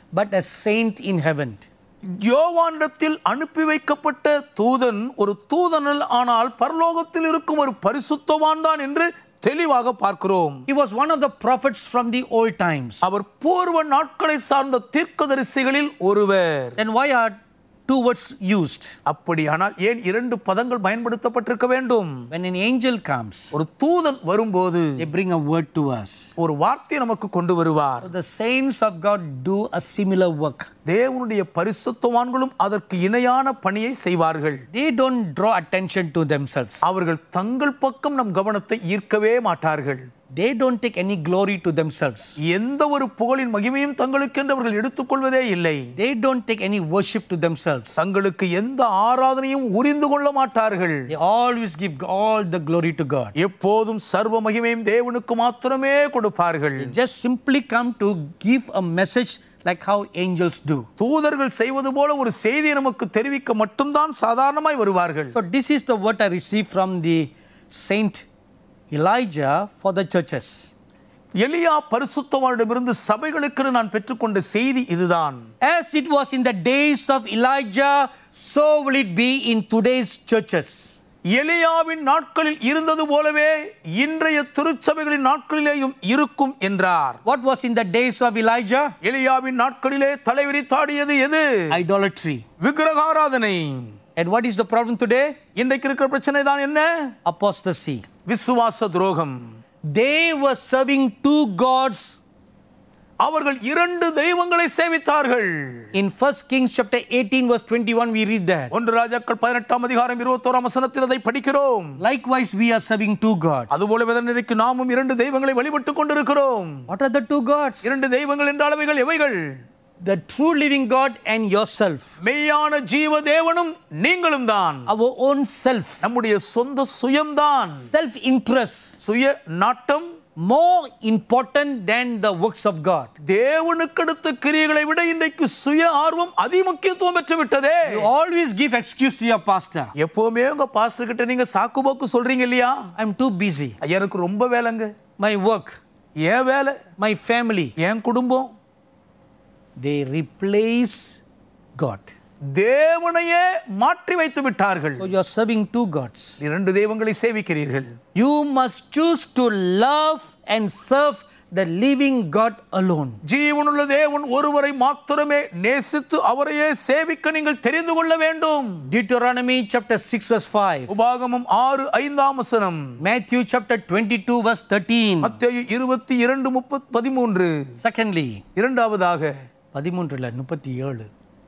but a saint in heaven. யோவானிடத்தில் அனுப்பி வைக்கப்பட்ட தூதன் ஒரு தூதனல் ஆனால் பரலோகத்தில் இருக்கும் ஒரு பரிசுத்தவான் தான் என்று தெளிவாக பார்க்கிறோம் He was one of the prophets from the old times. அவர் பூர்வ நாட்களை சார்ந்த தீர்க்கதரிசிகளில் ஒருவர் Then why are two words used? அப்படியானால் ஏன் இரண்டு பதங்கள் பயன்படுத்தப்பட்டிருக்க வேண்டும் When an angel comes, ஒரு தூதன் வரும்போது they bring a word to us. ஒரு வார்த்தையை நமக்கு கொண்டு வருவார் So the saints of God do a similar work. தேவனுடைய பரிசுத்தவான்களும் அதற்கு இணையான பணியை செய்வார்கள் They don't draw attention to themselves. அவர்கள் தங்கள் பக்கம் நம் கவனத்தை ஈர்க்கவே மாட்டார்கள் They don't take any glory to themselves. எந்த ஒரு புகழின் மகிமையும் தங்களுக்கென்று அவர்கள் எடுத்துக்கொள்வதே இல்லை They don't take any worship to themselves. தங்களுக்கு எந்த ஆராதனையும் உரிந்து கொள்ள மாட்டார்கள் They always give all the glory to God. எப்போதும் சர்வ மகிமையும் தேவனுக்கு மாத்திரமே கொடுப்பார்கள் They just simply come to give a message like how angels do. தூதர்கள் செய்வது போல ஒரு செய்தியை நமக்கு தெரிவிக்க மட்டும்தான் சாதாரணமாய் வருவார்கள் So this is the word I received from the saint Elijah for the churches. எலியா பரிசுத்தவானிடமிருந்து சபைகளுக்கு நான் பெற்றுக்கொண்ட செய்தி இதுதான் As it was in the days of Elijah, so will it be in today's churches. எலியாவின் நாட்களில் இருந்தது போலவே இன்றைய திருச்சபைகளின் நாட்களிலேயும் இருக்கும் என்றார் What was in the days of Elijah? எலியாவின் நாட்களிலே தலைவிரித்தாடியது எது Idolatry. விக்கிரகாராதனை And what is the problem today? இன்றைக்கு இருக்கிற பிரச்சனை தான் என்ன Apostasy. விசுவாச துரோகம் They were serving two gods. அவர்கள் இரண்டு தெய்வங்களை சேவித்தார்கள் In 1 Kings chapter 18 verse 21 we read that. ஒன்று ராஜாக்கள் பதினெட்டாம் அதிகாரம் இருபத்தோராம் வசனத்தில் அதை படிக்கிறோம் Likewise we are serving two gods. அதுபோல வேதனைக்கு நாமும் இரண்டு தெய்வங்களை வழிபட்டுக் கொண்டிருக்கிறோம் What are the two gods? இரண்டு தெய்வங்கள் என்றால் அவைகள் எவைகள் The true living God and yourself. மெய்யான ஜீவ தேவனும் நீங்களும் தான் Our own self. நம்முடைய சொந்த சுயம்தான் Self interest. சுய நாட்டம் More important than the works of God. தேவனுக்கு அடுத்த கிரியைகளை விட இன்றைக்கு சுய ஆர்வம் அதிமுக்கியத்துவம் பெற்று விட்டதே You always give excuse to your pastor. எப்பவுமே உங்க பாஸ்டர் கிட்ட நீங்க சாக்கு போக்கு சொல்றீங்க இல்லையா I'm too busy. எனக்கு ரொம்ப வேலைங்க My work, ஏன் வேலை my family. என் குடும்பம் They replace God. தேவனையே மாற்றி வைத்து விட்டார்கள் So you are serving two gods. இரண்டு தெய்வங்களை சேவிக்கிறீர்கள் You must choose to love and serve the living God alone. ஜீவனுள்ள தேவன் ஒருவரை மாத்திரமே நேசித்து அவரையே சேவிக்க நீங்கள் தெரிந்து கொள்ள வேண்டும் Deuteronomy chapter 6 verse 5. உபாகமம் ஆறு ஐந்தாம் வசனம் Matthew chapter 22 verse 13. மத்தேயு இருபத்தி இரண்டு முப்பத் பதிமூன்று Secondly, இரண்டாவதாக பதிமூன்றுல முப்பத்தி ஏழு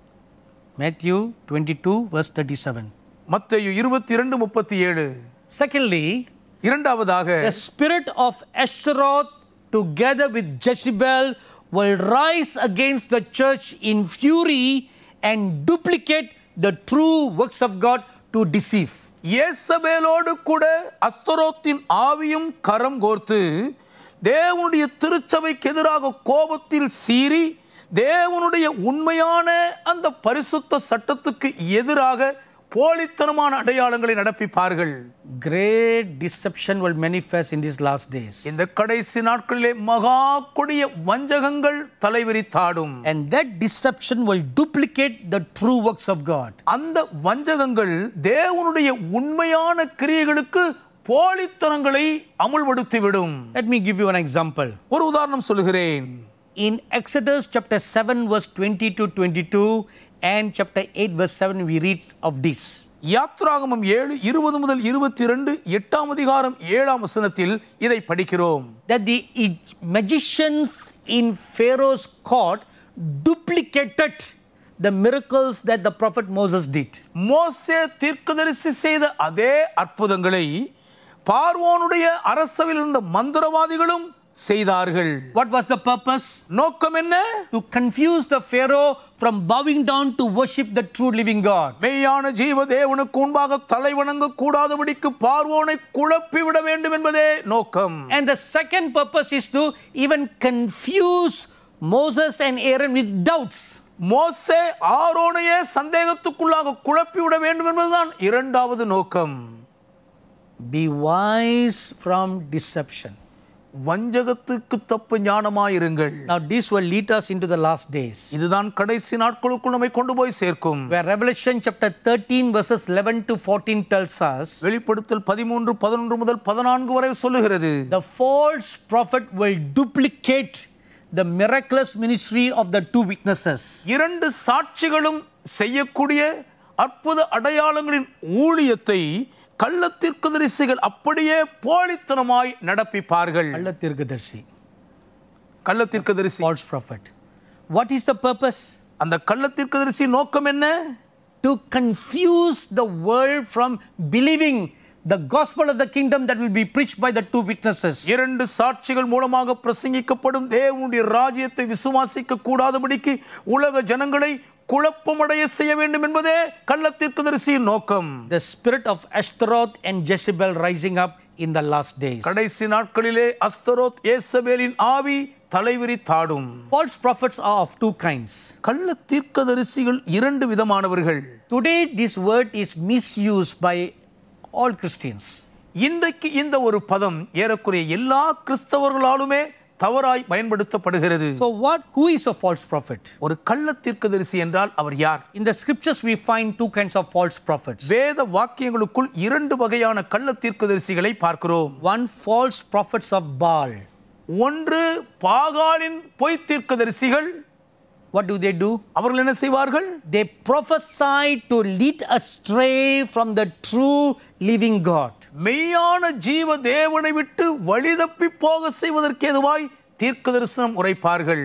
Matthew twenty two verse thirty seven மத்தேயு இருபத்தி இரண்டு முப்பத்தி ஏழு செகண்ட்லி இரண்டாவதாக the spirit of Ashtaroth together with Jezebel will rise against the church in fury and duplicate the true works of God to deceive. இயேசபேலோடு கூட அஸ்தரோத்தின் ஆவியும் கரம் கோர்த்து தேவனுடைய திருச்சபைக்கு எதிராக கோபத்தில் சீறி தேவனுடைய உண்மையான அந்த பரிசுத்த சட்டத்துக்கு எதிராக போலித்தனமான அடையாளங்களை நடப்பிப்பார்கள் Great deception will manifest in these last days. இந்த கடைசி நாட்களிலே மகா கொடிய வஞ்சகங்கள் தலைவிரித்தாடும் And that deception will duplicate the true works of God. அந்த வஞ்சகங்கள் தேவனுடைய உண்மையான கிரியைகளுக்கு போலித்தனங்களை அமுல்படுத்திவிடும் Let me give you an example. ஒரு உதாரணம் சொல்லுகிறேன் In Exodus chapter 7, verse 20 to 22, and chapter 8, verse 7, we read of this. யாத்ராகமம் ஏழு இருபது முதல் இருபத்தி இரண்டு எட்டாம் அதிகாரம் ஏழாம் வசனத்தில் இதை படிக்கிறோம் That the E- magicians in Pharaoh's court duplicated the miracles that the prophet Moses did. மோசே தீர்க்கதரிசி செய்த அதே அற்புதங்களை பார்வோனுடைய அரசவில் இருந்த மந்திரவாதிகளும் செய்தார்கள் What was the purpose? நோக்கம் என்ன To confuse the Pharaoh from bowing down to worship the true living God. மெய்யான ஜீவ தேவனுக்கு முன்பாக தலை வணங்க கூடாதபடிக்கு பார்வோனை குழப்பி விட வேண்டும் என்பதே நோக்கம் And the second purpose is to even confuse Moses and Aaron with doubts. மோசே ஆரோனையே சந்தேகத்துக்குள்ளாக குழப்பி விட வேண்டும் என்பதுதான் இரண்டாவது நோக்கம் Be wise from deception. வஞ்சகத்துக்கு தப்பு ஞானமாயிருங்கள் Now this will lead us into the last days. இதுதான் கடைசி நாட்களுக்குள் நம்மை கொண்டு போய் சேர்க்கும் Where Revelation chapter 13 verses 11 to 14 tells us வெளிப்படுத்தல் பதிமூன்று பதினொன்று முதல் பதினான்கு வரை சொல்லுகிறது the false prophet will duplicate the miraculous ministry of the two witnesses. இரண்டு சாட்சிகளும் செய்யக்கூடிய அற்புத அடையாளங்களின் ஊழியத்தை கள்ளத்திற்குதரிசிகள் அப்படியே போலித்தனமாய் நடப்பிப்பார்கள் கள்ளத்திற்குதரிசி கள்ளத்திற்குதரிசி false prophet. What is the purpose? அந்த கள்ளத்திற்குதரிசி நோக்கம் என்ன To confuse the world from believing the gospel of the kingdom that will be preached by the two witnesses. இரண்டு சாட்சிகள் மூலமாக பிரசங்கிக்கப்படும் தேவனுடைய ராஜ்யத்தை விசுவாசிக்க கூடாதபடிக்கு உலக ஜனங்களை குழப்பமடைய செய்ய வேண்டும் என்பதே கள்ளத்திற்குதரிசியின் நோக்கம் The spirit of Ashtaroth and Jezebel rising up in the last days. கடைசி நாட்களிலே அஸ்தரோத் ஏசபேலின் ஆவி தலைவிரி தாடும் False prophets are of two kinds. கள்ள தீர்க்கதரிசிகள் இரண்டு விதமானவர்கள் Today, this word is misused by all Christians. இன்றைக்கு இந்த ஒரு பதம் ஏறக்குறைய எல்லா கிறிஸ்தவர்களாலுமே தவறாய் பயன்படுத்தப்படுகிறது So, what? Who is a false prophet? ஒரு கள்ள தீர்க்கதரிசி என்றால் அவர் யார் In the scriptures, we find two kinds of false prophets. வேத வாக்கியங்களுக்குள் இரண்டு வகையான கள்ள தீர்க்கதரிசிகளை பார்க்கிறோம் One, false prophets of Baal. ஒன்று பாகாலின் பொய் தீர்க்கதரிசிகள் What do they do? அவர்கள் என்ன செய்வார்கள் They prophesy to lead astray from the true living God. மெய்யான ஜீவ தேவனை விட்டு வழி தப்பி போக செய்வதற்கு எதுவாய் தீர்க்க தரிசனம் உரைப்பார்கள்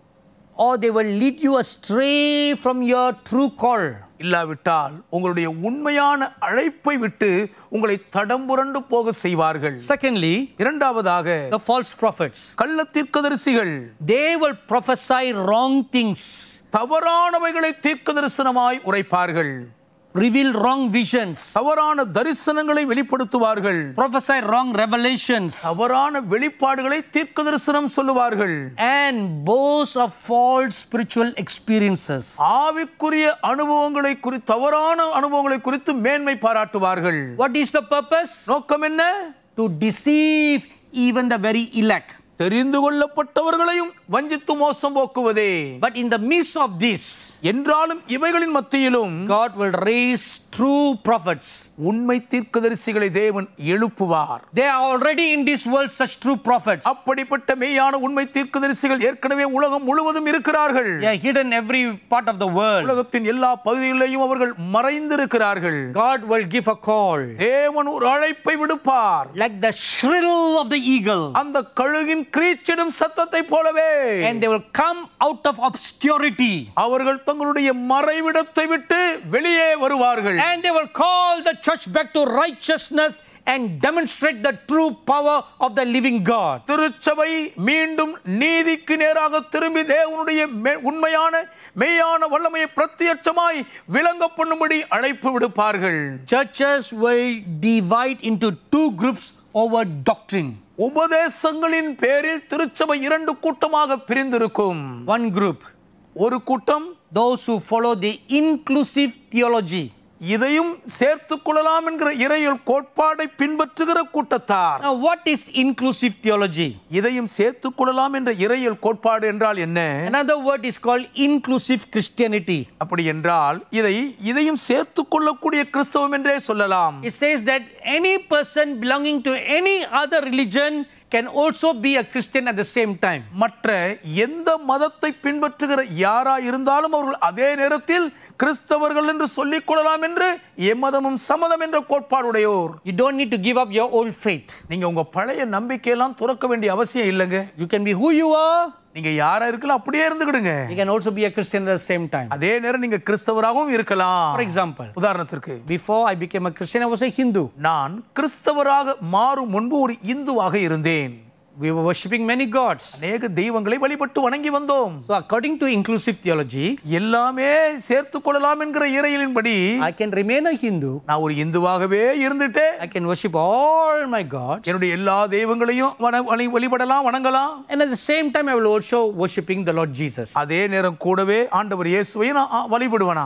Or they will lead you astray from your true call. இல்லாவிட்டால் உங்களுடைய உண்மையான அழைப்பை விட்டு உங்களை தடம்புரண்டு போக செய்வார்கள் Secondly, இரண்டாவதாக the false prophets. கள்ள தீர்க்கதரிசிகள் They will prophesy wrong things, தவறானவைகளை தீர்க்க தரிசனமாய் உரைப்பார்கள் reveal wrong visions, தவறான தரிசனங்களை வெளிப்படுத்துவார்கள் prophesy wrong revelations, தவறான வெளிப்பாடுகளை தீர்க்க தரிசனம் சொல்லுவார்கள் and boast of false spiritual experiences. ஆவிக்குரிய அனுபவங்களை குறித்து தவறான அனுபவங்களை குறித்து மேன்மை பாராட்டுவார்கள் What is the purpose? நோக்கம் என்ன To deceive even the very elect. தெரிந்து கொள்ளப்பட்டவர்களையும் வஞ்சித்து மோசம் போக்குவதே But in the midst of this, என்றாலும் இவைகளின் மத்தியிலும் God will raise true prophets. உண்மை தீர்க்கதரிசிகளை தேவன் எழுப்புவார் They are already in this world such true prophets. அப்படிப்பட்ட மெய்யான உண்மை தீர்க்கதரிசிகள் ஏற்கனவே உலகம் முழுவதும் இருக்கிறார்கள் They are hidden every part of the world. உலகத்தின் எல்லா பகுதிகளிலேயும் அவர்கள் மறைந்திருக்கிறார்கள் God will give a call தேவன் ஒரு அழைப்பை விடுப்பார் like the shrill of the eagle. அந்த கழுகின் கிரீச்சிடும் சத்தத்தை போலவே And they will come out of obscurity. அவர்கள் தங்களுடைய மறைவிடத்தை விட்டு வெளியே வருவார்கள் And they will call the church back to righteousness and demonstrate the true power of the living God. திருச்சபை மீண்டும் நீதிக்கு நேராக திரும்பி தேவனுடைய மெ- உண்மையான மெய்யான வல்லமையை பிரத்யட்சமாய் விளங்க பண்ணும்படி அழைப்பு விடுப்பார்கள் Churches will divide into two groups over doctrine. உபதேசங்களின் பேரில் திருச்சபை இரண்டு கூட்டமாக பிரிந்திருக்கும் One group, ஒரு கூட்டம் those who follow the inclusive theology. இதையும் சேர்த்துக் கொள்ளலாம் என்கிற இறையல் கோட்பாடை பின்பற்றுகிற கூட்டத்தார் Now, what is inclusive theology? இதையும் சேர்த்துக் கொள்ளலாம் என்ற இறையல் கோட்பாடு என்றால் என்ன Another word is called inclusive Christianity. அப்படி என்றால் இதை இதையும் சேர்த்துக் கொள்ளக்கூடிய கிறிஸ்தவம் என்றே சொல்லலாம் It says that any person belonging to any other religion can also be a Christian at the same time. மற்ற எந்த மதத்தை பின்பற்றுகிற யாரா இருந்தாலும் அவர்கள் அதே நேரத்தில் கிறிஸ்தவர்கள் என்று சொல்லிக் கொள்ளலாம் என்று எம்மதமும் சம்மதம் என்ற கோட்பாடுடையோர் You don't need to give up your old faith. நீங்க உங்க பழைய நம்பிக்கையெல்லாம் துறக்க வேண்டிய அவசியம் இல்லைங்க You can be who you are. நீங்க யாரா இருக்கலாம் அப்படியே இருந்துக்கிடுங்க You can also be a Christian at the same time. அதே நேரம் நீங்க கிறிஸ்தவராகவும் இருக்கலாம் For example, உதாரணத்திற்கு before I became a Christian, I was a Hindu. நான் கிறிஸ்தவராக மாறும் முன்பு ஒரு இந்துவாக இருந்தேன் We were worshipping many gods. அநேக தெய்வங்களை வழிபட்டு வணங்கி வந்தோம் So, according to inclusive theology, எல்லாமே சேர்த்துக் கொள்ளலாம் என்கிற இறையிலின்படி I can remain a Hindu. நான் ஒரு இந்துவாகவே இருந்துட்டு I can worship all my gods. என்னுடைய எல்லா தெய்வங்களையும் வண- வழி- வழிபடலாம் வணங்கலாம் And at the same time, I will also worshiping the Lord Jesus. அதே நேரம் கூடவே ஆண்டவர் இயேசுவை நான் ஆ, வழிபடுவனாம்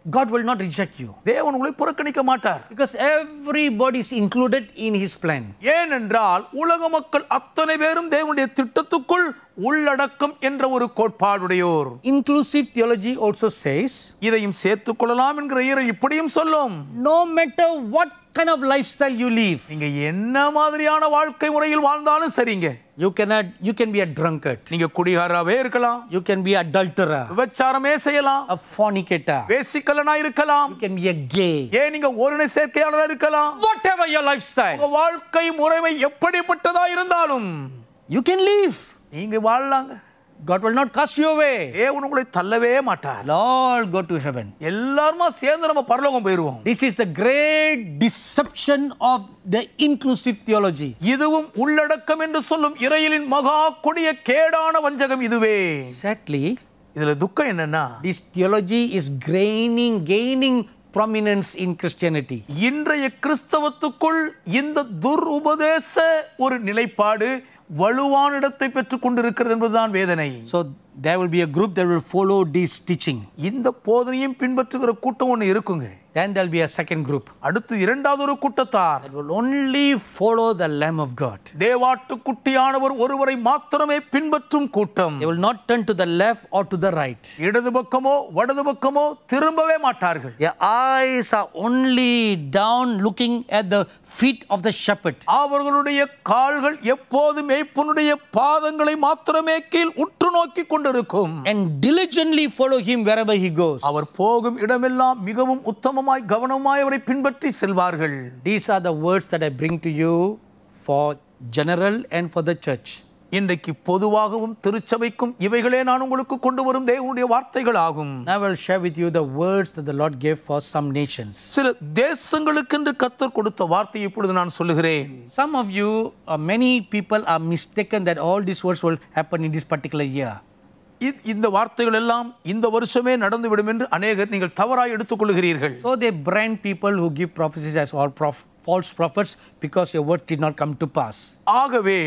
God will not reject you. தேவன் உங்களை புறக்கணிக்க மாட்டார் Because everybody is included in His plan. ஏனென்றால் உலக மக்கள் அத்தனை பேரும் தேவனுடைய திட்டத்துக்குள் உள்ளடக்கம் என்ற ஒரு கோட்பாடுடையோர் Inclusive theology also says இதையும் சேர்த்துக் கொள்ளலாம் என்கிற ஈரல் இப்படியும் சொல்லும் no matter what kind of lifestyle you live, நீங்க என்ன மாதிரியான வாழ்க்கை முறையில் வாழ்ந்தாலும் சரிங்க you cannot you can be a drunkard, நீங்க குடிகாராவே இருக்கலாம் you can be adulterer, விபச்சாரமே செய்யலாம் a fornicator, வேசிக்கலனா இருக்கலாம் you can be a gay. ஏன் நீங்க ஒரு சேர்க்கையாளரா இருக்கலாம் Whatever your lifestyle, உங்க வாழ்க்கை முறைமை எப்படிப்பட்டதா இருந்தாலும் you can live. நீங்க வாழலாங்க God will not cast you away. தேவன் உங்களை தள்ளவே மாட்டார் All go to heaven. எல்லாருமா சேர்ந்து நம்ம பரலோகம் போயிருவோம் This is the great deception of the inclusive theology. இதுவும் உள்ளடக்கம் என்று சொல்லும் இறையிலின் மகா கொடிய கேடான வஞ்சகம் இதுவே Sadly, இதுல துக்கம் என்னன்னா this theology is gaining gaining prominence in Christianity. இன்றைய கிறிஸ்தவத்துக்குள் இந்த துர் உபதேச ஒரு நிலைப்பாடு வலுவான இடத்தை பெற்றுக் கொண்டிருக்கிறது என்பதுதான் வேதனை So there will be a group that will follow this teaching. இந்த போதனையும் பின்பற்றுகிற கூட்டம் ஒன்று இருக்குங்க Then there'll be a second group அடுத்து இரண்டாவது ஒரு கூட்டத்தார் that will only follow the Lamb of God. தேவாட்டுக்குட்டியானவர் ஒருவரை மாத்திரமே பின்பற்றும் கூட்டம் They will not turn to the left or to the right. இடது பக்கமோ வடது பக்கமோ திரும்பவே மாட்டார்கள் Their eyes are only down looking at the feet of the shepherd. அவர்களுடைய கால்கள் எப்போது மேய்ப்பனுடைய பாதங்களை மாத்திரமே கீழ் உற்று நோக்கி கொண்டிருக்கும் And diligently follow him wherever he goes. அவர் போகும் இடமெல்லாம் மிகவும் உத்தமமாய் கவனமாய் அவரை பின்பற்றி செல்வார்கள் These are the words that I bring to you for general and for the church. இன்றைக்கு பொதுவாகவும் திருச்சபைக்கும் இவைகளே நான் உங்களுக்கு கொண்டு வரும் தேவனுடைய வார்த்தைகள் ஆகும் Now I will share with you the words that the Lord gave for some nations. சில தேசங்களுக்கென்று கத்தர் கொடுத்த வார்த்தை இப்பொழுது நான் சொல்லுகிறேன் Some of you, uh, many people are mistaken that all these words will happen in this particular year. இ- இந்த வார்த்தைகள் எல்லாம் இந்த வருஷமே நடந்துவிடும் என்று அநேகர் நீங்கள் தவறாய் எடுத்துக்கொள்கிறீர்கள் So they brand people who give prophecies as all prof- false prophets because your word did not come to pass. ஆகவே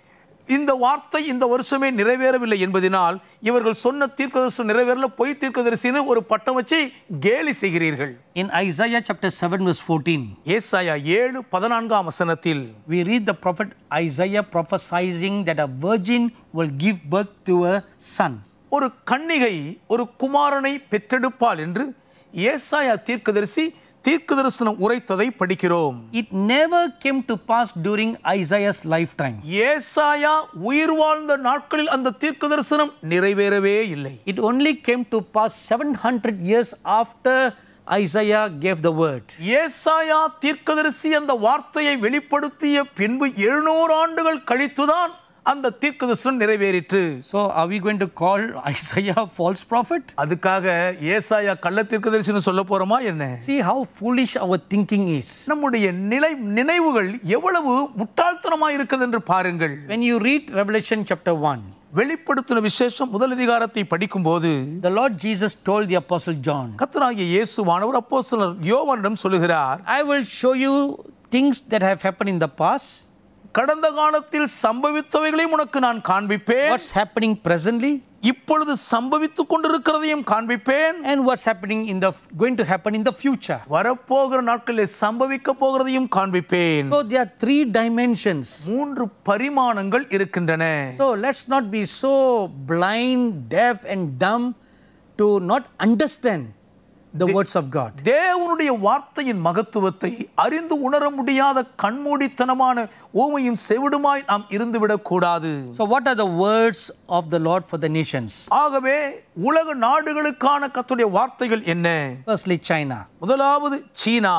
இந்த வார்த்தை இந்த வருஷமே நிறைவேறவில்லை என்பதினால் இவர்கள் சொன்ன தீர்க்கதரிசி நிறைவேறல பொய் தீர்க்கதரிசின்னு ஒரு பட்டம் வச்சு கேலி செய்கிறீர்கள் In Isaiah chapter 7 verse 14, ஏசாயா ஏழு பதினான்காம் வசனத்தில் we read the prophet Isaiah prophesying that a virgin will give birth to a son. ஒரு கன்னிகை ஒரு குமாரனை பெற்றெடுப்பாள் என்று ஏசாயா தீர்க்கதரிசி தீர்க்க தரிசனம் உரைத்ததை படிக்கிறோம் It never came to pass during Isaiah's lifetime. ஏசாயா உயிர் வாழ்ந்த நாட்களில் அந்த தீர்க்க தரிசனம் நிறைவேறவே இல்லை It only came to pass 700 years after Isaiah gave the word. ஏசாயா தீர்க்கதரிசி அந்த வார்த்தையை வெளிப்படுத்திய பின்பு எழுநூறு ஆண்டுகள் கழித்துதான் அந்த தீர்க்கதரிசனம் நிறைவேறிற்று So are we going to call Isaiah false prophet? அதுக்காக ஏசாயா கள்ள தீர்க்கதரிசின்னு சொல்ல போறோமா என்ன See how foolish our thinking is. நம்முடைய நிலை நினைவுகள் எவ்வளவு முட்டாள்தனமா இருக்கிறது என்று பாருங்கள் When you read Revelation chapter 1, வெளிப்படுத்தின விசேஷம் முதல் அதிகாரத்தை படிக்கும்போது the Lord Jesus told the apostle John, கர்த்தராகிய இயேசுவானவர் அப்போஸ்தலர் யோவானிடம் சொல்லுகிறார் I will show you things that have happened in the past, கடந்த காலத்தில் சம்பவித்தவைகளையும் உனக்கு நான் காண்பிப்பேன் what's happening presently, இப்பொழுது சம்பவித்துக் கொண்டிருக்கிறதையும் காண்பிப்பேன் and what's happening in the going to happen in the future. வரப்போகிற நாட்களில் சம்பவிக்க போகிறதையும் காண்பிப்பேன் So there are three dimensions. மூன்று பரிமாணங்கள் இருக்கின்றன So let's not be so blind, deaf, and dumb to not understand the words of God. தேவனுடைய வார்த்தையின் மகத்துவத்தை அறிந்து உணர முடியாத கண்மூடித்தனமான ஊமையும் செவிடுமாய் நாம் இருந்துவிடக் கூடாது So, what are the words of the Lord for the nations? ஆகவே உலக நாடுகளுக்கான கத்துடைய வார்த்தைகள் என்ன Firstly, China. முதலாவது சீனா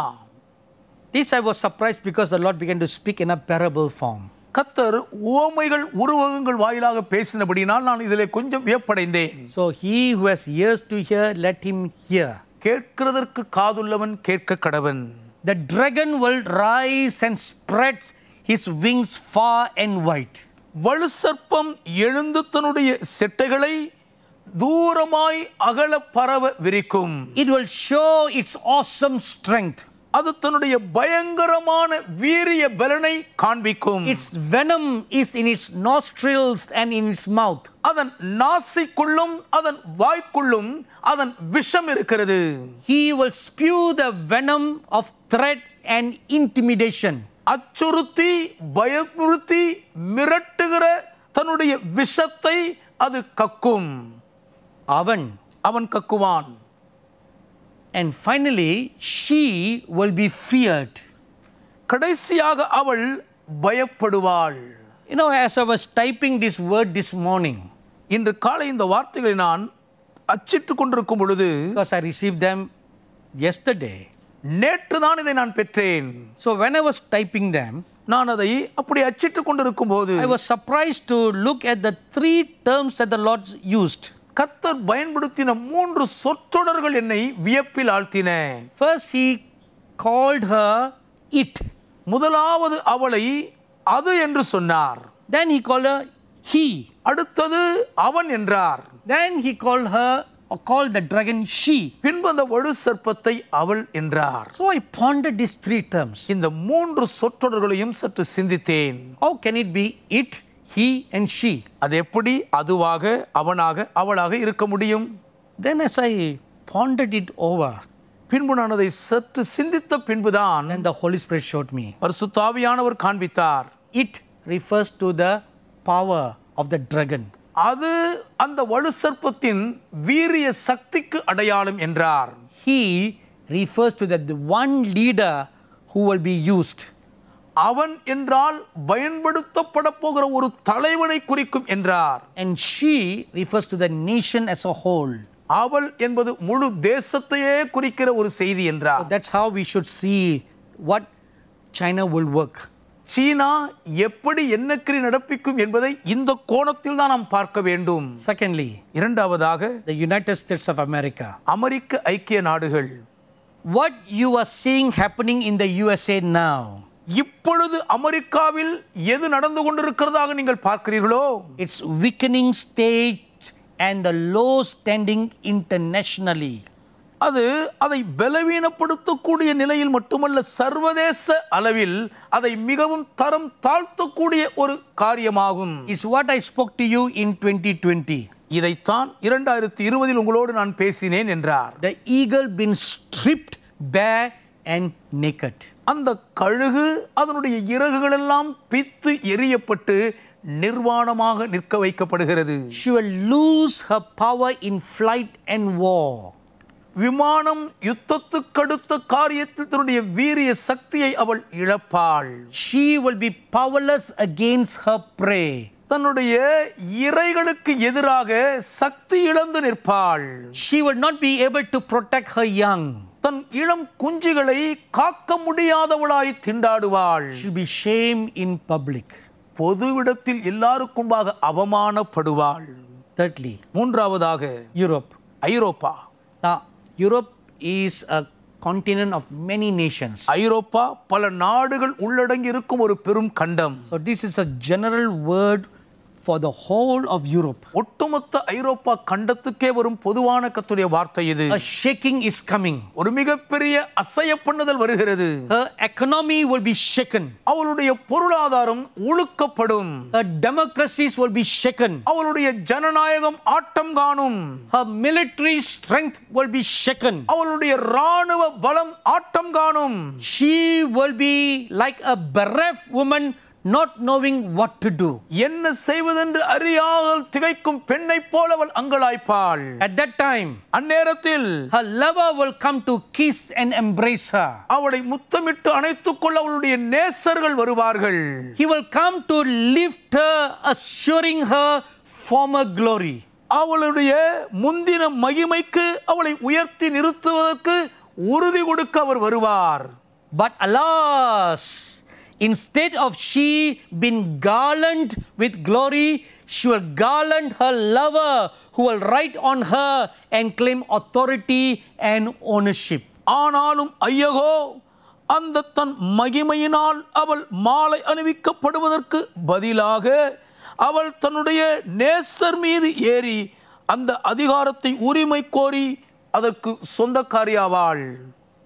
This I was surprised because the Lord began to speak in a parable form. கத்தர் உவமைகள் உருவகங்கள் வாயிலாக பேசினபடினால் நான் இதிலே கொஞ்சம் வியப்படைந்தேன் So, he who has ears to hear, let him hear. கேட்கிறதற்கு காதுள்ளவன் கேட்க கடவன் The dragon will rise and spread his wings far and wide. வலு சர்ப்பம் எழுந்து தன்னுடைய செட்டைகளை தூரமாய் அகல பரவ விரிக்கும் It will show its awesome strength. அது தன்னுடைய பயங்கரமான வீரிய பலனை காண்பிக்கும் Its venom is in its nostrils and in its mouth. அதன் நாசிக்குள்ளும் அதன் வாய்க்குள்ளும் அதன் விஷம் இருக்கிறது He will spew the venom of threat and intimidation. அச்சுறுத்தி பயமுறுத்தி மிரட்டுகிற தன்னுடைய விஷத்தை அது கக்கும் அவன் அவன் கக்குவான் And finally, she will be feared. கடைசியாக அவள் பயப்படுவாள் You know, as I was typing this word this morning, இன்று காலை இந்த வார்த்தைகளை நான் அச்சிட்டு கொண்டிருக்கும் பொழுது because I received them yesterday. நேற்று தான் இதை நான் பெற்றேன் So when I was typing them, நான் அதை அப்படி அச்சிட்டு கொண்டிருக்கும் போது I was surprised to look at the three terms that the Lord used. கர்த்தர் பயன்படுத்தின மூன்று சொற்றொடர்கள் என்னை வியப்பில் ஆழ்த்தின First, he called her it. முதலாவது அவளை அது என்று சொன்னார் Then he called her he. அடுத்தது அவன் என்றார் Then he called her or called the dragon she. பின்பு அந்த வலு சர்ப்பத்தை அவள் என்றார் So I pondered these three terms. இந்த மூன்று சொற்றொடர்களையும் சற்று சிந்தித்தேன் How can it be it, he, and she? அது எப்படி அதுவாக அவனாக அவளாக இருக்க முடியும் Then as I pondered it over, பின்பு நான் அதை சற்று சிந்தித்த பின்புதான் then the Holy Spirit showed me. பரிசுத்தாவியானவர் காண்பித்தார் It refers to the power of the dragon. அது அந்த வலு சர்ப்பத்தின் வீரிய சக்திக்கு அடையாளம் என்றார் He refers to the, the one leader who will be used. அவன் என்றால் பயன்படுத்தப்பட போகிற ஒரு தலைவனை குறிக்கும் என்றார் And she refers to the nation as a whole. அவள் என்பது முழு தேசத்தையே குறிக்கிற ஒரு செய்தி என்றார் That's how we should see what China will work. சீனா எப்படி எண்ணக்கிரி நடப்பிக்கும் என்பதை இந்த கோணத்தில் தான் நாம் பார்க்க வேண்டும் Secondly, இரண்டாவதாக the United States of America. அமெரிக்க ஐக்கிய நாடுகள் What you are seeing happening in the USA now, இப்பொழுது அமெரிக்காவில் எது நடந்து கொண்டிருக்கிறதாக நீங்கள் பார்க்கிறீர்களோ it's weakening state and the low standing internationally. அது அதை பலவீனப்படுத்தக்கூடிய நிலையில் மட்டுமல்ல சர்வதேச அளவில் அதை மிகவும் தரம் தாழ்த்தக்கூடிய ஒரு காரியமாகும் It's what I spoke to you in 2020. இதைத்தான் இரண்டாயிரத்தி இருபதில் உங்களோடு நான் பேசினேன் என்றார் The eagle been stripped bare and naked. அந்த கழுகு அதனுடைய இறகுகள் எல்லாம் பித்து எரியப்பட்டு நிர்வாணமாக நிற்க வைக்கப்படுகிறது She will lose her power in flight and war. விமானம் யுத்தத்துக்கடுத்த காரியத்தில் தன்னுடைய வீரிய சக்தியை அவள் இழப்பாள் She will be powerless against her prey. தன்னுடைய இறைகளுக்கு எதிராக சக்தி இழந்து நிற்பாள் She will not be able to protect her young. தன் இளம் குஞ்சுகளை காக்க முடியாதவளாய் திண்டாடுவாள் She'll be shamed in public. பொதுவிடத்தில் எல்லாருக்கும்பாக அவமானப்படுவாள் Thirdly, மூன்றாவதாக Europe. Europe Now, Europe is a continent of many nations. ஐரோப்பா பல நாடுகள் உள்ளடங்கி இருக்கும் ஒரு பெரும் கண்டம் So, this is a general word for the whole of Europe. ஒட்டுமொத்த ஐரோப்பா கண்டத்துக்கே வரும் பொதுவான கத்துடைய வார்த்தை இது A shaking is coming. ஒரு மிகப்பெரிய அசைய பண்ணுதல் வருகிறது Her economy will be shaken. அவளுடைய பொருளாதாரம் உழுக்கப்படும் Her democracies will be shaken. அவளுடைய ஜனநாயகம் ஆட்டம் காணும் Her military strength will be shaken. அவளுடைய ராணுவ பலம் ஆட்டம் காணும் She will be like a bereft woman not knowing what to do. என்ன செய்வதென்று அறியாமல் திகைக்கும் பெண்ணைப் போல அவள் அங்கலாய்ப்பாள் At that time, அந்நேரத்தில் her lover will come to kiss and embrace her. அவளை முத்தமிட்டு அணைத்துக் கொள்ள அவளுடைய நேசர்கள் வருவார்கள் He will come to lift her, assuring her former glory. அவளுடைய முந்தின மகிமைக்கு அவளை உயர்த்தி நிறுத்துவதற்கு உறுதி கொடுக்க அவர் வருவார் But alas, instead of she being garland with glory, she will garland her lover who will write on her and claim authority and ownership. ஆனாலும் ஐயகோ அந்த தன் மகிமையினால் அவள் மாலை அணிவிக்கப்படுவதற்கு பதிலாக அவள் தன்னுடைய நேசர் மீது ஏறி அந்த அதிகாரத்தை உரிமை கோரி அதற்கு சொந்தக்காரியாவாள்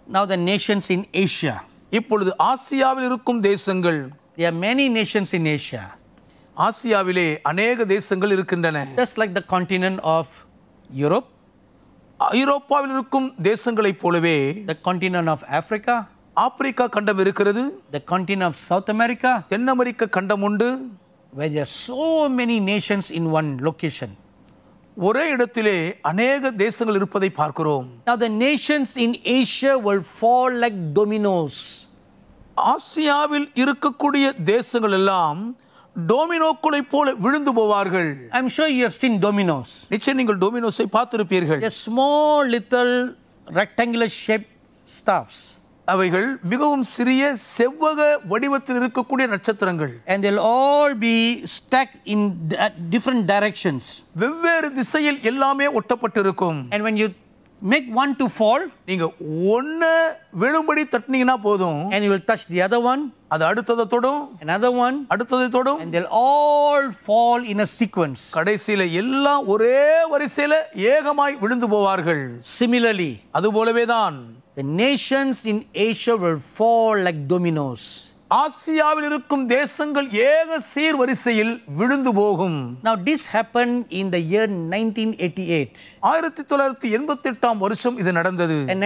Now the nations in Asia. இப்பொழுது ஆசியாவில் இருக்கும் தேசங்கள் There are many nations in Asia. ஆசியாவிலே அநேக தேசங்கள் இருக்கின்றன Just like the continent of Europe, ஐரோப்பாவில் இருக்கும் தேசங்களைப் போலவே the continent of Africa, Africa கண்டம் இருக்கிறது the continent of South America, தென் அமெரிக்க கண்டம் உண்டு where there are so many nations in one location. ஒரே இடத்திலே அநேக தேசங்கள் இருப்பதை பார்க்கிறோம் Now the nations in Asia will fall like dominoes. ஆசியாவில் இருக்கக்கூடிய தேசங்கள் எல்லாம் டோமினோக்களைப் போல விழுந்து போவார்கள் I'm sure you have seen dominoes. நிச்சயம் நீங்கள் டோமினோஸை பார்த்திருப்பீர்கள் They're small little rectangular shaped stuffs. அவைகள் மிகவும் சிறிய செவ்வக வடிவத்தில் இருக்கக்கூடிய நட்சத்திரங்கள் And they'll all be stacked in d- different directions. வெவ்வேறு திசையில் எல்லாமே ஒட்டப்பட்டிருக்கும் And when you make one to fall, நீங்க ஒன்னு விழும்படி தட்டினீங்கன்னா போதும் and you will touch the other one, அது அடுத்ததை தொடும் another one, அடுத்ததை தொடும் and they'll all fall in a sequence. கடைசியில எல்லாம் ஒரே வரிசையில ஏகமாய் விழுந்து போவார்கள் Similarly, அது போலவே தான் the nations in Asia will fall like dominoes. ஆசியாவில் இருக்கும் தேசங்கள் ஏக சீர் வரிசையில் விழுந்து போகும் Now, this happened in the year 1988. ஆயிரத்தி தொள்ளாயிரத்தி எண்பத்தி எட்டாம் வருஷம் இது நடந்தது And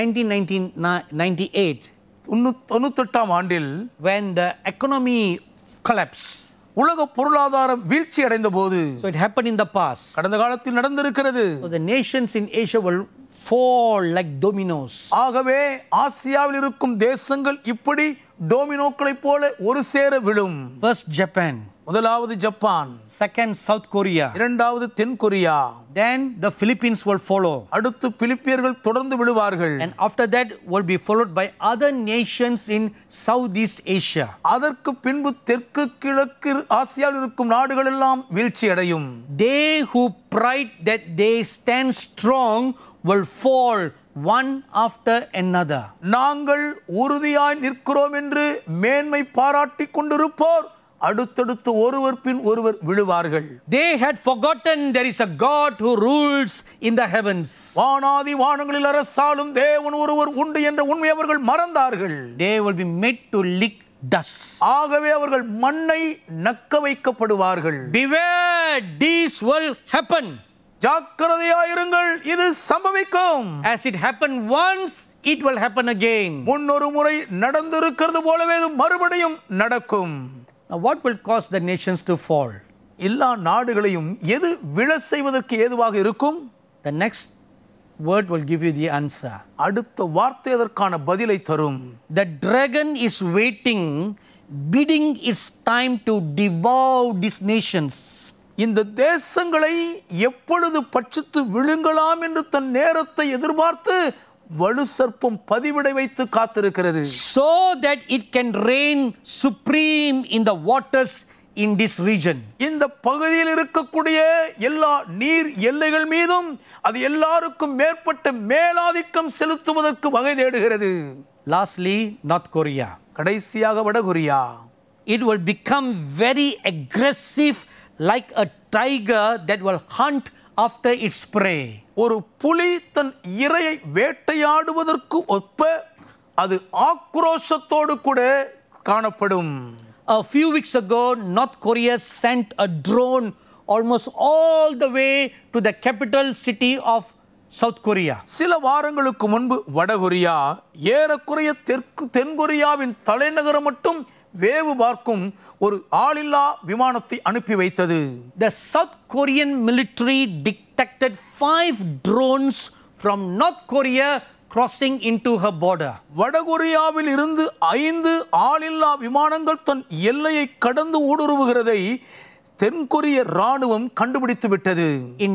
1998, தொண்ணூத்தெட்டாம் ஆண்டில் when the economy collapsed. உலக பொருளாதாரம் வீழ்ச்சி அடைந்த போது So it happened in the past. கடந்த காலத்தில் நடந்திருக்கிறது So the nations in Asia will fall like dominoes. ஆகவே ஆசியாவில் இருக்கும் தேசங்கள் இப்படி டோமினோக்களைப் போல ஒரு சேர விழும் First Japan, முதலாவது ஜப்பான் second South Korea, இரண்டாவது தென் Korea then the Philippines will follow. அடுத்து பிலிப்பியர்கள் தொடர்ந்து விழுவார்கள் And after that will be followed by other nations in Southeast Asia. அதற்கு பின்பு தெற்கு கிழக்கு ஆசியாவில் இருக்கும் நாடுகள் எல்லாம் வீழ்ச்சி அடையும் They who pride that they stand strong will fall one after another. நாங்கள் உறுதியாய் நிற்கிறோம் என்று மேன்மை பாராட்டிக் கொண்டிருப்போர் அடுத்தடுத்து ஒருவர் பின் ஒருவர் விழுவார்கள் They had forgotten there is a God who rules in the heavens. வானாதி வானங்களில் அரசாலும் தேவன் ஒருவர் உண்டு என்ற உண்மை அவர்கள் மறந்தார்கள் They will be made to lick dust. ஆகவே அவர்கள் மண்ணை நக்க வைக்கப்படுவார்கள் Beware, this will happen. ஜாக்கிரதையாயிருங்கள் இது சம்பவிக்கும் As it happened once, it will happen again. முன்னொரு முறை நடந்திருக்கிறது போலவே இது மறுபடியும் நடக்கும் Now, what will cause the nations to fall? எல்லா நாடுகளையும் எது விழ செய்வதற்கு ஏதுவாக இருக்கும் The next word will give you the answer. அடுத்த வார்த்தை அதற்கான பதிலை தரும் The dragon is waiting, bidding its time to devour these nations. இந்த தேசங்களை எப்பொழுது பட்சித்து விழுங்கலாம் என்று தன் நேரத்தை எதிர்பார்த்து வலு சர்ப்பம் பதிவிடை வைத்து காத்திருக்கிறது so that it can reign supreme in the waters in this region. இந்த பகுதியில் இருக்கக்கூடிய எல்லா நீர் எல்லைகள் மீதும் அது எல்லாருக்கும் மேற்பட்ட மேலாதிக்கம் செலுத்துவதற்கு வகை தேடுகிறது Lastly, North Korea. கடைசியாக வடகொரியா It will become very aggressive like a tiger that will hunt after its prey. ஒரு புலி தன் இரையை வேட்டையாடுவதற்கு ஒப்ப அது ஆக்ரோஷத்தோடு கூட காணப்படும் A few weeks ago, North Korea sent a drone almost all the way to the capital city of South Korea. சில வாரங்களுக்கு முன்பு வடகொரியா ஏறக்குறைய தெற்கு தென்கொரியாவின் தலைநகரம் மட்டும் வேவு பார்க்கும் ஒரு ஆளில்லா விமானத்தை அனுப்பி வைத்தது The South Korean military detected five drones from North Korea crossing into her border. வடகொரியாவில் இருந்து ஐந்து ஆளில்லா விமானங்கள் தன் எல்லையை கடந்து ஊடுருவுகிறதை தென்கொரிய ராணுவம் கண்டுபிடித்து விட்டது In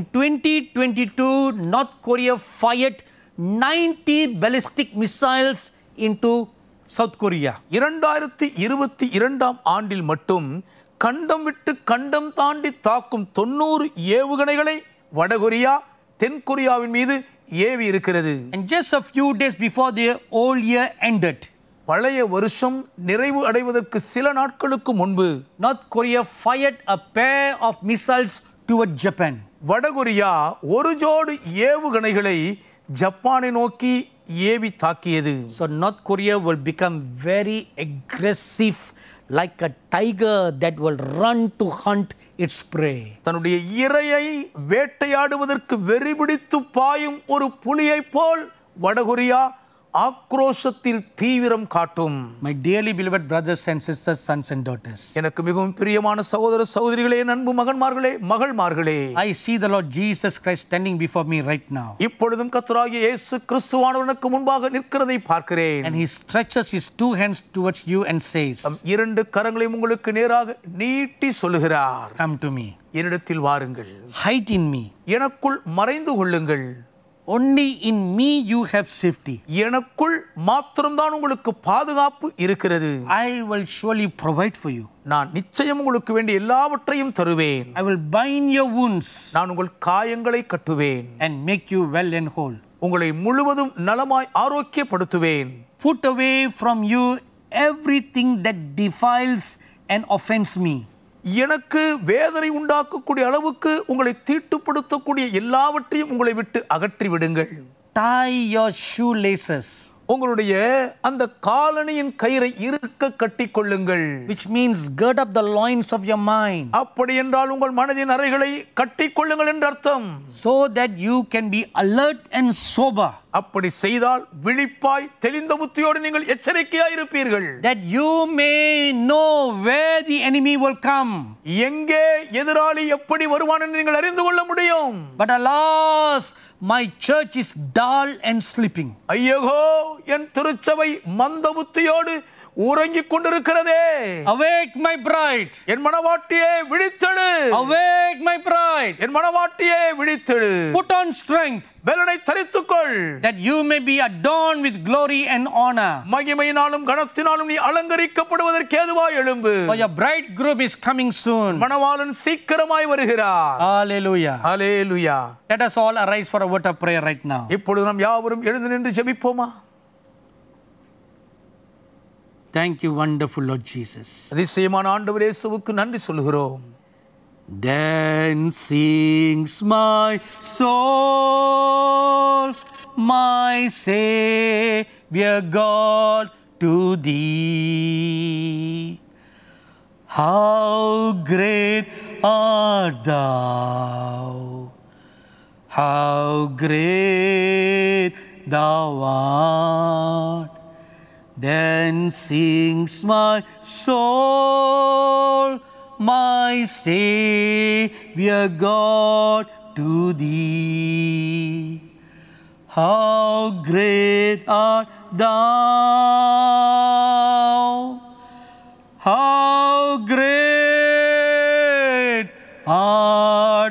2022, North Korea fired 90 ballistic missiles into South Korea. இரண்டாயிரத்தி இருபத்தி இரண்டாம் ஆண்டில் மட்டும் கண்டம் விட்டு கண்டம் தாண்டி தாக்கும் தொண்ணூறு ஏவுகணைகளை வடகொரியா தென்கொரியாவின் மீது ஏவி இருக்கிறது And just a few days before the old year ended, பழைய வருஷம் நிறைவு அடைவதற்கு சில நாட்களுக்கு முன்பு North Korea fired a pair of missiles toward Japan. வடகொரியா ஒரு ஜோடு ஏவுகணைகளை ஜப்பானை நோக்கி ஏவி தாக்கியது So North Korea will become very aggressive like a tiger that will run to hunt its prey. தன்னுடைய இரையை வேட்டையாடுவதற்கு வெறிபிடித்து பாயும் ஒரு புலியைப் போல் வடகொரியா ஆக்ரோஷத்தில் தீவிரம் காட்டும் My dearly beloved brothers and sisters, sons and daughters. எனக்கு மிகவும் பிரியமான சகோதர சகோதரிகளே நண்பு மகன்மார்களே மகள்மார்களே I see the Lord Jesus Christ standing before me right now. இப்பொழுதும் கர்த்தராகிய இயேசு கிறிஸ்துவானவனுக்கு முன்பாக நிற்கிறதை பார்க்கிறேன் And he stretches his two hands towards you and says, தம் இரண்டு கரங்களையும் உங்களுக்கு நேராக நீட்டி சொல்லுகிறார் Come to me. என்னிடத்தில் வாருங்கள் Hide in me. எனக்குள் மறைந்து கொள்ளுங்கள் Only in me you have safety. எனக்குள் மாத்திரம்தான் உங்களுக்கு பாதுகாப்பு இருக்கிறது I will surely provide for you. நான் நிச்சயம் உங்களுக்கு வேண்டிய எல்லாவற்றையும் தருவேன் I will bind your wounds நான் உங்கள் காயங்களை கட்டுவேன் and make you well and whole. உங்களை முழுவதும் நலமாய் ஆரோக்கியப்படுத்துவேன் Put away from you everything that defiles and offends me. எனக்கு வேதனை உண்டாக்கக்கூடிய அளவுக்கு உங்களை தீட்டுப்படுத்தக்கூடிய எல்லாவற்றையும் உங்களை விட்டு அகற்றி விடுங்கள் Tie your shoelaces, உங்களுடைய அந்த காலணியின் கயிறை இருக்க கட்டிக் கொள்ளுங்கள் which means gird up the loins of your mind, அப்படி என்றால் உங்கள் மனதின் அறைகளை கட்டிக் கொள்ளுங்கள் என்று அர்த்தம் so that you can be alert and sober, அப்படி செய்தால் விழிப்பாய் தெளிந்த புத்தியோடு நீங்கள் எச்சரிக்கையாய் இருப்பீர்கள் that you may know where the enemy will come. எங்கே எதிராளி எப்படி வருவான் என்று நீங்கள் அறிந்து கொள்ள முடியும் But alas, my church is dull and sleeping. ஐயகோ என் திருச்சபை மந்த புத்தியோடு உறங்கிக் கொண்டிருக்கிறதே Awake, my bride! N மனவாட்டியே விழித்தெழு Awake, my bride! N மனவாட்டியே விழித்தெழு Put on strength, பலனை தரித்துக்கொள் that you may be adorned with glory and honor. மகிமையினாலும் கனத்தினாலும் நீ அலங்கரிக்கப்படுவதற்கு ஏதுவாய் எழும்பு For your bridegroom is coming soon. மணவாளன் சீக்கிரமாய் வருகிறார் Hallelujah. Alleluia Let us all arise for a word of prayer right now. இப்பொழுது நாம் யாவரும் எழுந்து நின்று ஜெபிப்போமா Thank you, wonderful Lord Jesus. அதிசயமான ஆண்டவர் இயேசுவுக்கு நன்றி சொல்கிறோம் Then sings my soul, my Savior God, to thee. How great art thou! How great thou art! Then sings my soul, my Savior God, to thee. How great art thou! How great art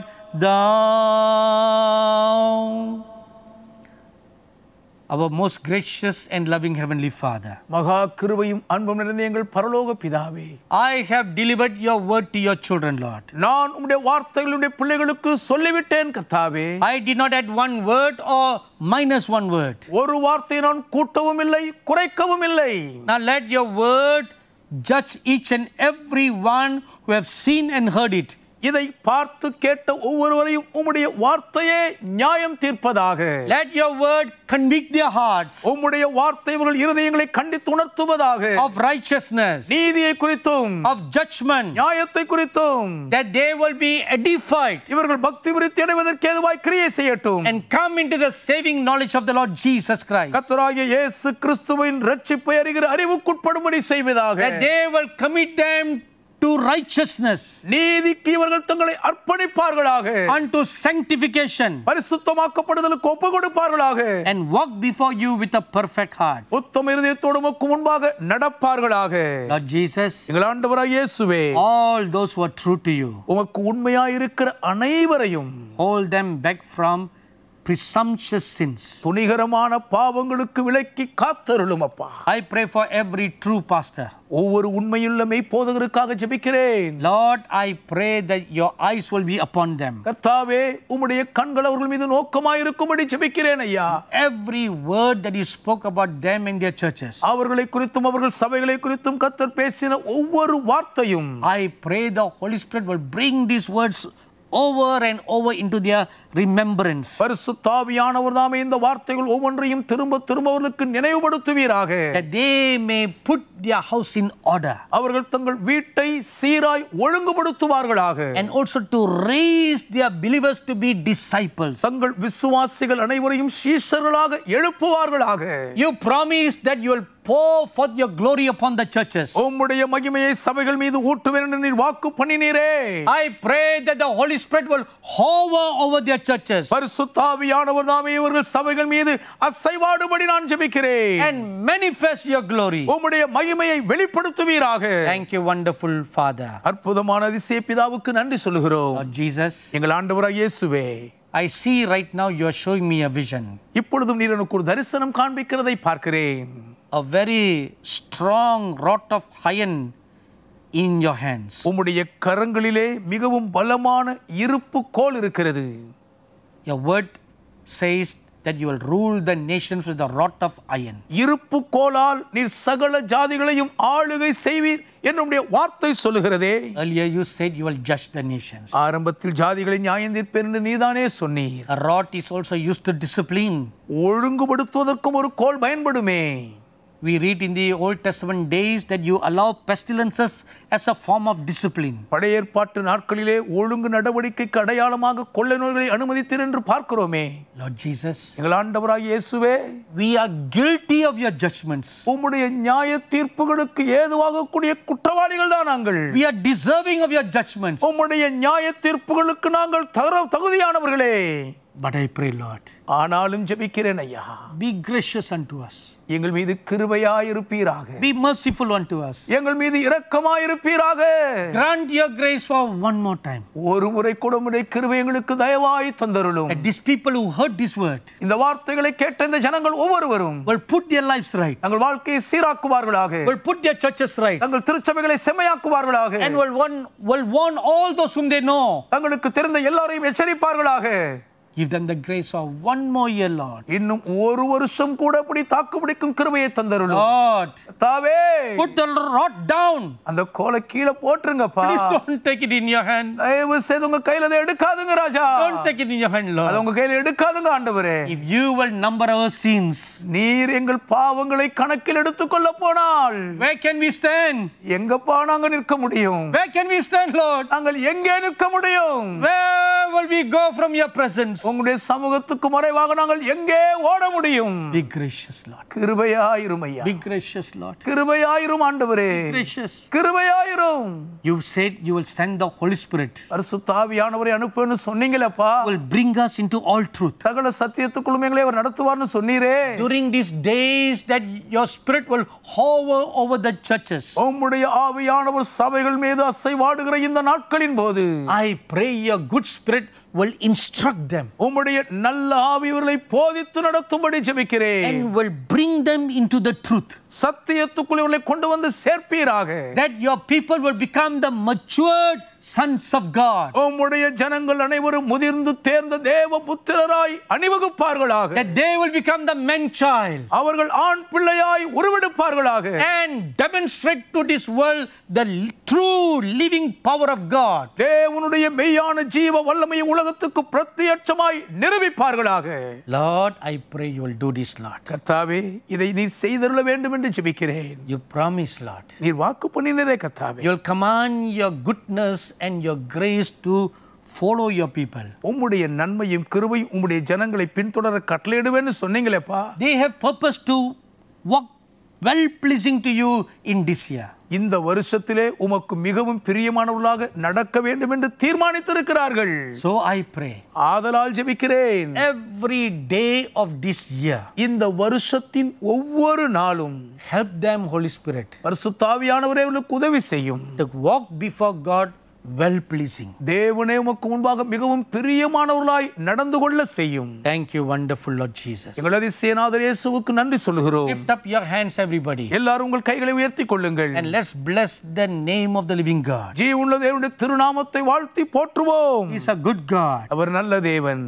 thou! Our most gracious and loving Heavenly Father, மகா கிருபையும் அன்பும் நிறைந்த எங்கள் பரலோக பிதாவே I have delivered your word to your children, Lord. நான் உம்முடைய வார்த்தைகளுடைய பிள்ளைகளுக்கு சொல்லிவிட்டேன் கர்த்தாவே I did not add one word or minus one word. ஒரு வார்த்தை நான் கூட்டவும் இல்லை குறைக்கவும் இல்லை Now let your word judge each and every one who have seen and heard it. இதை பார்த்து கேட்ட ஒவ்வொருவரையும் உம்முடைய வார்த்தையே நியாயம் தீர்ப்பதாக Let your word convict their hearts உம்முடைய வார்த்தை இவர்கள் இருதயங்களை கண்டித்து உணர்த்துவதாக of righteousness, நீதியை குறித்தும் of judgment, நியாயத்தை குறித்தும் that they will be edified இவர்கள் பக்தி விருத்தி அடைவதற்கு ஏதுவாய் கிரியை செய்யட்டும் and come into the saving knowledge of the Lord Jesus Christ. கர்த்தராகிய இயேசு கிறிஸ்துவின் ரட்சிப்பை அறிகிற அறிவுக்குட்படும்படி செய்வதாக That they will commit them to righteousness, நீதிக்கு இவர்கள் தங்களை அர்ப்பணிப்பார்களாக unto sanctification, பரிசுத்தமாக்கப்படுதலுக்கு ஒப்பு கொடுப்பார்களாக and walk before you with a perfect heart. உத்தம இருதயத்தோடு உமக்கு முன்பாக நடப்பார்களாக Lord Jesus, எங்கள் ஆண்டவராக இயேசுவே all those who are true to you, உமக்கு உண்மையாய் இருக்கிற அனைவரையும் hold them back from presumptuous sins. துணிகரமான பாவங்களுக்கு விலக்கி காத்தருளும் அப்பா I pray for every true pastor. ஒவ்வொரு உண்மையுள்ள மெய்ப்போதகருக்காக ஜெபிக்கிறேன் Lord, I pray that your eyes will be upon them. கர்த்தாவே உம்முடைய கண்கள் அவர்கள் மீது நோக்கமாய் இருக்கும்படி ஜெபிக்கிறேன் ஐயா Every word that you spoke about them in their churches, அவர்களை குறித்தும் அவர்கள் சபைகளை குறித்தும் கர்த்தர் பேசின ஒவ்வொரு வார்த்தையும் I pray the Holy Spirit will bring these words over and over into their remembrance. பரிசுத்தாவியானவர் தாமே இந்த வார்த்தைகள் ஒவ்வொன்றையும் திரும்ப திரும்ப அவர்களுக்கு நினைவுபடுத்துவீராக That they may put their house in order. அவர்கள் தங்கள் வீட்டை சீராய் ஒழுங்குபடுத்துவார்களாக And also to raise their believers to be disciples. தங்கள் விசுவாசிகள் அனைவரையும் சீஷர்களாக எழுப்புவார்களாக You promise that you will pour forth your glory upon the churches. உம்முடைய மகிமையை சபைகள் மீது ஊட்டுவேன் என்று நீர் வாக்கு பண்ணினீரே I pray that the Holy Spirit will hover over their churches. பரிசுத்தாவியானவர் தாமே இவர்கள் சபைகள் மீது அசைவாடுபடி நான் ஜெபிக்கிறேன் And manifest your glory. உம்முடைய மகிமையை வெளிப்படுத்துவீராக Thank you, wonderful Father. அற்புதமான அதிசய பிதாவுக்கு நன்றி சொல்லுகிறோம் Lord Jesus, எங்கள் ஆண்டவராக இயேசுவே I see right now you are showing me a vision. இப்பொழுதும் நீர் எனக்கு ஒரு தரிசனம் காண்பிக்கிறதை பார்க்கிறேன் A very strong rod of iron in your hands. உம்முடைய கரங்களிலே மிகவும் பலமான இருப்பு கோல் இருக்கிறது Your word says that you will rule the nations with a rod of iron. இருப்பு கோலால் நீர் சகல ஜாதிகளையும் ஆளுகை செய்வீர் என்னுடைய வார்த்தை சொல்லுகிறதே Earlier you said you will judge the nations. ஆரம்பத்தில் ஜாதிகளை நியாயம் தீர்ப்பேன் என்று நீதானே சொன்னீர் A rod is also used to discipline. ஒழுங்குபடுத்துவதற்கும் ஒரு கோல் பயன்படுமே We read in the Old Testament days that you allow pestilences as a form of discipline. பழைய ஏற்பாட்டு நாட்களிலே ஒழுங்கு நடவடிக்கைக்கு அடையாளமாக கொள்ளை நோய்களை அனுமதித்தீர் என்று பார்க்கிறோமே Lord Jesus, எங்கள் ஆண்டவராகிய இயேசுவே we are guilty of your judgments. உம்முடைய நியாய தீர்ப்புகளுக்கு ஏதுவாகக்கூடிய குற்றவாளிகள் தான் நாங்கள் We are deserving of your judgments. உம்முடைய நியாய தீர்ப்புகளுக்கு நாங்கள் தர தகுதியானவர்களே But I pray, Lord, ஆனாலும் ஜெபிக்கிறேன் ஐயா be gracious unto us. எங்கள் மீது கிருபையாயிருப்பீராக Be merciful unto us. எங்கள் மீது இரக்கமாயிருப்பீராக Grant your grace for one more time. ஒரு முறை கூட உம்முடைய கிருபை எங்களுக்கு தயவாய் தந்தருளும் That these people who heard this word இந்த வார்த்தைகளை கேட்ட இந்த ஜனங்கள் ஒவ்வொருவரும் will put their lives right, தங்கள் வாழ்க்கையை சீராக்குவார்களாக will put their churches right, தங்கள் திருச்சபைகளை செம்மையாக்குவார்களாக and will warn, will warn all those whom they know. தங்களுக்கு தெரிந்த எல்லாரையும் எச்சரிப்பார்களாக Give them the grace for one more year, Lord. இன்னும் ஒரு வருஷம் கூட அப்படி தாக்கு பிடிக்கும் கிருபையை தந்தருளும் Lord, தாவே put the rod down. அந்த கோலை கீழே போட்டுருங்கப்பா Please don't take it in your hand. தயவு செய்து உங்க கையில அதை எடுக்காதுங்க ராஜா Don't take it in your hand, அது Lord. உங்க கையில எடுக்காதுங்க ஆண்டவரே If you will number our sins, நீர் எங்கள் பாவங்களை கணக்கில் எடுத்துக்கொள்ள போனால் where can we stand? எங்கப்பா நாங்க நிற்க முடியும் Where can we stand, Lord? நாங்கள் எங்கே நிற்க முடியும் Where will we go from your presence? உங்களுடைய சமூகத்துக்கு மறைவாக நாங்கள் எங்கே ஓட முடியும் Be gracious, Lord. கிருபையாயிரும் ஐயா Be gracious, Lord. கிருபையாயிரும் ஆண்டவரே Gracious. கிருபையாயிரும் You said you will send the Holy Spirit, பரிசுத்தாவியானவரை அனுப்புன்னு சொன்னீங்களப்பா will bring us into all truth. சகல சத்தியத்துக்குள்ளும் எங்களை அவர் நடத்துவார்னு சொன்னீரே During these days that your Spirit will hover over the churches, உம்முடைய ஆவியானவர் சபைகள் மீது அசைவாடுகிற இந்த நாட்களின் போது I pray your good Spirit will instruct them உம்முடைய நல்ல ஆவியவர்களை போதித்து நடத்தும்படி ஜெபிக்கிறேன் and will bring them into the truth. சத்தியத்துக்குள் இவர்களை கொண்டு வந்து சேர்ப்பீராக That your people will become the matured sons of God. உம்முடைய ஜனங்கள் அனைவரும் முதிர்ந்து தேர்ந்த தேவ புத்திரராய் அணிவகுப்பார்களாக That they will become the man child அவர்கள் ஆண் பிள்ளையாய் உருவெடுப்பார்களாக and demonstrate to this world the true living power of God. தேவனுடைய மெய்யான ஜீவ வல்லமையை உலகத்துக்கு பிரத்யட்சமாய் நிரூபிப்பார்களாக Lord, I pray you will do this, Lord. கத்தாவே இதை நீர் செய்தருள வேண்டும் என்று ஜெபிக்கிறேன் You promise, Lord. நீர் வாக்கு பண்ணினரே கத்தாவே You will command your goodness and your grace to follow your people. உம்முடைய நன்மையும் கிருபையும் உம்முடைய ஜனங்களை பின்தொடர கட்டளையிடுவேன்னு சொன்னீங்களேப்பா They have purpose to walk well pleasing to you in this year. இந்த வருஷத்திலே உமக்கு மிகவும் பிரியமானவர்களாக நடக்க வேண்டும் என்று தீர்மானித்திருக்கிறார்கள் So I pray ஆதலால் ஜெபிக்கிறேன் every day of this year, இந்த வருஷத்தின் ஒவ்வொரு நாளும் help them, Holy Spirit, பரிசுத்தாவியானவரே அவர்களுக்கு உதவி செய்யும் to walk before God well pleasing. தேவனே உமக்கு முன்பாக மிகவும் பிரியமானவர்களாய் நடந்து கொள்ள செய்யும் Thank you, wonderful Lord Jesus. எங்கள் அதிசயநாதர் இயேசுவுக்கு நன்றி சொல்லுகிறோம் Lift up your hands, everybody, எல்லாரும் உங்கள் கைகளை உயர்த்தி கொள்ளுங்கள் and let's bless the name of the living God. ஜீவனுள்ள தேவனுடைய திருநாமத்தை வாழ்த்தி போற்றுவோம் He's a good God. அவர் நல்ல தேவன்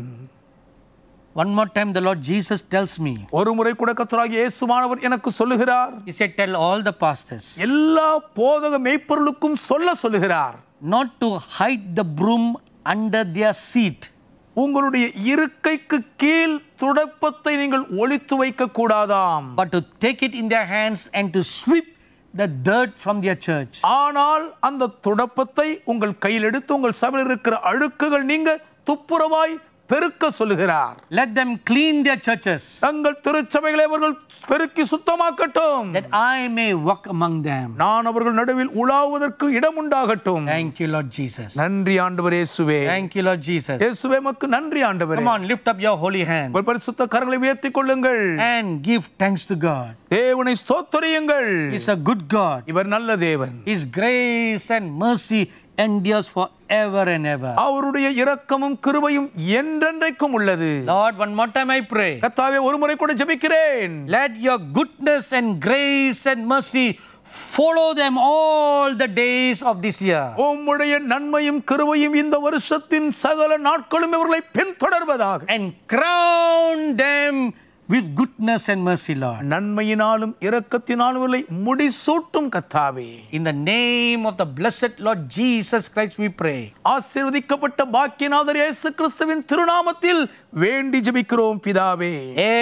One more time, the Lord Jesus tells me, ஒரு முறை கூட கத்தராகிய இயேசுவானவர் எனக்கு சொல்லுகிறார் He said, Tell all the pastors எல்லா போதக மெய்ப்பொருளுக்கும் சொல்ல சொல்லுகிறார் not to hide the broom under their seat. உங்களுடைய இருக்கைக்கு கீழ் துடைப்பத்தை நீங்கள் ஒளித்து வைக்க கூடாதாம் but to take it in their hands and to sweep the dirt from their church. ஆனால் அந்த துடப்பத்தை உங்கள் கையில் எடுத்து உங்கள் சபையில் இருக்கிற அழுக்குகள் நீங்க துப்புரவாய் பெருக்க சொல்லுகிறார் Let them clean their churches தங்கள் திருச்சபைகளை அவர்கள் பெருக்கி சுத்தமாக்கட்டும் that I may walk among them. நான் அவர்கள் நடுவில் உலாவுவதற்கு இடம் உண்டாகட்டும் Thank you, Lord Jesus. நன்றி ஆண்டவர் இயேசுவே Thank you, Lord Jesus. இயேசுவே மக்கு நன்றி ஆண்டவரே Come on, lift up your holy hands உங்கள் பரிசுத்த கரங்களை உயர்த்திக் கொள்ளுங்கள் and give thanks to God. தேவனை ஸ்தோத்தரியுங்கள் He's a good God. இவர் நல்ல தேவன் His grace and mercy endures forever and ever. அவருடைய இரக்கமும் கிருபையும் என்றென்றைக்கும் உள்ளது Lord, one more time I pray. கர்த்தாவே ஒரு முறை கூட ஜெபிக்கிறேன் Let your goodness and grace and mercy follow them all the days of this year. உம்முடைய நன்மையும் கிருபையும் இந்த வருஷத்தின் சகல நாட்களும் இவர்களை பின்தொடர்வதாக and crown them with goodness and mercy, Lord. நன்மையினாலும் இரக்கத்தினாலும் இவர்களை முடிசூட்டும் கத்தாவே In the name of the blessed Lord Jesus Christ, we pray. ஆசீர்வதிக்கப்பட்ட பாக்கியநாதர் இயேசு கிறிஸ்துவின் திருநாமத்தில் வேண்டி ஜெபிக்கிறோம் பிதாவே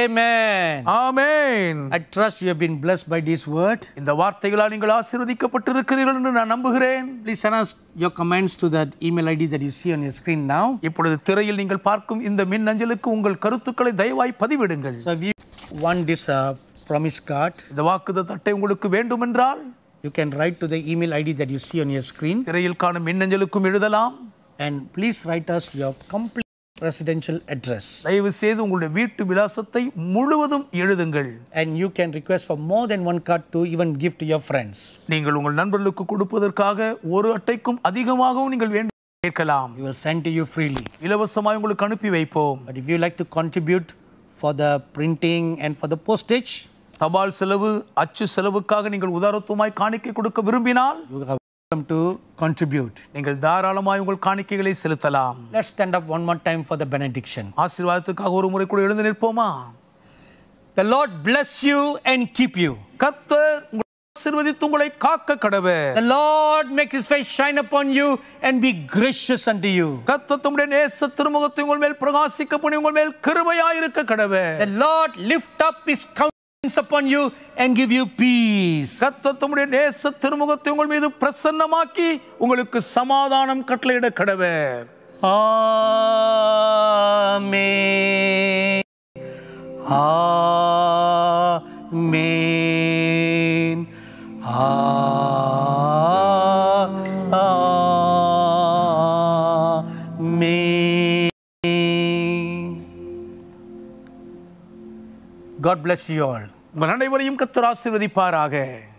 Amen. Amen I trust you have been blessed by this word. இந்த வார்த்தைகளால் நீங்கள் ஆசீர்வதிக்கப்பட்டிருக்கிறீர்கள் என்று நான் நம்புகிறேன் Please send us your comments to that email ID that you see on your screen now. இப்பொழுது திரையில் நீங்கள் பார்க்கும் இந்த மின்னஞ்சலுக்கு உங்கள் கருத்துக்களை தயவாய் பதிவிடுங்கள் So if you want this uh, promise card, இந்த வாக்குத தட்டை உங்களுக்கு வேண்டுமென்றால் you can write to the email ID that you see on your screen. திரையில் காணும் மின்னஞ்சலுக்கும் எழுதலாம் And please write us your complete residential address. தயவு செய்து உங்களுடைய வீட்டு விலாசத்தை முழுவதும் எழுதுங்கள் And you can request for more than one card to even give to your friends. நீங்கள் உங்கள் நண்பர்களுக்கு கொடுப்பதற்காக ஒரு அட்டைக்கும் அதிகமாகவும் நீங்கள் வேண்டும் கேட்கலாம் We will send to you freely. இலவசமாய் உங்களுக்கு அனுப்பி வைப்போம் But if you like to contribute for the printing and for the postage, தபால் செலவு அச்சு செலவுக்காக நீங்கள் உதாரத்துவமாய் காணிக்கை கொடுக்க விரும்பினால் you are welcome to contribute. நீங்கள் தாராளமாய் உங்கள் காணிக்கைகளை செலுத்தலாம் Let's stand up one more time for the benediction. ஆசீர்வாதத்துக்காக ஒரு முறை கூட எழுந்து நிற்போமா The Lord bless you and keep you. கர்த்தர் உங்களை ஆசீர்வதித்து உங்களை காக்க கடவே The Lord make his face shine upon you and be gracious unto you. கர்த்தர் தம்முடைய நேச திருமுகத்தை உங்கள் மேல் பிரகாசிக்க பண்ணி உங்கள் மேல் கிருபையாயிருக்க கடவே The Lord lift up his countenance upon you and give you peace. கர்த்தர் தம்முடைய நேச திருமுகத்தை உங்கள் மீது பிரசன்னமாக்கி உங்களுக்கு சமாதானம் கட்டளையிட கடவே Amen. Amen. Amen. God bless you all. உங்கள் அனைவரையும் கர்த்தர் ஆசீர்வதிப்பாராக